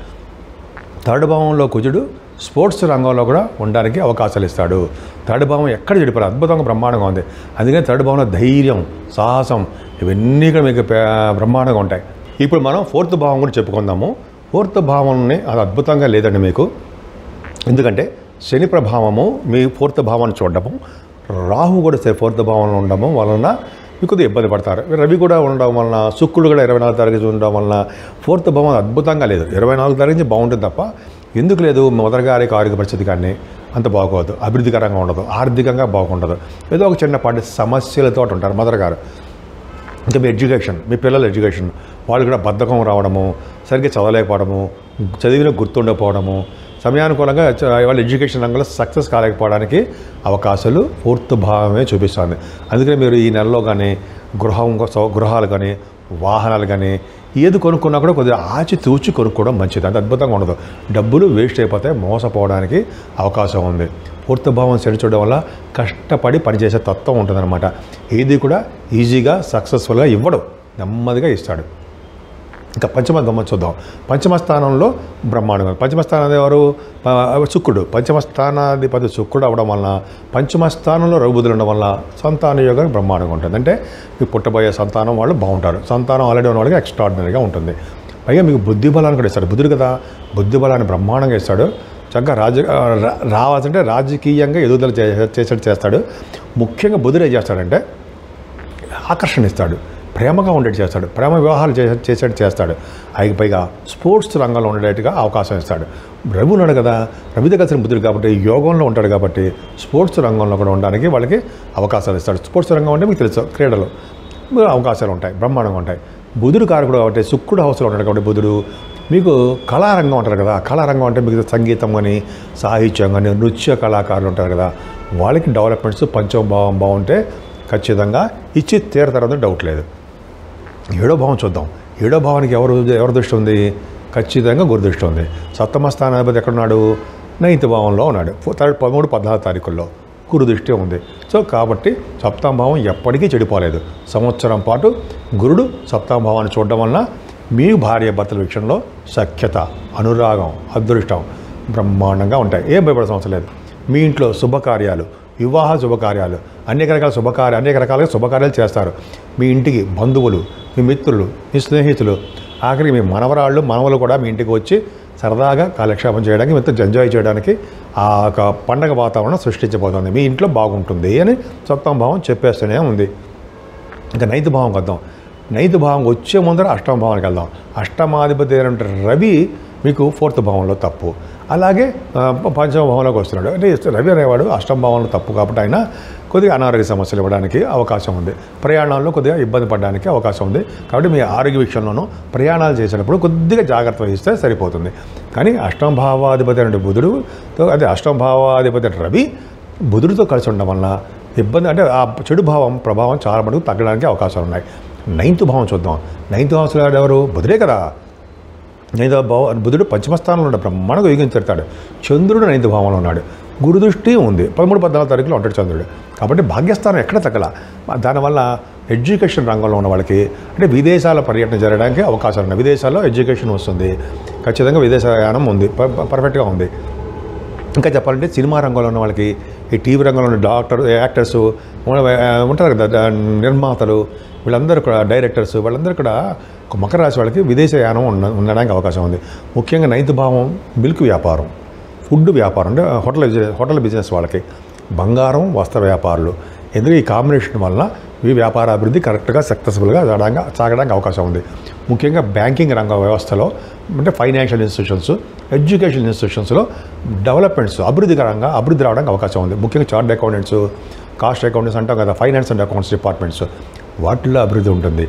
థర్డ్ భావంలో కుజుడు స్పోర్ట్స్ రంగంలో కూడా ఉండడానికి అవకాశాలు ఇస్తాడు థర్డ్ భావం ఎక్కడ చెడిపోరు అద్భుతంగా బ్రహ్మాండంగా ఉంది అందుకని థర్డ్ భావంలో ధైర్యం సాహసం ఇవన్నీ కూడా మీకు పే- బ్రహ్మాండంగా ఉంటాయి ఇప్పుడు మనం ఫోర్త్ భావం కూడా చెప్పుకుందాము ఫోర్త్ భావంని అది అద్భుతంగా లేదండి మీకు ఎందుకంటే శని ప్రభావము మీ ఫోర్త్ భావాన్ని చూడడము రాహు కూడా సే- ఫోర్త్ భావంలో ఉండడము వలన మీకు కొద్దిగా ఇబ్బంది పడతారు రవి కూడా ఉండడం వలన శుక్రుడు కూడా ఇరవై నాలుగు తారీఖు ఉండడం వలన ఫోర్త్ భావం అద్భుతంగా లేదు ఇరవై నాలుగు తారీఖు నుంచి బాగుంటుంది తప్ప ఎందుకు లేదు మొదటి గారికి ఆరోగ్య పరిస్థితి కానీ అంత బాగోదు అభివృద్ధికరంగా ఉండదు ఆర్థికంగా బాగుండదు ఏదో ఒక చిన్నపాటి సమస్యలతో ఉంటారు మదర్ గారు ఇంకా మీ ఎడ్యుకేషన్ మీ పిల్లల ఎడ్యుకేషన్ వాళ్ళు కూడా బద్ధకం రావడము సరిగ్గా చదవలేకపోవడము చదివిన గుర్తుండకపోవడము సమయానుకూలంగా చ- వాళ్ళ ఎడ్యుకేషన్ రంగంలో సక్సెస్ కాలేకపోవడానికి అవకాశాలు ఫోర్త్ భాగమే చూపిస్తుంది అందుకని మీరు ఈ నెలలో కానీ గృహం కోసం గృహాలు కానీ వాహనాలు కానీ ఏది కొనుక్కున్నా కూడా కొద్దిగా ఆచి తూచి కొనుక్కోవడం మంచిది అంత అద్భుతంగా ఉండదు డబ్బులు వేస్ట్ అయిపోతే మోసపోవడానికి అవకాశం ఉంది పూర్తి భావం చెడు చూడడం వల్ల కష్టపడి పనిచేసే తత్వం ఉంటుందన్నమాట ఏది కూడా ఈజీగా సక్సెస్ఫుల్గా ఇవ్వడు నెమ్మదిగా ఇస్తాడు ఇంకా పంచమ దమ్మ చూద్దాం పంచమ స్థానంలో బ్రహ్మాండంగా పంచమ స్థానం ఎవరు ఆ, శుక్రుడు పంచమ స్థానాధిపతి శుక్రుడు అవడం వలన పంచమ స్థానంలో రఘుబుద్ధులు ఉండడం వల్ల సంతాన యోగం బ్రహ్మాండంగా ఉంటుంది అంటే మీకు పుట్టబోయే సంతానం వాళ్ళు బాగుంటారు సంతానం ఆల్రెడీ ఉన్న వాళ్ళకి ఎక్స్ట్రాడినరీగా ఉంటుంది పైగా మీకు బుద్ధి బలాన్ని కూడా ఇస్తాడు బుద్ధుడు కదా బుద్ధి బలాన్ని బ్రహ్మాండంగా ఇస్తాడు చక్కగా రాజ రా- రావాల్సింటే రాజకీయంగా ఎదుగుదల చే- చేసేట్టు చేస్తాడు ముఖ్యంగా బుద్ధుడు ఏం చేస్తాడంటే ఆకర్షణ ఇస్తాడు ప్రేమగా ఉండేటి చేస్తాడు ప్రేమ వివాహాలు చేసే చేసేట్టు చేస్తాడు అయికి పైగా స్పోర్ట్స్ రంగంలో ఉండేట్టుగా అవకాశం ఇస్తాడు రవి ఉన్నాడు కదా రవి దగ్గర బుద్ధుడు కాబట్టి యోగంలో ఉంటాడు కాబట్టి స్పోర్ట్స్ రంగంలో కూడా ఉండడానికి వాళ్ళకి అవకాశాలు ఇస్తాడు స్పోర్ట్స్ రంగం అంటే మీకు తెలుసు క్రీడలు అవకాశాలు ఉంటాయి బ్రహ్మాండంగా ఉంటాయి బుధుడు కారకుడు కాబట్టి శుక్రుడు హౌస్లో ఉంటాడు కాబట్టి బుధుడు మీకు కళారంగం ఉంటారు కదా కళారంగం అంటే మీకు సంగీతం కానీ సాహిత్యం కానీ నృత్య కళాకారులు ఉంటారు కదా వాళ్ళకి డెవలప్మెంట్స్ పంచమ భావం బాగుంటే ఖచ్చితంగా ఇచ్చి తీరతారని డౌట్ లేదు ఏడో భావం చూద్దాం ఏడో భావానికి ఎవరు ఎవరి దృష్టి ఉంది ఖచ్చితంగా గురు దృష్టి ఉంది సప్తమ స్థానాధిపతి ఎక్కడున్నాడు నైన్త్ భావంలో ఉన్నాడు ఫో- థర్డ్ పదమూడు పద్నాలుగు తారీఖుల్లో గురు దృష్టి ఉంది సో కాబట్టి సప్తమ భావం ఎప్పటికీ చెడిపోలేదు సంవత్సరం పాటు గురుడు సప్తమ భావాన్ని చూడడం వలన మీ భార్య భర్తల విషయంలో సఖ్యత అనురాగం అదృష్టం బ్రహ్మాండంగా ఉంటాయి ఏం భయపడాల్సిన అవసరం లేదు మీ ఇంట్లో శుభకార్యాలు వివాహ శుభకార్యాలు అనేక రకాల శుభకార్య అనేక రకాలుగా శుభకార్యాలు చేస్తారు మీ ఇంటికి బంధువులు మీ మిత్రులు మీ స్నేహితులు ఆఖరికి మీ మనవరాళ్ళు మనవలు కూడా మీ ఇంటికి వచ్చి సరదాగా కాలక్షేపం చేయడానికి మీతో ఎంజాయ్ చేయడానికి ఆ ఒక పండగ వాతావరణం సృష్టించబోతుంది మీ ఇంట్లో బాగుంటుంది అని సప్తమ భావం చెప్పేస్తూనే ఉంది ఇంకా నైన్త్ భావం వద్దాం నైన్త్ భావం వచ్చే ముందర అష్టమ భావానికి వెళ్దాం అష్టమాధిపతి అయినటువంటి రవి మీకు ఫోర్త్ భావంలో తప్పు అలాగే ఆ, పంచమ భావంలోకి వస్తున్నాడు అంటే రవి అనేవాడు అష్టమ భావంలో తప్పు కాబట్టి ఆయన కొద్దిగా అనారోగ్య సమస్యలు ఇవ్వడానికి అవకాశం ఉంది ప్రయాణాల్లో కొద్దిగా ఇబ్బంది పడడానికి అవకాశం ఉంది కాబట్టి మీ ఆరోగ్య విషయంలోనూ ప్రయాణాలు చేసేటప్పుడు కొద్దిగా జాగ్రత్త వహిస్తే సరిపోతుంది కానీ అష్టమ భావాధిపతి అయిన బుధుడు అదే అష్టమ భావాధిపతి రవి బుధుడితో కలిసి ఉండడం వలన ఇబ్బంది అంటే ఆ చెడు భావం ప్రభావం చాలా మటుకు తగ్గడానికి అవకాశాలు ఉన్నాయి నైన్త్ భావం చూద్దాం నైన్త్ హౌస్లో ఎవరు బుధుడే కదా నైన్త్ భావం బుధుడు పంచమ స్థానంలో ఉన్నాడు బ్రహ్మాండంగా యోగించి తిడతాడు చంద్రుడు నైన్త్ భావంలో ఉన్నాడు గురుదృష్టి ఉంది పదమూడు పద్నాలుగు తారీఖులో ఉంటాడు చంద్రుడు కాబట్టి భాగ్యస్థానం ఎక్కడ తగ్గల దానివల్ల ఎడ్యుకేషన్ రంగంలో ఉన్న వాళ్ళకి అంటే విదేశాల పర్యటన జరగడానికి అవకాశాలు ఉన్నాయి విదేశాల్లో ఎడ్యుకేషన్ వస్తుంది ఖచ్చితంగా విదేశయానం ఉంది ప- ప- పర్ఫెక్ట్గా ఉంది ఇంకా చెప్పాలంటే సినిమా రంగంలో ఉన్న వాళ్ళకి ఈ టీవీ రంగంలో ఉన్న డాక్టర్ యాక్టర్స్ ఉంటారు కదా ద- నిర్మాతలు వీళ్ళందరూ కూడా డైరెక్టర్స్ వాళ్ళందరూ కూడా ఒక మకర రాశి వాళ్ళకి విదేశయానం ఉన్న ఉండడానికి అవకాశం ఉంది ముఖ్యంగా నైన్త్ భావం మిల్క్ వ్యాపారం ఫుడ్ వ్యాపారం అంటే హోటల్ బిజినెస్ హోటల్ బిజినెస్ వాళ్ళకి బంగారం వస్త్ర వ్యాపారులు ఎందుకు ఈ కాంబినేషన్ వలన ఈ వ్యాపార అభివృద్ధి కరెక్ట్గా సక్సెస్ఫుల్గా జరగడానికి సాగడానికి అవకాశం ఉంది ముఖ్యంగా బ్యాంకింగ్ రంగ వ్యవస్థలో అంటే ఫైనాన్షియల్ ఇన్స్టిట్యూషన్స్ ఎడ్యుకేషన్ ఇన్స్టిట్యూషన్స్లో డెవలప్మెంట్స్ అభివృద్ధికరంగా అభివృద్ధి రావడానికి అవకాశం ఉంది ముఖ్యంగా చార్ట్ అకౌంటెంట్స్ కాస్ట్ అకౌంటెంట్స్ అంటాం కదా ఫైనాన్స్ అండ్ అకౌంట్స్ డిపార్ట్మెంట్స్ వాటిల్లో అభివృద్ధి ఉంటుంది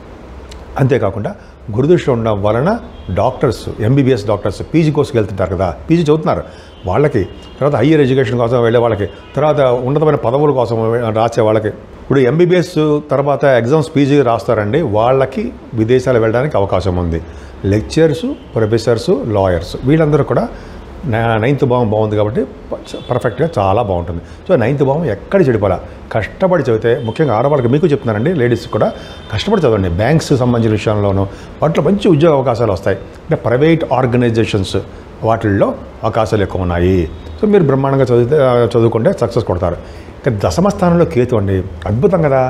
అంతేకాకుండా గురుదృష్టి ఉండడం వలన డాక్టర్స్ ఎంబీబీఎస్ డాక్టర్స్ పీజీ కోర్సుకి వెళ్తుంటారు కదా పీజీ చదువుతున్నారు వాళ్ళకి తర్వాత హయ్యర్ ఎడ్యుకేషన్ కోసం వెళ్ళే వాళ్ళకి తర్వాత ఉన్నతమైన పదవుల కోసం రాసే వాళ్ళకి ఇప్పుడు ఎంబీబీఎస్ తర్వాత ఎగ్జామ్స్ పీజీ రాస్తారండి వాళ్ళకి విదేశాలు వెళ్ళడానికి అవకాశం ఉంది లెక్చర్స్ ప్రొఫెసర్స్ లాయర్స్ వీళ్ళందరూ కూడా నా- నైన్త్ భావం బాగుంది కాబట్టి పర్ఫెక్ట్గా చాలా బాగుంటుంది సో నైన్త్ భావం ఎక్కడ చెడిపోలా కష్టపడి చదివితే ముఖ్యంగా ఆడవాళ్ళకి మీకు చెప్తున్నానండి లేడీస్ కూడా కష్టపడి చదవండి బ్యాంక్స్ సంబంధించిన విషయంలోనూ వాటిలో మంచి ఉద్యోగ అవకాశాలు వస్తాయి అంటే ప్రైవేట్ ఆర్గనైజేషన్స్ వాటిల్లో అవకాశాలు ఎక్కువ ఉన్నాయి సో మీరు బ్రహ్మాండంగా చదివితే ఆ, చదువుకుంటే సక్సెస్ కొడతారు ఇంకా దశమ స్థానంలో కేతు అండి అద్భుతం కదా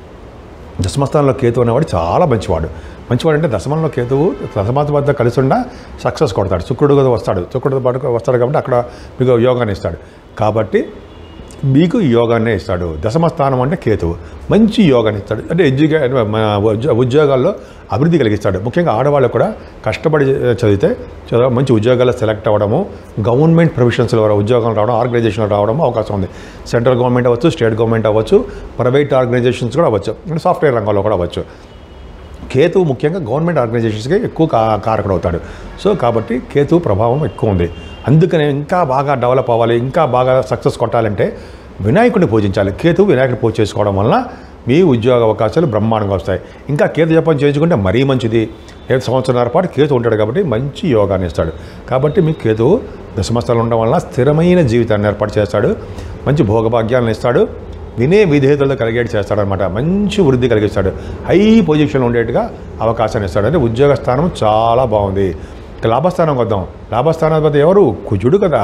దశమస్థానంలో కేతు అనేవాడు చాలా మంచివాడు మంచివాడు అంటే దశమంలో కేతువు దశమాత వద్ద కలిసి ఉండా సక్సెస్ కొడతాడు శుక్రుడు కదా వస్తాడు శుక్రుడు పాటు వస్తాడు కాబట్టి అక్కడ మీకు యోగాన్ని ఇస్తాడు కాబట్టి మీకు యోగాన్నే ఇస్తాడు దశమ స్థానం అంటే కేతువు మంచి యోగాన్ని ఇస్తాడు అంటే ఎడ్యుకే మన ఉద్యో- ఉద్యోగాల్లో అభివృద్ధి కలిగిస్తాడు ముఖ్యంగా ఆడవాళ్ళు కూడా కష్టపడి చదివితే చదవ మంచి ఉద్యోగాల్లో సెలెక్ట్ అవ్వడము గవర్నమెంట్ ప్రొఫెషన్స్లో ఉద్యోగాలు రావడం ఆర్గనైజేషన్లో రావడం అవకాశం ఉంది సెంట్రల్ గవర్నమెంట్ అవ్వచ్చు స్టేట్ గవర్నమెంట్ అవ్వచ్చు ప్రైవేట్ ఆర్గనైజేషన్స్ కూడా అవ్వచ్చు అంటే సాఫ్ట్వేర్ రంగంలో కూడా అవ్వచ్చు కేతువు ముఖ్యంగా గవర్నమెంట్ ఆర్గనైజేషన్స్కి ఎక్కువ కా కారకుడు అవుతాడు సో కాబట్టి కేతువు ప్రభావం ఎక్కువ ఉంది అందుకనే ఇంకా బాగా డెవలప్ అవ్వాలి ఇంకా బాగా సక్సెస్ కొట్టాలంటే వినాయకుడిని పూజించాలి కేతువు వినాయకుడిని పూజ చేసుకోవడం వలన మీ ఉద్యోగ అవకాశాలు బ్రహ్మాండంగా వస్తాయి ఇంకా కేతు జపం చేయించుకుంటే మరీ మంచిది ఏడు సంవత్సరాల పాటు కేతు ఉంటాడు కాబట్టి మంచి యోగాన్ని ఇస్తాడు కాబట్టి మీకు కేతువు దశమస్థలు ఉండడం వలన స్థిరమైన జీవితాన్ని ఏర్పాటు చేస్తాడు మంచి భోగభాగ్యాలను ఇస్తాడు వినే విధేయతలతో కలిగేటి చేస్తాడనమాట మంచి వృద్ధి కలిగిస్తాడు హై పొజిషన్లో ఉండేట్టుగా అవకాశాన్ని ఇస్తాడు అంటే ఉద్యోగ స్థానం చాలా బాగుంది ఇక లాభస్థానం వద్దాం లాభస్థానాధిపతి ఎవరు కుజుడు కదా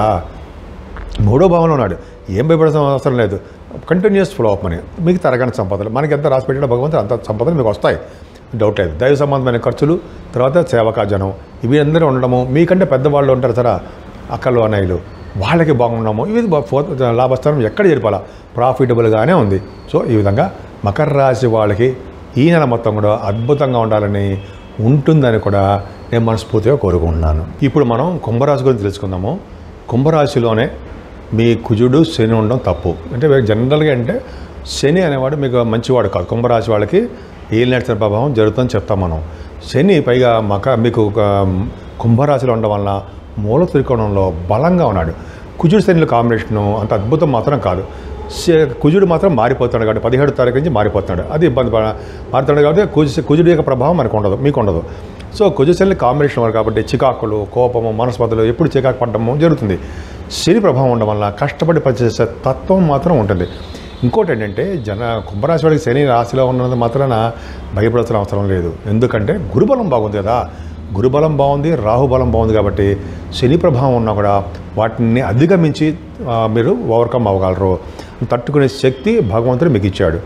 మూడో భావంలో ఉన్నాడు ఏం భయపడాల్సిన అవసరం లేదు కంటిన్యూస్ ఫ్లో అప్ మనీ మీకు తరగని సంపదలు మనకి ఎంత రాసి పెట్టినా భగవంతుడు అంత సంపదలు మీకు వస్తాయి డౌట్ లేదు దైవ సంబంధమైన ఖర్చులు తర్వాత సేవకా జనం ఇవి అందరూ ఉండడము మీకంటే పెద్దవాళ్ళు ఉంటారు సరా అక్కలు అన్నయ్యలు వాళ్ళకి బాగుండము ఇవి బా- ఫోర్త్ లాభస్థానం ఎక్కడ జరిపాలా ప్రాఫిటబుల్గానే ఉంది సో ఈ విధంగా మకర రాశి వాళ్ళకి ఈ నెల మొత్తం కూడా అద్భుతంగా ఉండాలని ఉంటుందని కూడా నేను మనస్ఫూర్తిగా కోరుకుంటున్నాను ఇప్పుడు మనం కుంభరాశి గురించి తెలుసుకుందాము కుంభరాశిలోనే మీ కుజుడు శని ఉండడం తప్పు అంటే జనరల్గా అంటే శని అనేవాడు మీకు మంచివాడు కాదు కుంభరాశి వాళ్ళకి ఏలినట్సిన ప్రభావం జరుగుతుందని చెప్తాం మనం శని పైగా మక మీకు ఒక కుంభరాశిలో ఉండడం వలన మూల త్రికోణంలో బలంగా ఉన్నాడు కుజుడు శనిల కాంబినేషను అంత అద్భుతం మాత్రం కాదు శ- కుజుడు మాత్రం మారిపోతున్నాడు కాబట్టి పదిహేడు తారీఖు నుంచి మారిపోతున్నాడు అది ఇబ్బంది పడ- మారుతున్నాడు కాబట్టి కుజు కుజుడు యొక్క ప్రభావం మనకు ఉండదు మీకు ఉండదు సో కుజశని కాంబినేషన్ వారు కాబట్టి చికాకులు కోపము మనస్పతులు ఎప్పుడు చికాకు పడడము జరుగుతుంది శని ప్రభావం ఉండడం వల్ల కష్టపడి పనిచేసే తత్వం మాత్రం ఉంటుంది ఇంకోటి ఏంటంటే జన కుంభరాశి వాడికి శని రాశిలో ఉన్నది మాత్రాన భయపడాల్సిన అవసరం లేదు ఎందుకంటే గురుబలం బాగుంది కదా గురుబలం బాగుంది రాహుబలం బాగుంది కాబట్టి శని ప్రభావం ఉన్నా కూడా వాటిని అధిగమించి ఆ, మీరు ఓవర్కమ్ అవ్వగలరు తట్టుకునే శక్తి భగవంతుడు మీకు ఇచ్చాడు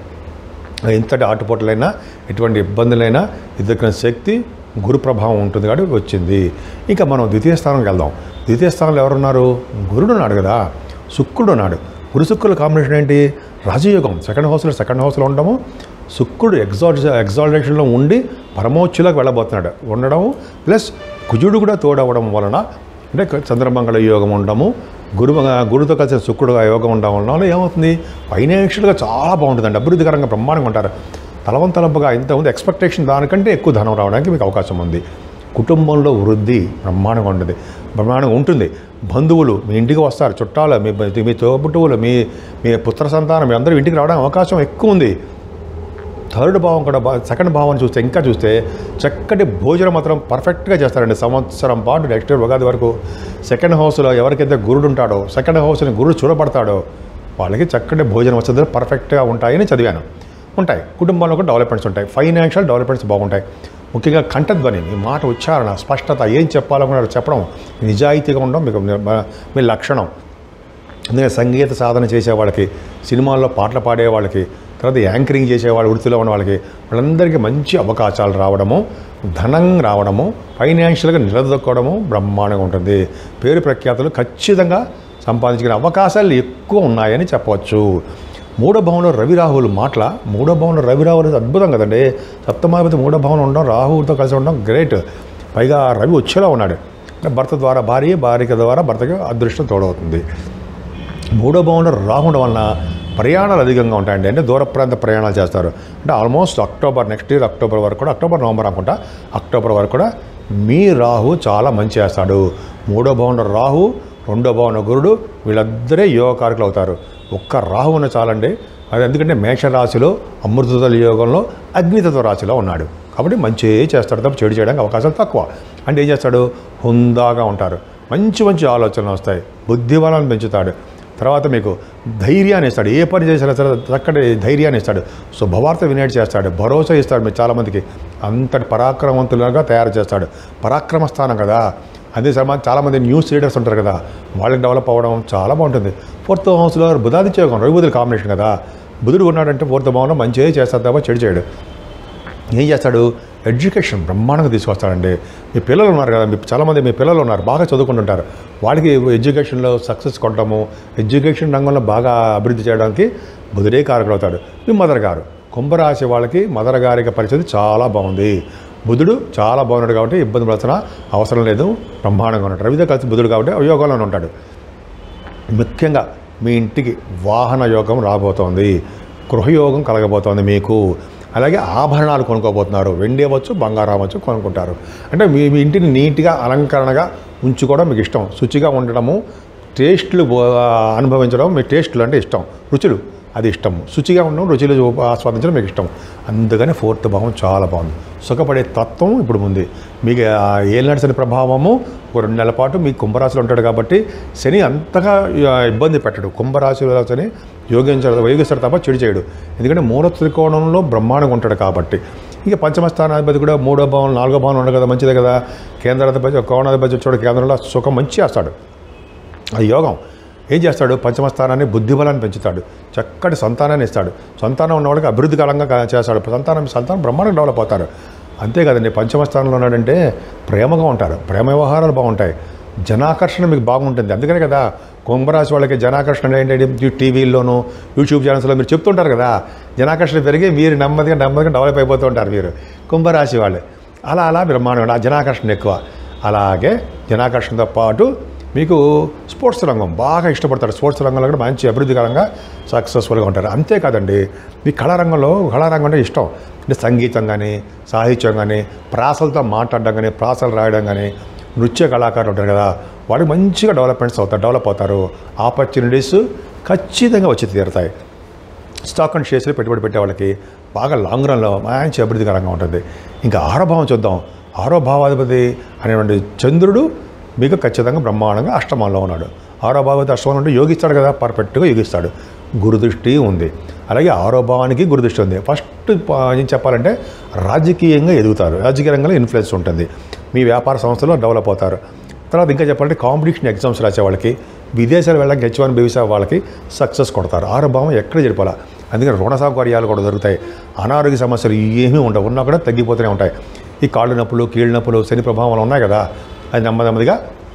ఎంతటి ఆటుపోట్లైనా ఎటువంటి ఇబ్బందులైనా ఎదుర్కొనే శక్తి గురు ప్రభావం ఉంటుంది కాబట్టి వచ్చింది ఇంకా మనం ద్వితీయ స్థానంకి వెళ్దాం ద్వితీయ స్థానంలో ఎవరున్నారు గురుడు ఉన్నాడు కదా శుక్రుడు ఉన్నాడు గురు శుక్రుల కాంబినేషన్ ఏంటి రాజయోగం సెకండ్ హౌస్లో సెకండ్ హౌస్లో ఉండడము శుక్రుడు ఎగ్జాల్ ఎగ్జాల్టేషన్లో ఉండి పరమోచ్చులకు వెళ్ళబోతున్నాడు ఉండడం ప్లస్ కుజుడు కూడా తోడవడం వలన అంటే చంద్రమంగళ యోగం ఉండడము గురు గురుతో కలిసి శుక్రుడు యోగం ఉండడం వలన ఏమవుతుంది ఫైనాన్షియల్గా చాలా బాగుంటుందండి అభివృద్ధికరంగా బ్రహ్మాండంగా ఉంటారు తలవంతలంపుగా ఇంత ఉంది ఎక్స్పెక్టేషన్ దానికంటే ఎక్కువ ధనం రావడానికి మీకు అవకాశం ఉంది కుటుంబంలో వృద్ధి బ్రహ్మాండంగా ఉంటుంది బ్రహ్మాండంగా ఉంటుంది బంధువులు మీ ఇంటికి వస్తారు చుట్టాలు మీ మీ తోబుట్టువులు మీ మీ పుత్ర సంతానం మీ అందరూ ఇంటికి రావడానికి అవకాశం ఎక్కువ ఉంది థర్డ్ భావం కూడా బా సెకండ్ భావం చూస్తే ఇంకా చూస్తే చక్కటి భోజనం మాత్రం పర్ఫెక్ట్గా చేస్తారండి సంవత్సరం పాటు నెక్స్ట్ ఇయర్ ఉగాది వరకు సెకండ్ హౌస్లో ఎవరికైతే గురుడు ఉంటాడో సెకండ్ హౌస్ని గురుడు చూడబడతాడో వాళ్ళకి చక్కటి భోజనం వస్తుంది పర్ఫెక్ట్గా ఉంటాయని చదివాను ఉంటాయి కుటుంబంలో కూడా డెవలప్మెంట్స్ ఉంటాయి ఫైనాన్షియల్ డెవలప్మెంట్స్ బాగుంటాయి ముఖ్యంగా కంఠధ్వని మీ మాట ఉచ్చారణ స్పష్టత ఏం చెప్పాలనుకున్నారో చెప్పడం నిజాయితీగా ఉండడం మీకు మీ లక్షణం అందుకని సంగీత సాధన చేసే వాళ్ళకి సినిమాల్లో పాటలు పాడే వాళ్ళకి తర్వాత యాంకరింగ్ చేసే వాళ్ళ వృత్తిలో ఉన్న వాళ్ళకి వాళ్ళందరికీ మంచి అవకాశాలు రావడము ధనం రావడము ఫైనాన్షియల్గా నిలదొక్కడము బ్రహ్మాండంగా ఉంటుంది పేరు ప్రఖ్యాతులు ఖచ్చితంగా సంపాదించుకునే అవకాశాలు ఎక్కువ ఉన్నాయని చెప్పవచ్చు మూడో భవనంలో రవి రాహువులు మాటల మూడో భవనంలో రవి రాహువులు అద్భుతం కదండి సప్తమాధిపతి మూడో భవనం ఉండడం రాహువుతో కలిసి ఉండడం గ్రేట్ పైగా రవి వచ్చేలా ఉన్నాడు అంటే భర్త ద్వారా భార్య భార్య ద్వారా భర్తకి అదృష్టం తోడవుతుంది మూడో భవనంలో రాహుండడం వలన ప్రయాణాలు అధికంగా ఉంటాయండి అంటే దూర ప్రాంత ప్రయాణాలు చేస్తారు అంటే almost October next year October వరకు కూడా అక్టోబర్ నవంబర్ అనుకుంటా అక్టోబర్ వరకు కూడా మీ రాహు చాలా మంచి చేస్తాడు మూడో భవనంలో రాహు రెండో భవన గురుడు వీళ్ళిద్దరే యోగకారకులు అవుతారు ఒక్క రాహు ఉన్న చాలండి అది ఎందుకంటే మేషరాశిలో అమృతత్వ యోగంలో అగ్నితత్వ రాశిలో ఉన్నాడు కాబట్టి మంచి చేస్తాడు తప్ప చెడు చేయడానికి అవకాశాలు తక్కువ అంటే ఏం చేస్తాడు హుందాగా ఉంటారు మంచి మంచి ఆలోచనలు వస్తాయి బుద్ధిబలాన్ని పెంచుతాడు తర్వాత మీకు ధైర్యాన్ని ఇస్తాడు ఏ పని చేసినా సరే చక్కటి ధైర్యాన్ని ఇస్తాడు శుభవార్త వినేటి చేస్తాడు భరోసా ఇస్తాడు మీరు చాలామందికి అంతటి పరాక్రమవంతులుగా తయారు చేస్తాడు పరాక్రమ స్థానం కదా అదే సమా చాలామంది న్యూస్ రీడర్స్ ఉంటారు కదా వాళ్ళకి డెవలప్ అవ్వడం చాలా బాగుంటుంది ఫోర్త్ హౌస్లో బుధాదిత్య యోగం రవి బుధుల కాంబినేషన్ కదా బుధుడు ఉన్నాడంటే ఫోర్త్ భావంలో మంచిగా చేస్తాడు తప్ప చెడు చేయడు ఏం చేస్తాడు ఎడ్యుకేషన్ బ్రహ్మాండంగా తీసుకొస్తాడండి మీ పిల్లలు ఉన్నారు కదా మీ చాలామంది మీ పిల్లలు ఉన్నారు బాగా చదువుకుంటుంటారు వాళ్ళకి ఎడ్యుకేషన్లో సక్సెస్ కొట్టడము ఎడ్యుకేషన్ రంగంలో బాగా అభివృద్ధి చేయడానికి బుధుడే కారకుడు అవుతాడు మీ మదర్ గారు కుంభరాశి వాళ్ళకి మదర్ గారికి పరిస్థితి చాలా బాగుంది బుధుడు చాలా బాగున్నాడు కాబట్టి ఇబ్బంది పడాల్సిన అవసరం లేదు బ్రహ్మాండంగా ఉన్నాడు రవితో కలిసి బుధుడు కాబట్టి యోగంలోనే ఉంటాడు ముఖ్యంగా మీ ఇంటికి వాహన యోగం రాబోతోంది గృహయోగం కలగబోతోంది మీకు అలాగే ఆభరణాలు కొనుక్కోబోతున్నారు వెండి అవ్వచ్చు బంగారం అవ్వచ్చు కొనుక్కుంటారు అంటే మీ మీ ఇంటిని నీట్గా అలంకరణగా ఉంచుకోవడం మీకు ఇష్టం శుచిగా ఉండడము టేస్ట్లు బో- అనుభవించడం మీ టేస్ట్లు అంటే ఇష్టం రుచులు అది ఇష్టం శుచిగా ఉండడం రుచులు చూ- ఆస్వాదించడం మీకు ఇష్టం అందుకని ఫోర్త్ భావం చాలా బాగుంది సుఖపడే తత్వం ఇప్పుడు ఉంది మీకు ఆ ఏలినాటి శని ప్రభావము ఒక రెండు నెలల పాటు మీ కుంభరాశిలో ఉంటాడు కాబట్టి శని అంతగా ఆ, ఇబ్బంది పెట్టడు కుంభరాశిలో శని యోగించాడు యోగిస్తాడు తప్ప చెడు చేయడు ఎందుకంటే మూల త్రికోణంలో బ్రహ్మాండంగా ఉంటాడు కాబట్టి ఇక పంచమ స్థానాధిపతి కూడా మూడో భావం నాలుగో భావం ఉండదు కదా మంచిదే కదా కేంద్రాధిపతి కోణాధిపతి వచ్చాడు కేంద్రంలో సుఖం మంచి చేస్తాడు అది యోగం ఏం చేస్తాడు పంచమ స్థానాన్ని బుద్ధిబలాన్ని పెంచుతాడు చక్కటి సంతానాన్ని ఇస్తాడు సంతానం ఉన్నవాడికి అభివృద్ధి కాలంగా కా- చేస్తాడు సంతానం సంతానం బ్రహ్మాండంగా డెవలప్ అవుతారు అంతే కదండి పంచమ స్థానంలో ఉన్నాడంటే ప్రేమగా ఉంటారు ప్రేమ వ్యవహారాలు బాగుంటాయి జనాకర్షణ మీకు బాగుంటుంది అందుకనే కదా కుంభరాశి వాళ్ళకి జనాకర్షణ ఏంటంటే టీవీల్లోనూ యూట్యూబ్ ఛానల్స్లో మీరు చెప్తుంటారు కదా జనాకర్షణ పెరిగి మీరు నెమ్మదిగా నెమ్మదిగా డెవలప్ అయిపోతూ ఉంటారు మీరు కుంభరాశి వాళ్ళు అలా అలా బ్రహ్మాండం ఆ జనాకర్షణ ఎక్కువ అలాగే జనాకర్షణతో పాటు మీకు స్పోర్ట్స్ రంగం బాగా ఇష్టపడతారు స్పోర్ట్స్ రంగంలో కూడా మంచి అభివృద్ధికరంగా సక్సెస్ఫుల్గా ఉంటారు అంతేకాదండి మీ కళారంగంలో కళారంగం అంటే ఇష్టం అంటే సంగీతం కానీ సాహిత్యం కానీ ప్రాసలతో మాట్లాడడం కానీ ప్రాసలు రాయడం కానీ నృత్య కళాకారులు ఉంటారు కదా వాళ్ళకి మంచిగా డెవలప్మెంట్స్ అవుతారు డెవలప్ అవుతారు ఆపర్చునిటీస్ ఖచ్చితంగా వచ్చి తీరుతాయి స్టాక్ అండ్ షేర్స్లో పెట్టుబడి పెట్టే వాళ్ళకి బాగా లాంగ్ రన్లో మంచి అభివృద్ధికరంగా ఉంటుంది ఇంకా ఆరో భావం చూద్దాం ఆరో భావాధిపతి అనేటువంటి చంద్రుడు మీకు ఖచ్చితంగా బ్రహ్మాండంగా అష్టమంలో ఉన్నాడు ఆరో భావాధిపతి అష్టమంలో ఉంటే యోగిస్తాడు కదా పర్ఫెక్ట్గా యోగిస్తాడు గురుదృష్టి ఉంది అలాగే ఆరో భావానికి గురుదృష్టి ఉంది ఫస్ట్ ప- ఏం చెప్పాలంటే రాజకీయంగా ఎదుగుతారు రాజకీయ రంగంలో ఇన్ఫ్లుయెన్స్ ఉంటుంది మీ వ్యాపార సంస్థలో డెవలప్ అవుతారు తర్వాత ఇంకా చెప్పాలంటే కాంపిటీషన్ ఎగ్జామ్స్ రాసే వాళ్ళకి విదేశాలు వెళ్ళడానికి హెచ్ వన్ బీవీసా వాళ్ళకి సక్సెస్ కొడతారు ఆరో భావం ఎక్కడ చెడిపోలా అందుకని రుణ సౌకర్యాలు కూడా దొరుకుతాయి అనారోగ్య సమస్యలు ఏమీ ఉండవు ఉన్నా కూడా తగ్గిపోతూనే ఉంటాయి ఈ కాళ్ళు నొప్పులు కీళ్ళ నొప్పులు శని ప్రభావం ఉన్నాయి కదా అది నెమ్మది నెమ్మదిగా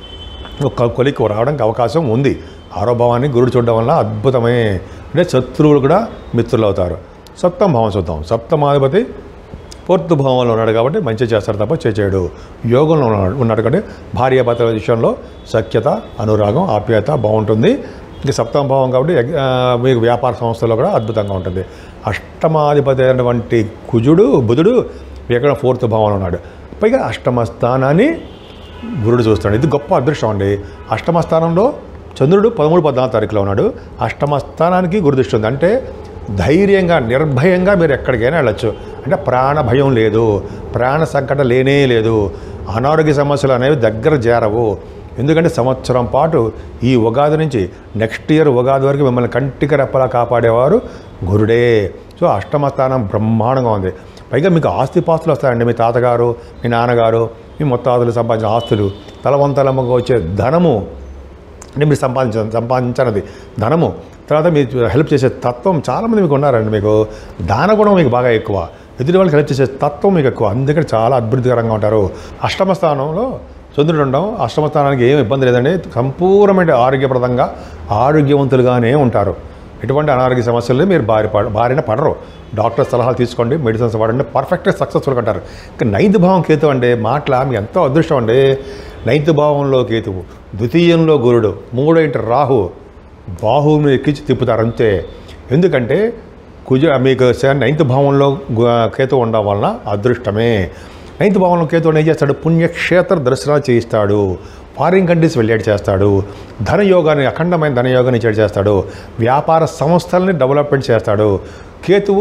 ఒక కొలిక్కి రావడానికి అవకాశం ఉంది ఆరో భావాన్ని గురుడు చూడడం వల్ల అద్భుతమే అంటే శత్రువులు కూడా మిత్రులు అవుతారు సప్తమ భావం చూద్దాం సప్తమాధిపతి ఫోర్త్ భావంలో ఉన్నాడు కాబట్టి మంచి చేస్తాడు తప్ప చేయడు యోగంలో ఉన్నాడు ఉన్నాడు కాబట్టి భార్యాభర్తల విషయంలో సఖ్యత అనురాగం ఆప్యాయత బాగుంటుంది ఇంక సప్తమ భావం కాబట్టి ఎగ్- ఆ, మీకు వ్యాపార సంస్థలో కూడా అద్భుతంగా ఉంటుంది అష్టమాధిపతి అయినటువంటి కుజుడు బుధుడు ఎక్కడ ఫోర్త్ భావంలో ఉన్నాడు పైగా అష్టమ స్థానాన్ని గురుడు చూస్తాడు ఇది గొప్ప అదృష్టం అండి అష్టమ స్థానంలో చంద్రుడు పదమూడు పద్నాలుగు తారీఖులో ఉన్నాడు అష్టమ స్థానానికి గురు దృష్టి ఉంది అంటే ధైర్యంగా నిర్భయంగా మీరు ఎక్కడికైనా వెళ్ళొచ్చు అంటే ప్రాణ భయం లేదు ప్రాణ సంకటం లేనే లేదు అనారోగ్య సమస్యలు అనేవి దగ్గర చేరవు ఎందుకంటే సంవత్సరం పాటు ఈ ఉగాది నుంచి నెక్స్ట్ ఇయర్ ఉగాది వరకు మిమ్మల్ని కంటికి రెప్పలా కాపాడేవారు గురుడే సో అష్టమ స్థానం బ్రహ్మాండంగా ఉంది పైగా మీకు ఆస్తిపాస్తులు వస్తాయండి మీ తాతగారు మీ నాన్నగారు మీ ముత్తాతలు సంపాదించిన ఆస్తులు తలవంతలమ్మగా వచ్చే ధనము అంటే మీరు సంపాదించ సంపాదించినది ధనము తర్వాత మీరు హెల్ప్ చేసే తత్వం చాలామంది మీకు ఉన్నారండి మీకు దాన గుణం మీకు బాగా ఎక్కువ ఎదుటి వాళ్ళకి హెల్ప్ చేసే తత్వం మీకు ఎక్కువ అందుకని చాలా అద్భుతకరంగా ఉంటారు అష్టమ స్థానంలో చంద్రుడు ఉండడం అష్టమ స్థానానికి ఏం ఇబ్బంది లేదండి సంపూర్ణమైన ఆరోగ్యప్రదంగా ఆరోగ్యవంతులుగానే ఉంటారు ఎటువంటి అనారోగ్య సమస్యలు మీరు బారి పడ బారిన పడరు డాక్టర్ సలహాలు తీసుకోండి మెడిసిన్స్ వాడండి పర్ఫెక్ట్గా సక్సెస్ఫుల్గా అంటారు ఇంకా నైన్త్ భావం కేతు అండి మాటల మీకు ఎంతో అదృష్టం అండి నైన్త్ భావంలో కేతువు ద్వితీయంలో గురుడు మూడో ఇంటి రాహు బాహువుని ఎక్కించి తిప్పుతారు అంతే ఎందుకంటే కుజ మీకు స- నైన్త్ భావంలో గు- కేతు ఉండడం వలన అదృష్టమే నైన్త్ భావంలో కేతు ఏం చేస్తాడు పుణ్యక్షేత్ర దర్శనాలు చేయిస్తాడు ఫారిన్ కంట్రీస్ వెళ్ళేటి చేస్తాడు ధనయోగాన్ని అఖండమైన ధనయోగాన్ని ఇచ్చేటి చేస్తాడు వ్యాపార సంస్థల్ని డెవలప్మెంట్ చేస్తాడు కేతువు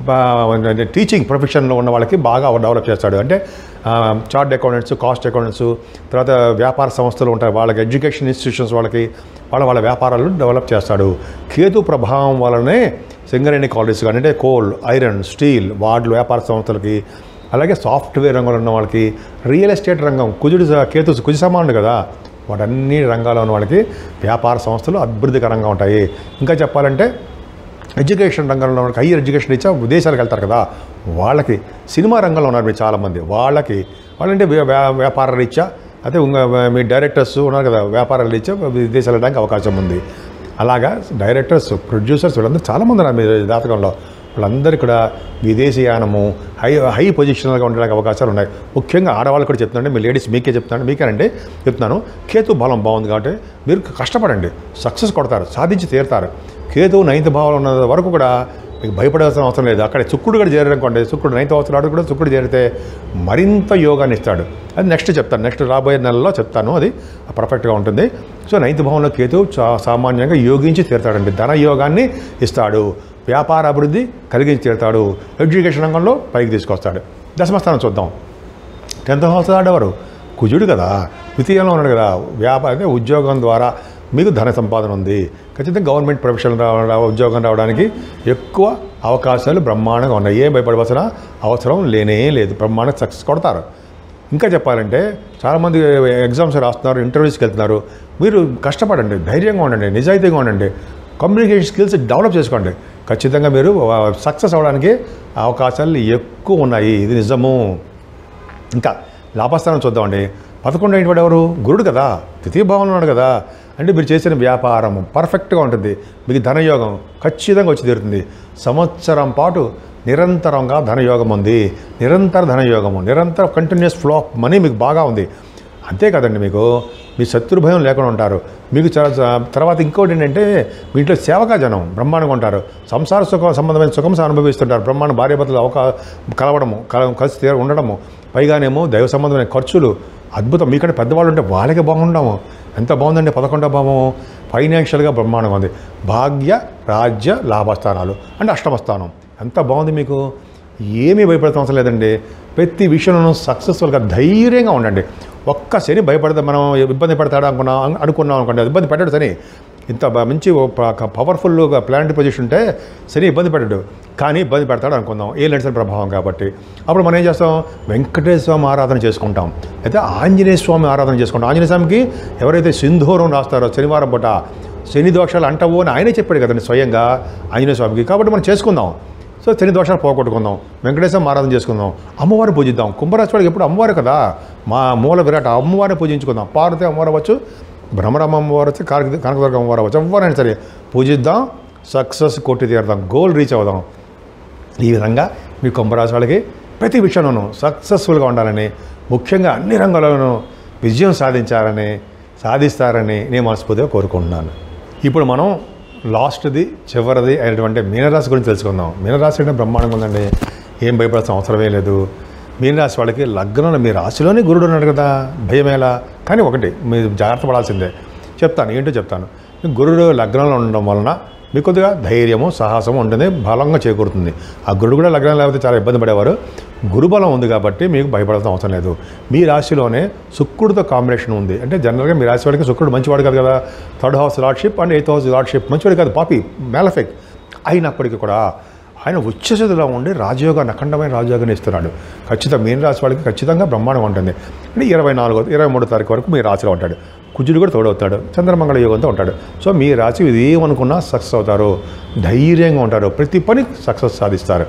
బా- టీచింగ్ ప్రొఫెషన్లో ఉన్న వాళ్ళకి బాగా డెవలప్ చేస్తాడు అంటే చార్ట్ అకౌంటెంట్స్ కాస్ట్ అకౌంటెంట్స్ తర్వాత వ్యాపార సంస్థలు ఉంటాయి వాళ్ళకి ఎడ్యుకేషన్ ఇన్స్టిట్యూషన్స్ వాళ్ళకి వాళ్ళ వాళ్ళ వ్యాపారాలను డెవలప్ చేస్తాడు కేతు ప్రభావం వలనే సింగరేణి కాలేజెస్ కానీ అంటే కోల్ ఐరన్ స్టీల్ వార్డులు వ్యాపార సంస్థలకి అలాగే సాఫ్ట్వేర్ రంగంలో ఉన్న వాళ్ళకి రియల్ ఎస్టేట్ రంగం కుజుడు స- కేతు కుజు సమానుడు కదా వాటన్ని రంగాల్లో ఉన్న వాళ్ళకి వ్యాపార సంస్థలు అద్భుతకరంగా ఉంటాయి ఇంకా చెప్పాలంటే ఎడ్యుకేషన్ రంగంలో ఉన్న వాళ్ళకి హైయర్ ఎడ్యుకేషన్ ఇచ్చా విదేశాలకు వెళ్తారు కదా వాళ్ళకి సినిమా రంగంలో ఉన్నారు మీరు చాలామంది వాళ్ళకి వాళ్ళంటే వ్య- వ్య- వ్యాపార రీత్యా అయితే ఇంకా మీ డైరెక్టర్స్ ఉన్నారు కదా వ్యాపారాల రీత్యా విదేశాలు వెళ్ళడానికి అవకాశం ఉంది అలాగా డైరెక్టర్స్ ప్రొడ్యూసర్స్ వీళ్ళందరూ చాలామంది ఉన్నారు మీ జాతకంలో వాళ్ళందరూ కూడా విదేశీయానము హై హై పొజిషనల్గా ఉండడానికి అవకాశాలు ఉన్నాయి ముఖ్యంగా ఆడవాళ్ళు కూడా చెప్తున్నాను మీ లేడీస్ మీకే చెప్తున్నాను మీకేనండి చెప్తున్నాను కేతు బలం బాగుంది కాబట్టి మీరు కష్టపడండి సక్సెస్ కొడతారు సాధించి తీరుతారు కేతు నైన్త్ భావంలో ఉన్న వరకు కూడా మీకు భయపడాల్సిన అవసరం లేదు అక్కడ శుక్రుడు కూడా చేరారనుకోండి శుక్రుడు నైన్త్ అవసరం కూడా శుక్రుడు చేరితే మరింత యోగాన్ని ఇస్తాడు అది నెక్స్ట్ చెప్తాను నెక్స్ట్ రాబోయే నెలలో చెప్తాను అది పర్ఫెక్ట్గా ఉంటుంది సో నైన్త్ భావంలో కేతు చా సామాన్యంగా యోగించి తీరుతాడండి ధన యోగాన్ని ఇస్తాడు వ్యాపార అభివృద్ధి కలిగించి తీరుతాడు ఎడ్యుకేషన్ రంగంలో పైకి తీసుకొస్తాడు దశమస్థానం చూద్దాం టెన్త్ హౌస్ ఆడేవారు కుజుడు కదా ద్వితీయంలో ఉన్నాడు కదా వ్యాపార అంటే ఉద్యోగం ద్వారా మీకు ధన సంపాదన ఉంది ఖచ్చితంగా గవర్నమెంట్ ప్రొఫెషన్ రావ ఉద్యోగం రావడానికి ఎక్కువ అవకాశాలు బ్రహ్మాండంగా ఉన్నాయి ఏం భయపడవలసిన అవసరం లేనే లేదు బ్రహ్మాండంగా సక్సెస్ కొడతారు ఇంకా చెప్పాలంటే చాలామంది ఎగ్జామ్స్ రాస్తున్నారు ఇంటర్వ్యూస్కి వెళ్తున్నారు మీరు కష్టపడండి ధైర్యంగా ఉండండి నిజాయితీగా ఉండండి కమ్యూనికేషన్ స్కిల్స్ డెవలప్ చేసుకోండి ఖచ్చితంగా మీరు సక్సెస్ అవ్వడానికి అవకాశాలు ఎక్కువ ఉన్నాయి ఇది నిజము ఇంకా లాభస్థానం చూద్దామండి పదకొండు అయినటువంటి ఎవరు గురుడు కదా ద్వితీయ భావంలో ఉన్నాడు కదా అంటే మీరు చేసిన వ్యాపారం పర్ఫెక్ట్గా ఉంటుంది మీకు ధనయోగం ఖచ్చితంగా వచ్చి తీరుతుంది సంవత్సరం పాటు నిరంతరంగా ధనయోగం ఉంది నిరంతర ధనయోగము నిరంతర కంటిన్యూస్ ఫ్లో ఆఫ్ మనీ మీకు బాగా ఉంది అంతే కదండి మీకు మీ శత్రుభయం లేకుండా ఉంటారు మీకు చాలా తర్వాత ఇంకోటి ఏంటంటే మీ ఇంట్లో సేవకా జనం బ్రహ్మాండంగా ఉంటారు సంసార సుఖం సంబంధమైన సుఖం అనుభవిస్తుంటారు బ్రహ్మాండ భార్యాభర్తలు అవకా కలవడము కల కలిసి తీర ఉండడము పైగానేమో దైవ సంబంధమైన ఖర్చులు అద్భుతం మీకంటే పెద్దవాళ్ళు ఉంటే వాళ్ళకి బాగుండము ఎంత బాగుందండి పదకొండవ భావం ఫైనాన్షియల్గా బ్రహ్మాండంగా ఉంది భాగ్య రాజ్య లాభస్థానాలు అంటే అష్టమ స్థానం ఎంత బాగుంది మీకు ఏమీ భయపడతాం అవసరం లేదండి ప్రతి విషయంలోనూ సక్సెస్ఫుల్గా ధైర్యంగా ఉండండి ఒక్క శని భయపడితే మనం ఇబ్బంది పడతాడు అనుకున్నాం అనుకున్నాం అనుకోండి అది ఇబ్బంది పెట్టాడు శని ఇంత బ- మంచి పవర్ఫుల్గా ప్లానెట్ పొజిషన్ ఉంటే శని ఇబ్బంది పెట్టాడు కానీ ఇబ్బంది పెడతాడు అనుకుందాం ఏ లెన్సన్ ప్రభావం కాబట్టి అప్పుడు మనం ఏం చేస్తాం వెంకటేశ్వర స్వామి ఆరాధన చేసుకుంటాం అయితే ఆంజనేయ స్వామి ఆరాధన చేసుకుంటాం ఆంజనేయ స్వామికి ఎవరైతే సింధూరం రాస్తారో శనివారం పూట శని దోషాలు అంటావు అని ఆయనే చెప్పాడు కదండి స్వయంగా ఆంజనేయ స్వామికి కాబట్టి మనం చేసుకుందాం సో శని దోషాలు పోగొట్టుకుందాం వెంకటేశ్వరం ఆరాధన చేసుకుందాం అమ్మవారిని పూజిద్దాం కుంభరాశి వాడికి ఎప్పుడు అమ్మవారు కదా మా మూల విరాట అమ్మవారిని పూజించుకుందాం పార్వతి అమ్మవారు అవ్వచ్చు భ్రమరమ్మ అమ్మవారు వచ్చి కనక కనకదుర్గ అమ్మవారు అవ్వచ్చు ఎవరైనా సరే పూజిద్దాం సక్సెస్ కొట్టి తీరుదాం గోల్ రీచ్ అవుదాం ఈ విధంగా మీ కుంభరాశి వాళ్ళకి ప్రతి విషయంలోనూ సక్సెస్ఫుల్గా ఉండాలని ముఖ్యంగా అన్ని రంగాల్లోనూ విజయం సాధించాలని సాధిస్తారని నేను మనస్ఫూర్తిగా కోరుకుంటున్నాను ఇప్పుడు మనం లాస్ట్ది చివరిది అయినటువంటి మీనరాశి గురించి తెలుసుకుందాం మీనరాశి అంటే బ్రహ్మాండంగా ఉందండి ఏం భయపడాల్సిన అవసరమే లేదు మీనరాశి వాళ్ళకి లగ్నంలో మీ రాశిలోనే గురుడు ఉన్నాడు కదా భయమేలా కానీ ఒకటి మీరు జాగ్రత్త పడాల్సిందే చెప్తాను ఏంటో చెప్తాను గురుడు లగ్నంలో ఉండడం వలన మీకు కొద్దిగా ధైర్యము సాహసము ఉంటుంది బలంగా చేకూరుతుంది ఆ గురుడు కూడా లగ్నం లేకపోతే చాలా ఇబ్బంది పడేవారు గురుబలం ఉంది కాబట్టి మీకు భయపడాల్సిన అవసరం లేదు మీ రాశిలోనే శుక్రుడితో కాంబినేషన్ ఉంది అంటే జనరల్గా మీ రాశి వాడికి శుక్రుడు మంచివాడు కాదు కదా third house lordship and eighth house lordship మంచివాడు కాదు పాపి మేలఫెక్ అయినప్పటికీ కూడా ఆయన ఉచ్చస్థితిలో ఉండి రాజయోగాన్ని అఖండమైన రాజయోగాన్ని ఇస్తున్నాడు ఖచ్చితంగా మీన రాశి వాళ్ళకి ఖచ్చితంగా బ్రహ్మాండం ఉంటుంది అంటే ఇరవై నాలుగో ఇరవై మూడో తారీఖు వరకు మీ రాశిలో ఉంటాడు కుజుడు కూడా తోడవుతాడు చంద్రమంగళ యోగంతో ఉంటాడు సో మీ రాశి ఇది ఏమనుకున్నా సక్సెస్ అవుతారు ధైర్యంగా ఉంటారు ప్రతి పని సక్సెస్ సాధిస్తారు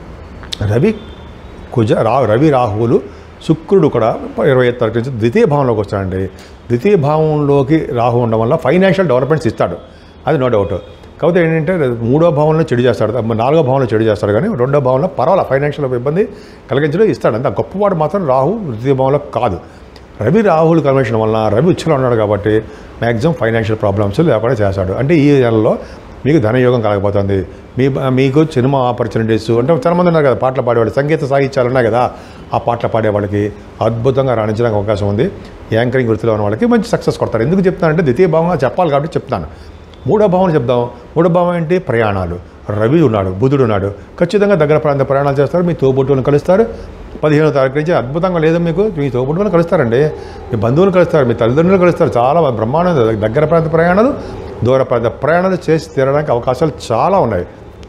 రవి కుజ రా రవి రాహువులు శుక్రుడు కూడా ఇరవై ఐదు తారీఖు నుంచి ద్వితీయ భావంలోకి వస్తాడండి ద్వితీయ భావంలోకి రాహు ఉండడం వల్ల ఫైనాన్షియల్ డెవలప్మెంట్స్ ఇస్తాడు అది నో డౌట్ కాకపోతే ఏంటంటే మూడో భావంలో చెడు చేస్తాడు నాలుగో భావంలో చెడు చేస్తాడు కానీ రెండో భావంలో పర్వాలేదు ఫైనాన్షియల్ ఇబ్బంది కలిగించడం ఇస్తాడు అంత గొప్పవాడు మాత్రం రాహు ద్వితీయ భావంలో కాదు రవి రాహుల్ కన్వెన్షన్ వలన రవి ఉచ్చులో ఉన్నాడు కాబట్టి మ్యాక్సిమం ఫైనాన్షియల్ ప్రాబ్లమ్స్ లేకుండా చేస్తాడు అంటే ఈ నెలలో మీకు ధనయోగం కలగబోతుంది మీ మీకు సినిమా ఆపర్చునిటీస్ అంటే చాలామంది ఉన్నారు కదా పాటలు పాడేవాళ్ళు సంగీత సాహిత్యాలు ఉన్నాయి కదా ఆ పాటలు పాడేవాళ్ళకి అద్భుతంగా రాణించడానికి అవకాశం ఉంది యాంకరింగ్ వృత్తిలో ఉన్న వాళ్ళకి మంచి సక్సెస్ కొడతారు ఎందుకు చెప్తానంటే ద్వితీయ భావంగా చెప్పాలి కాబట్టి చెప్తాను మూడో భావం చెప్దాం మూడో భావం ఏంటి ప్రయాణాలు రవి ఉన్నాడు బుధుడు ఉన్నాడు ఖచ్చితంగా దగ్గర ప్రాంత ప్రయాణాలు చేస్తారు మీ తోబుట్టువులను కలుస్తారు పదిహేనో తారీఖు నుంచి అద్భుతంగా లేదు మీకు మీ తోబుట్టువులను కలుస్తారండి మీ బంధువులు కలుస్తారు మీ తల్లిదండ్రులు కలుస్తారు చాలా బ్రహ్మాండం దగ్గర ప్రాంత ప్రయాణాలు దూర ప్రాంత ప్రయాణాలు చేసి తీరడానికి అవకాశాలు చాలా ఉన్నాయి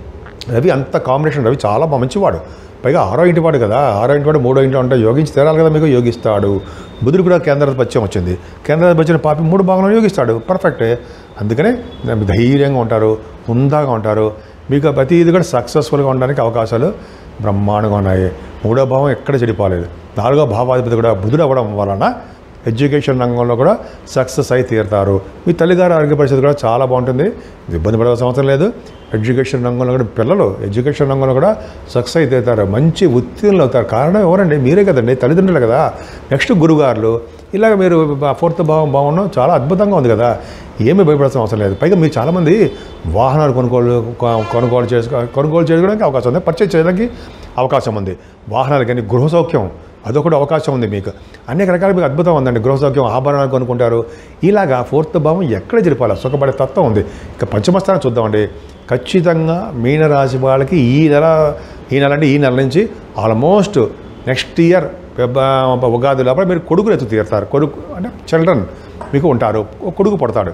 రవి అంత కాంబినేషన్ రవి చాలా బా- మంచివాడు పైగా ఆరో ఇంటి వాడు కదా ఆరో ఇంటి వాడు మూడో ఇంట్లో ఉంటే యోగించి తీరాలి కదా మీకు యోగిస్తాడు బుధుడు కూడా కేంద్రాధిపత్యం వచ్చింది కేంద్రాధిపత్యం పాపి మూడు భాగంలో యోగిస్తాడు పర్ఫెక్టే అందుకనే మీరు ధైర్యంగా ఉంటారు హుందాగా ఉంటారు మీకు ప్రతి ఇది కూడా సక్సెస్ఫుల్గా ఉండడానికి అవకాశాలు బ్రహ్మాండంగా ఉన్నాయి మూడో భావం ఎక్కడ చెడిపోలేదు నాలుగో భావాధిపతి కూడా బుధుడు అవ్వడం వలన ఎడ్యుకేషన్ రంగంలో కూడా సక్సెస్ అయి తీరుతారు మీ తల్లిగారి ఆరోగ్య పరిస్థితి కూడా చాలా బాగుంటుంది ఇబ్బంది పడాల్సిన అవసరం లేదు ఎడ్యుకేషన్ రంగంలో కూడా పిల్లలు ఎడ్యుకేషన్ రంగంలో కూడా సక్సెస్ అయి తీరుతారు మంచి ఉత్తీర్ణులు అవుతారు కారణం ఎవరండి మీరే కదండి తల్లిదండ్రులు కదా నెక్స్ట్ గురుగారులు ఇలాగ మీరు ఫోర్త్ భావం భావన చాలా అద్భుతంగా ఉంది కదా ఏమీ భయపడాల్సిన అవసరం లేదు పైగా మీరు చాలామంది వాహనాలు కొనుగోలు కొ- కొనుగోలు చేసుకో కొనుగోలు చేసుకోవడానికి అవకాశం ఉంది పర్చేజ్ చేయడానికి అవకాశం ఉంది వాహనాలు కానీ గృహ సౌఖ్యం అదొకటి అవకాశం ఉంది మీకు అనేక రకాల మీకు అద్భుతం ఉందండి గృహ సౌఖ్యం ఆభరణాలు కొనుక్కుంటారు ఇలాగా ఫోర్త్ భావం ఎక్కడ జరిపాలి సుఖపడే తత్వం ఉంది ఇక పంచమస్థానం చూద్దామండి ఖచ్చితంగా మీనరాశి వాళ్ళకి ఈ నెల ఈ నెల అంటే ఈ నెల నుంచి ఆల్మోస్ట్ నెక్స్ట్ ఇయర్ ఉగాది లోపల మీరు కొడుకులు ఎత్తు తీరుతారు కొడుకు అంటే చిల్డ్రన్ మీకు ఉంటారు ఒక కొడుకు పుడతాడు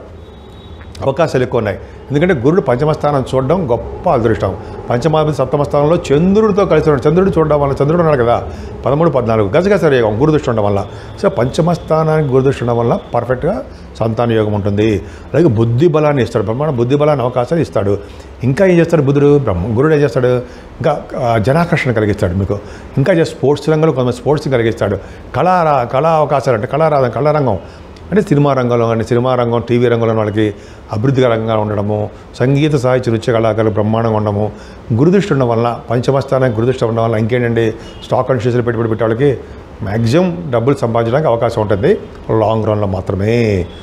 అవకాశాలు ఎక్కువ ఉన్నాయి ఎందుకంటే గురుడు పంచమస్థానం చూడడం గొప్ప అదృష్టం పంచమాధిపతి సప్తమ స్థానంలో చంద్రుడితో కలిసి ఉన్నాడు చంద్రుడు చూడడం వల్ల చంద్రుడు ఉన్నాడు కదా పదమూడు పద్నాలుగు గజగజ యోగం గురుదృష్టి ఉండడం వల్ల సో పంచమస్థానానికి గురుదృష్టి ఉండడం వల్ల పర్ఫెక్ట్గా సంతాన యోగం ఉంటుంది అలాగే బుద్ధి బలాన్ని ఇస్తాడు బ్రహ్మాండ బుద్ధి బలాన్ని అవకాశాలు ఇస్తాడు ఇంకా ఏం చేస్తాడు బుధుడు బ్రహ్మ గురుడు ఏం చేస్తాడు ఇంకా ఆ, జనాకర్షణ కలిగిస్తాడు మీకు ఇంకా చేస్తే స్పోర్ట్స్ రంగంలో కొంత స్పోర్ట్స్ కలిగిస్తాడు కళా కళా అవకాశాలు అంటే కళారా కళారంగం అంటే సినిమా రంగంలో కానీ సినిమా రంగం టీవీ రంగంలో ఉన్న వాళ్ళకి అభివృద్ధికరంగా ఉండడము సంగీత సాహిత్య నృత్య కళాకారులు బ్రహ్మాండంగా ఉండడము గురుదృష్టి ఉండడం వల్ల పంచమస్థానానికి గురుదృష్టి ఉండడం వల్ల ఇంకేంటండి స్టాక్ అండ్ షేర్స్లో పెట్టుబడి పెట్టే వాళ్ళకి మ్యాక్సిమం డబ్బులు సంపాదించడానికి అవకాశం ఉంటుంది లాంగ్ రన్లో మాత్రమే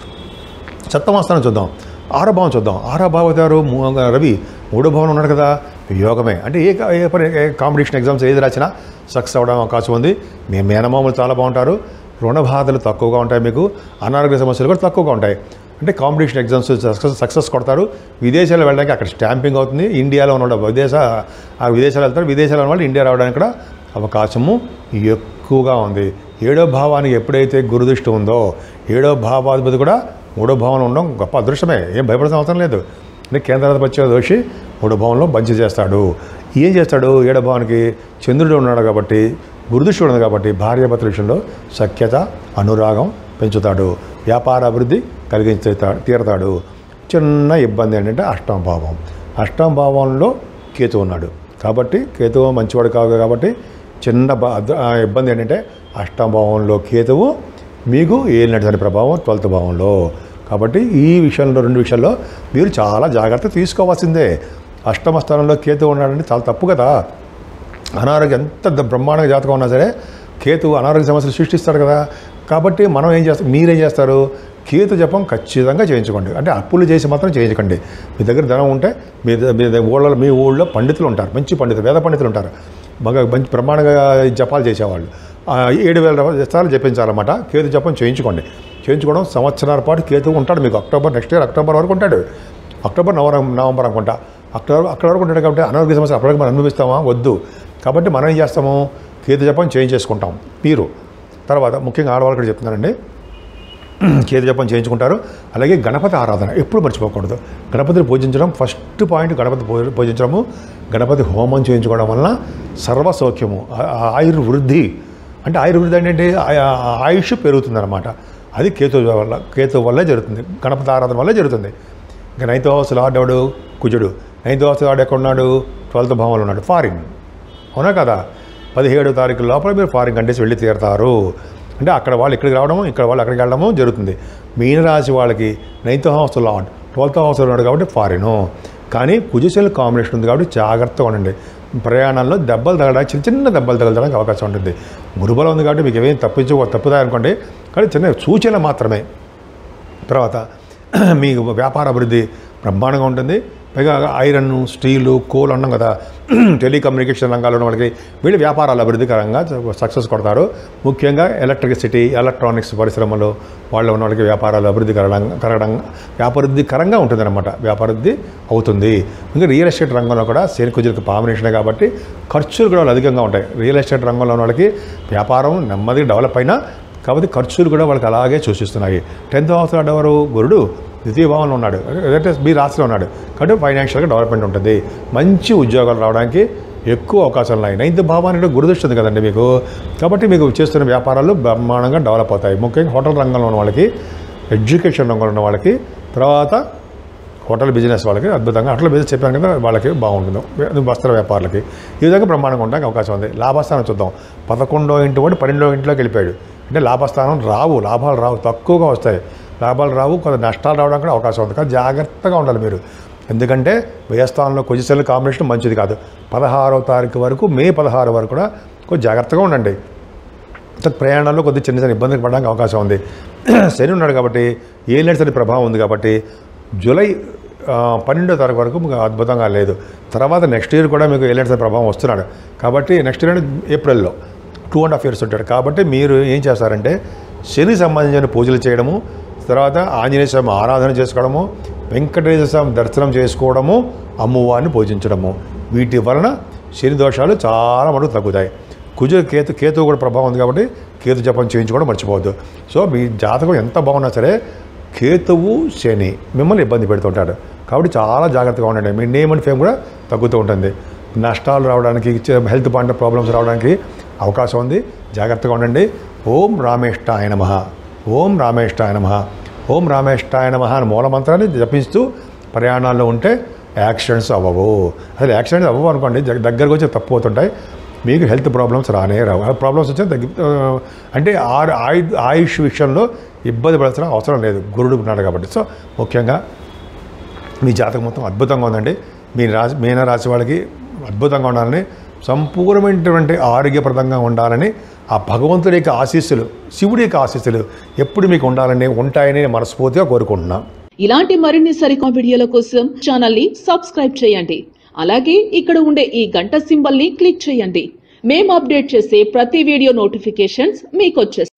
సప్తమాస్థానం చూద్దాం ఆరో భావం చూద్దాం ఆరో భావతారు రవి మూడో భావన ఉన్నాడు కదా యోగమే అంటే ఏ కా- ఏ పరి ఏ కాంపిటీషన్ ఎగ్జామ్స్ ఏది రాసినా సక్సెస్ అవ్వడం అవకాశం ఉంది మీ మేనమామలు చాలా బాగుంటారు రుణ బాధలు తక్కువగా ఉంటాయి మీకు అనారోగ్య సమస్యలు కూడా తక్కువగా ఉంటాయి అంటే కాంపిటీషన్ ఎగ్జామ్స్ సక్సెస్ సక్సెస్ కొడతారు విదేశాలు వెళ్ళడానికి అక్కడ స్టాంపింగ్ అవుతుంది ఇండియాలో ఉన్న వాళ్ళు విదేశ ఆ విదేశాలు వెళ్తారు విదేశాల్లో ఉన్న వాళ్ళు ఇండియా రావడానికి కూడా అవకాశము ఎక్కువగా ఉంది ఏడో భావానికి ఎప్పుడైతే గురుదృష్టి ఉందో ఏడో భావాధిపతి కూడా మూడో భావంలో ఉండడం గొప్ప అదృష్టమే ఏం భయపడాల్సిన అవసరం లేదు అంటే కేంద్రాధిపత్య దోషి మూడో భావంలో బంచి చేస్తాడు ఏం చేస్తాడు ఏడో భావానికి చంద్రుడు ఉన్నాడు కాబట్టి గురుదృష్టి ఉన్నది కాబట్టి భార్యాభర్తల విషయంలో సఖ్యత అనురాగం పెంచుతాడు వ్యాపార అభివృద్ధి కలిగించే తీరతాడు చిన్న ఇబ్బంది ఏంటంటే అష్టమ భావం అష్టమ భావంలో కేతు ఉన్నాడు కాబట్టి కేతువు మంచివాడు కాదు కాబట్టి చిన్న బా అద్- ఆ ఇబ్బంది ఏంటంటే అష్టమ భావంలో కేతువు మీకు ఏలినటువంటి ప్రభావం ట్వెల్త్ భావంలో కాబట్టి ఈ విషయంలో రెండు విషయాల్లో మీరు చాలా జాగ్రత్త తీసుకోవాల్సిందే అష్టమ స్థానంలో కేతు ఉన్నాడంటే చాలా తప్పు కదా అనారోగ్యం ఎంత ద- బ్రహ్మాండంగా జాతకం ఉన్నా సరే కేతు అనారోగ్య సమస్యలు సృష్టిస్తాడు కదా కాబట్టి మనం ఏం చేస్తాం మీరేం చేస్తారు కేతు జపం ఖచ్చితంగా చేయించుకోండి అంటే అప్పులు చేసి మాత్రం చేయించకండి మీ దగ్గర ధనం ఉంటే మీ ద- మీ ద- ఊళ్ళో మీ ఊళ్ళో పండితులు ఉంటారు మంచి పండితులు వేద పండితులు ఉంటారు బాగా మంచి బ్రహ్మాండంగా జపాలు చేసేవాళ్ళు ఆ, ఏడు వేల సార్లు జపించాలన్నమాట కేతు జపం చేయించుకోండి చేయించుకోవడం సంవత్సరాల పాటు కేతు ఉంటాడు మీకు అక్టోబర్ నెక్స్ట్ ఇయర్ అక్టోబర్ వరకు ఉంటాడు అక్టోబర్ నవంబర్ నవంబర్ అనుకుంటా అక్టోబర్ అక్కడ వరకు ఉంటాడు కాబట్టి అనారోగ్య సమస్య అప్పటికి మనం అనుభవిస్తామా వద్దు కాబట్టి మనం ఏం చేస్తాము కేతు జపం చేంజ్ చేసుకుంటాం మీరు తర్వాత ముఖ్యంగా ఆడవాళ్ళు కూడా చెప్తున్నానండి కేతు జపం చేయించుకుంటారు అలాగే గణపతి ఆరాధన ఎప్పుడు మర్చిపోకూడదు గణపతిని పూజించడం ఫస్ట్ పాయింట్ గణపతి పూ- పూజించడము గణపతి హోమం చేయించుకోవడం వలన సర్వ సౌఖ్యము ఆ- ఆ ఆయుర్వృద్ధి అంటే ఆయుర్వృద్ధి అంటే ఆ- ఆ ఆయుష్ పెరుగుతుందన్నమాట అది కేతు వల్ల కేతు వల్లే జరుగుతుంది గణపతి ఆరాధన వల్లే జరుగుతుంది ఇంకా నైన్త్ హౌస్ లార్డ్ ఎవడు కుజుడు నైన్త్ హౌస్ లార్డ్ ఎక్కడ ఉన్నాడు ట్వెల్త్ భావంలో ఉన్నాడు ఫారిన్ అవునా కదా పదిహేడో తారీఖు లోపల మీరు ఫారిన్ కంట్రీస్ వెళ్ళి తీరుతారు అంటే అక్కడ వాళ్ళు ఇక్కడికి రావడము ఇక్కడ వాళ్ళు అక్కడికి వెళ్ళడము జరుగుతుంది మీనరాశి వాళ్ళకి ninth house lord twelfth house ఉన్నాడు కాబట్టి ఫారిను కానీ కుజశల కాంబినేషన్ ఉంది కాబట్టి జాగ్రత్తగా ఉండండి ప్రయాణంలో దెబ్బలు తగలడానికి చిన్న చిన్న దెబ్బలు తగలడానికి అవకాశం ఉంటుంది గురుబలం ఉంది కాబట్టి మీకు ఏమేమి తప్పించు తప్పుతాయి అనుకోండి కానీ చిన్న సూచన మాత్రమే తర్వాత మీకు వ్యాపార అభివృద్ధి బ్రహ్మాండంగా ఉంటుంది పైగా ఐరన్ స్టీలు కోల్ అన్నాం కదా టెలికమ్యూనికేషన్ రంగాల్లో ఉన్న వాళ్ళకి వీళ్ళు వ్యాపారాల అభివృద్ధికరంగా సక్సెస్ కొడతారు ముఖ్యంగా ఎలక్ట్రిసిటీ ఎలక్ట్రానిక్స్ పరిశ్రమలు వాళ్ళు ఉన్న వాళ్ళకి వ్యాపారాలు అభివృద్ధి కరడం కరగడం వ్యాపారృద్ధికరంగా ఉంటుందన్నమాట వ్యాపారృద్ధి అవుతుంది ఇంకా రియల్ ఎస్టేట్ రంగంలో కూడా శని కుజులకు కాంబినేషనే కాబట్టి ఖర్చులు కూడా అధికంగా ఉంటాయి రియల్ ఎస్టేట్ రంగంలో ఉన్న వాళ్ళకి వ్యాపారం నెమ్మదిగా డెవలప్ అయినా కాబట్టి ఖర్చులు కూడా వాళ్ళకి అలాగే సూచిస్తున్నాయి టెన్త్ హౌస్ ఎవరు గురుడు ద్వితీయ భావంలో ఉన్నాడు అంటే మీ రాశిలో ఉన్నాడు కాబట్టి ఫైనాన్షియల్గా డెవలప్మెంట్ ఉంటుంది మంచి ఉద్యోగాలు రావడానికి ఎక్కువ అవకాశాలు ఉన్నాయి నైన్త్ భావానికి గురుదృష్టి ఉంది కదండి మీకు కాబట్టి మీకు చేస్తున్న వ్యాపారాలు బ్రహ్మాండంగా డెవలప్ అవుతాయి ముఖ్యంగా హోటల్ రంగంలో ఉన్న వాళ్ళకి ఎడ్యుకేషన్ రంగంలో ఉన్న వాళ్ళకి తర్వాత హోటల్ బిజినెస్ వాళ్ళకి అద్భుతంగా హోటల్ బిజినెస్ చెప్పాను కదా వాళ్ళకి బాగుంటుంది వస్త్ర వ్యాపారులకి ఈ విధంగా బ్రహ్మాండంగా ఉండడానికి అవకాశం ఉంది లాభస్థానం చూద్దాం పదకొండో ఇంటి వాడు పన్నెండో ఇంట్లోకి వెళ్ళిపోయాడు అంటే లాభస్థానం రావు లాభాలు రావు తక్కువగా వస్తాయి లాభాలు రావు కొంత నష్టాలు రావడానికి కూడా అవకాశం ఉంది కానీ జాగ్రత్తగా ఉండాలి మీరు ఎందుకంటే వ్యయస్థానంలో కొజిసెల్ కాంబినేషన్ మంచిది కాదు పదహారో తారీఖు వరకు మే పదహారు వరకు కూడా కొంచెం జాగ్రత్తగా ఉండండి సో ప్రయాణాల్లో కొద్దిగా చిన్న చిన్న ఇబ్బందులు పడడానికి అవకాశం ఉంది శని ఉన్నాడు కాబట్టి ఏ సరి ప్రభావం ఉంది కాబట్టి జూలై ఆ, పన్నెండో తారీఖు వరకు మీకు అద్భుతంగా లేదు తర్వాత నెక్స్ట్ ఇయర్ కూడా మీకు ఏలేటి సరి ప్రభావం వస్తున్నాడు కాబట్టి నెక్స్ట్ ఇయర్ అంటే ఏప్రిల్లో టూ అండ్ హాఫ్ ఇయర్స్ ఉంటాడు కాబట్టి మీరు ఏం చేస్తారంటే శని సంబంధించిన పూజలు చేయడము తర్వాత ఆంజనేయ స్వామి ఆరాధన చేసుకోవడము వెంకటేశ్వర స్వామి దర్శనం చేసుకోవడము అమ్మవారిని పూజించడము వీటి వలన శని దోషాలు చాలా మటుకు తగ్గుతాయి కుజ కేతు కేతువు కూడా ప్రభావం ఉంది కాబట్టి కేతు జపం చేయించుకోవడం మర్చిపోవద్దు సో మీ జాతకం ఎంత బాగున్నా సరే కేతువు శని మిమ్మల్ని ఇబ్బంది పెడుతుంటాడు కాబట్టి చాలా జాగ్రత్తగా ఉండండి మీ నేమ్ అండ్ ఫేమ్ కూడా తగ్గుతూ ఉంటుంది నష్టాలు రావడానికి హెల్త్ పాయింట్ ప్రాబ్లమ్స్ రావడానికి అవకాశం ఉంది జాగ్రత్తగా ఉండండి ఓం రామేష్టాయ నమ ఓం రామేష్టాయ నమ ఓం రామేష్టాయ నమ అని మూలమంత్రాన్ని జపిస్తూ ప్రయాణాల్లో ఉంటే యాక్సిడెంట్స్ అవ్వవు అసలు యాక్సిడెంట్స్ అవ్వవు అనుకోండి దగ్గ- దగ్గరకు వచ్చి తప్పిపోతుంటాయి మీకు హెల్త్ ప్రాబ్లమ్స్ రానే రావు ఆ ప్రాబ్లమ్స్ వచ్చే తగ్గి ఆ, అంటే ఆరు ఆయు ఆయుష్ విషయంలో ఇబ్బంది పడాల్సిన అవసరం లేదు గురుడు ఉన్నాడు కాబట్టి సో ముఖ్యంగా మీ జాతకం మొత్తం అద్భుతంగా ఉందండి మీ రాశి మీన రాశి వాళ్ళకి అద్భుతంగా ఉండాలని సంపూర్ణమైనటువంటి ఆరోగ్యప్రదంగా ఉండాలని ఆ భగవంతుడి యొక్క ఆశీస్సులు శివుడి యొక్క ఆశీస్సులు ఎప్పుడు మీకు ఉండాలని ఉంటాయని నేను మనస్ఫూర్తిగా కోరుకుంటున్నాను ఇలాంటి మరిన్ని సరికొత్త వీడియోల కోసం ఛానల్ ని సబ్స్క్రైబ్ చేయండి అలాగే ఇక్కడ ఉండే ఈ గంట సింబల్ ని క్లిక్ చేయండి మేము అప్డేట్ చేసే ప్రతి వీడియో నోటిఫికేషన్స్ మీకు వచ్చేస్తాయి